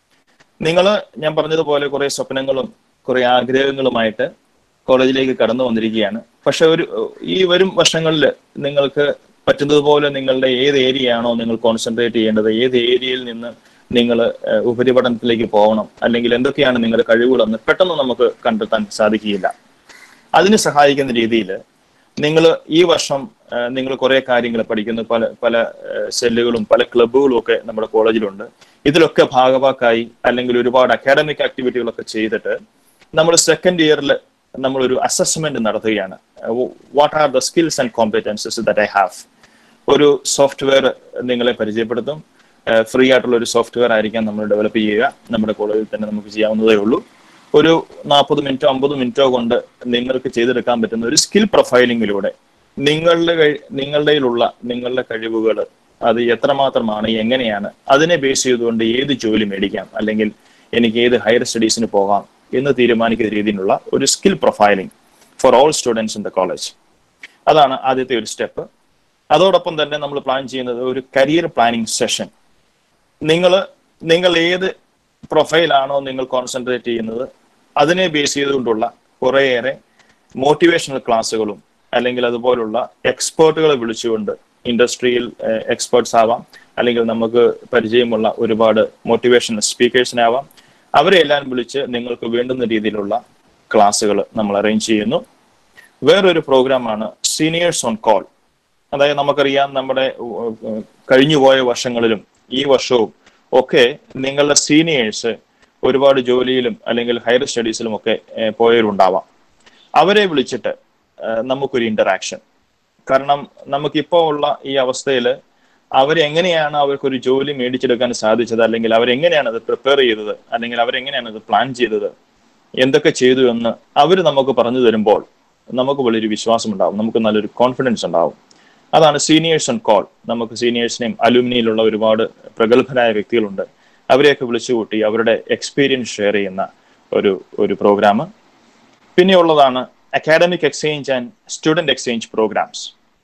നിങ്ങൾ ഞാൻ പറഞ്ഞതുപോലെ കുറെ സ്വപ്നങ്ങളും കുറെ ആഗ്രഹങ്ങളുമായിട്ട് കോളേജിലേക്ക് കടന്നു വന്നിരിക്കുകയാണ് പക്ഷെ ഒരു ഈ വരും വർഷങ്ങളിൽ നിങ്ങൾക്ക് പറ്റുന്നതുപോലെ നിങ്ങളുടെ ഏത് ഏരിയ ആണോ നിങ്ങൾ കോൺസെൻട്രേറ്റ് ചെയ്യേണ്ടത് ഏത് ഏരിയയിൽ നിന്ന് നിങ്ങൾ ഉപരിപഠനത്തിലേക്ക് പോകണം അല്ലെങ്കിൽ എന്തൊക്കെയാണ് നിങ്ങളുടെ കഴിവുകളെന്ന് പെട്ടെന്ന് നമുക്ക് കണ്ടെത്താൻ സാധിക്കുകയില്ല അതിന് സഹായിക്കുന്ന രീതിയിൽ നിങ്ങൾ ഈ വർഷം നിങ്ങൾ കുറെ കാര്യങ്ങൾ പഠിക്കുന്നു പല പല സെല്ലുകളും പല ക്ലബുകളും ഒക്കെ നമ്മുടെ കോളേജിലുണ്ട് ഇതിലൊക്കെ ഭാഗവാക്കായി അല്ലെങ്കിൽ ഒരുപാട് അക്കാഡമിക് ആക്ടിവിറ്റികളൊക്കെ ചെയ്തിട്ട് നമ്മൾ സെക്കൻഡ് ഇയറിൽ നമ്മളൊരു അസസ്മെന്റ് നടത്തുകയാണ് what are the skills and competencies that I have ഒരു സോഫ്റ്റ്വെയർ നിങ്ങളെ പരിചയപ്പെടുത്തും ഫ്രീ ആയിട്ടുള്ള ഒരു സോഫ്റ്റ്വെയർ ആയിരിക്കാം നമ്മൾ ഡെവലപ്പ് ചെയ്യുക നമ്മുടെ കോളേജിൽ തന്നെ നമുക്ക് ചെയ്യാവുന്നതേ ഉള്ളൂ ഒരു നാൽപ്പത് മിനിറ്റോ അമ്പത് മിനിറ്റോ കൊണ്ട് നിങ്ങൾക്ക് ചെയ്തെടുക്കാൻ പറ്റുന്ന ഒരു സ്കിൽ പ്രൊഫൈലിങ്ങിലൂടെ നിങ്ങളുടെ നിങ്ങളുടെയിലുള്ള നിങ്ങളുടെ കഴിവുകൾ അത് എത്രമാത്രമാണ് എങ്ങനെയാണ് അതിനെ ബേസ് ചെയ്തുകൊണ്ട് ഏത് ജോലി മേടിക്കാം അല്ലെങ്കിൽ എനിക്ക് ഏത് ഹയർ സ്റ്റഡീസിന് പോകാം എന്ന് തീരുമാനിക്കുന്ന രീതിയിലുള്ള ഒരു skill profiling for all students in the college അതാണ് ആദ്യത്തെ ഒരു സ്റ്റെപ്പ് അതോടൊപ്പം തന്നെ നമ്മൾ പ്ലാൻ ചെയ്യുന്നത് ഒരു കരിയർ പ്ലാനിങ് സെഷൻ നിങ്ങൾ നിങ്ങൾ ഏത് പ്രൊഫൈലാണോ നിങ്ങൾ കോൺസെൻട്രേറ്റ് ചെയ്യുന്നത് അതിനെ ബേസ് ചെയ്തുകൊണ്ടുള്ള കുറേയേറെ മോട്ടിവേഷണൽ ക്ലാസ്സുകളും അല്ലെങ്കിൽ അതുപോലുള്ള എക്സ്പേർട്ടുകളെ വിളിച്ചുകൊണ്ട് ഇൻഡസ്ട്രിയിൽ എക്സ്പേർട്സ് ആവാം അല്ലെങ്കിൽ നമുക്ക് പരിചയമുള്ള ഒരുപാട് മോട്ടിവേഷണൽ സ്പീക്കേഴ്സിനാവാം അവരെ എല്ലാം വിളിച്ച് നിങ്ങൾക്ക് വേണ്ടുന്ന രീതിയിലുള്ള ക്ലാസ്സുകൾ നമ്മൾ അറേഞ്ച് ചെയ്യുന്നു വേറൊരു പ്രോഗ്രാമാണ് സീനിയേഴ്സ് ഓൺ കോൾ അതായത് നമുക്കറിയാം നമ്മുടെ കഴിഞ്ഞുപോയ വർഷങ്ങളിലും ഈ വർഷവും ഒക്കെ നിങ്ങളുടെ സീനിയേഴ്സ് ഒരുപാട് ജോലിയിലും അല്ലെങ്കിൽ ഹയർ സ്റ്റഡീസിലും ഒക്കെ പോയവരുണ്ടാവാം അവരെ വിളിച്ചിട്ട് നമുക്കൊരു ഇന്ററാക്ഷൻ കാരണം നമുക്കിപ്പോൾ ഉള്ള ഈ അവസ്ഥയിൽ അവരെങ്ങനെയാണ് അവർക്കൊരു ജോലി മേടിച്ചെടുക്കാൻ സാധിച്ചത് അല്ലെങ്കിൽ അവരെങ്ങനെയാണ് അത് പ്രിപ്പയർ ചെയ്തത് അല്ലെങ്കിൽ അവരെങ്ങനെയാണ് അത് പ്ലാൻ ചെയ്തത് എന്തൊക്കെ ചെയ്തു എന്ന് അവർ നമുക്ക് പറഞ്ഞു തരുമ്പോൾ നമുക്ക് വലിയൊരു വിശ്വാസം ഉണ്ടാവും നമുക്ക് നല്ലൊരു കോൺഫിഡൻസ് ഉണ്ടാവും അതാണ് സീനിയേഴ്സ് ഓൺ കോൾ നമുക്ക് സീനിയേഴ്സിനെയും അലുമിനിയിലുള്ള ഒരുപാട് പ്രഗത്ഭരായ വ്യക്തികളുണ്ട് അവരെയൊക്കെ വിളിച്ചുകൂട്ടി അവരുടെ എക്സ്പീരിയൻസ് ഷെയർ ചെയ്യുന്ന ഒരു ഒരു പ്രോഗ്രാം പിന്നെയുള്ളതാണ് academic exchange and student exchange programmes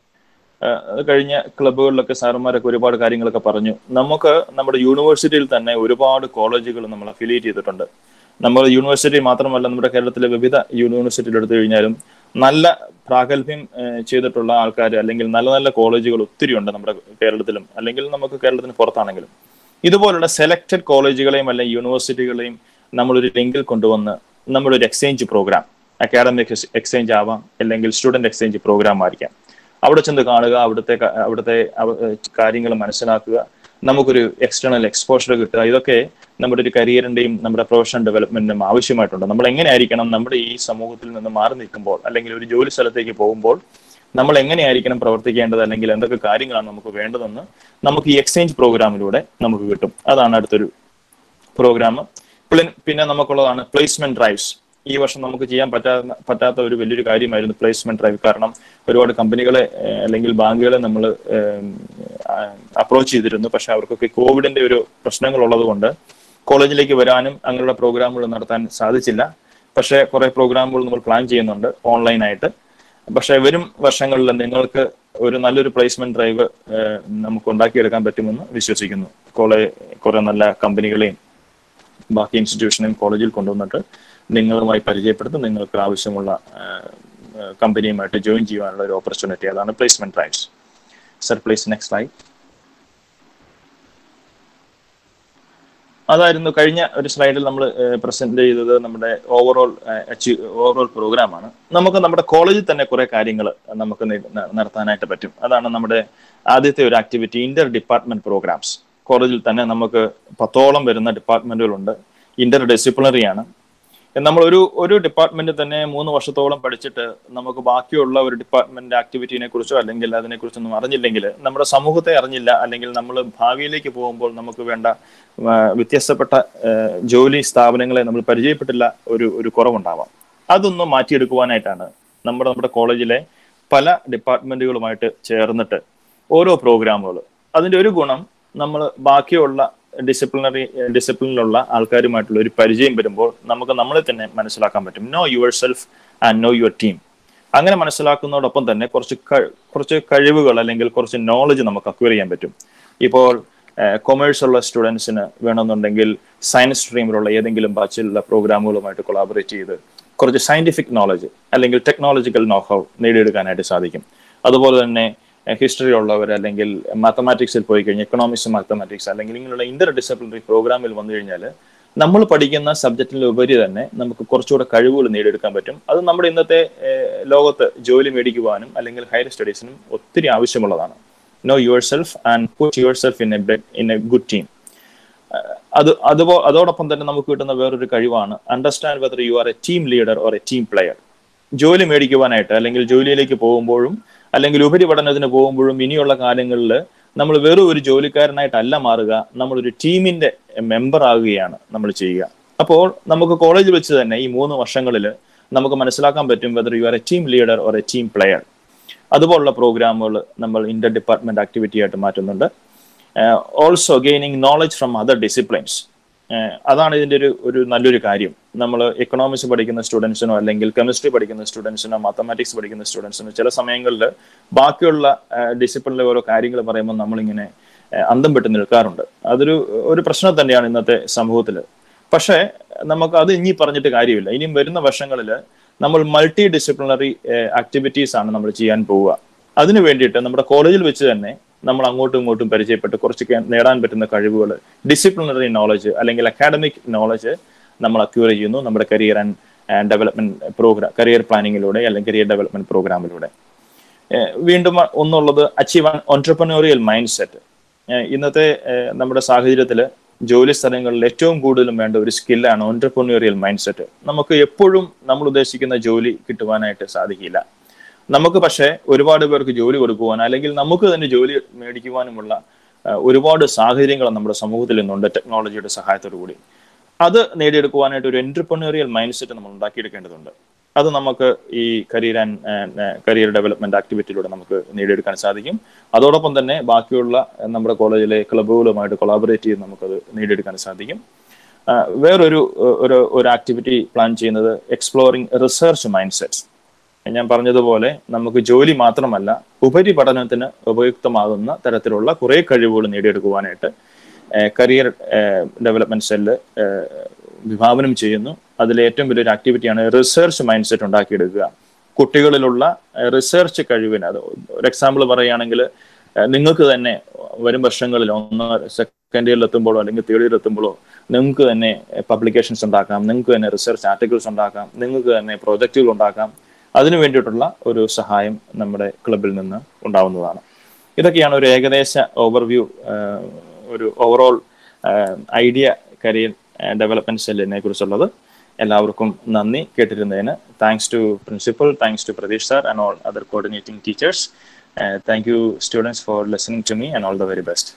കഴിഞ്ഞ ക്ലബ്ബുകളിലൊക്കെ സാറന്മാരൊക്കെ ഒരുപാട് കാര്യങ്ങളൊക്കെ പറഞ്ഞു നമുക്ക് നമ്മുടെ യൂണിവേഴ്സിറ്റിയിൽ തന്നെ ഒരുപാട് കോളേജുകൾ നമ്മൾ അഫിലിയേറ്റ് ചെയ്തിട്ടുണ്ട് നമ്മൾ യൂണിവേഴ്സിറ്റി മാത്രമല്ല നമ്മുടെ കേരളത്തിലെ വിവിധ യൂണിവേഴ്സിറ്റിയിൽ എടുത്തു കഴിഞ്ഞാലും നല്ല പ്രാഗൽഭ്യം ഏഹ്, ചെയ്തിട്ടുള്ള ആൾക്കാർ അല്ലെങ്കിൽ നല്ല നല്ല കോളേജുകൾ ഒത്തിരി ഉണ്ട് നമ്മുടെ കേരളത്തിലും അല്ലെങ്കിൽ നമുക്ക് കേരളത്തിന് പുറത്താണെങ്കിലും ഇതുപോലുള്ള സെലക്ടഡ് കോളേജുകളെയും അല്ലെങ്കിൽ യൂണിവേഴ്സിറ്റികളെയും നമ്മളൊരു ലിങ്കിൽ കൊണ്ടുവന്ന് നമ്മളൊരു എക്സ്ചേഞ്ച് പ്രോഗ്രാം അക്കാഡമിക് എക്സ്ചേഞ്ച് ആവാം അല്ലെങ്കിൽ സ്റ്റുഡന്റ് എക്സ്ചേഞ്ച് പ്രോഗ്രാം ആയിരിക്കാം അവിടെ ചെന്ന് കാണുക അവിടുത്തെ ക- അവിടുത്തെ കാര്യങ്ങൾ മനസ്സിലാക്കുക നമുക്കൊരു എക്സ്റ്റേണൽ എക്സ്പോഷർ കിട്ടുക ഇതൊക്കെ നമ്മുടെ ഒരു കരിയറിന്റെയും നമ്മുടെ പ്രൊഫഷണൽ ഡെവലപ്മെന്റിനും ആവശ്യമായിട്ടുണ്ട് നമ്മൾ എങ്ങനെയായിരിക്കണം നമ്മുടെ ഈ സമൂഹത്തിൽ നിന്ന് മാറി നിൽക്കുമ്പോൾ അല്ലെങ്കിൽ ഒരു ജോലി സ്ഥലത്തേക്ക് പോകുമ്പോൾ നമ്മൾ എങ്ങനെയായിരിക്കണം പ്രവർത്തിക്കേണ്ടത് അല്ലെങ്കിൽ എന്തൊക്കെ കാര്യങ്ങളാണ് നമുക്ക് വേണ്ടതെന്ന് നമുക്ക് ഈ എക്സ്ചേഞ്ച് പ്രോഗ്രാമിലൂടെ നമുക്ക് കിട്ടും അതാണ് അടുത്തൊരു പ്രോഗ്രാം പിന്നെ നമുക്കുള്ളതാണ് പ്ലേസ്മെന്റ് ഡ്രൈവ്സ് ഈ വർഷം നമുക്ക് ചെയ്യാൻ പറ്റാത്ത പറ്റാത്ത ഒരു വലിയൊരു കാര്യമായിരുന്നു പ്ലേസ്മെന്റ് ഡ്രൈവ് കാരണം ഒരുപാട് കമ്പനികളെ ഏഹ്, അല്ലെങ്കിൽ ബാങ്കുകളെ നമ്മൾ അപ്രോച്ച് ചെയ്തിരുന്നു പക്ഷെ അവർക്കൊക്കെ കോവിഡിന്റെ ഒരു പ്രശ്നങ്ങൾ ഉള്ളത് കൊണ്ട് കോളേജിലേക്ക് വരാനും അങ്ങനെയുള്ള പ്രോഗ്രാമുകൾ നടത്താൻ സാധിച്ചില്ല പക്ഷേ കുറെ പ്രോഗ്രാമുകൾ നമ്മൾ പ്ലാൻ ചെയ്യുന്നുണ്ട് ഓൺലൈനായിട്ട് പക്ഷെ വരും വർഷങ്ങളിൽ നിങ്ങൾക്ക് ഒരു നല്ലൊരു പ്ലേസ്മെന്റ് ഡ്രൈവ് നമുക്ക് ഉണ്ടാക്കിയെടുക്കാൻ പറ്റുമെന്ന് വിശ്വസിക്കുന്നു കോളേ കുറെ നല്ല കമ്പനികളെയും ബാക്കി ഇൻസ്റ്റിറ്റ്യൂഷനെയും കോളേജിൽ കൊണ്ടുവന്നിട്ട് നിങ്ങളുമായി പരിചയപ്പെടുത്തി നിങ്ങൾക്ക് ആവശ്യമുള്ള കമ്പനിയുമായിട്ട് ജോയിൻ ചെയ്യാനുള്ള ഒരു ഓപ്പർച്യൂണിറ്റി അതാണ് placement drives sir please next live അതായിരുന്നു കഴിഞ്ഞ ഒരു സ്ലൈഡിൽ നമ്മൾ പ്രസന്റ് ചെയ്തത് നമ്മുടെ ഓവറോൾ ഓവറോൾ പ്രോഗ്രാമാണ് നമുക്ക് നമ്മുടെ കോളേജിൽ തന്നെ കുറെ കാര്യങ്ങൾ നമുക്ക് നി- ന- നടത്താനായിട്ട് പറ്റും അതാണ് നമ്മുടെ ആദ്യത്തെ ഒരു ആക്ടിവിറ്റി ഇന്റർ ഡിപ്പാർട്ട്മെന്റ് പ്രോഗ്രാംസ് കോളേജിൽ തന്നെ നമുക്ക് പത്തോളം വരുന്ന ഡിപ്പാർട്ട്മെന്റുകളുണ്ട് ഇന്റർ ഡിസിപ്ലിനറി ആണ് നമ്മൾ ഒരു ഒരു ഡിപ്പാർട്ട്മെന്റിൽ തന്നെ മൂന്ന് വർഷത്തോളം പഠിച്ചിട്ട് നമുക്ക് ബാക്കിയുള്ള ഒരു ഡിപ്പാർട്ട്മെന്റ് ആക്ടിവിറ്റിനെ കുറിച്ചോ അല്ലെങ്കിൽ അതിനെ കുറിച്ചൊന്നും അറിഞ്ഞില്ലെങ്കിൽ നമ്മുടെ സമൂഹത്തെ അറിഞ്ഞില്ല അല്ലെങ്കിൽ നമ്മൾ ഭാവിയിലേക്ക് പോകുമ്പോൾ നമുക്ക് വേണ്ട ആ, വ്യത്യസ്തപ്പെട്ട ആ, ജോലി സ്ഥാപനങ്ങളെ നമ്മൾ പരിചയപ്പെട്ടില്ല ഒരു ഒരു കുറവുണ്ടാവാം അതൊന്നും മാറ്റിയെടുക്കുവാനായിട്ടാണ് നമ്മുടെ നമ്മുടെ കോളേജിലെ പല ഡിപ്പാർട്ട്മെന്റുകളുമായിട്ട് ചേർന്നിട്ട് ഓരോ പ്രോഗ്രാമുകൾ അതിന്റെ ഒരു ഗുണം നമ്മൾ ബാക്കിയുള്ള ഡിസിപ്ലിനറി ഡിസിപ്ലിനിലുള്ള ആൾക്കാരുമായിട്ടുള്ള ഒരു പരിചയം വരുമ്പോൾ നമുക്ക് നമ്മളെ തന്നെ മനസ്സിലാക്കാൻ പറ്റും know your yourself and know your team അങ്ങനെ മനസ്സിലാക്കുന്നതോടൊപ്പം തന്നെ കുറച്ച് ക- കുറച്ച് കഴിവുകൾ അല്ലെങ്കിൽ കുറച്ച് നോളജ് നമുക്ക് അക്വയർ ചെയ്യാൻ പറ്റും ഇപ്പോൾ കൊമേഴ്സ് ഉള്ള സ്റ്റുഡൻസിന് വേണമെന്നുണ്ടെങ്കിൽ സയൻസ് സ്ട്രീമിലുള്ള ഏതെങ്കിലും ബാച്ചിലുള്ള പ്രോഗ്രാമുകളുമായിട്ട് കൊളാബറേറ്റ് ചെയ്ത് കുറച്ച് സയന്റിഫിക് നോളജ് അല്ലെങ്കിൽ ടെക്നോളജിക്കൽ നോഹൗ നേടിയെടുക്കാനായിട്ട് സാധിക്കും അതുപോലെ തന്നെ ഹിസ്റ്ററി ഉള്ളവർ അല്ലെങ്കിൽ മാത്തമാറ്റിക്സിൽ പോയി കഴിഞ്ഞാൽ എക്കണോമിക്സ് മാത്തമാറ്റിക്സ് അല്ലെങ്കിൽ ഇങ്ങനെയുള്ള ഇന്റർ ഡിസിപ്ലിനറി പ്രോഗ്രാമിൽ വന്നു കഴിഞ്ഞാൽ നമ്മൾ പഠിക്കുന്ന സബ്ജക്റ്റിലുപരി തന്നെ നമുക്ക് കുറച്ചുകൂടെ കഴിവുകൾ നേടിയെടുക്കാൻ പറ്റും അത് നമ്മുടെ ഇന്നത്തെ ഏഹ്, ലോകത്ത് ജോലി മേടിക്കുവാനും അല്ലെങ്കിൽ ഹയർ സ്റ്റഡീസിനും ഒത്തിരി ആവശ്യമുള്ളതാണ് know your yourself and put yourself in a in a good team അത് അതുപോ അതോടൊപ്പം തന്നെ നമുക്ക് കിട്ടുന്ന വേറൊരു കഴിവാണ് understand whether you are a team leader or a team player ജോലി മേടിക്കുവാനായിട്ട് അല്ലെങ്കിൽ ജോലിയിലേക്ക് പോകുമ്പോഴും അല്ലെങ്കിൽ ഉപരിപഠനത്തിന് പോകുമ്പോഴും ഇനിയുള്ള കാലങ്ങളിൽ നമ്മൾ വെറും ഒരു ജോലിക്കാരനായിട്ടല്ല മാറുക നമ്മളൊരു ടീമിന്റെ മെമ്പർ ആകുകയാണ് നമ്മൾ ചെയ്യുക അപ്പോൾ നമുക്ക് കോളേജിൽ വെച്ച് തന്നെ ഈ മൂന്ന് വർഷങ്ങളിൽ നമുക്ക് മനസ്സിലാക്കാൻ പറ്റും whether you are a team leader or a team player അതുപോലുള്ള പ്രോഗ്രാമുകൾ നമ്മൾ ഇന്റർ ഡിപ്പാർട്ട്മെന്റ് ആക്ടിവിറ്റി ആയിട്ട് മാറ്റുന്നുണ്ട് also gaining knowledge from other disciplines അതാണ് ഇതിന്റെ ഒരു ഒരു നല്ലൊരു കാര്യം നമ്മൾ എക്കണോമിക്സ് പഠിക്കുന്ന സ്റ്റുഡൻസിനോ അല്ലെങ്കിൽ കെമിസ്ട്രി പഠിക്കുന്ന സ്റ്റുഡൻസിനോ മാത്തമാറ്റിക്സ് പഠിക്കുന്ന സ്റ്റുഡൻസിനോ ചില സമയങ്ങളിൽ ബാക്കിയുള്ള ഡിസിപ്ലിനിലെ ഓരോ കാര്യങ്ങൾ പറയുമ്പോൾ നമ്മളിങ്ങനെ ഏഹ്, അന്തം വിട്ട് നിൽക്കാറുണ്ട് അതൊരു ഒരു പ്രശ്നം തന്നെയാണ് ഇന്നത്തെ സമൂഹത്തിൽ പക്ഷേ നമുക്ക് അത് ഇനി പറഞ്ഞിട്ട് കാര്യമില്ല ഇനിയും വരുന്ന വർഷങ്ങളിൽ നമ്മൾ മൾട്ടി ഡിസിപ്ലിനറി ആക്ടിവിറ്റീസ് ആണ് നമ്മൾ ചെയ്യാൻ പോവുക അതിനു വേണ്ടിയിട്ട് നമ്മുടെ കോളേജിൽ വെച്ച് തന്നെ നമ്മൾ അങ്ങോട്ടും ഇങ്ങോട്ടും പരിചയപ്പെട്ട് കുറച്ച് കേ- നേടാൻ പറ്റുന്ന കഴിവുകൾ ഡിസിപ്ലിനറി നോളജ് അല്ലെങ്കിൽ അക്കാഡമിക് നോളജ് നമ്മൾ അക്യൂർ ചെയ്യുന്നു നമ്മുടെ career and development programme career പ്ലാനിങ്ങിലൂടെ അല്ലെങ്കിൽ കരിയർ ഡെവലപ്മെന്റ് പ്രോഗ്രാമിലൂടെ ഏഹ് വീണ്ടും ഒന്നുള്ളത് achieve an entrepreneurial mindset ഇന്നത്തെ ഏഹ് നമ്മുടെ സാഹചര്യത്തിൽ ജോലി സ്ഥലങ്ങളിൽ ഏറ്റവും കൂടുതലും വേണ്ട ഒരു സ്കില്ലാണ് ഓൺട്രപ്രനോറിയൽ മൈൻഡ് സെറ്റ് നമുക്ക് എപ്പോഴും നമ്മൾ ഉദ്ദേശിക്കുന്ന ജോലി കിട്ടുവാനായിട്ട് സാധിക്കില്ല നമുക്ക് പക്ഷേ ഒരുപാട് പേർക്ക് ജോലി കൊടുക്കുവാൻ അല്ലെങ്കിൽ നമുക്ക് തന്നെ ജോലി മേടിക്കുവാനുമുള്ള ഏഹ് ഒരുപാട് സാഹചര്യങ്ങൾ നമ്മുടെ സമൂഹത്തിൽ ഇന്നുണ്ട് ടെക്നോളജിയുടെ സഹായത്തോടു കൂടി അത് നേടിയെടുക്കുവാനായിട്ട് ഒരു എന്റർപ്രണറിയൽ മൈൻഡ് സെറ്റ് നമ്മൾ ഉണ്ടാക്കിയെടുക്കേണ്ടതുണ്ട് അത് നമുക്ക് ഈ കരിയർ ആൻഡ് കരിയർ ഡെവലപ്മെന്റ് ആക്ടിവിറ്റിയിലൂടെ നമുക്ക് നേടിയെടുക്കാൻ സാധിക്കും അതോടൊപ്പം തന്നെ ബാക്കിയുള്ള ഏഹ്, നമ്മുടെ കോളേജിലെ ക്ലബ്ബുകളുമായിട്ട് കൊളാബറേറ്റ് ചെയ്ത് നമുക്കത് നേടിയെടുക്കാൻ സാധിക്കും ആ, വേറൊരു ഏഹ്, ഒരു ഒരു ആക്ടിവിറ്റി പ്ലാൻ ചെയ്യുന്നത് എക്സ്പ്ലോറിംഗ് റിസർച്ച് മൈൻഡ് സെറ്റ്സ് ഞാൻ പറഞ്ഞതുപോലെ നമുക്ക് ജോലി മാത്രമല്ല ഉപരിപഠനത്തിന് ഉപയുക്തമാകുന്ന തരത്തിലുള്ള കുറെ കഴിവുകൾ നേടിയെടുക്കുവാനായിട്ട് കരിയർ ഡെവലപ്മെന്റ് സെല്ല് വിഭാവനം ചെയ്യുന്നു അതിൽ ഏറ്റവും വലിയൊരു ആക്ടിവിറ്റിയാണ് റിസർച്ച് മൈൻഡ് സെറ്റ് ഉണ്ടാക്കിയെടുക്കുക കുട്ടികളിലുള്ള റിസർച്ച് കഴിവിന് അത് ഒരു എക്സാമ്പിൾ പറയുകയാണെങ്കിൽ ഏഹ് നിങ്ങൾക്ക് തന്നെ വരും വർഷങ്ങളിൽ ഒന്നോ സെക്കൻഡ് ഇയറിൽ എത്തുമ്പോഴോ അല്ലെങ്കിൽ തേർഡ് ഇയറിൽ എത്തുമ്പോഴോ നിങ്ങൾക്ക് തന്നെ പബ്ലിക്കേഷൻസ് ഉണ്ടാക്കാം നിങ്ങൾക്ക് തന്നെ റിസർച്ച് ആർട്ടിക്കിൾസ് ഉണ്ടാക്കാം നിങ്ങൾക്ക് തന്നെ പ്രോജക്റ്റുകൾ ഉണ്ടാക്കാം അതിനു വേണ്ടിയിട്ടുള്ള ഒരു സഹായം നമ്മുടെ ക്ലബിൽ നിന്ന് ഉണ്ടാവുന്നതാണ് ഇതൊക്കെയാണ് ഒരു ഏകദേശ ഓവർവ്യൂ ഒരു ഓവറോൾ ഐഡിയ കരിയർ ഡെവലപ്മെന്റ് സെല്ലിനെ കുറിച്ചുള്ളത് എല്ലാവർക്കും നന്ദി കേട്ടിരുന്നതിന് thanks to principal thanks to Prateesh sir and all other coordinating teachers thank you students for listening to me and all the very best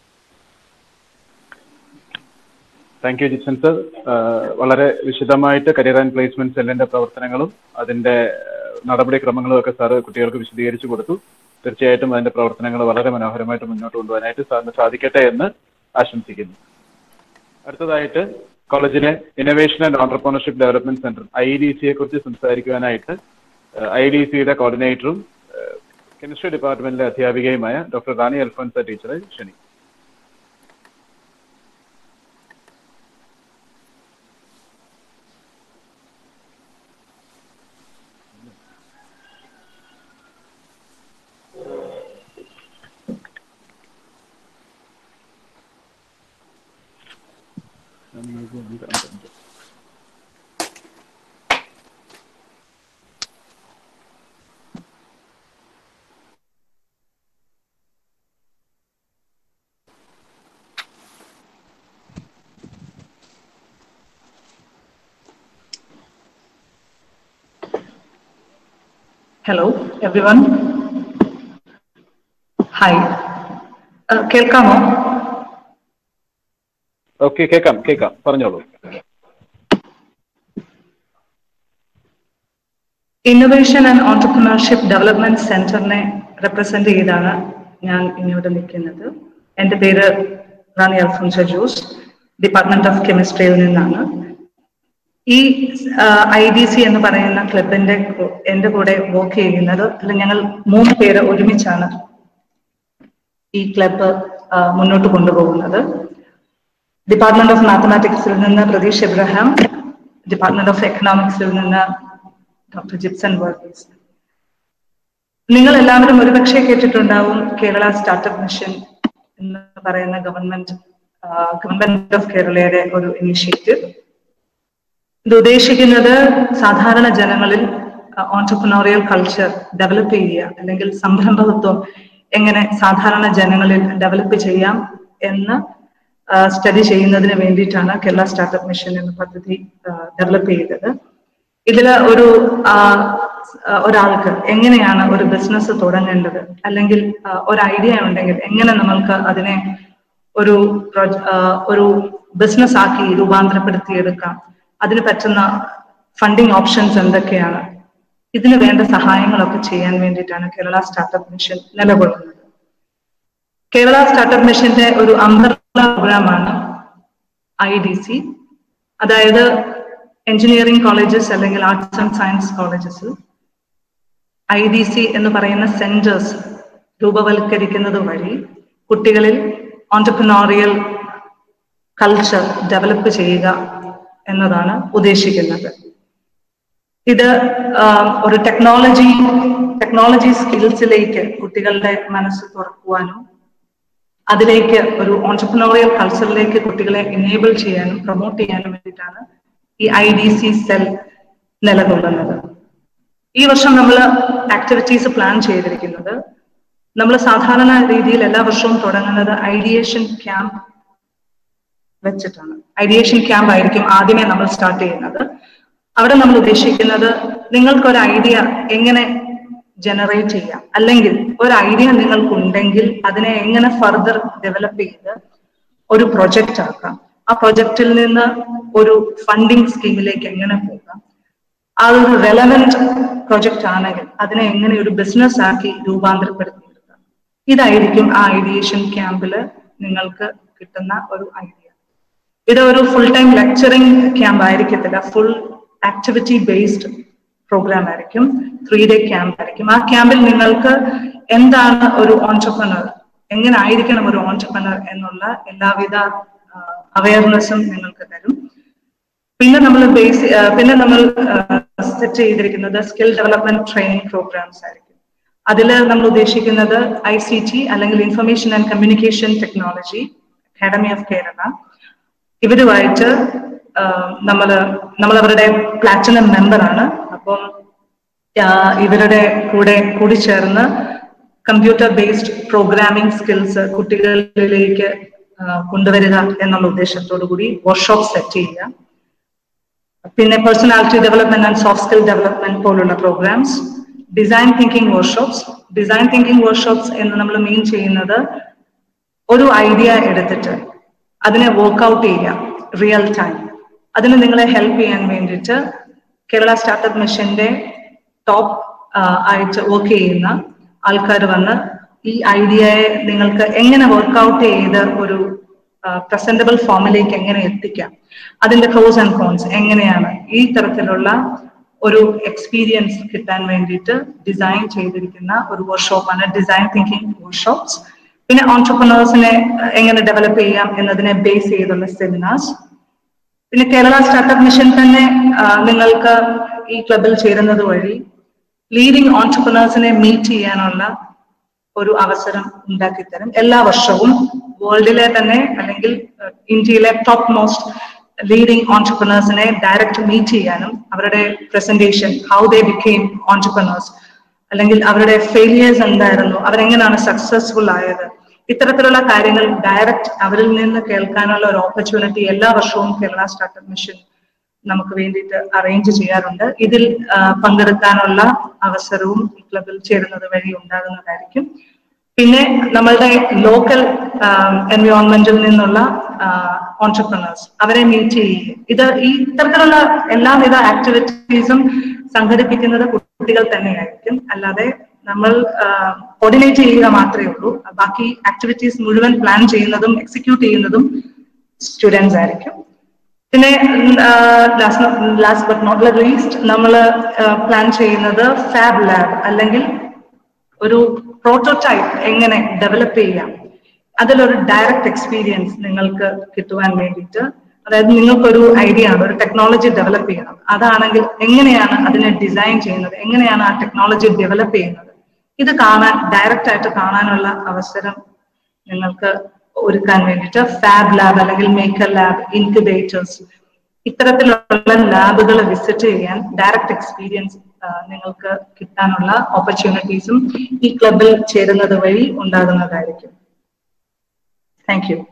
thank you Jison sir വളരെ വിശദമായിട്ട് career and placement സെല്ലിന്റെ പ്രവർത്തനങ്ങളും അതിന്റെ ഏഹ്, നടപടിക്രമങ്ങളും ഒക്കെ സാറ് കുട്ടികൾക്ക് വിശദീകരിച്ചു കൊടുത്തു തീർച്ചയായിട്ടും അതിന്റെ പ്രവർത്തനങ്ങൾ വളരെ മനോഹരമായിട്ട് മുന്നോട്ട് കൊണ്ടുപോകാനായിട്ട് സാറിന് സാധിക്കട്ടെ എന്ന് ആശംസിക്കുന്നു അടുത്തതായിട്ട് കോളേജിലെ innovation and entrepreneurship development centre I D സിയെ കുറിച്ച് സംസാരിക്കുവാനായിട്ട് ഐ ഡി സിയുടെ കോർഡിനേറ്ററും കെമിസ്ട്രി ഡിപ്പാർട്ട്മെന്റിലെ അധ്യാപികയുമായ ഡോക്ടർ റാണി അൽഫോൻസ ടീച്ചറെ ക്ഷണിക്കും
ഹലോ എവ്രി വൺ ഹായ് കേൾക്കാമോ
ഓക്കെ കേൾക്കാം കേൾക്കാം പറഞ്ഞോളൂ
ഇന്നൊവേഷൻ ആൻഡ് ഓണ്ടർപ്രണർഷിപ്പ് ഡെവലപ്മെന്റ് സെന്ററിനെ റെപ്രസെന്റ് ചെയ്താണ് ഞാൻ ഇന്നിവിടെ നിൽക്കുന്നത് എൻ്റെ പേര് റാണി അൽഫോൻസ ജോസ് ഡിപ്പാർട്ട്മെന്റ് ഓഫ് കെമിസ്ട്രിയിൽ നിന്നാണ് ഈ ഐ ഡി സി എന്ന് പറയുന്ന ക്ലബിന്റെ കൂ- എന്റെ കൂടെ വർക്ക് ചെയ്യുന്നത് അതിൽ ഞങ്ങൾ മൂന്ന് പേര് ഒരുമിച്ചാണ് ഈ ക്ലബ്ബ് മുന്നോട്ട് കൊണ്ടുപോകുന്നത് ഡിപ്പാർട്ട്മെന്റ് ഓഫ് മാത്തമാറ്റിക്സിൽ നിന്ന് പ്രതീഷ് എബ്രഹാം ഡിപ്പാർട്ട്മെന്റ് ഓഫ് എക്കണോമിക്സിൽ നിന്ന് ഡോക്ടർ ജിപ്സൺ വർഗീസ് നിങ്ങൾ എല്ലാവരും ഒരുപക്ഷെ കേട്ടിട്ടുണ്ടാവും കേരള സ്റ്റാർട്ടപ്പ് മിഷൻ എന്ന് പറയുന്ന ഗവൺമെന്റ് ഗവൺമെന്റ് ഓഫ് കേരളയുടെ ഒരു ഇനിഷ്യേറ്റീവ് ഇത് ഉദ്ദേശിക്കുന്നത് സാധാരണ ജനങ്ങളിൽ ഓൺടർപ്രണോറിയൽ കൾച്ചർ ഡെവലപ്പ് ചെയ്യുക അല്ലെങ്കിൽ സംരംഭകത്വം എങ്ങനെ സാധാരണ ജനങ്ങളിൽ ഡെവലപ്പ് ചെയ്യാം എന്ന് സ്റ്റഡി ചെയ്യുന്നതിന് വേണ്ടിയിട്ടാണ് കേരള സ്റ്റാർട്ടപ്പ് മിഷൻ എന്ന പദ്ധതി ഡെവലപ്പ് ചെയ്തത് ഇതിൽ ഒരു ആ, ആ, ഒരാൾക്ക് എങ്ങനെയാണ് ഒരു ബിസിനസ് തുടങ്ങേണ്ടത് അല്ലെങ്കിൽ ആ, ഒരു ഐഡിയ ഉണ്ടെങ്കിൽ എങ്ങനെ നമ്മൾക്ക് അതിനെ ഒരു പ്രൊജ- ആ, ഒരു ബിസിനസ് ആക്കി രൂപാന്തരപ്പെടുത്തിയെടുക്കാം അതിന് പറ്റുന്ന ഫണ്ടിങ് ഓപ്ഷൻസ് എന്തൊക്കെയാണ് ഇതിന് വേണ്ട സഹായങ്ങളൊക്കെ ചെയ്യാൻ വേണ്ടിയിട്ടാണ് കേരള സ്റ്റാർട്ടപ്പ് മിഷൻ നിലകൊള്ളുന്നത് കേരള സ്റ്റാർട്ടപ്പ് മിഷന്റെ ഒരു അംബർല പ്രോഗ്രാമാണ് ഐ ഡി സി അതായത് എഞ്ചിനീയറിംഗ് കോളേജസ് അല്ലെങ്കിൽ ആർട്സ് ആൻഡ് സയൻസ് കോളേജസിൽ ഐ ഡി സി എന്ന് പറയുന്ന സെന്റേഴ്സ് രൂപവൽക്കരിക്കുന്നത് വഴി കുട്ടികളിൽ ഓണ്ടർപ്രണോറിയൽ കൾച്ചർ ഡെവലപ്പ് ചെയ്യുക എന്നതാണ് ഉദ്ദേശിക്കുന്നത് ഇത് ആം, ഒരു ടെക്നോളജി ടെക്നോളജി സ്കിൽസിലേക്ക് കുട്ടികളുടെ മനസ്സ് തുറക്കുവാനും അതിലേക്ക് ഒരു ഓൺടർപ്രണോറിയൽ കൾച്ചറിലേക്ക് കുട്ടികളെ എനേബിൾ ചെയ്യാനും പ്രൊമോട്ട് ചെയ്യാനും വേണ്ടിയിട്ടാണ് ഈ ഐ ഡി സി സെൽ നിലകൊള്ളുന്നത് ഈ വർഷം നമ്മൾ ആക്ടിവിറ്റീസ് പ്ലാൻ ചെയ്തിരിക്കുന്നത് നമ്മൾ സാധാരണ രീതിയിൽ എല്ലാ വർഷവും തുടങ്ങുന്നത് ഐഡിയേഷൻ ക്യാമ്പ് വെച്ചിട്ടാണ് ഐഡിയേഷൻ ക്യാമ്പ് ആയിരിക്കും ആദ്യമേ നമ്മൾ സ്റ്റാർട്ട് ചെയ്യുന്നത് അവിടെ നമ്മൾ ഉദ്ദേശിക്കുന്നത് നിങ്ങൾക്കൊരു ഐഡിയ എങ്ങനെ ജനറേറ്റ് ചെയ്യാം അല്ലെങ്കിൽ ഒരു ഐഡിയ നിങ്ങൾക്കുണ്ടെങ്കിൽ അതിനെ എങ്ങനെ ഫർദർ ഡെവലപ്പ് ചെയ്ത് ഒരു പ്രൊജക്റ്റ് ആക്കാം ആ പ്രൊജക്റ്റിൽ നിന്ന് ഒരു ഫണ്ടിങ് സ്കീമിലേക്ക് എങ്ങനെ പോകാം ആ ഒരു റെലവെന്റ് പ്രൊജക്റ്റ് ആണെങ്കിൽ അതിനെ എങ്ങനെ ഒരു ബിസിനസ് ആക്കി രൂപാന്തരപ്പെടുത്തിയെടുക്കാം ഇതായിരിക്കും ആ ഐഡിയേഷൻ ക്യാമ്പിൽ നിങ്ങൾക്ക് കിട്ടുന്ന ഒരു ഐഡിയ ഇത് ഒരു ഫുൾ ടൈം ലെക്ചറിങ് ക്യാമ്പ് ആയിരിക്കത്തില്ല ഫുൾ ആക്ടിവിറ്റി ബേസ്ഡ് പ്രോഗ്രാം ആയിരിക്കും ത്രീ ഡേ ക്യാമ്പ് ആയിരിക്കും ആ ക്യാമ്പിൽ നിങ്ങൾക്ക് എന്താണ് ഒരു ഓൺടർപ്രണർ എങ്ങനെ ആയിരിക്കണം ഒരു ഓൺടർപ്രണർ എന്നുള്ള എല്ലാവിധ അവയർനെസ്സും നിങ്ങൾക്ക് തരും പിന്നെ നമ്മൾ ബേസ് പിന്നെ നമ്മൾ സെറ്റ് ചെയ്തിരിക്കുന്നത് സ്കിൽ ഡെവലപ്മെന്റ് ട്രെയിനിങ് പ്രോഗ്രാംസ് ആയിരിക്കും അതിൽ നമ്മൾ ഉദ്ദേശിക്കുന്നത് ഐ സി ടി അല്ലെങ്കിൽ information and communication technology academy of Kerala ഇവരുമായിട്ട് നമ്മൾ നമ്മൾ അവരുടെ പ്ലാറ്റിനം മെമ്പറാണ് അപ്പം ആ, ഇവരുടെ കൂടെ കൂടി ചേർന്ന് കമ്പ്യൂട്ടർ ബേസ്ഡ് പ്രോഗ്രാമിംഗ് സ്കിൽസ് കുട്ടികളിലേക്ക് ആ, കൊണ്ടുവരിക എന്നുള്ള ഉദ്ദേശത്തോടു കൂടി വർക്ക്ഷോപ്പ് സെറ്റ് ചെയ്യുക പിന്നെ personality development and soft skill development പോലുള്ള programs design thinking workshops design thinking workshops എന്ന് നമ്മൾ മീൻ ചെയ്യുന്നത് ഒരു ഐഡിയ എടുത്തിട്ട് അതിനെ വർക്ക്ഔട്ട് ചെയ്യുക റിയൽ ടൈം അതിന് നിങ്ങളെ ഹെൽപ്പ് ചെയ്യാൻ വേണ്ടിയിട്ട് കേരള സ്റ്റാർട്ടപ്പ് മിഷന്റെ ടോപ്പ് ആയിട്ട് വർക്ക് ചെയ്യുന്ന ആൾക്കാർ വന്ന് ഈ ഐഡിയയെ നിങ്ങൾക്ക് എങ്ങനെ വർക്ക്ഔട്ട് ചെയ്ത് ഒരു പ്രസന്റബിൾ ഫോമിലേക്ക് എങ്ങനെ എത്തിക്കാം അതിന്റെ പ്രോസ് ആൻഡ് കോൺസ് എങ്ങനെയാണ് ഈ തരത്തിലുള്ള ഒരു എക്സ്പീരിയൻസ് കിട്ടാൻ വേണ്ടിയിട്ട് ഡിസൈൻ ചെയ്തിരിക്കുന്ന ഒരു വർക്ക്ഷോപ്പാണ് ഡിസൈൻ തിങ്കിങ് വർക്ക്ഷോപ്സ് പിന്നെ ഓൺടർപ്രണേഴ്സിനെ എങ്ങനെ ഡെവലപ്പ് ചെയ്യാം എന്നതിനെ ബേസ് ചെയ്തുള്ള സെമിനാർസ് പിന്നെ കേരള സ്റ്റാർട്ടപ്പ് മിഷൻ തന്നെ ആ, നിങ്ങൾക്ക് ഈ ക്ലബിൽ ചേരുന്നത് വഴി ലീഡിംഗ് ഓൺടർപ്രണേഴ്സിനെ മീറ്റ് ചെയ്യാനുള്ള ഒരു അവസരം ഉണ്ടാക്കി തരും എല്ലാ വർഷവും വേൾഡിലെ തന്നെ അല്ലെങ്കിൽ അഹ്, ഇന്ത്യയിലെ ടോപ്പ് മോസ്റ്റ് ലീഡിംഗ് ഓൺടർപ്രണേഴ്സിനെ ഡയറക്റ്റ് മീറ്റ് ചെയ്യാനും അവരുടെ presentation how they became entrepreneurs അല്ലെങ്കിൽ അവരുടെ ഫെയിലിയേഴ്സ് എന്തായിരുന്നു അവരെങ്ങനെയാണ് സക്സസ്ഫുൾ ആയത് ഇത്തരത്തിലുള്ള കാര്യങ്ങൾ ഡയറക്റ്റ് അവരിൽ നിന്ന് കേൾക്കാനുള്ള ഒരു ഓപ്പർച്യൂണിറ്റി എല്ലാ വർഷവും കേരള സ്റ്റാർട്ടപ്പ് മിഷൻ നമുക്ക് വേണ്ടിയിട്ട് അറേഞ്ച് ചെയ്യാറുണ്ട് ഇതിൽ ആ, പങ്കെടുക്കാനുള്ള അവസരവും ഈ ക്ലബിൽ ചേരുന്നത് വഴി ഉണ്ടാകുന്നതായിരിക്കും പിന്നെ നമ്മളുടെ ലോക്കൽ എൻവയോൺമെന്റിൽ നിന്നുള്ള ഓൺടർപ്രണേഴ്സ് അവരെ മീറ്റ് ചെയ്യുക ഇത് ഈ ഇത്തരത്തിലുള്ള എല്ലാവിധ ആക്ടിവിറ്റീസും സംഘടിപ്പിക്കുന്നത് കുട്ടികൾ തന്നെയായിരിക്കും അല്ലാതെ നമ്മൾ കോർഡിനേറ്റ് ചെയ്യുക മാത്രമേ ഉള്ളൂ ബാക്കി ആക്ടിവിറ്റീസ് മുഴുവൻ പ്ലാൻ ചെയ്യുന്നതും എക്സിക്യൂട്ട് ചെയ്യുന്നതും സ്റ്റുഡൻസ് ആയിരിക്കും പിന്നെ ലാസ്റ്റ് ബട്ട് നോട്ട് ലീസ്റ്റ് നമ്മൾ പ്ലാൻ ചെയ്യുന്നത് ഫാബ് ലാബ് അല്ലെങ്കിൽ ഒരു പ്രോട്ടോടൈപ്പ് എങ്ങനെ ഡെവലപ്പ് ചെയ്യാം അതിലൊരു ഡയറക്റ്റ് എക്സ്പീരിയൻസ് നിങ്ങൾക്ക് കിട്ടുവാൻ വേണ്ടിയിട്ട് അതായത് നിങ്ങൾക്കൊരു ഐഡിയ ആണ് ഒരു ടെക്നോളജി ഡെവലപ്പ് ചെയ്യണം അതാണെങ്കിൽ എങ്ങനെയാണ് അതിനെ ഡിസൈൻ ചെയ്യുന്നത് എങ്ങനെയാണ് ആ ടെക്നോളജി ഡെവലപ്പ് ചെയ്യുന്നത് ഇത് കാണാൻ ഡയറക്റ്റ് ആയിട്ട് കാണാനുള്ള അവസരം നിങ്ങൾക്ക് ഒരുക്കാൻ വേണ്ടിയിട്ട് ഫാബ് ലാബ് അല്ലെങ്കിൽ മേക്കർ ലാബ് ഇൻക്യുബേറ്റേഴ്സ് ഇത്തരത്തിലുള്ള ലാബുകൾ വിസിറ്റ് ചെയ്യാൻ ഡയറക്റ്റ് എക്സ്പീരിയൻസ് നിങ്ങൾക്ക് കിട്ടാനുള്ള ഓപ്പർച്യൂണിറ്റീസും ഈ ക്ലബിൽ ചേരുന്നത് വഴി ഉണ്ടാകുന്നതായിരിക്കും thank you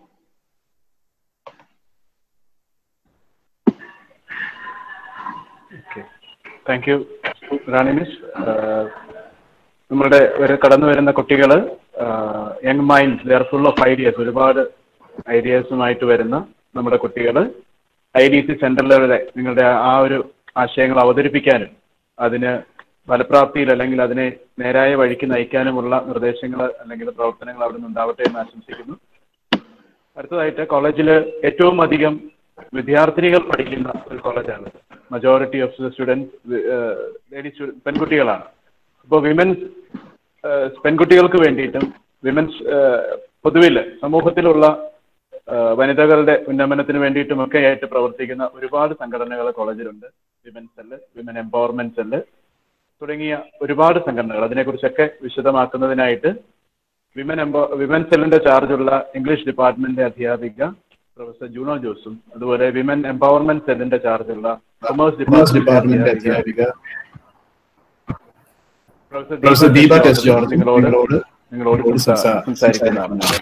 thank you Rani miss നമ്മളുടെ ഒരു കടന്നു വരുന്ന കുട്ടികൾ young minds there full of ideas ഒരുപാട് ഐഡിയാസുമായിട്ട് വരുന്ന നമ്മുടെ കുട്ടികൾ ഐ ഡി സി സെന്ററിലൂടെ നിങ്ങളുടെ ആ ഒരു ആശയങ്ങൾ അവതരിപ്പിക്കാനും അതിന് ഫലപ്രാപ്തിയിൽ അല്ലെങ്കിൽ അതിനെ നേരായ വഴിക്ക് നയിക്കാനുമുള്ള നിർദ്ദേശങ്ങൾ അല്ലെങ്കിൽ പ്രവർത്തനങ്ങൾ അവിടെ നിന്ന് ഉണ്ടാവട്ടെ എന്ന് ആശംസിക്കുന്നു അടുത്തതായിട്ട് കോളേജിൽ ഏറ്റവും അധികം വിദ്യാർത്ഥിനികൾ പഠിക്കുന്ന ഒരു കോളേജാണ് majority of the students ladies പെൺകുട്ടികളാണ് ഇപ്പോൾ വിമൻസ് പെൺകുട്ടികൾക്ക് വേണ്ടിയിട്ടും വിമൻസ് പൊതുവിൽ സമൂഹത്തിലുള്ള ആ, വനിതകളുടെ ഉന്നമനത്തിന് വേണ്ടിയിട്ടുമൊക്കെ ആയിട്ട് പ്രവർത്തിക്കുന്ന ഒരുപാട് സംഘടനകൾ കോളേജിലുണ്ട് women cell women empowerment cell തുടങ്ങിയ ഒരുപാട് സംഘടനകൾ അതിനെക്കുറിച്ചൊക്കെ വിശദമാക്കുന്നതിനായിട്ട് വിമൻ എംപോ വിമൻ സെല്ലിന്റെ ചാർജുള്ള ഇംഗ്ലീഷ് ഡിപ്പാർട്ട്മെന്റ് അധ്യാപിക പ്രൊഫസർ ജൂണോ ജോസും അതുപോലെ വിമൻ എംപവർമെന്റ് സെല്ലിന്റെ ചാർജുള്ള കൊമേഴ്സ്
കൊമേഴ്സ്
ഡിപ്പാർട്ട്മെന്റ്
ഡിപ്പാർട്ട്മെന്റ്
അധ്യാപിക
അധ്യാപിക
പ്രൊഫസർ
പ്രൊഫസർ
ദീപ
ദീപ
ടെസ്
ടെസ്
ജോർജ്
ജോർജ്
നിങ്ങളോട്
നിങ്ങളോട്
നിങ്ങളോട് സംസാ- സംസാരിക്കുന്നതാണ്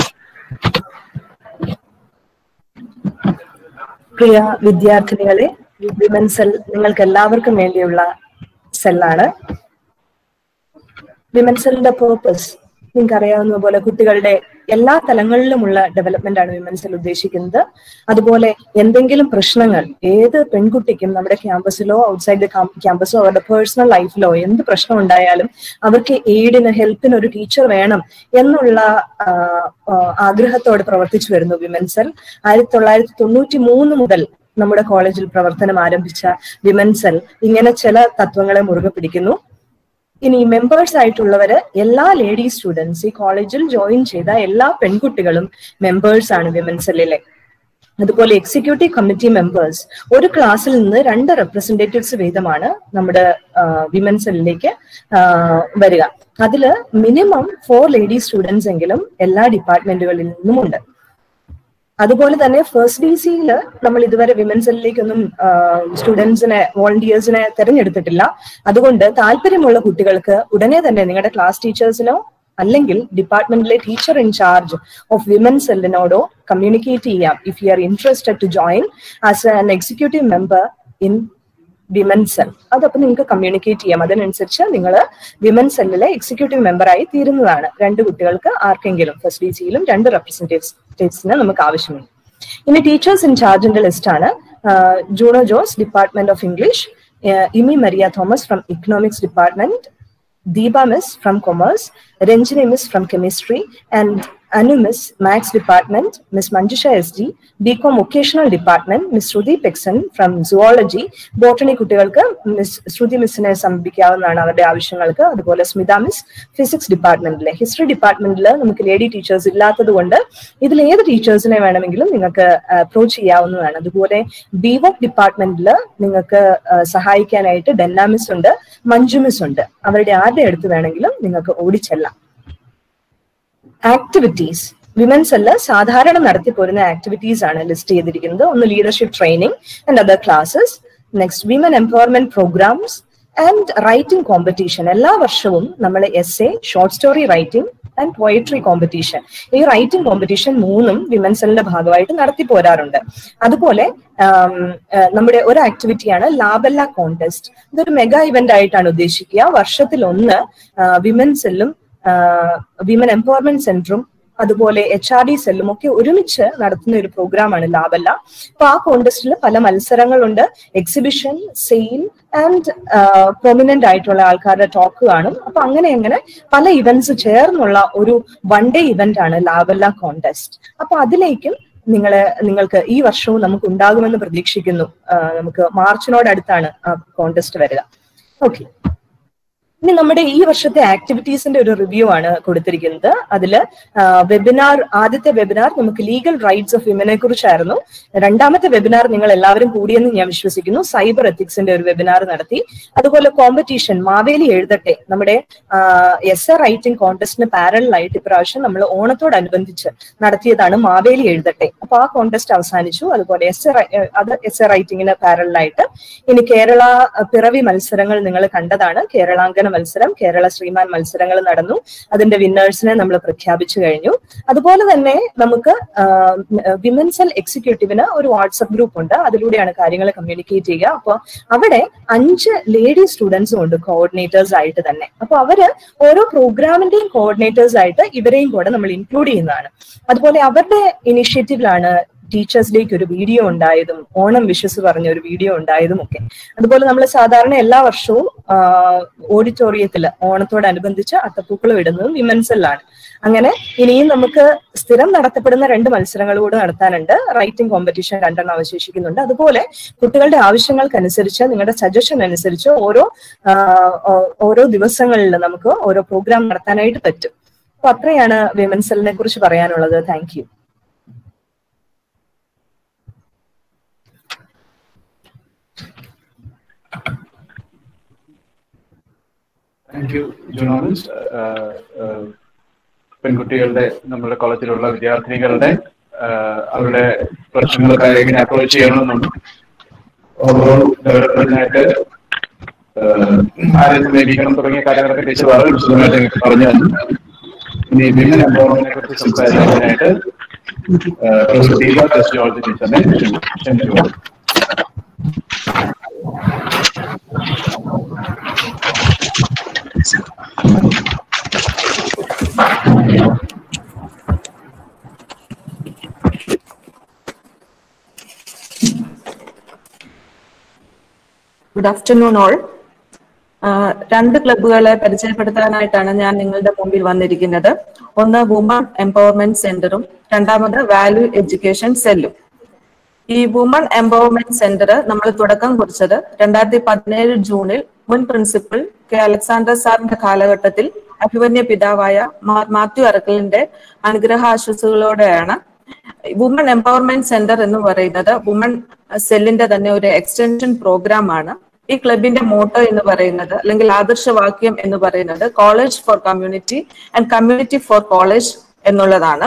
പ്രിയ വിദ്യാർത്ഥിനികളെ വിമൻ സെൽ നിങ്ങൾക്ക് എല്ലാവർക്കും വേണ്ടിയുള്ള സെല്ലാണ് വിമൻ സെല്ലിന്റെ പേർപ്പസ് നിങ്ങൾക്ക് അറിയാവുന്ന പോലെ കുട്ടികളുടെ എല്ലാ തലങ്ങളിലുമുള്ള ഡെവലപ്മെന്റ് ആണ് വിമൻ സെൽ ഉദ്ദേശിക്കുന്നത് അതുപോലെ എന്തെങ്കിലും പ്രശ്നങ്ങൾ ഏത് പെൺകുട്ടിക്കും നമ്മുടെ ക്യാമ്പസിലോ ഔട്ട്സൈഡ് ദ ക്യാമ്പസോ അവരുടെ പേഴ്സണൽ ലൈഫിലോ എന്ത് പ്രശ്നം ഉണ്ടായാലും അവർക്ക് എയ്ഡിന് ഹെൽപ്പിന് ഒരു ടീച്ചർ വേണം എന്നുള്ള ആ, ആ, ആഗ്രഹത്തോടെ പ്രവർത്തിച്ചു വരുന്നു വിമൻ സെൽ ആയിരത്തി തൊള്ളായിരത്തി തൊണ്ണൂറ്റി മൂന്ന് മുതൽ നമ്മുടെ കോളേജിൽ പ്രവർത്തനം ആരംഭിച്ച വിമൻ സെൽ ഇങ്ങനെ ചില തത്വങ്ങളെ മുറുകെ പിടിക്കുന്നു ഇനി മെമ്പേഴ്സ് ആയിട്ടുള്ളവര് എല്ലാ ലേഡി സ്റ്റുഡൻസ് ഈ കോളേജിൽ ജോയിൻ ചെയ്ത എല്ലാ പെൺകുട്ടികളും മെമ്പേഴ്സ് ആണ് വിമൻ സെല്ലിലെ അതുപോലെ എക്സിക്യൂട്ടീവ് കമ്മിറ്റി മെമ്പേഴ്സ് ഒരു ക്ലാസ്സിൽ നിന്ന് രണ്ട് റെപ്രസെന്റേറ്റീവ്സ് വീതമാണ് നമ്മുടെ വിമൻ സെല്ലിലേക്ക് വരിക അതില് മിനിമം ഫോർ ലേഡി സ്റ്റുഡൻസ് എങ്കിലും എല്ലാ ഡിപ്പാർട്ട്മെന്റുകളിൽ നിന്നുമുണ്ട് അതുപോലെ തന്നെ ഫസ്റ്റ് ഡി സിയിൽ നമ്മൾ ഇതുവരെ വിമൻ സെല്ലിലേക്കൊന്നും സ്റ്റുഡൻസിനെ വോളണ്ടിയേഴ്സിനെ തെരഞ്ഞെടുത്തിട്ടില്ല അതുകൊണ്ട് താല്പര്യമുള്ള കുട്ടികൾക്ക് ഉടനെ തന്നെ നിങ്ങളുടെ ക്ലാസ് ടീച്ചേഴ്സിനോ അല്ലെങ്കിൽ ഡിപ്പാർട്ട്മെന്റിലെ teacher in charge of women സെല്ലിനോടോ കമ്മ്യൂണിക്കേറ്റ് ചെയ്യാം if you are interested to join as an executive member in women cell അതപ്പോൾ നിങ്ങൾക്ക് കമ്മ്യൂണിക്കേറ്റ് ചെയ്യാം അതിനനുസരിച്ച് നിങ്ങൾ വിമൻ സെല്ലിലെ എക്സിക്യൂട്ടീവ് മെമ്പറായി തീരുന്നതാണ് രണ്ട് കുട്ടികൾക്ക് ആർക്കെങ്കിലും ഫസ്റ്റ് ഡി സിയിലും രണ്ട് റെപ്രസെന്റേറ്റീവ്സിന് നമുക്ക് ആവശ്യമുണ്ട് ഇനി ടീച്ചേഴ്സ് ഇൻ ചാർജിന്റെ ലിസ്റ്റ് ആണ് Juno Jose department of English Imy Maria Thomas from economics department Deepa Miss from Commerce, Ranjini Miss from Chemistry, and Anu Miss Max Department, Miss Manjusha SD, BCom Vocational Department, Miss Shruti Pexon from Zoology, Botany കുട്ടികൾക്ക് miss Shruti മിസ്സിനെ സമീപിക്കാവുന്നതാണ് അവരുടെ ആവശ്യങ്ങൾക്ക് അതുപോലെ Smitha miss physics ഡിപ്പാർട്ട്മെന്റിലെ history ഡിപ്പാർട്ട്മെന്റിൽ നമുക്ക് lady teachers ഇല്ലാത്തത് കൊണ്ട് ഇതിൽ ഏത് ടീച്ചേഴ്സിനെ വേണമെങ്കിലും നിങ്ങൾക്ക് അപ്രോച്ച് ചെയ്യാവുന്നതാണ് അതുപോലെ ബിവോക് ഡിപ്പാർട്ട്മെന്റിൽ നിങ്ങൾക്ക് സഹായിക്കാനായിട്ട് ഡെന്ന മിസ് ഉണ്ട് മഞ്ജു മിസ് ഉണ്ട് അവരുടെ ആരുടെ അടുത്ത് വേണമെങ്കിലും നിങ്ങൾക്ക് ഓടിച്ചെല്ലാം ആക്ടിവിറ്റീസ് വിമൻസ് അല്ല സാധാരണ നടത്തി പോരുന്ന ആക്ടിവിറ്റീസ് ആണ് ലിസ്റ്റ് ചെയ്തിരിക്കുന്നത് ഒന്ന് leadership training and other classes next women empowerment programs and writing competition എല്ലാ വർഷവും നമ്മൾ S A short story writing and poetry competition ഈ റൈറ്റിംഗ് കോമ്പറ്റീഷൻ മൂന്നും വിമൻസലിന്റെ ഭാഗമായിട്ട് നടത്തി പോരാറുണ്ട് അതുപോലെ നമ്മുടെ ഒരു ആക്ടിവിറ്റിയാണ് ലാബല്ല കോntest ഇതൊരു മെഗാ ഇവന്റ് ആയിട്ടാണ് ഉദ്ദേശിക്കുക വർഷത്തിൽ ഒന്ന് വിമൻസെല്ലും വിമൻ എംപവർമെന്റ് സെന്ററും അതുപോലെ എച്ച് ആർ ഡി സെല്ലും ഒക്കെ ഒരുമിച്ച് നടത്തുന്ന ഒരു പ്രോഗ്രാമാണ് ലാബല്ല അപ്പൊ ആ കോണ്ടസ്റ്റിൽ പല മത്സരങ്ങളുണ്ട് എക്സിബിഷൻ സെയിൽ ആൻഡ് പ്രൊമിനന്റ് ആയിട്ടുള്ള ആൾക്കാരുടെ ടോക്ക് കാണും അപ്പൊ അങ്ങനെ അങ്ങനെ പല ഇവന്റ്സ് ചേർന്നുള്ള ഒരു വൺ ഡേ ഇവന്റ് ആണ് ലാബല്ല കോണ്ടസ്റ്റ് അപ്പൊ അതിലേക്കും നിങ്ങളെ നിങ്ങൾക്ക് ഈ വർഷവും നമുക്ക് ഉണ്ടാകുമെന്ന് പ്രതീക്ഷിക്കുന്നു നമുക്ക് മാർച്ചിനോടടുത്താണ് ആ കോണ്ടസ്റ്റ് വരിക ഓക്കെ ഇനി നമ്മുടെ ഈ വർഷത്തെ ആക്ടിവിറ്റീസിന്റെ ഒരു റിവ്യൂ ആണ് കൊടുത്തിരിക്കുന്നത് അതില് വെബിനാർ ആദ്യത്തെ വെബിനാർ നമുക്ക് ലീഗൽ റൈറ്റ്സ് ഓഫ് വിമനെ കുറിച്ചായിരുന്നു രണ്ടാമത്തെ വെബിനാർ നിങ്ങൾ എല്ലാവരും കൂടിയെന്ന് ഞാൻ വിശ്വസിക്കുന്നു സൈബർ എത്തിക്സിന്റെ ഒരു വെബിനാർ നടത്തി അതുപോലെ കോമ്പറ്റീഷൻ മാവേലി എഴുതട്ടെ നമ്മുടെ എസ് എ റൈറ്റിംഗ് കോntestന് പാരലായിട്ട് ഇപ്രാവശ്യം നമ്മൾ ഓണത്തോടനുബന്ധിച്ച് നടത്തിയതാണ് മാവേലി എഴുതട്ടെ അപ്പൊ ആ കോntest അവസാനിച്ചു അതുപോലെ എസ് എ അത് എസ് എ റൈറ്റിംഗിന് പാരലായിട്ട് ഇനി കേരള പിറവി മത്സരങ്ങൾ നിങ്ങൾ കണ്ടതാണ് കേരളാങ്കന മത്സരം കേരള ശ്രീമാൻ മത്സരങ്ങൾ നടന്നു അതിന്റെ വിന്നേഴ്സിനെ നമ്മൾ പ്രഖ്യാപിച്ചു കഴിഞ്ഞു അതുപോലെ തന്നെ നമുക്ക് വിമൻസൽ എക്സിക്യൂട്ടീവിന് ഒരു വാട്സപ്പ് ഗ്രൂപ്പ് ഉണ്ട് അതിലൂടെയാണ് കാര്യങ്ങൾ കമ്മ്യൂണിക്കേറ്റ് ചെയ്യുക അപ്പോൾ അവിടെ അഞ്ച് ലേഡി സ്റ്റുഡൻസും ഉണ്ട് കോർഡിനേറ്റേഴ്സ് ആയിട്ട് തന്നെ അപ്പൊ അവര് ഓരോ പ്രോഗ്രാമിന്റെയും കോർഡിനേറ്റേഴ്സ് ആയിട്ട് ഇവരെയും കൂടെ നമ്മൾ ഇൻക്ലൂഡ് ചെയ്യുന്നതാണ് അതുപോലെ അവരുടെ ഇനിഷ്യേറ്റീവിലാണ് ടീച്ചേഴ്സ് ഡേക്ക് ഒരു വീഡിയോ ഉണ്ടായതും ഓണം വിഷസ് പറഞ്ഞ ഒരു വീഡിയോ ഉണ്ടായതും ഒക്കെ അതുപോലെ നമ്മൾ സാധാരണ എല്ലാ വർഷവും ഓഡിറ്റോറിയത്തിൽ ഓണത്തോടനുബന്ധിച്ച് അത്തപ്പൂക്കളം ഇടുന്നതും വിമൻസെല്ലാണ് അങ്ങനെ ഇനിയും നമുക്ക് സ്ഥിരം നടത്തപ്പെടുന്ന രണ്ട് മത്സരങ്ങൾ കൂടെ നടത്താനുണ്ട് റൈറ്റിംഗ് കോമ്പറ്റീഷൻ രണ്ടെണ്ണം അവശേഷിക്കുന്നുണ്ട് അതുപോലെ കുട്ടികളുടെ ആവശ്യങ്ങൾക്കനുസരിച്ച് നിങ്ങളുടെ സജഷൻ അനുസരിച്ച് ഓരോ ഓരോ ദിവസങ്ങളിൽ നമുക്ക് ഓരോ പ്രോഗ്രാം നടത്താനായിട്ട് പറ്റും അപ്പൊ അത്രയാണ് വിമൻസെല്ലിനെ കുറിച്ച് പറയാനുള്ളത് താങ്ക് യു
താങ്ക് യു ജോണോമിസ്റ്റ് പെൺകുട്ടികളുടെ നമ്മുടെ കോളേജിലുള്ള വിദ്യാർത്ഥിനികളുടെ അവരുടെ പ്രശ്നങ്ങൾക്ക് എങ്ങനെ അപ്രോച്ച് ചെയ്യണമെന്നും ഓവറോൾ ഡെവലപ്മെന്റിനായിട്ട് ആരെ സമീപിക്കണം തുടങ്ങിയ കാര്യങ്ങളൊക്കെ ടീച്ചർ വളരെ വിശദമായിട്ട് നിങ്ങൾക്ക് പറഞ്ഞു തന്നു ഇനി വിമൻ എംപവർമെന്റിനെ കുറിച്ച് സംസാരിക്കാനായിട്ട് പ്രൊഫസർ ദീപ ടെസ്റ്റിയോളജി ടീച്ചറിനെ ക്ഷണിച്ചു
ഗുഡ് ആഫ്റ്റർനൂൺ ഓൾ രണ്ട് ക്ലബ്ബുകളെ പരിചയപ്പെടുത്താനായിട്ടാണ് ഞാൻ നിങ്ങളുടെ മുമ്പിൽ വന്നിരിക്കുന്നത് ഒന്ന് വുമൺ എംപവർമെന്റ് സെന്ററും രണ്ടാമത് വാല്യൂ എഡ്യൂക്കേഷൻ സെല്ലും ഈ വുമൺ എംപവർമെന്റ് സെന്റർ നമ്മൾ തുടക്കം കുറിച്ചത് രണ്ടായിരത്തി പതിനേഴ് ജൂണിൽ മുൻ പ്രിൻസിപ്പൽ കെ അലക്സാണ്ടർ സാറിന്റെ കാലഘട്ടത്തിൽ അഭിമന്യ പിതാവായ മാത്യു അറക്കലിന്റെ അനുഗ്രഹാശസ്സുകളോടെയാണ് വുമൺ എംപവർമെന്റ് സെന്റർ എന്ന് പറയുന്നത് വുമൺ സെല്ലിന്റെ തന്നെ ഒരു എക്സ്റ്റൻഷൻ പ്രോഗ്രാം ആണ് ഈ ക്ലബിന്റെ മോട്ടോ എന്ന് പറയുന്നത് അല്ലെങ്കിൽ ആദർശവാക്യം എന്ന് പറയുന്നത് college for community and community for college എന്നുള്ളതാണ്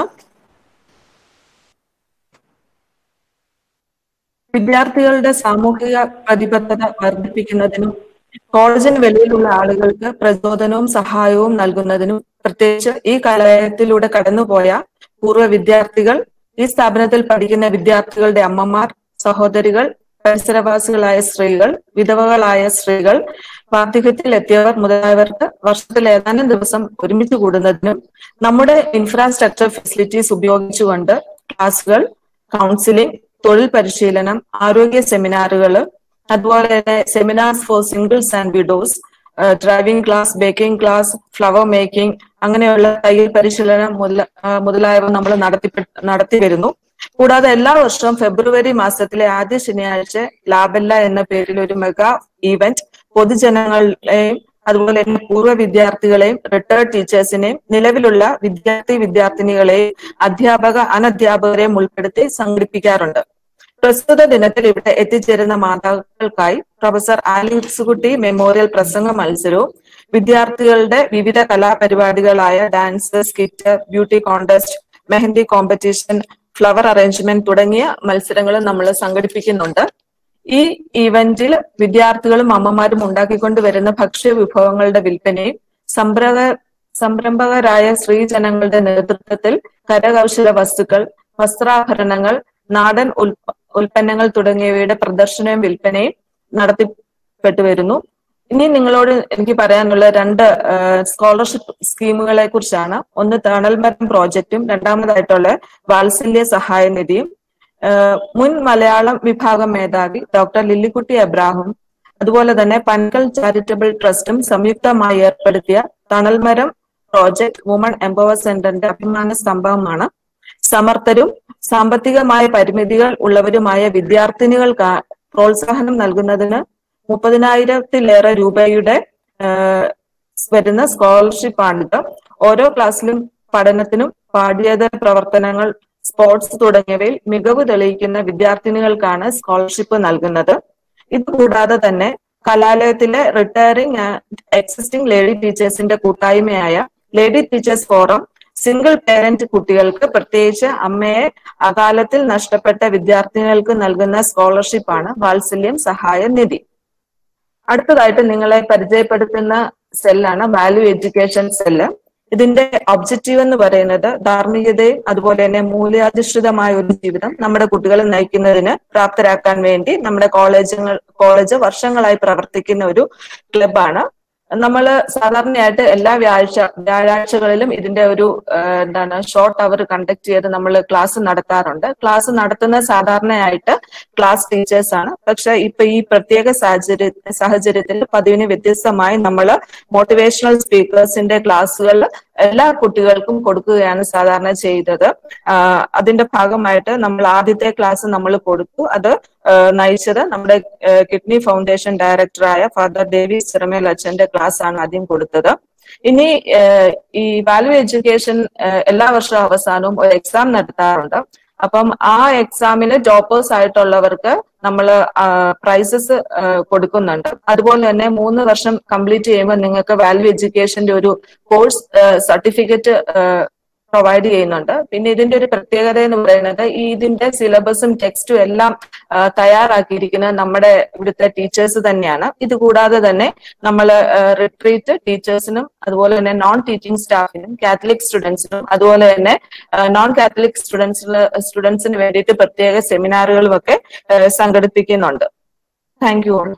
വിദ്യാർത്ഥികളുടെ സാമൂഹിക പ്രതിബദ്ധത വർദ്ധിപ്പിക്കുന്നതിനും കോളേജിന് വെളിയിലുള്ള ആളുകൾക്ക് പ്രചോദനവും സഹായവും നൽകുന്നതിനും പ്രത്യേകിച്ച് ഈ കലാലയത്തിലൂടെ കടന്നുപോയ പൂർവ്വ വിദ്യാർത്ഥികൾ ഈ സ്ഥാപനത്തിൽ പഠിക്കുന്ന വിദ്യാർത്ഥികളുടെ അമ്മമാർ സഹോദരികൾ പരിസരവാസികളായ സ്ത്രീകൾ വിധവകളായ സ്ത്രീകൾ വാർദ്ധക്യത്തിൽ എത്തിയവർ മുതലായവർക്ക് വർഷത്തിൽ ഏതാനും ദിവസം ഒരുമിച്ച് കൂടുന്നതിനും നമ്മുടെ ഇൻഫ്രാസ്ട്രക്ചർ ഫെസിലിറ്റീസ് ഉപയോഗിച്ചുകൊണ്ട് ക്ലാസുകൾ കൗൺസിലിംഗ് തൊഴിൽ പരിശീലനം ആരോഗ്യ സെമിനാറുകൾ അതുപോലെ തന്നെ seminars for singles and widows driving class baking class flower making അങ്ങനെയുള്ള തയ്യൽ പരിശീലനം മുതല ആ, മുതലായവ നമ്മൾ നടത്തി നടത്തി വരുന്നു കൂടാതെ എല്ലാ വർഷവും ഫെബ്രുവരി മാസത്തിലെ ആദ്യ ശനിയാഴ്ച ലാബല്ല എന്ന പേരിൽ ഒരു മെഗാ ഈവന്റ് പൊതുജനങ്ങളെയും അതുപോലെ തന്നെ പൂർവ്വ വിദ്യാർത്ഥികളെയും റിട്ടയർഡ് ടീച്ചേഴ്സിനെയും നിലവിലുള്ള വിദ്യാർത്ഥി വിദ്യാർത്ഥിനികളെയും അധ്യാപക അനധ്യാപകരെയും ഉൾപ്പെടുത്തി സംഘടിപ്പിക്കാറുണ്ട് പ്രസ്തുത ദിനത്തിൽ ഇവിടെ എത്തിച്ചേരുന്ന മാതാക്കൾക്കായി പ്രൊഫസർ ആലിസുകുട്ടി മെമ്മോറിയൽ പ്രസംഗ മത്സരവും വിദ്യാർത്ഥികളുടെ വിവിധ കലാപരിപാടികളായ dance skit beauty contest mehndi competition flower arrangement തുടങ്ങിയ മത്സരങ്ങളും നമ്മൾ സംഘടിപ്പിക്കുന്നുണ്ട് ഈ ഈവന്റിൽ വിദ്യാർത്ഥികളും അമ്മമാരും ഉണ്ടാക്കിക്കൊണ്ട് വരുന്ന ഭക്ഷ്യ വിഭവങ്ങളുടെ വിൽപ്പനയും സംരംഭ സംരംഭകരായ സ്ത്രീജനങ്ങളുടെ നേതൃത്വത്തിൽ കരകൗശല വസ്തുക്കൾ വസ്ത്രാഭരണങ്ങൾ നാടൻ ഉൽപ ഉൽപ്പന്നങ്ങൾ തുടങ്ങിയവയുടെ പ്രദർശനവും വിൽപ്പനയും നടത്തിപ്പെട്ടു വരുന്നു ഇനി നിങ്ങളോട് എനിക്ക് പറയാനുള്ള രണ്ട് സ്കോളർഷിപ്പ് സ്കീമുകളെ കുറിച്ചാണ് ഒന്ന് തണൽമരം പ്രോജക്റ്റും രണ്ടാമതായിട്ടുള്ള വാത്സല്യ സഹായ നിധിയും ഏഹ് മുൻ മലയാളം വിഭാഗം മേധാവി ഡോക്ടർ ലില്ലിക്കുട്ടി അബ്രാഹും അതുപോലെ തന്നെ പൻകൽ ചാരിറ്റബിൾ ട്രസ്റ്റും സംയുക്തമായി ഏർപ്പെടുത്തിയ തണൽമരം പ്രോജക്ട് വുമൺ എംപവർ സെന്ററിന്റെ അഭിമാന സ്തംഭമാണ് സമർത്ഥരും സാമ്പത്തികമായ പരിമിതികൾ ഉള്ളവരുമായ വിദ്യാർത്ഥിനികൾക്ക് പ്രോത്സാഹനം നൽകുന്നതിന് മുപ്പതിനായിരത്തിലേറെ രൂപയുടെ ഏഹ്, വരുന്ന സ്കോളർഷിപ്പാണിത് ഓരോ ക്ലാസ്സിലും പഠനത്തിനും പാഠ്യേതര പ്രവർത്തനങ്ങൾ സ്പോർട്സ് തുടങ്ങിയവയിൽ മികവ് തെളിയിക്കുന്ന വിദ്യാർത്ഥിനികൾക്കാണ് സ്കോളർഷിപ്പ് നൽകുന്നത് ഇത് കൂടാതെ തന്നെ കലാലയത്തിലെ റിട്ടയറിംഗ് എക്സിസ്റ്റിംഗ് ലേഡി ടീച്ചേഴ്സിന്റെ കൂട്ടായ്മയായ lady teachers forum single parent കുട്ടികൾക്ക് പ്രത്യേകിച്ച് അമ്മയെ അകാലത്തിൽ നഷ്ടപ്പെട്ട വിദ്യാർത്ഥിനികൾക്ക് നൽകുന്ന സ്കോളർഷിപ്പാണ് വാത്സല്യം സഹായ നിധി അടുത്തതായിട്ട് നിങ്ങളെ പരിചയപ്പെടുത്തുന്ന സെല്ലാണ് വാല്യൂ എഡ്യൂക്കേഷൻ സെല്ല് ഇതിന്റെ ഒബ്ജക്റ്റീവ് എന്ന് പറയുന്നത് ധാർമ്മികതയും അതുപോലെ തന്നെ മൂല്യാധിഷ്ഠിതമായ ഒരു ജീവിതം നമ്മുടെ കുട്ടികളെ നയിക്കുന്നതിന് പ്രാപ്തരാക്കാൻ വേണ്ടി നമ്മുടെ കോളേജുകൾ കോളേജ് വർഷങ്ങളായി പ്രവർത്തിക്കുന്ന ഒരു ക്ലബാണ് നമ്മൾ സാധാരണയായിട്ട് എല്ലാ വ്യാഴ്ച വ്യാഴാഴ്ചകളിലും ഇതിന്റെ ഒരു ആ, എന്താണ് ഷോർട്ട് അവർ കണ്ടക്ട് ചെയ്ത് നമ്മൾ ക്ലാസ് നടത്താറുണ്ട് ക്ലാസ് നടത്തുന്ന സാധാരണയായിട്ട് ക്ലാസ് ടീച്ചേഴ്സ് ആണ് പക്ഷെ ഇപ്പൊ ഈ പ്രത്യേക സാഹചര്യ സാഹചര്യത്തിൽ പതിവിന് വ്യത്യസ്തമായി നമ്മൾ മോട്ടിവേഷണൽ സ്പീക്കേഴ്സിന്റെ ക്ലാസ്സുകൾ എല്ലാ കുട്ടികൾക്കും കൊടുക്കുകയാണ് സാധാരണ ചെയ്തത് ആഹ് അതിന്റെ ഭാഗമായിട്ട് നമ്മൾ ആദ്യത്തെ ക്ലാസ് നമ്മൾ കൊടുത്തു അത് ആഹ് നയിച്ചത് നമ്മുടെ കിഡ്നി ഫൗണ്ടേഷൻ ഡയറക്ടറായ ഫാദർ ഡേവി സിറമേൽ അച്ഛന്റെ ക്ലാസ് ആണ് ആദ്യം കൊടുത്തത് ഇനി ആഹ് ഈ വാല്യൂ എഡ്യൂക്കേഷൻ എല്ലാ വർഷവും അവസാനവും ഒരു എക്സാം നടത്താറുണ്ട് അപ്പം ആ എക്സാമിന് ടോപ്പേഴ്സ് ആയിട്ടുള്ളവർക്ക് നമ്മൾ പ്രൈസസ് കൊടുക്കുന്നുണ്ട് അതുപോലെ തന്നെ മൂന്ന് വർഷം കംപ്ലീറ്റ് ചെയ്യുമ്പോൾ നിങ്ങൾക്ക് വാല്യൂ എഡ്യൂക്കേഷന്റെ ഒരു കോഴ്സ് സർട്ടിഫിക്കറ്റ് പ്രൊവൈഡ് ചെയ്യുന്നുണ്ട് പിന്നെ ഇതിന്റെ ഒരു പ്രത്യേകത എന്ന് പറയുന്നത് ഈ ഇതിന്റെ സിലബസും ടെക്സ്റ്റും എല്ലാം ആ, തയ്യാറാക്കിയിരിക്കുന്നത് നമ്മുടെ ഇവിടുത്തെ ടീച്ചേഴ്സ് തന്നെയാണ് ഇത് കൂടാതെ തന്നെ നമ്മൾ റിട്രീറ്റ് ടീച്ചേഴ്സിനും അതുപോലെ തന്നെ നോൺ ടീച്ചിങ് സ്റ്റാഫിനും കാത്തലിക് സ്റ്റുഡൻസിനും അതുപോലെ തന്നെ നോൺ കാത്തലിക് സ്റ്റുഡൻസിന് സ്റ്റുഡൻസിന് വേണ്ടിയിട്ട് പ്രത്യേക സെമിനാറുകളും ഒക്കെ ആ, സംഘടിപ്പിക്കുന്നുണ്ട് thank you all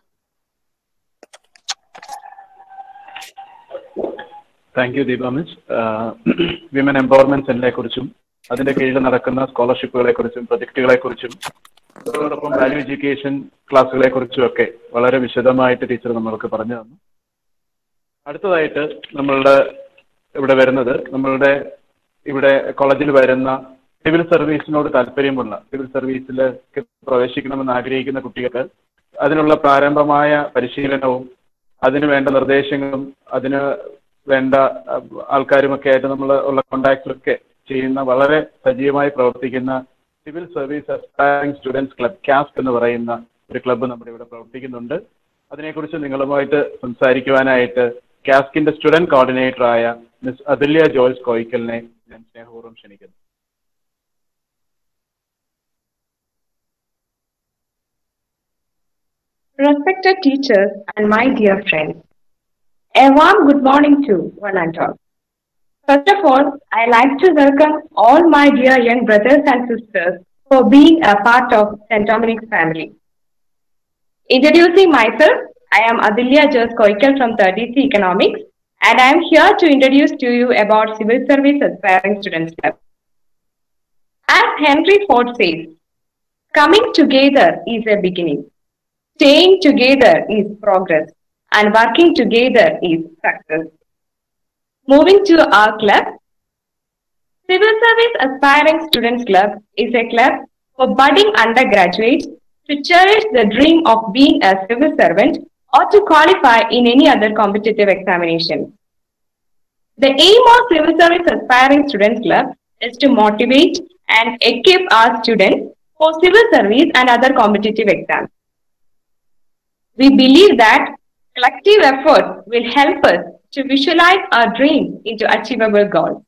thank you ദീപാമിസ് വിമൻ എംപവർമെന്റ് സെല്ലിനെ കുറിച്ചും അതിന്റെ കീഴിൽ നടക്കുന്ന സ്കോളർഷിപ്പുകളെ കുറിച്ചും പ്രൊജക്ടുകളെ കുറിച്ചും അതോടൊപ്പം വാല്യൂ എഡ്യൂക്കേഷൻ ക്ലാസ്സുകളെ കുറിച്ചും ഒക്കെ വളരെ വിശദമായിട്ട് ടീച്ചർ നമ്മൾക്ക് പറഞ്ഞു തന്നു അടുത്തതായിട്ട് നമ്മളുടെ ഇവിടെ വരുന്നത് നമ്മളുടെ ഇവിടെ കോളേജിൽ വരുന്ന സിവിൽ സർവീസിനോട് താല്പര്യമുള്ള സിവിൽ സർവീസിൽ പ്രവേശിക്കണമെന്ന് ആഗ്രഹിക്കുന്ന കുട്ടികൾക്ക് അതിനുള്ള പ്രാരംഭമായ പരിശീലനവും അതിന് വേണ്ട നിർദ്ദേശങ്ങളും അതിന് വേണ്ട അഹ്, ആൾക്കാരുമൊക്കെ ആയിട്ട് നമ്മൾ ഉള്ള കോണ്ടാക്റ്റിലൊക്കെ ചെയ്യുന്ന വളരെ സജീവമായി പ്രവർത്തിക്കുന്ന civil service aspiring students club കാസ്ക് എന്ന് പറയുന്ന ഒരു ക്ലബ്ബ് നമ്മുടെ ഇവിടെ പ്രവർത്തിക്കുന്നുണ്ട് അതിനെക്കുറിച്ച് നിങ്ങളുമായിട്ട് സംസാരിക്കുവാനായിട്ട് കാസ്കിന്റെ സ്റ്റുഡന്റ് കോർഡിനേറ്ററായ മിസ് അതുല്യ ജോയ്സ് കോയിക്കലിനെ ഞാൻ സ്നേഹപൂർവ്വം ക്ഷണിക്കുന്നു
Respected teachers and my dear friends, a warm good morning to one and all. First of all, I like to welcome all my dear young brothers and sisters for being a part of St. Dominic's family. Introducing myself, I am Adilya Jos Koikal from 30C Economics, and I am here to introduce to you about Civil Service Aspiring Students Club. As Henry Ford says, coming together is a beginning. Staying together is progress and working together is success. Moving to our club, Civil Service Aspiring Students Club is a club for budding undergraduates to cherish the dream of being a civil servant or to qualify in any other competitive examination. The aim of Civil Service Aspiring Students Club is to motivate and equip our students for civil service and other competitive exams. We believe that collective effort will help us to visualize our dreams into achievable goals.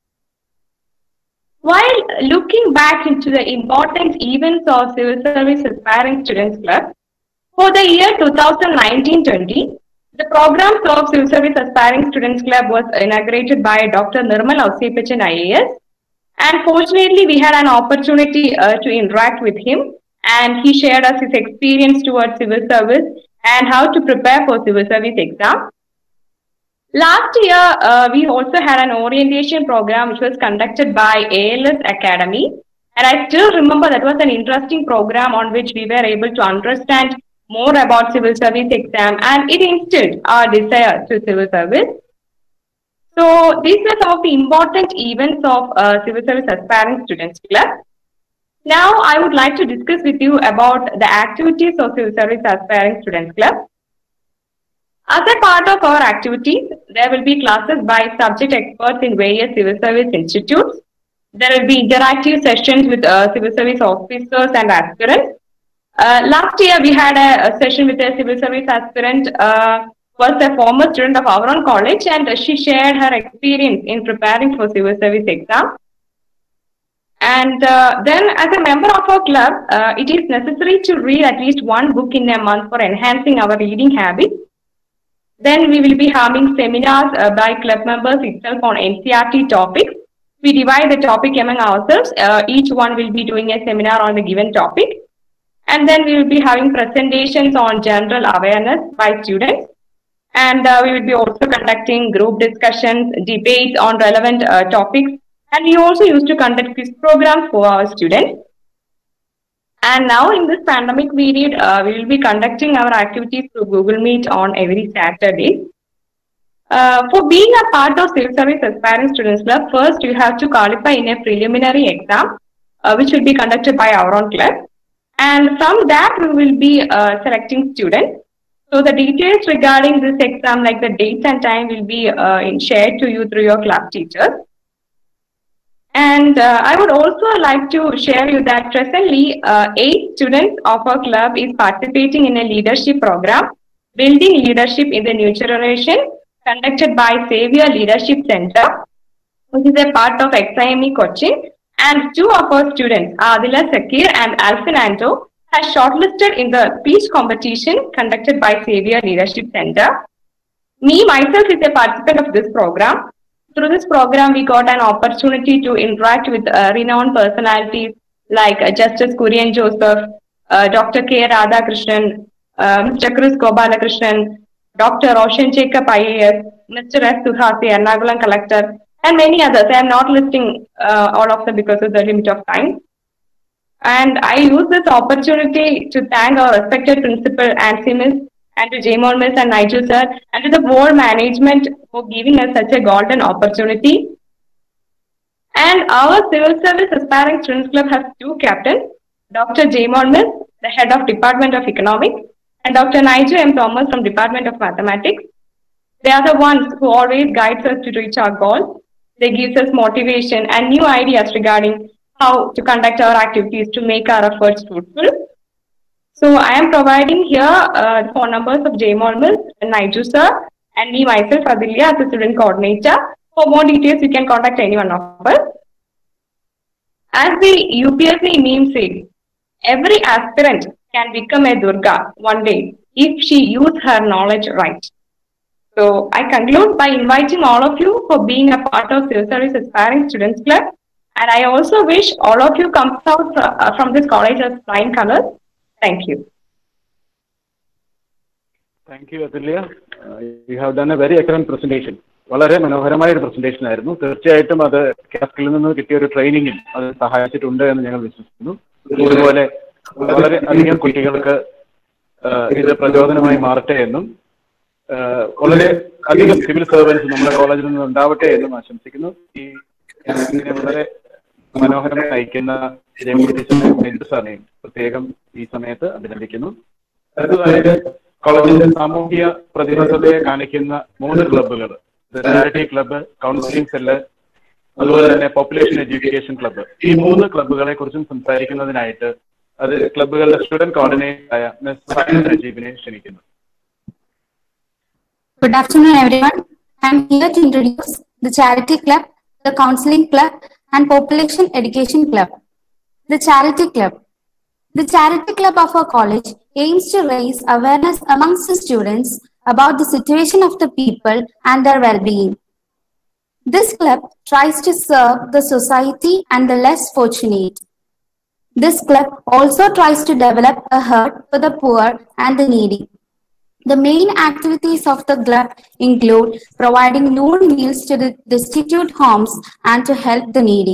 While looking back into the important events of Civil Service Aspiring Students Club, for the year 2019-20, the programs of Civil Service Aspiring Students Club was inaugurated by Dr. Nirmal Ausipachan IAS. And fortunately, we had an opportunity uh, to interact with him and he shared us his experience towards civil service and how to prepare for civil service exam. Last year, uh, we also had an orientation program which was conducted by ALS Academy. And I still remember that was an interesting program on which we were able to understand more about civil service exam and it instilled our desire to civil service. So these were some of the important events of uh, Civil Service Aspiring Students Club. Now I would like to discuss with you about the activities of Civil Service Aspiring Students Club. As a part of our activities, there will be classes by subject experts in various civil service institutes. There will be interactive sessions with uh, civil service officers and aspirants. Uh, last year, we had a, a, session with a civil service aspirant, uh, was a former student of our own college, and she shared her experience in preparing for civil service exam. And uh, then, as a member of our club, uh, it is necessary to read at least one book in a month for enhancing our reading habits. Then we will be having seminars uh, by club members itself on NCRT topics. We divide the topic among ourselves. Uh, each one will be doing a seminar on the given topic. And then we will be having presentations on general awareness by students. And uh, we will be also conducting group discussions, debates on relevant uh, topics. And we also used to conduct quiz programs for our students. And now in this pandemic period, uh, we will be conducting our activities through Google Meet on every Saturday. Uh, for being a part of Civil Service Aspiring Students Club, first you have to qualify in a preliminary exam, uh, which will be conducted by our own club. And from that, we will be uh, selecting students. So the details regarding this exam, like the dates and time, will be uh, in- shared to you through your club teachers. And uh, I would also like to share you that presently uh, eight students of our club is participating in a leadership program, building leadership in the new generation, conducted by Savior Leadership Center, which is a part of XIME Cochin. And two of our students, Adila Sakir and Alfin Anto, has shortlisted in the speech competition conducted by Savior Leadership Center. Me, myself, is a participant of this program. Through this program, we got an opportunity to interact with uh, renowned personalities like uh, Justice Kurian Joseph, uh, Dr. K. Radhakrishnan, uh, Mr. Chris Gopalakrishnan, Dr. Roshan Jacob IAS, Mr. S. Suhasi, Ernakulam Collector, and many others. I am not listing uh, all of them because of the limit of time. And I use this opportunity to thank our respected principal and Simmons and to Jamon Mills and Nigel sir and to the board management for giving us such a golden opportunity. And our civil service aspiring students club has two captains, Dr. Jamon Mills, the head of Department of Economics, and Dr. Nigel M. Thomas from Department of Mathematics. They are the ones who always guides us to reach our goals. They gives us motivation and new ideas regarding how to conduct our activities to make our efforts fruitful. So I am providing here uh, the phone numbers of Jay Molmil and Naiju sir and me myself Adilya as a student coordinator. For more details, you can contact any one of us. As the UPSC meme says, every aspirant can become a Durga one day if she use her knowledge right. So I conclude by inviting all of you for being a part of Civil Service Aspiring Students Club. And I also wish all of you come out fr- uh, from this college as flying colors. Thank you.
Thank you Athulya you have done a very excellent presentation വളരെ മനോഹരമായ ഒരു presentation ആയിരുന്നു തീർച്ചയായിട്ടും അത് കാസ്കിൽ നിന്ന് കിട്ടിയ ഒരു ട്രെയിനിങ്ങും അത് സഹായിച്ചിട്ടുണ്ട് എന്ന് ഞങ്ങൾ വിശ്വസിക്കുന്നു അതുപോലെ വളരെ അധികം കുട്ടികൾക്ക് ആ, ഇത് പ്രചോദനമായി മാറട്ടെ എന്നും ആ, വളരെ അധികം സിവിൽ സർവൻസ് നമ്മുടെ കോളേജിൽ നിന്ന് ഉണ്ടാവട്ടെ എന്നും ആശംസിക്കുന്നു ഈ ക്യാമ്പിനെ വളരെ മനോഹരമായി നയിക്കുന്ന ജയമൂർത്തി ടീച്ചറിനെയും ബിന്ദു സാറിനെയും പ്രത്യേകം ഈ സമയത്ത് അഭിനന്ദിക്കുന്നു അടുത്തതായിട്ട് കോളേജിന്റെ സാമൂഹിക പ്രതിബദ്ധതയെ കാണിക്കുന്ന മൂന്ന് ക്ലബ്ബുകൾ ചാരിറ്റി ക്ലബ്ബ് കൗൺസിലിംഗ് സെല്ല് അതുപോലെ തന്നെ പോപ്പുലേഷൻ എഡ്യൂക്കേഷൻ ക്ലബ്ബ് ഈ മൂന്ന് ക്ലബ്ബുകളെ കുറിച്ചും സംസാരിക്കുന്നതിനായിട്ട് അത് ക്ലബ്ബുകളുടെ സ്റ്റുഡന്റ് കോർഡിനേറ്റർ ആയ മിസ് സൈൻ നജീബിനെ ക്ഷണിക്കുന്നു
Good afternoon, everyone. I'm here to introduce the Charity Club, the Counseling Club, and Population Education Club. The Charity Club. The Charity Club of our college aims to raise awareness amongst the students about the situation of the people and their well-being. This club tries to serve the society and the less fortunate. This club also tries to develop a heart for the poor and the needy. The main activities of the club include providing noon meals to the destitute homes and to help the needy.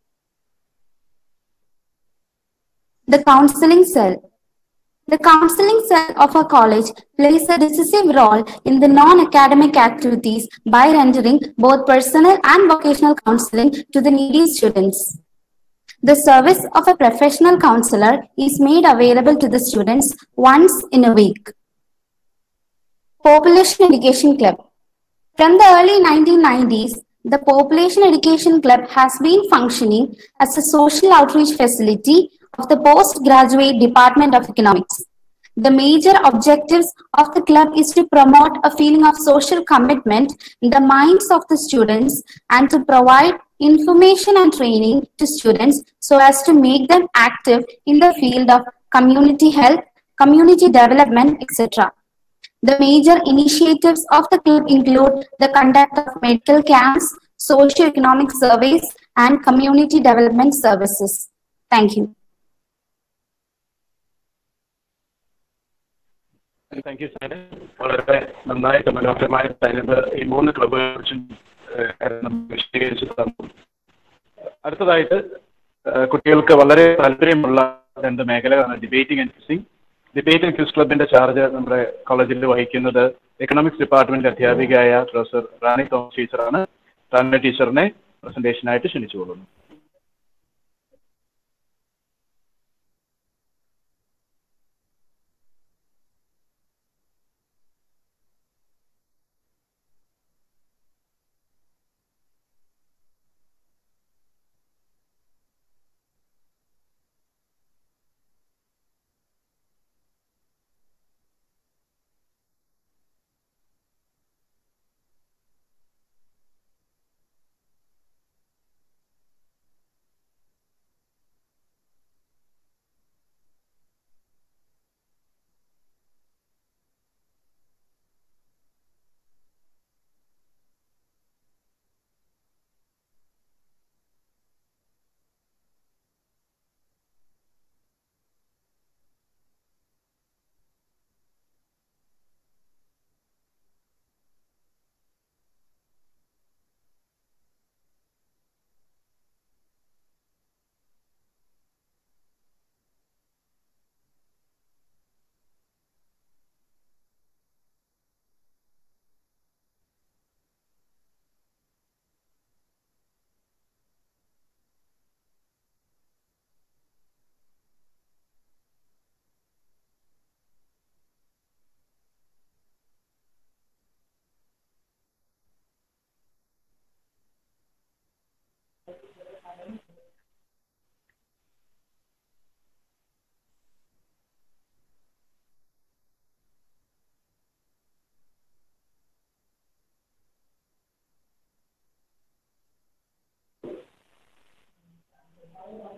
The counseling cell. The counseling cell of a college plays a decisive role in the non-academic activities by rendering both personal and vocational counseling to the needy students. The service of a professional counselor is made available to the students once in a week. Population Education Club. From the early 1990s, the Population Education Club has been functioning as a social outreach facility of the postgraduate Department of Economics. The major objectives of the club is to promote a feeling of social commitment in the minds of the students and to provide information and training to students so as to make them active in the field of community health, community development, etc. The major initiatives of the club include the conduct of medical camps, socio-economic surveys, and community development services. Thank you.
Thank you Saina വളരെ നന്നായിട്ട് മനോഹരമായ സൈനത് ഈ മൂന്ന് ക്ലബ്ബുകളെ കുറിച്ചും വിശദീകരിച്ചു തന്നു അടുത്തതായിട്ട് ഏഹ്, കുട്ടികൾക്ക് വളരെ താല്പര്യമുള്ള രണ്ട് മേഖലകളാണ് debating and quizzing debate and quiz ക്ലബിന്റെ ചാർജ് നമ്മുടെ കോളേജിൽ വഹിക്കുന്നത് എക്കണോമിക്സ് ഡിപ്പാർട്ട്മെന്റ് അധ്യാപികയായ പ്രൊഫസർ റാണി തോമസ് ടീച്ചറാണ് റാണി ടീച്ചറിനെ പ്രസന്റേഷനായിട്ട് ക്ഷണിച്ചുകൊള്ളുന്നു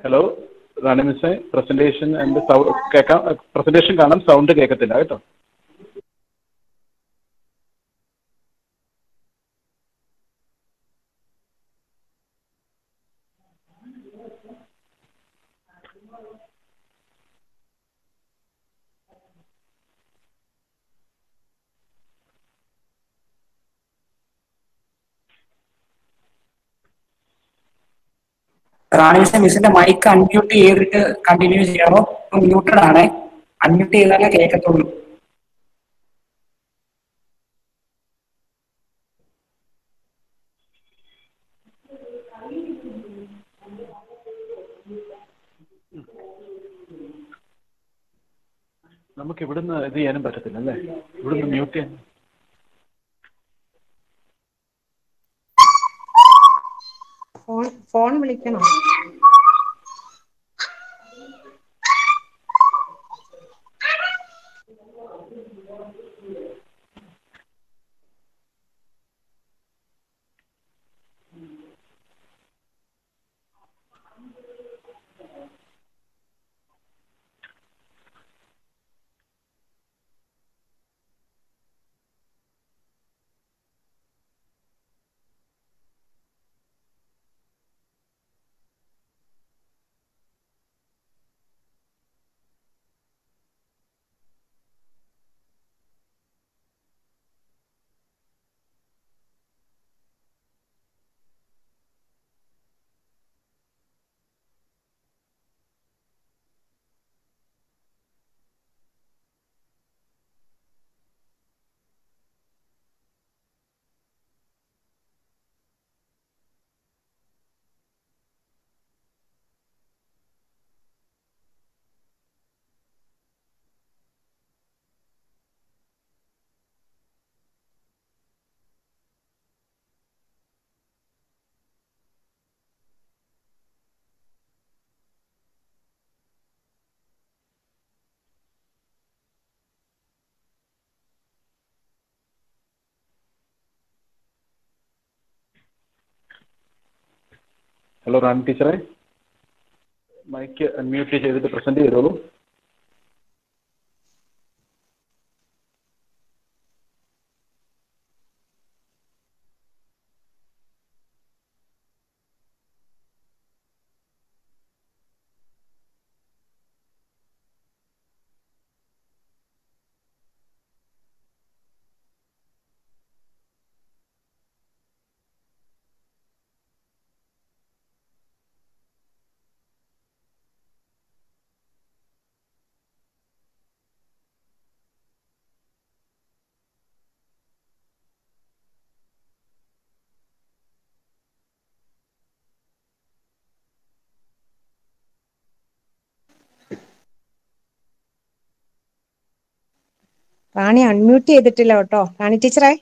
ഹലോ റാണി മിസ്സേ പ്രസന്റേഷൻ എന്റെ കേൾക്കാം പ്രസന്റേഷൻ കാണാം സൗണ്ട് കേൾക്കത്തില്ല കേട്ടോ
റാണി മിസ് മിസ്സിന്റെ മൈക്ക് അൺമ്യൂട്ട് ചെയ്തിട്ട് കണ്ടിന്യൂ ചെയ്യാമോ മ്യൂട്ടഡ് ആണ് അൺമ്യൂട്ട് ചെയ്താലേ കേൾക്കത്തുള്ളൂ
നമുക്ക് ഇവിടുന്ന് ഇത് ചെയ്യാനും പറ്റത്തില്ല അല്ലേ ഇവിടുന്ന് മ്യൂട്ട് ചെയ്യാൻ
ഫോൺ ഫോൺ വിളിക്കണോ
ഹലോ റാണി ടീച്ചറെ മൈക്ക് അൺമ്യൂട്ട് ചെയ്തിട്ട് പ്രസന്റ് ചെയ്തോളൂ
റാണി അൺമ്യൂട്ട് ചെയ്തിട്ടില്ല കേട്ടോ റാണി ടീച്ചറെ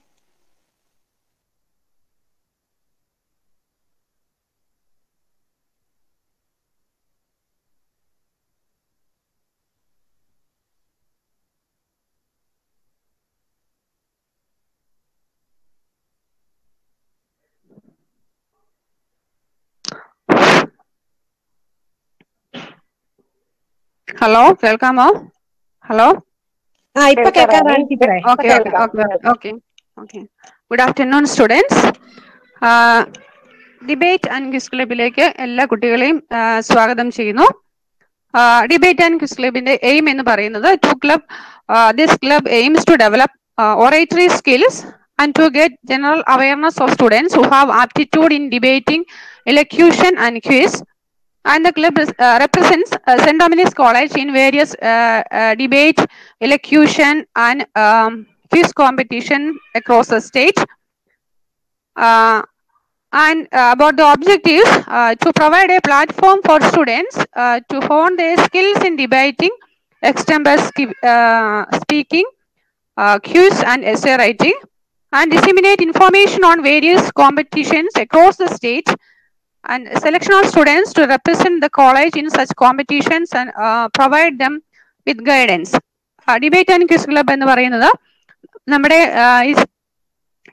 ഹലോ കേൾക്കാമോ ഹലോ
ആ ഇപ്പൊ കേൾക്കാം റാണി ടീച്ചറെ ഇപ്പൊ
ഓക്കെ ഓക്കെ
കേൾക്കാം
okay okay okay good afternoon students debate and quiz ക്ലബിലേക്ക് എല്ലാ കുട്ടികളെയും ആ, സ്വാഗതം ചെയ്യുന്നു ഡിബേറ്റ് ആൻഡ് ക്വിസ് ക്ലബിന്റെ എയിം എന്ന് പറയുന്നത് to club this club aims to develop oratory skills and to get general awareness of students who have aptitude in debating, elocution and quiz. And the club is- uh, represents uh, St. Dominic's College in various uh, uh, debate, elocution and um, quiz competition across the state. Uh, and uh, about the objectives, uh, to provide a platform for students uh, to hone their skills in debating, extempore ski- uh, speaking, uh, quiz and essay writing, and disseminate information on various competitions across the state, and selection of students to represent the college in such competitions and uh, provide them with guidance. Debate and quiz club എന്ന് പറയുന്നത് നമ്മുടെ ആ, ഈ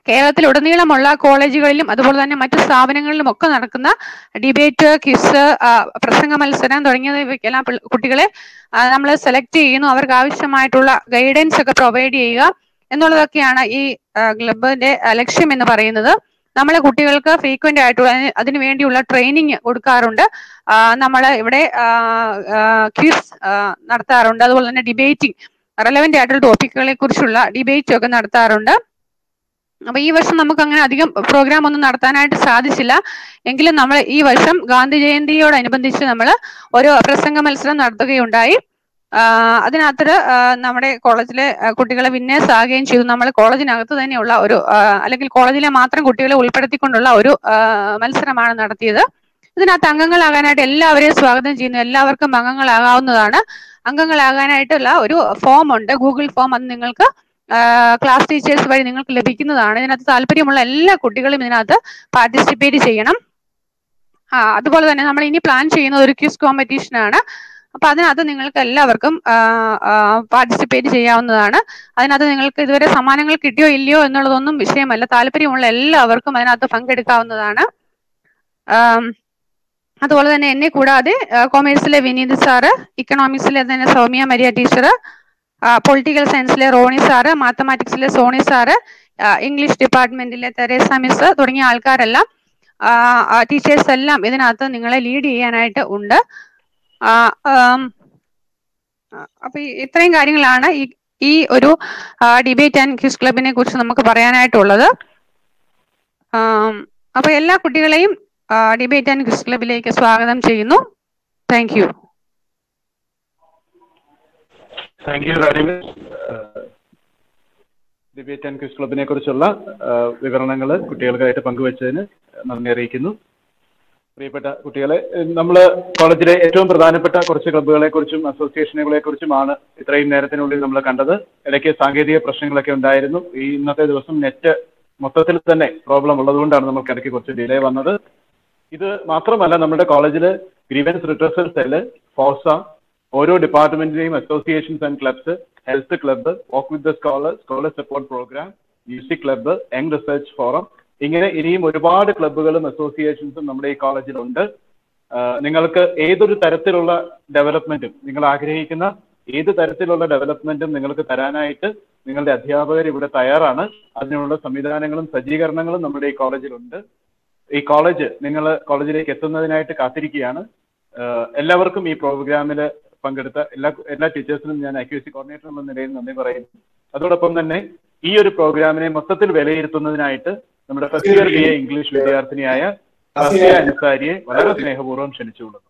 കേരളത്തിലുടനീളമുള്ള കോളേജുകളിലും അതുപോലെ തന്നെ മറ്റു സ്ഥാപനങ്ങളിലും ഒക്കെ നടക്കുന്ന ഡിബേറ്റ് ക്വിസ് പ്രസംഗ മത്സരം തുടങ്ങിയവയ്ക്കെല്ലാം പിള്ള- കുട്ടികളെ നമ്മൾ സെലക്ട് ചെയ്യുന്നു അവർക്ക് ആവശ്യമായിട്ടുള്ള ഗൈഡൻസ് ഒക്കെ പ്രൊവൈഡ് ചെയ്യുക എന്നുള്ളതൊക്കെയാണ് ഈ ക്ലബിന്റെ ലക്ഷ്യം എന്ന് പറയുന്നത് നമ്മളെ കുട്ടികൾക്ക് ഫ്രീക്വന്റ് ആയിട്ടുള്ള അതിന് അതിനു വേണ്ടിയുള്ള ട്രെയിനിങ് കൊടുക്കാറുണ്ട് നമ്മൾ ഇവിടെ ക്വിസ് നടത്താറുണ്ട് അതുപോലെ തന്നെ ഡിബേറ്റിംഗ് റെലവെന്റ് ആയിട്ടുള്ള ടോപ്പിക്കുകളെ കുറിച്ചുള്ള ഡിബേറ്റ് ഒക്കെ നടത്താറുണ്ട് അപ്പൊ ഈ വർഷം നമുക്ക് അങ്ങനെ അധികം പ്രോഗ്രാം ഒന്നും നടത്താനായിട്ട് സാധിച്ചില്ല എങ്കിലും നമ്മൾ ഈ വർഷം ഗാന്ധി ജയന്തിയോടനുബന്ധിച്ച് നമ്മൾ ഒരു പ്രസംഗ മത്സരം നടത്തുകയുണ്ടായി ആഹ് അതിനകത്ത് ആഹ് നമ്മുടെ കോളേജിലെ ആഹ് കുട്ടികളെ വിന്നേഴ്സ് ആകുകയും ചെയ്തു നമ്മൾ കോളേജിനകത്ത് തന്നെയുള്ള ഒരു ആഹ് അല്ലെങ്കിൽ കോളേജിലെ മാത്രം കുട്ടികളെ ഉൾപ്പെടുത്തിക്കൊണ്ടുള്ള ഒരു ആഹ് മത്സരമാണ് നടത്തിയത് ഇതിനകത്ത് അംഗങ്ങളാകാനായിട്ട് എല്ലാവരെയും സ്വാഗതം ചെയ്യുന്നു എല്ലാവർക്കും അംഗങ്ങളാകാവുന്നതാണ് അംഗങ്ങളാകാനായിട്ടുള്ള ഒരു ഫോം ഉണ്ട് ഗൂഗിൾ ഫോം അത് നിങ്ങൾക്ക് ക്ലാസ് ടീച്ചേഴ്സ് വഴി നിങ്ങൾക്ക് ലഭിക്കുന്നതാണ് ഇതിനകത്ത് താല്പര്യമുള്ള എല്ലാ കുട്ടികളും ഇതിനകത്ത് പാർട്ടിസിപ്പേറ്റ് ചെയ്യണം ആ അതുപോലെ തന്നെ നമ്മൾ ഇനി പ്ലാൻ ചെയ്യുന്നത് ഒരു ക്വിസ് കോമ്പറ്റീഷൻ ആണ് അപ്പൊ അതിനകത്ത് നിങ്ങൾക്ക് എല്ലാവർക്കും പാർട്ടിസിപ്പേറ്റ് ചെയ്യാവുന്നതാണ് അതിനകത്ത് നിങ്ങൾക്ക് ഇതുവരെ സമ്മാനങ്ങൾ കിട്ടിയോ ഇല്ലയോ എന്നുള്ളതൊന്നും വിഷയമല്ല താല്പര്യമുള്ള എല്ലാവർക്കും അതിനകത്ത് പങ്കെടുക്കാവുന്നതാണ് ആം, അതുപോലെ തന്നെ എന്നെ കൂടാതെ കൊമേഴ്സിലെ വിനീത് സാറ് ഇക്കണോമിക്സിലെ തന്നെ സൗമ്യ മരിയ ടീച്ചർ പൊളിറ്റിക്കൽ സയൻസിലെ റോണി സാറ് മാത്തമാറ്റിക്സിലെ സോണി സാറ് ഇംഗ്ലീഷ് ഡിപ്പാർട്ട്മെന്റിലെ തെരേസ മിസ് തുടങ്ങിയ ആൾക്കാരെല്ലാം ടീച്ചേഴ്സ് എല്ലാം ഇതിനകത്ത് നിങ്ങളെ ലീഡ് ചെയ്യാനായിട്ട് ഉണ്ട് ആ, ആം, ആ, അപ്പൊ ഈ- ഇത്രയും കാര്യങ്ങളാണ് ഈ ഈ ഒരു ഡിബേറ്റ് ആൻഡ് ക്യൂസ് ക്ലബിനെ കുറിച്ച് നമുക്ക് പറയാനായിട്ടുള്ളത് ആം, അപ്പൊ എല്ലാ കുട്ടികളെയും ഡിബേറ്റ് ആൻഡ് ക്യൂസ് ക്ലബിലേക്ക് സ്വാഗതം ചെയ്യുന്നു താങ്ക് യു
താങ്ക് യു റാണിമ ഡിബേറ്റ് ആൻഡ് ക്വിസ് ക്ലബിനെ കുറിച്ചുള്ള വിവരണങ്ങൾ കുട്ടികൾക്കായിട്ട് പങ്കുവച്ചതിന് നന്ദി അറിയിക്കുന്നു പ്രിയപ്പെട്ട കുട്ടികളെ നമ്മൾ കോളേജിലെ ഏറ്റവും പ്രധാനപ്പെട്ട കുറച്ച് ക്ലബ്ബുകളെ കുറിച്ചും അസോസിയേഷനുകളെ കുറിച്ചുമാണ് ഇത്രയും നേരത്തിനുള്ളിൽ നമ്മൾ കണ്ടത് ഇടയ്ക്ക് സാങ്കേതിക പ്രശ്നങ്ങളൊക്കെ ഉണ്ടായിരുന്നു ഈ ഇന്നത്തെ ദിവസം നെറ്റ് മൊത്തത്തിൽ തന്നെ പ്രോബ്ലം ഉള്ളതുകൊണ്ടാണ് നമുക്ക് ഇടയ്ക്ക് കുറച്ച് ഡിലേ വന്നത് ഇത് മാത്രമല്ല നമ്മുടെ കോളേജിൽ ഗ്രീവൻസ് റിട്രസൽ സെല്ല് ഫോസ ഓരോ ഡിപ്പാർട്ട്മെന്റിന്റെയും associations and clubs health club work with the scholar scholar support program music club young research forum ഇങ്ങനെ ഇനിയും ഒരുപാട് ക്ലബ്ബുകളും അസോസിയേഷൻസും നമ്മുടെ ഈ കോളേജിലുണ്ട് ആഹ് നിങ്ങൾക്ക് ഏതൊരു തരത്തിലുള്ള ഡെവലപ്മെന്റും നിങ്ങൾ ആഗ്രഹിക്കുന്ന ഏത് തരത്തിലുള്ള ഡെവലപ്മെന്റും നിങ്ങൾക്ക് തരാനായിട്ട് നിങ്ങളുടെ അധ്യാപകർ ഇവിടെ തയ്യാറാണ് അതിനുള്ള സംവിധാനങ്ങളും സജ്ജീകരണങ്ങളും നമ്മുടെ ഈ കോളേജിലുണ്ട് ഈ കോളേജ് നിങ്ങൾ കോളേജിലേക്ക് എത്തുന്നതിനായിട്ട് കാത്തിരിക്കുകയാണ് ആഹ് എല്ലാവർക്കും ഈ പ്രോഗ്രാമിൽ പങ്കെടുത്ത എല്ലാ എല്ലാ ടീച്ചേഴ്സിനും ഞാൻ അക്യൂസി കോർഡിനേറ്റർ എന്ന നിലയിൽ നന്ദി പറയുന്നു അതോടൊപ്പം തന്നെ ഈ ഒരു പ്രോഗ്രാമിനെ മൊത്തത്തിൽ വിലയിരുത്തുന്നതിനായിട്ട് നമ്മുടെ first year B A English വിദ്യാർത്ഥിനിയായ റസിയ അൻസാരിയെ വളരെ സ്നേഹപൂർവ്വം ക്ഷണിച്ചുകൊള്ളുന്നു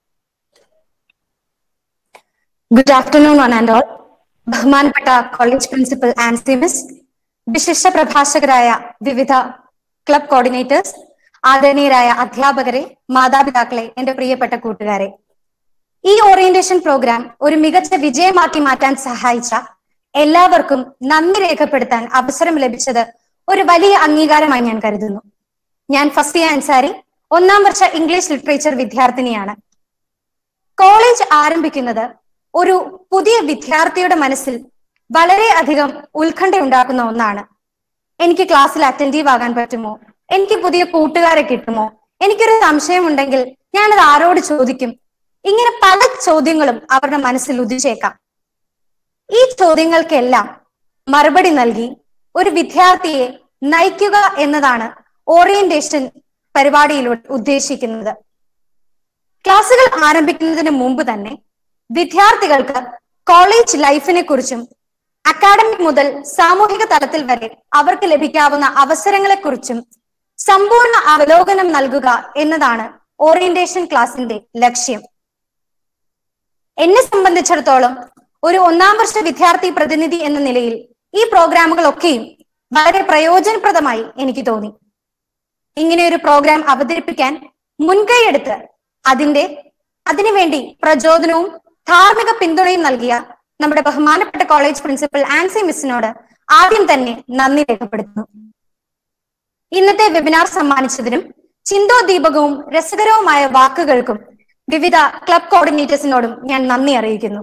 good afternoon one and all ബഹുമാനപ്പെട്ട കോളേജ് പ്രിൻസിപ്പൽ ആൻസി മിസ് വിശിഷ്ട പ്രഭാഷകരായ വിവിധ ക്ലബ് കോർഡിനേറ്റേഴ്സ് ആദരണീയരായ അധ്യാപകരെ മാതാപിതാക്കളെ എന്റെ പ്രിയപ്പെട്ട കൂട്ടുകാരെ ഈ ഓറിയന്റേഷൻ പ്രോഗ്രാം ഒരു മികച്ച വിജയമാക്കി മാറ്റാൻ സഹായിച്ച എല്ലാവർക്കും നന്ദി രേഖപ്പെടുത്താൻ അവസരം ലഭിച്ചത് ഒരു വലിയ അംഗീകാരമായി ഞാൻ കരുതുന്നു ഞാൻ ഫസ്റ്റിയ അൻസാരി ഒന്നാം വർഷ ഇംഗ്ലീഷ് ലിറ്ററേച്ചർ വിദ്യാർത്ഥിനിയാണ് കോളേജ് ആരംഭിക്കുന്നത് ഒരു പുതിയ വിദ്യാർത്ഥിയുടെ മനസ്സിൽ വളരെ അധികം ഉത്കണ്ഠ ഉണ്ടാക്കുന്ന ഒന്നാണ് എനിക്ക് ക്ലാസ്സിൽ അറ്റൻഡീവ് ആകാൻ പറ്റുമോ എനിക്ക് പുതിയ കൂട്ടുകാരെ കിട്ടുമോ എനിക്കൊരു സംശയമുണ്ടെങ്കിൽ ഞാനത് ആരോട് ചോദിക്കും ഇങ്ങനെ പല ചോദ്യങ്ങളും അവരുടെ മനസ്സിൽ ഉദിച്ചേക്കാം ഈ ചോദ്യങ്ങൾക്കെല്ലാം മറുപടി നൽകി ഒരു വിദ്യാർത്ഥിയെ നയിക്കുക എന്നതാണ് ഓറിയന്റേഷൻ പരിപാടിയിലൂടെ ഉദ്ദേശിക്കുന്നത് ക്ലാസുകൾ ആരംഭിക്കുന്നതിന് മുമ്പ് തന്നെ വിദ്യാർത്ഥികൾക്ക് കോളേജ് ലൈഫിനെ കുറിച്ചും അക്കാഡമിക് മുതൽ സാമൂഹിക തലത്തിൽ വരെ അവർക്ക് ലഭിക്കാവുന്ന അവസരങ്ങളെക്കുറിച്ചും സമ്പൂർണ്ണ അവലോകനം നൽകുക എന്നതാണ് ഓറിയന്റേഷൻ ക്ലാസിന്റെ ലക്ഷ്യം എന്നെ സംബന്ധിച്ചിടത്തോളം ഒരു ഒന്നാം വർഷ വിദ്യാർത്ഥി പ്രതിനിധി എന്ന നിലയിൽ ഈ പ്രോഗ്രാമുകളൊക്കെയും വളരെ പ്രയോജനപ്രദമായി എനിക്ക് തോന്നി ഇങ്ങനെ ഒരു പ്രോഗ്രാം അവതരിപ്പിക്കാൻ മുൻകൈയെടുത്ത് അതിന്റെ അതിനുവേണ്ടി പ്രചോദനവും ധാർമ്മിക പിന്തുണയും നൽകിയ നമ്മുടെ ബഹുമാനപ്പെട്ട കോളേജ് പ്രിൻസിപ്പൽ ആൻസി മിസ്സിനോട് ആദ്യം തന്നെ നന്ദി രേഖപ്പെടുത്തുന്നു ഇന്നത്തെ വെബിനാർ സമ്മാനിച്ചതിനും ചിന്തോദീപകവും രസകരവുമായ വാക്കുകൾക്കും വിവിധ ക്ലബ് കോർഡിനേറ്റേഴ്സിനോടും ഞാൻ നന്ദി അറിയിക്കുന്നു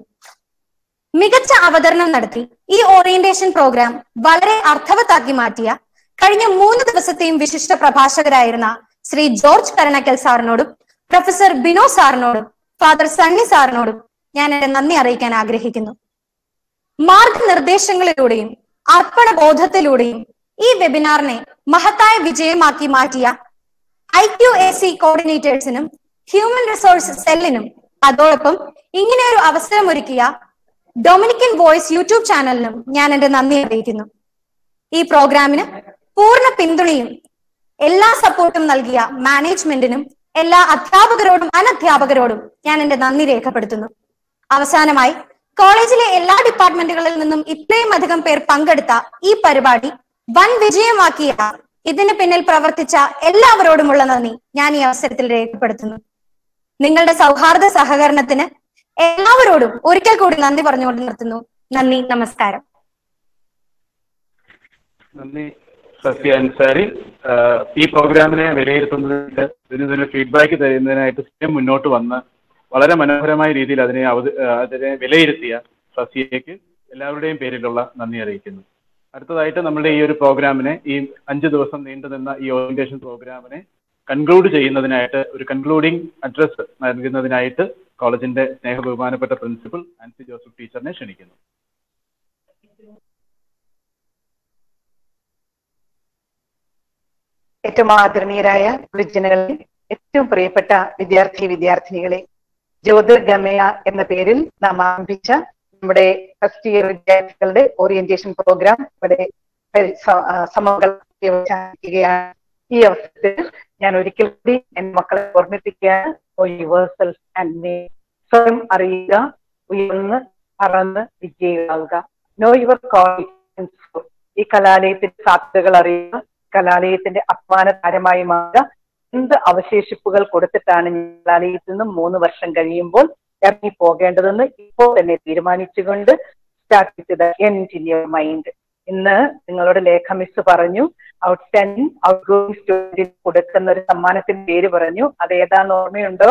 മികച്ച അവതരണം നടത്തി ഈ ഓറിയന്റേഷൻ പ്രോഗ്രാം വളരെ അർത്ഥവത്താക്കി മാറ്റിയ
കഴിഞ്ഞ മൂന്ന് ദിവസത്തെയും വിശിഷ്ട പ്രഭാഷകരായിരുന്ന ശ്രീ ജോർജ് കരണക്കൽ സാറിനോടും പ്രൊഫസർ ബിനോ സാറിനോടും ഫാദർ സണ്ണി സാറിനോടും ഞാൻ എന്റെ നന്ദി അറിയിക്കാൻ ആഗ്രഹിക്കുന്നു മാർഗനിർദ്ദേശങ്ങളിലൂടെയും അർപ്പണ ബോധത്തിലൂടെയും ഈ വെബിനാറിനെ മഹത്തായ വിജയമാക്കി മാറ്റിയ ഐ ക്യു എ സി കോർഡിനേറ്റേഴ്സിനും ഹ്യൂമൻ റിസോഴ്സ് സെല്ലിനും അതോടൊപ്പം ഇങ്ങനെ ഒരു അവസരമൊരുക്കിയ ഡൊമിനിക്കൻ വോയിസ് യൂട്യൂബ് ചാനലിനും ഞാൻ എന്റെ നന്ദി അറിയിക്കുന്നു ഈ പ്രോഗ്രാമിന് പൂർണ്ണ പിന്തുണയും എല്ലാ സപ്പോർട്ടും നൽകിയ മാനേജ്മെന്റിനും എല്ലാ അധ്യാപകരോടും അനധ്യാപകരോടും ഞാൻ എന്റെ നന്ദി രേഖപ്പെടുത്തുന്നു അവസാനമായി കോളേജിലെ എല്ലാ ഡിപ്പാർട്ട്മെന്റുകളിൽ നിന്നും ഇത്രയും അധികം പേർ പങ്കെടുത്ത ഈ പരിപാടി വൻ വിജയമാക്കിയ ഇതിന് പിന്നിൽ പ്രവർത്തിച്ച എല്ലാവരോടുമുള്ള നന്ദി ഞാൻ ഈ അവസരത്തിൽ രേഖപ്പെടുത്തുന്നു നിങ്ങളുടെ സൗഹാർദ്ദ സഹകരണത്തിന് എല്ലാവരോടും ഒരിക്കൽ കൂടി നന്ദി പറഞ്ഞുകൊണ്ട് നിർത്തുന്നു നന്ദി നമസ്കാരം
നന്ദി സത്യ അൻസാരി ആഹ് ഈ പ്രോഗ്രാമിനെ വിലയിരുത്തുന്നതിന് ഇതിന് ഇതിന് ഫീഡ്ബാക്ക് തരുന്നതിനായിട്ട് സ്വയം മുന്നോട്ട് വന്ന് വളരെ മനോഹരമായ രീതിയിൽ അതിനെ അവത ആഹ് അതിനെ വിലയിരുത്തിയ സസ്യയ്ക്ക് എല്ലാവരുടെയും പേരിലുള്ള നന്ദി അറിയിക്കുന്നു അടുത്തതായിട്ട് നമ്മുടെ ഈ ഒരു പ്രോഗ്രാമിനെ ഈ അഞ്ച് ദിവസം നീണ്ടു നിന്ന ഈ ഓറിയന്റേഷൻ പ്രോഗ്രാമിനെ കൺക്ലൂഡ് ചെയ്യുന്നതിനായിട്ട് ഒരു കൺക്ലൂഡിംഗ് അഡ്രസ് നൽകുന്നതിനായിട്ട് കോളേജിന്റെ സ്നേഹ ബഹുമാനപ്പെട്ട പ്രിൻസിപ്പൽ ആൻസി ജോസഫ് ടീച്ചറിനെ ക്ഷണിക്കുന്നു
ഏറ്റവും ആദരണീയരായ ഗുരുജനങ്ങളെ ഏറ്റവും പ്രിയപ്പെട്ട വിദ്യാർത്ഥി വിദ്യാർത്ഥിനികളെ ജ്യോതിർഗമയ എന്ന പേരിൽ നാം ആരംഭിച്ച നമ്മുടെ ഫസ്റ്റ് ഇയർ വിദ്യാർത്ഥികളുടെ ഓറിയന്റേഷൻ പ്രോഗ്രാം ഇവിടെ പരി- സ- ആ, സമഗ്രമായി അവസാനിക്കുകയാണ് ഈ അവസരത്തിൽ ഞാൻ ഒരിക്കൽ കൂടി എന്റെ മക്കളെ ഓർമ്മിപ്പിക്കുകയാണ് യുവേഴ്സൽ ആൻഡ് സ്വയം അറിയുക ഉയർന്ന് പറന്ന് വിജയികളാവുക നോ യുവർ കോളിഫിക്കൻസ് ഈ കലാലയത്തിന്റെ സാധ്യതകൾ അറിയുക കലാലയത്തിന്റെ അഭിമാന താരമായി മാറുക എന്ത് അവശേഷിപ്പുകൾ കൊടുത്തിട്ടാണ് ഞാൻ കലാലയത്തിൽ നിന്ന് മൂന്ന് വർഷം കഴിയുമ്പോൾ ഇറങ്ങി പോകേണ്ടതെന്ന് ഇപ്പോൾ തന്നെ തീരുമാനിച്ചുകൊണ്ട് start with the end in your mind ഇന്ന് നിങ്ങളുടെ ലേഖ മിസ് പറഞ്ഞു ഔട്ട്സ്റ്റാൻഡിംഗ് ഔട്ട് ഗോയിങ് സ്റ്റുഡന്റിന് കൊടുക്കുന്ന ഒരു സമ്മാനത്തിന്റെ പേര് പറഞ്ഞു അത് ഏതാന്ന് ഓർമ്മയുണ്ടോ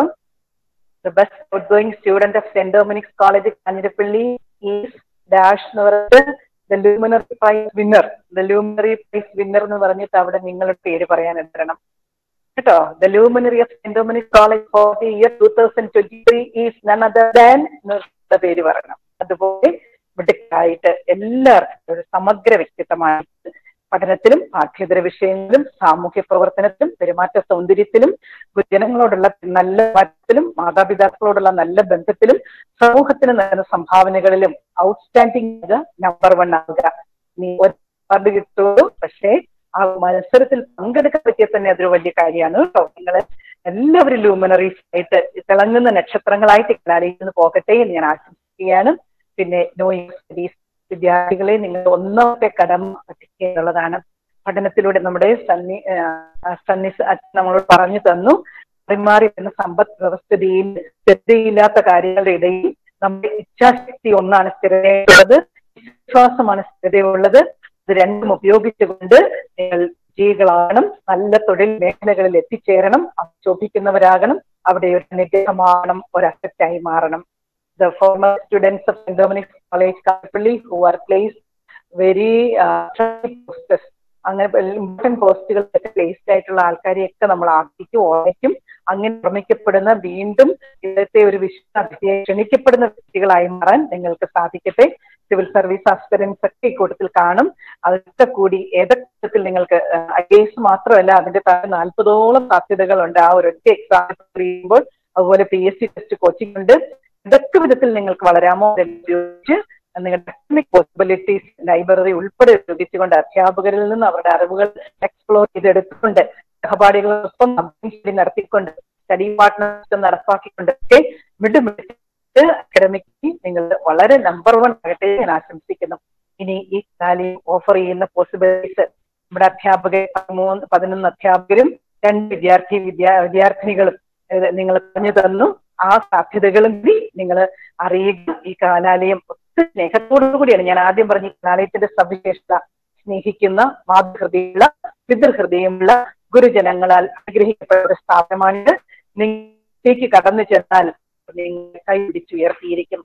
the best outgoing student of saint Dominic's college Kanjirappally is dash എന്ന് പറയുന്നത് the luminary prize winner the luminary prize winner എന്ന് പറഞ്ഞിട്ട് അവിടെ നിങ്ങളുടെ പേര് പറയാൻ ഇടണം കേട്ടോ the luminary of saint Dominic's college for the year two thousand twenty three is none other than എന്നുള്ള പേര് പറയണം അതുപോലെ മിടുക്കായിട്ട് എല്ലാവർക്കും ഒരു സമഗ്ര വ്യക്തിത്വമായിട്ട് പഠനത്തിലും പാഠ്യേതര വിഷയങ്ങളിലും സാമൂഹ്യ പ്രവർത്തനത്തിലും പെരുമാറ്റ സൗന്ദര്യത്തിലും ജനങ്ങളോടുള്ള നല്ല പെരുമാറ്റത്തിലും മാതാപിതാക്കളോടുള്ള നല്ല ബന്ധത്തിലും സമൂഹത്തിന് നൽകുന്ന സംഭാവനകളിലും ഔട്ട്സ്റ്റാൻഡിംഗ് നമ്പർ വൺ ആവുക നീ ഒരു അവാർഡ് കിട്ടുള്ളൂ പക്ഷേ ആ മത്സരത്തിൽ പങ്കെടുക്കാൻ പറ്റിയ തന്നെ അതൊരു വലിയ കാര്യമാണ് കേട്ടോ നിങ്ങൾ എല്ലാവരും ലൂമിനറീസ് ആയിട്ട് തിളങ്ങുന്ന നക്ഷത്രങ്ങളായിട്ട് കലാലയത്തിൽ നിന്ന് പോകട്ടെ എന്ന് ഞാൻ ആശംസിക്കുകയാണ് പിന്നെ നോ സ്റ്റഡീസ് വിദ്യാർത്ഥികളെ നിങ്ങൾ ഒന്നാമത്തെ കടമ പഠിക്കുക എന്നുള്ളതാണ് പഠനത്തിലൂടെ നമ്മുടെ സന്നി ആ, സന്നി അച്ഛൻ നമ്മളോട് പറഞ്ഞു തന്നു മാറി മാറി വരുന്ന സമ്പദ് വ്യവസ്ഥിതിയിൽ സ്ഥിരതയില്ലാത്ത കാര്യങ്ങളുടെ ഇടയിൽ നമ്മുടെ ഇച്ഛാശക്തി ഒന്നാണ് സ്ഥിരതയുള്ളത് വിശ്വാസമാണ് സ്ഥിരതയുള്ളത് ഇത് രണ്ടും ഉപയോഗിച്ചുകൊണ്ട് നിങ്ങൾ വിജയികളാകണം നല്ല തൊഴിൽ മേഖലകളിൽ എത്തിച്ചേരണം അവർ ശോഭിക്കുന്നവരാകണം അവിടെ ഒരു നിഗ്രഹമാകണം ഒരു അസറ്റായി മാറണം the former students of St. Dominic's College, Kapalli, who are placed very uh, posters. അങ്ങനെ ഇമ്പോർട്ടന്റ് പോസ്റ്റുകളിലൊക്കെ പ്ലേസ്ഡ് ആയിട്ടുള്ള ആൾക്കാരെയൊക്കെ നമ്മൾ ആക്കിക്കും ഓർമ്മിക്കും അങ്ങനെ ഓർമ്മിക്കപ്പെടുന്ന വീണ്ടും ഇന്നത്തെ ഒരു വിശ്വ ക്ഷണിക്കപ്പെടുന്ന വ്യക്തികളായി മാറാൻ നിങ്ങൾക്ക് സാധിക്കട്ടെ സിവിൽ സർവീസ് ആസ്പിറൻസ് ഒക്കെ ഇക്കൂട്ടത്തിൽ കാണും അതൊക്കെ കൂടി ഏതൊക്കെ വിധത്തിൽ നിങ്ങൾക്ക് ഐ എസ് മാത്രമല്ല അതിന്റെ താഴെ നാൽപ്പതോളം സാധ്യതകളുണ്ട് ആ ഒരൊറ്റ എക്സാം കഴിയുമ്പോൾ അതുപോലെ P S C test coaching ഉണ്ട് ഇതൊക്കെ വിധത്തിൽ നിങ്ങൾക്ക് വളരാമോ എന്ന് ഉപയോഗിച്ച് നിങ്ങളുടെ ടെക്നിക് പോസിബിലിറ്റീസ് ലൈബ്രറി ഉൾപ്പെടെ ഉപയോഗിച്ചുകൊണ്ട് അധ്യാപകരിൽ നിന്ന് അവരുടെ അറിവുകൾ എക്സ്പ്ലോർ ചെയ്തെടുത്തുകൊണ്ട് സഹപാഠികളോടൊപ്പം കമ്പനി നടത്തിക്കൊണ്ട് സ്റ്റഡി പാർട്ട്ണർഷിപ്പ് നടപ്പാക്കിക്കൊണ്ട് ഒക്കെ വിടുമിട്ട് അക്കാഡമിക് നിങ്ങൾ വളരെ നമ്പർ വൺ ആകട്ടെ ഞാൻ ആശംസിക്കുന്നു ഇനി ഈ കാലം ഓഫർ ചെയ്യുന്ന പോസിബിലിറ്റീസ് നമ്മുടെ അധ്യാപകർ പതിമൂന്ന് പതിനൊന്ന് അധ്യാപകരും രണ്ട് വിദ്യാർത്ഥി വിദ്യാ വിദ്യാർത്ഥിനികളും ഇത് നിങ്ങൾ പറഞ്ഞു തന്നു ആ സാധ്യതകളും കൂടി നിങ്ങൾ അറിയുക ഈ കലാലയം ഒത്തിരി സ്നേഹത്തോടു കൂടിയാണ് ഞാൻ ആദ്യം പറഞ്ഞ ഈ കലാലയത്തിന്റെ സവിശേഷത സ്നേഹിക്കുന്ന മാതൃഹൃദയമുള്ള പിതൃഹൃദയമുള്ള ഗുരുജനങ്ങളാൽ അനുഗ്രഹിക്കപ്പെട്ട ഒരു സ്ഥാപനമാണ് നിങ്ങളിലേക്ക് കടന്നു ചെന്നാൽ നിങ്ങൾ കൈപിടിച്ചുയർത്തിയിരിക്കും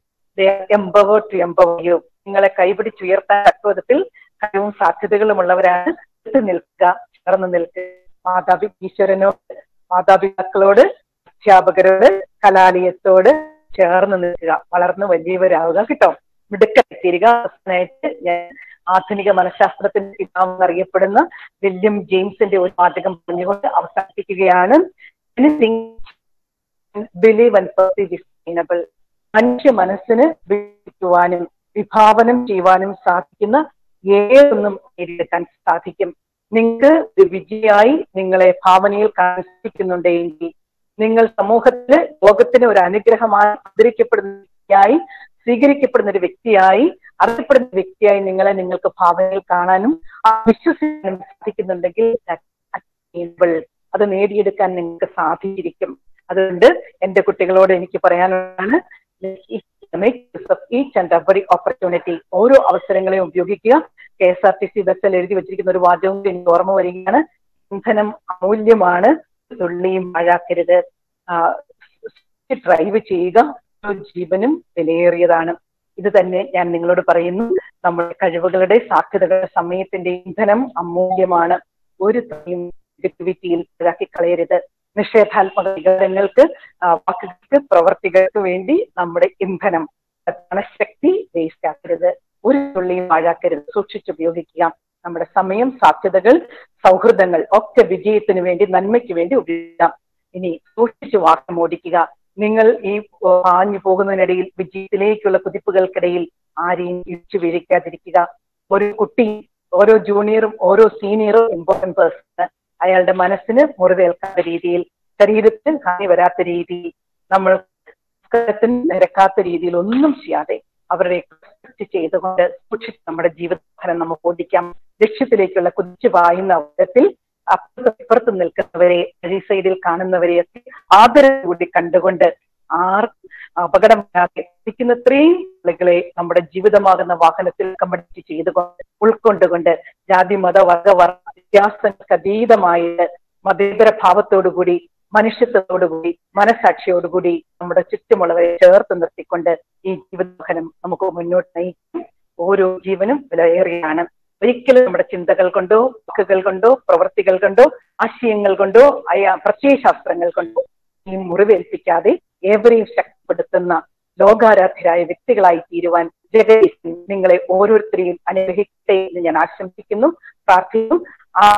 എംപവർ ടു എംപവർ യു നിങ്ങളെ കൈപിടിച്ചുയർത്താൻ തക്കവിധത്തിൽ കഴിവും സാധ്യതകളും ഉള്ളവരാണ് അടുത്ത് നിൽക്കുക ചേർന്ന് നിൽക്കുക മാതാപി ഈശ്വരനോട് മാതാപിതാക്കളോട് അധ്യാപകരോട് കലാലയത്തോട് ചേർന്ന് നിൽക്കുക വളർന്ന് വലിയവരാവുക കേട്ടോ മിടുക്കെത്തിരിക അവസാനമായിട്ട് ഞാൻ ആധുനിക മനഃശാസ്ത്രത്തിന്റെ പിതാവ് എന്നറിയപ്പെടുന്ന വില്യം ജെയിംസിന്റെ ഒരു വാചകം പറഞ്ഞുകൊണ്ട് അവസാനിപ്പിക്കുകയാണ് ബിലീവ് ആൻഡ് പെർസീവ് സസ്റ്റൈനബിൾ മനുഷ്യ മനസ്സിന് വിളിക്കുവാനും വിഭാവനം ചെയ്യുവാനും സാധിക്കുന്ന ഏതൊന്നും നേടിയെടുക്കാൻ സാധിക്കും നിങ്ങൾക്ക് ഒരു വിജയായി നിങ്ങളെ ഭാവനയിൽ കാണിക്കുന്നുണ്ടെങ്കിൽ നിങ്ങൾ സമൂഹത്തില് ലോകത്തിന് ഒരു അനുഗ്രഹമായി ആദരിക്കപ്പെടുന്ന വ്യക്തിയായി സ്വീകരിക്കപ്പെടുന്ന ഒരു വ്യക്തിയായി അറിയപ്പെടുന്ന വ്യക്തിയായി നിങ്ങളെ നിങ്ങൾക്ക് ഭാവനയിൽ കാണാനും ആ വിശ്വസിക്കാനും സാധിക്കുന്നുണ്ടെങ്കിൽ അത് നേടിയെടുക്കാൻ നിങ്ങൾക്ക് സാധിച്ചിരിക്കും അതുകൊണ്ട് എന്റെ കുട്ടികളോട് എനിക്ക് പറയാനുള്ളതാണ് ഈച്ച് ആൻഡ് എവറി ഓപ്പർച്യൂണിറ്റി ഓരോ അവസരങ്ങളെയും ഉപയോഗിക്കുക K S R T C ബസ്സിൽ എഴുതി വെച്ചിരിക്കുന്ന ഒരു വാചകവും എനിക്ക് ഓർമ്മ വരികയാണ് ഇന്ധനം അമൂല്യമാണ് തുള്ളിയും മഴാക്കരുത് ഡ്രൈവ് ചെയ്യുക ഓരോ ജീവനും വിലയേറിയതാണ് ഇത് തന്നെ ഞാൻ നിങ്ങളോട് പറയുന്നു നമ്മുടെ കഴിവുകളുടെ സാധ്യതകളുടെ സമയത്തിന്റെ ഇന്ധനം അമൂല്യമാണ് ഒരു തരം നെഗറ്റിവിറ്റിയിൽ ഇതാക്കി കളയരുത് നിഷേധാത്മക വികാരങ്ങൾക്ക് വാക്കുകൾക്ക് പ്രവർത്തികൾക്ക് വേണ്ടി നമ്മുടെ ഇന്ധനം ശക്തി വേസ്റ്റ് ആക്കരുത് ഒരു തുള്ളിയും പാഴാക്കരുത് സൂക്ഷിച്ചുപയോഗിക്കുക നമ്മുടെ സമയം സാധ്യതകൾ സൗഹൃദങ്ങൾ ഒക്കെ വിജയത്തിന് വേണ്ടി നന്മയ്ക്ക് വേണ്ടി ഉപയോഗിക്കാം ഇനി സൂക്ഷിച്ചു വാഹനം ഓടിക്കുക നിങ്ങൾ ഈ പാഞ്ഞു പോകുന്നതിനിടയിൽ വിജയത്തിലേക്കുള്ള കുതിപ്പുകൾക്കിടയിൽ ആരെയും ഇടിച്ചു വീഴിക്കാതിരിക്കുക ഒരു കുട്ടി ഓരോ ജൂനിയറും ഓരോ സീനിയറും ഇമ്പോർട്ടന്റ് പേഴ്സൺ അയാളുടെ മനസ്സിന് മുറിവേൽക്കാത്ത രീതിയിൽ ശരീരത്തിന് ഹാനി വരാത്ത രീതിയിൽ നമ്മൾ നിരക്കാത്ത രീതിയിൽ ഒന്നും ചെയ്യാതെ അവരുടെ റെസ്പെക്ട് ചെയ്തുകൊണ്ട് സൂക്ഷിച്ച് നമ്മുടെ ജീവിതഫലം നമുക്ക് ഓടിക്കാം ലക്ഷ്യത്തിലേക്കുള്ള കുതിച്ചു പായുന്ന അവസരത്തിൽ അപ്പുറത്തും ഇപ്പുറത്തും നിൽക്കുന്നവരെ വഴി സൈഡിൽ കാണുന്നവരെയൊക്കെ ആദരവോടുകൂടി കണ്ടുകൊണ്ട് ആർ അപകടമില്ലാതെ എത്തിക്കുന്നത്രയും ആളുകളെ നമ്മുടെ ജീവിതമാകുന്ന വാഹനത്തിൽ കമ്പടിച്ച് ചെയ്തുകൊണ്ട് ഉൾക്കൊണ്ടുകൊണ്ട് ജാതി മത വർഗ വർഗ വ്യത്യാസങ്ങൾക്ക് അതീതമായിട്ട് മതേതര ഭാവത്തോടുകൂടി മനുഷ്യത്വത്തോടുകൂടി മനസാക്ഷിയോടുകൂടി നമ്മുടെ ചുറ്റുമുള്ളവരെ ചേർത്ത് നിർത്തിക്കൊണ്ട് ഈ ജീവിതവാഹനം നമുക്ക് മുന്നോട്ട് നയിക്കും ഓരോ ജീവനും വിലയേറിയാണ് ഒരിക്കലും നമ്മുടെ ചിന്തകൾ കൊണ്ടോ വാക്കുകൾ കൊണ്ടോ പ്രവൃത്തികൾ കൊണ്ടോ ആശയങ്ങൾ കൊണ്ടോ അയ പ്രത്യയശാസ്ത്രങ്ങൾ കൊണ്ടോ ഈ മുറിവേൽപ്പിക്കാതെ ഏവരെയും ശക്തിപ്പെടുത്തുന്ന ലോകാരാധ്യരായ വ്യക്തികളായി തീരുവാൻ ജഗദീശൻ നിങ്ങളെ ഓരോരുത്തരെയും അനുഗ്രഹിക്കട്ടെ എന്ന് ഞാൻ ആശംസിക്കുന്നു പ്രാർത്ഥിക്കുന്നു ആ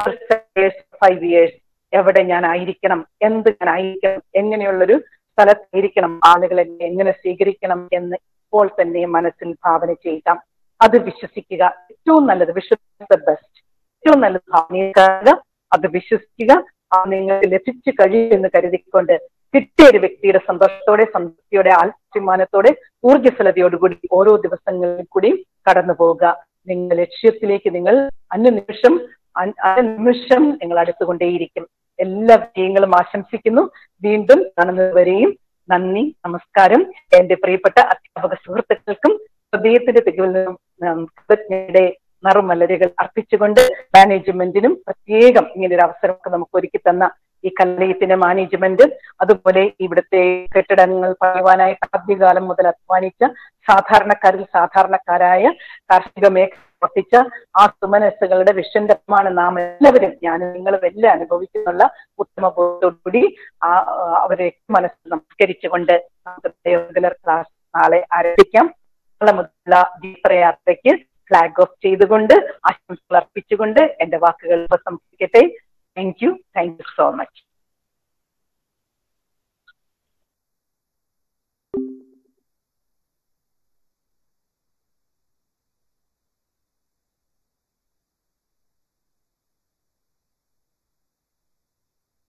ഫൈവ് ഇയേഴ്സ് എവിടെ ഞാൻ ആയിരിക്കണം എന്ത് ഞാൻ ആയിരിക്കണം എങ്ങനെയുള്ളൊരു സ്ഥലത്തായിരിക്കണം ആളുകളെ എങ്ങനെ സ്വീകരിക്കണം എന്ന് ഇപ്പോൾ തന്നെ മനസ്സിൽ ഭാവന ചെയ്യുക അത് വിശ്വസിക്കുക ഏറ്റവും നല്ലത് വിശ്വസിച്ച ബെസ്റ്റ് ഏറ്റവും നല്ലത് ഭാവനയിൽ അത് വിശ്വസിക്കുക ആ നിങ്ങൾക്ക് ലഭിച്ചു കഴിയുമെന്ന് കരുതിക്കൊണ്ട് കിട്ടിയ ഒരു വ്യക്തിയുടെ സന്തോഷത്തോടെ സംതൃപ്തിയോടെ ആത്മാനത്തോടെ ഊർജ്ജസ്വലതയോടുകൂടി ഓരോ ദിവസങ്ങളിൽ കൂടി കടന്നു പോവുക നിങ്ങൾ ലക്ഷ്യത്തിലേക്ക് നിങ്ങൾ അനുനിമിഷം അനുനിമിഷം നിങ്ങൾ അടുത്തുകൊണ്ടേയിരിക്കും എല്ലാ വിജയങ്ങളും ആശംസിക്കുന്നു വീണ്ടും കാണുന്നതുവരെയും നന്ദി നമസ്കാരം എന്റെ പ്രിയപ്പെട്ട അധ്യാപക സുഹൃത്തുക്കൾക്കും ഹൃദയത്തിന്റെ തികവിൽ നിന്നും കൃതജ്ഞയുടെ നറുമലരുകൾ അർപ്പിച്ചുകൊണ്ട് മാനേജ്മെന്റിനും പ്രത്യേകം ഇങ്ങനെ ഒരു അവസരമൊക്കെ നമുക്ക് ഒരുക്കി തന്ന ഈ കലയത്തിന്റെ മാനേജ്മെന്റ് അതുപോലെ ഇവിടുത്തെ കെട്ടിടങ്ങൾ പണിയുവാനായി ആദ്യകാലം മുതൽ അധ്വാനിച്ച സാധാരണക്കാരിൽ സാധാരണക്കാരായ കാർഷിക മേഖല പ്രവർത്തിച്ച ആ സുമനസ്സുകളുടെ വിഷന്തമാണ് നാം എല്ലാവരും ഞാൻ നിങ്ങളും എല്ലാം അനുഭവിക്കുന്നുള്ള ഉത്തമ ബോധത്തോടുകൂടി ആ അവരെ മനസ്സ് നമസ്കരിച്ചുകൊണ്ട് റെഗുലർ ക്ലാസ് നാളെ ആരംഭിക്കാം നാളെ മുതലുള്ള ദീപയാത്രയ്ക്ക് ഫ്ലാഗ് ഓഫ് ചെയ്തുകൊണ്ട് ആശംസകൾ അർപ്പിച്ചുകൊണ്ട് എന്റെ വാക്കുകൾ ഉപസംഹരിക്കട്ടെ thank you thank you so much